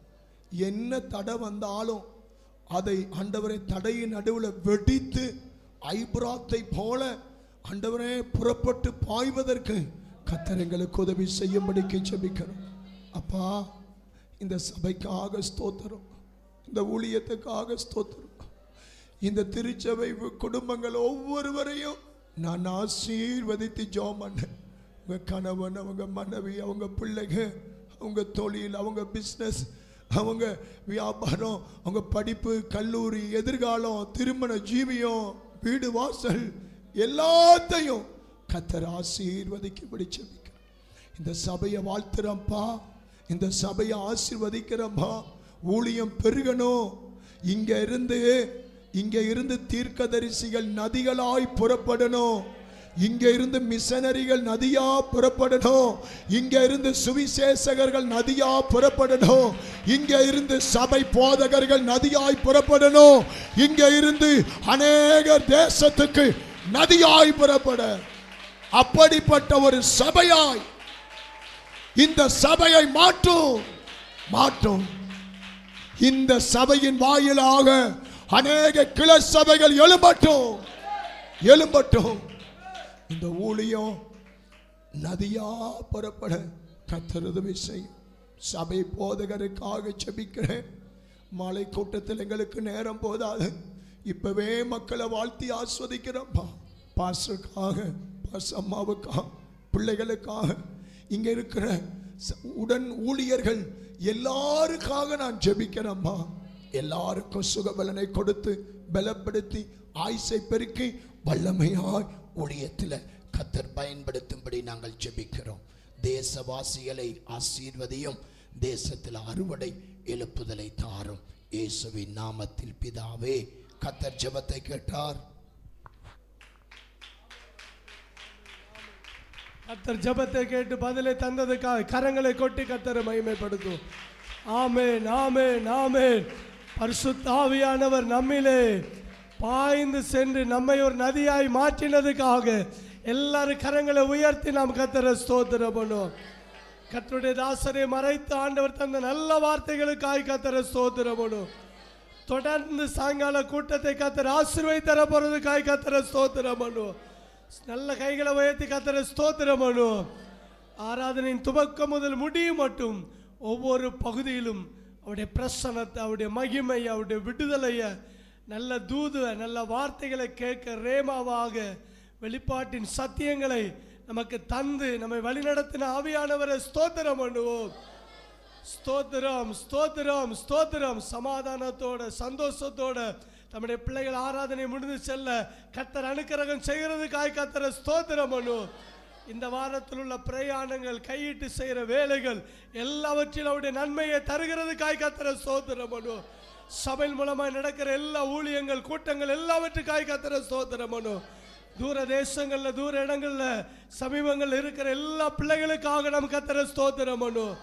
என்ன தடை வந்தாலும் அதை ஆண்டவரை தடையின் நடுவில் வெடித்து ஐப்ராத்தை போல ஆண்டவரே புறப்பட்டு பாய்வதற்கு கத்தர் எங்களுக்கு உதவி செய்யும்படிக்கு ஜெபிக்கிறோம் அப்பா இந்த சபைக்காக ஸ்தோத்திரம் இந்த ஊழியத்துக்காக ஸ்தோத்திரம் இந்த திருச்சபை குடும்பங்கள் ஒவ்வொருவரையும் நான் ஆசீர்வதித்து ஜோம் பண்ணேன் உங்க கணவன் அவங்க மனைவி அவங்க பிள்ளைங்க அவங்க தொழில் அவங்க பிஸ்னஸ் அவங்க வியாபாரம் அவங்க படிப்பு கல்லூரி எதிர்காலம் திருமண ஜீவியம் வீடு வாசல் எல்லாத்தையும் கத்தர் ஆசீர்வதிக்கும்படி ஜெபிக்கிறேன் இந்த சபையை வாழ்த்துறப்பா இந்த சபையை ஆசீர்வதிக்கிறப்பா ஊழியம் பெருகணும் இங்க இருந்து இங்க இருந்து தீர்க்கதரிசிகள் நதிகளாய் புறப்படணும் இங்க இருந்து மிஷனரிகள் நதியா புறப்படணும் இங்க இருந்து சுவிசேஷகர்கள் நதியா புறப்படணும் இங்க இருந்து சபை போதகர்கள் நதியாய் புறப்படணும் இங்க இருந்து அநேக தேசத்துக்கு நதியாய் புறப்பட அப்படிப்பட்ட ஒரு சபையாய் இந்த சபையை மாற்றும் மாற்றும் இந்த சபையின் வாயிலாக அநேக கிள சபைகள் எழும்பட்டும் எழும்பட்டும் இந்த ஊழியம் நதியா புறப்பட கத்தர் உதவி செய்யும் சபை போதகருக்காக செபிக்கிறேன் மாலை கூட்டத்தில் எங்களுக்கு நேரம் போதாது இப்பவே மக்களை வாழ்த்தி ஆஸ்வதிக்கிறோம்ப்பா பாஸ்டருக்காக பாஸ் அம்மாவுக்காக பிள்ளைகளுக்காக இங்க இருக்கிற ச- உடன் ஊழியர்கள் எல்லாருக்காக நான் ஜெபிக்கிறேம்மா எல்லாருக்கும் சுகபலனை கொடுத்து பலப்படுத்தி ஆயுசை பெருக்கி வல்லமையாய் ஊழியத்தில் கத்தர் பயன்படுத்தும்படி நாங்கள் ஜெபிக்கிறோம் தேசவாசிகளை ஆசீர்வதியும் தேசத்தில் அறுவடை எழுப்புதலை தாரும் இயேசுவின் நாமத்தில் பிதாவே கத்தர் ஜெபத்தை கேட்டார் கத்தர் ஜெபத்தை கேட்டு பதிலை தந்ததுக்காக கரங்களை கொட்டி கத்தரை மகிமைப்படுத்தும் ஆமென் ஆமென் ஆமென் பரிசுத்த ஆவியானவர் நம்மிலே பாய்ந்து சென்று நம்மை ஒரு நதியாய் மாற்றினதுக்காக எல்லாரும் கரங்களை உயர்த்தி நாம் கத்தரை ஸ்தோத்திரம் பண்ணுவோம் கத்தருடைய தாசரை மறைத்து ஆண்டவர் தந்த நல்ல வார்த்தைகளுக்காய் கத்தரை ஸ்தோத்திரம் பண்ணுவோம் தொடர்ந்து சாயங்கால கூட்டத்தை கத்தர் ஆசீர்வாய் தர போறதுக்காய் கத்தரை ஸ்தோத்திரம் பண்ணுவோம் நல்ல கைகளை உயர்த்தி கத்தரை ஸ்தோத்திரம் பண்ணுவோம் ஆராதனையின் துவக்கம் முதல் முடியும் மட்டும் ஒவ்வொரு பகுதியிலும் அவருடைய பிரசனத்தை அவருடைய மகிமை அவருடைய விடுதலையை நல்ல தூது நல்ல வார்த்தைகளை கேட்க ரேமாவாக வெளிப்பாட்டின் சத்தியங்களை நமக்கு தந்து நம்மை வழிநடத்தின ஆவியானவரை ஸ்தோத்திரம் பண்ணுவோம் ஸ்தோத்திரம் ஸ்தோத்திரம் ஸ்தோத்திரம் சமாதானத்தோட சந்தோஷத்தோட நம்முடைய பிள்ளைகள் ஆராதனை முடிந்து செல்ல கத்தர் அனுக்கிரகம் செய்கிறதுக்காய் கத்தரை ஸ்தோத்திரம் பண்ணுவோம் இந்த வாரத்தில் உள்ள பிரயாணங்கள் கையிட்டு செய்கிற வேலைகள் எல்லாவற்றிலும் அவருடைய நன்மையை தருகிறதுக்காய் கத்தரை ஸ்தோத்திரம் பண்ணுவோம் சபையின் மூலமாய் நடக்கிற எல்லா ஊழியங்கள் கூட்டங்கள் எல்லாவற்றுக்காய் கத்தரை ஸ்தோத்திரம் பண்ணுவோம் தூர தேசங்கள்ல தூர இடங்கள்ல சமீபங்கள்ல இருக்கிற எல்லா பிள்ளைகளுக்காக நம்ம கத்தரை ஸ்தோத்திரம் பண்ணுவோம்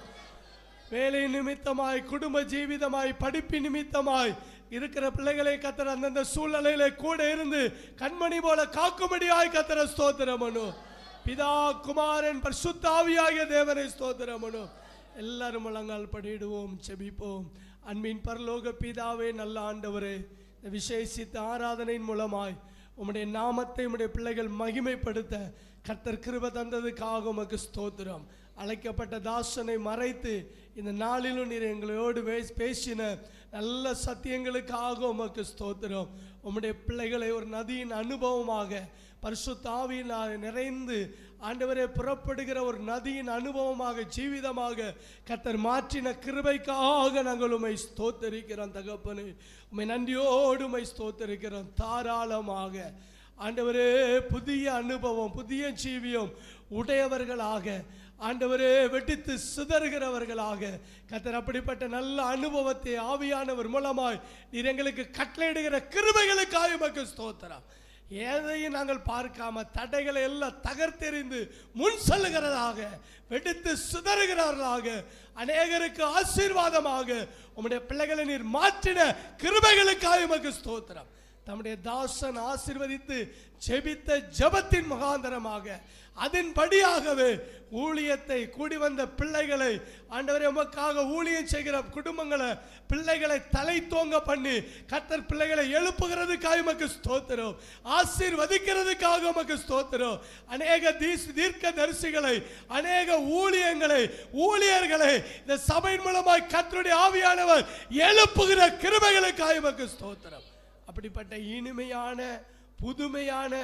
வேலை நிமித்தமாய் குடும்ப ஜீவிதமாய் படிப்பு நிமித்தமாய் இருக்கிற பிள்ளைகளை கத்தர் அந்தந்த சூழ்நிலையில கூட இருந்து கண்மணி போல காக்கும்படியாய் கத்தர ஸ்தோத்திரம் பண்ணு பிதா குமாரன் பரிசுத்தாவியாகிய தேவனை ஸ்தோத்திரம் பண்ணு எல்லாரும் முழங்கால் படிடுவோம் செபிப்போம் அன்பின் பரலோக பிதாவே நல்ல ஆண்டவரே இந்த விசேஷித்த ஆராதனையின் மூலமாய் உம்முடைய நாமத்தை உம்முடைய பிள்ளைகள் மகிமைப்படுத்த கர்த்தர் கிருப தந்ததுக்காக உமக்கு ஸ்தோத்திரம் அழைக்கப்பட்ட தாசனை மறைத்து இந்த நாளிலும் நீர் எங்களோடு பேஸ்- பேசின நல்ல சத்தியங்களுக்காக உமக்கு ஸ்தோத்திரம் உம்முடைய பிள்ளைகளை ஒரு நதியின் அனுபவமாக பரிசுத்தாவியினால் நிறைந்து ஆண்டவரே புறப்படுகிற ஒரு நதியின் அனுபவமாக ஜீவிதமாக கத்தர் மாற்றின கிருபைக்காக நாங்கள் உம்மை ஸ்தோத்தரிக்கிறோம் தகப்பனே உம்மை நன்றியோடு உம்மை ஸ்தோத்தரிக்கிறோம் தாராளமாக ஆண்டவரே புதிய அனுபவம் புதிய ஜீவியம் உடையவர்களாக ஆண்டவரே வெட்டித்து சிதறுகிறவர்களாக கத்தர் அப்படிப்பட்ட நல்ல அனுபவத்தை ஆவியானவர் மூலமாய் நீர் எங்களுக்கு கட்டளையிடுகிற கிருபைகளுக்காக உமக்கு ஸ்தோத்திரம் எதையும் நாங்கள் பார்க்காம தடைகளை எல்லாம் தகர்த்தெறிந்து முன் செல்லுகிறதாக வெடித்து சிதறுகிறவர்களாக அநேகருக்கு ஆசீர்வாதமாக உம்முடைய பிள்ளைகளை நீர் மாற்றின கிருபைகளுக்காக உமக்கு ஸ்தோத்திரம் தம்முடைய தாசன் ஆசீர்வதித்து ஜெபித்த ஜெபத்தின் முகாந்தரமாக அதன்படியாகவே ஊழியத்தை கூடி வந்த பிள்ளைகளை ஆண்டவரே உமக்காக ஊழியம் செய்கிற குடும்பங்களை பிள்ளைகளை தலை தோங்க பண்ணி கத்தர் பிள்ளைகளை எழுப்புகிறதுக்காக உமக்கு ஸ்தோத்திரம் ஆசீர்வதிக்கிறதுக்காக உமக்கு ஸ்தோத்திரம் அநேக தீஸ் தீர்க்க தரிசிகளை அநேக ஊழியங்களை ஊழியர்களை இந்த சபையின் மூலமாய் கத்தருடைய ஆவியானவர் எழுப்புகிற கிருபைகளுக்காக உமக்கு ஸ்தோத்திரம் அப்படிப்பட்ட இனிமையான புதுமையான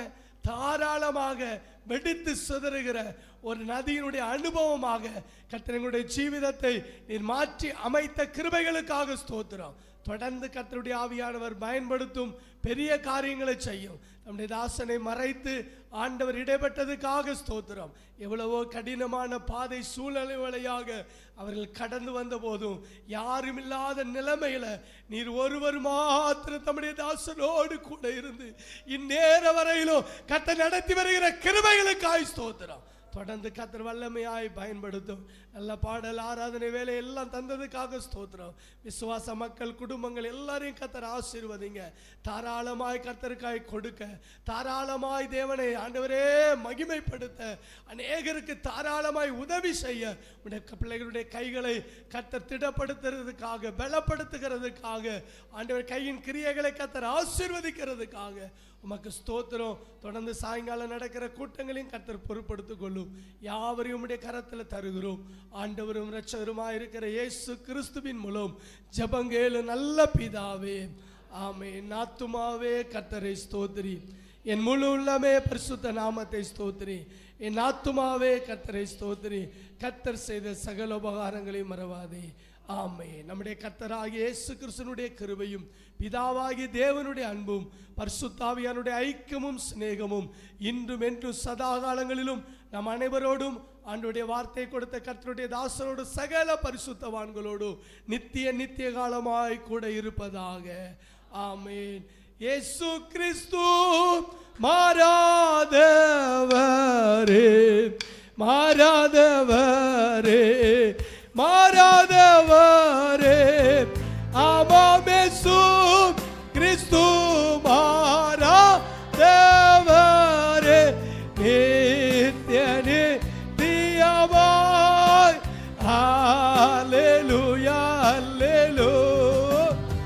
தாராளமாக வெடித்து சிதறுகிற ஒரு நதியினுடைய அனுபவமாக கத்திரங்களுடைய ஜீவிதத்தை நீர் மாற்றி அமைத்த கிருபைகளுக்காக ஸ்தோத்திரம் தொடர்ந்து கத்தருடைய ஆவியானவர் பயன்படுத்தும் பெரிய காரியங்களை செய்யும் நம்முடைய தாசனை மறைத்து ஆண்டவர் இடைப்பட்டதுக்காக ஸ்தோத்திரம் எவ்வளவோ கடினமான பாதை சூழ்நிலை வழியாக அவர்கள் கடந்து வந்த போதும் யாரும் இல்லாத நிலைமையில நீர் ஒருவர் மாத்திரம் தம்முடைய தாசனோடு கூட இருந்து இந்நேர வரையிலும் கத்த நடத்தி வருகிற கிருபைகளுக்காய் ஸ்தோத்திரம் தொடர்ந்து கத்தர் வல்லமையாய் பயன்படுத்தும் நல்ல பாடல் ஆராதனை வேலை எல்லாம் தந்ததுக்காக ஸ்தோத்திரம் விசுவாச மக்கள் குடும்பங்கள் எல்லாரையும் கத்தர் ஆசீர்வதிங்க தாராளமாய் கத்தருக்காய் கொடுக்க தாராளமாய் தேவனை ஆண்டவரே மகிமைப்படுத்த அநேகருக்கு தாராளமாய் உதவி செய்ய உடைய பிள்ளைகளுடைய கைகளை கத்தர் திடப்படுத்துறதுக்காக பலப்படுத்துகிறதுக்காக ஆண்டவர் கையின் கிரியைகளை கத்தர் ஆசீர்வதிக்கிறதுக்காக உமக்கு ஸ்தோத்திரம் தொடர்ந்து சாயங்காலம் நடக்கிற கூட்டங்களையும் கத்தர் பொறுப்படுத்திக் கொள்ளும் யாவரையும் உம்முடைய கரத்தில் தருகிறோம் ஆண்டவரும் இரட்சகருமாய் இருக்கிற இயேசு கிறிஸ்துவின் மூலம் ஜெபங்கேலு நல்ல பிதாவே ஆமே நாத்துமாவே கத்தரை ஸ்தோத்திரி என் முழு உள்ளமே பரிசுத்த நாமத்தை ஸ்தோத்திரி என் ஆத்துமாவே கத்தரை ஸ்தோத்திரி கத்தர் செய்த சகல உபகாரங்களையும் மறவாதே ஆமே நம்முடைய கர்த்தராகிய இயேசு கிறிஸ்தனுடைய கிருபையும் பிதாவாகிய தேவனுடைய அன்பும் பரிசுத்தாவியானுடைய ஐக்கியமும் சிநேகமும் இன்றும் என்றும் சதா காலங்களிலும் நம் அனைவரோடும் ஆண்டுடைய வார்த்தை கொடுத்த கர்த்தருடைய தாசரோடு சகல பரிசுத்தவான்களோடு நித்திய நித்திய காலமாய் கூட இருப்பதாக ஆமென் இயேசு கிறிஸ்து மாறாதவரே மாறாதவரே மாறாதவரே ஆமாமேசு கிறிஸ்து மாறாதவரே நித்திய நித்தியமாய் ஹalleluya ஹalleluya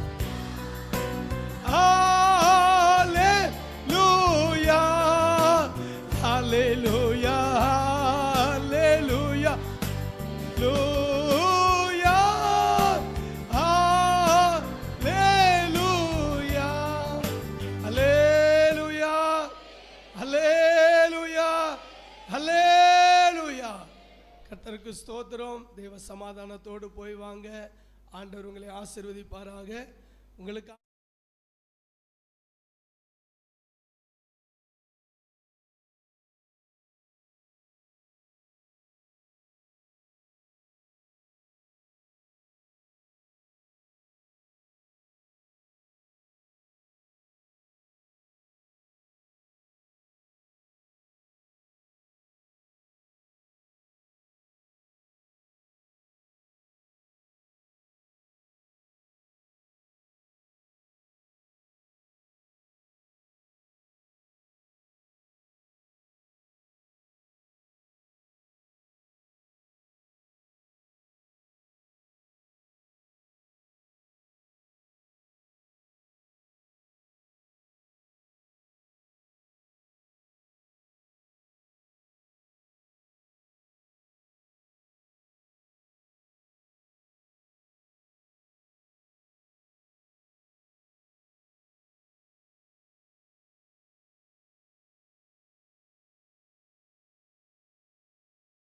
Hallelujah. Hallelujah. Hallelujah. Hallelujah. Hallelujah. Hallelujah. Hallelujah. கர்த்தருக்கு ஸ்தோத்திரம் தேவ சமாதானத்தோடு போய் வாங்க ஆண்டவர் உங்களை ஆசீர்வதிப்பாராக உங்களுக்கு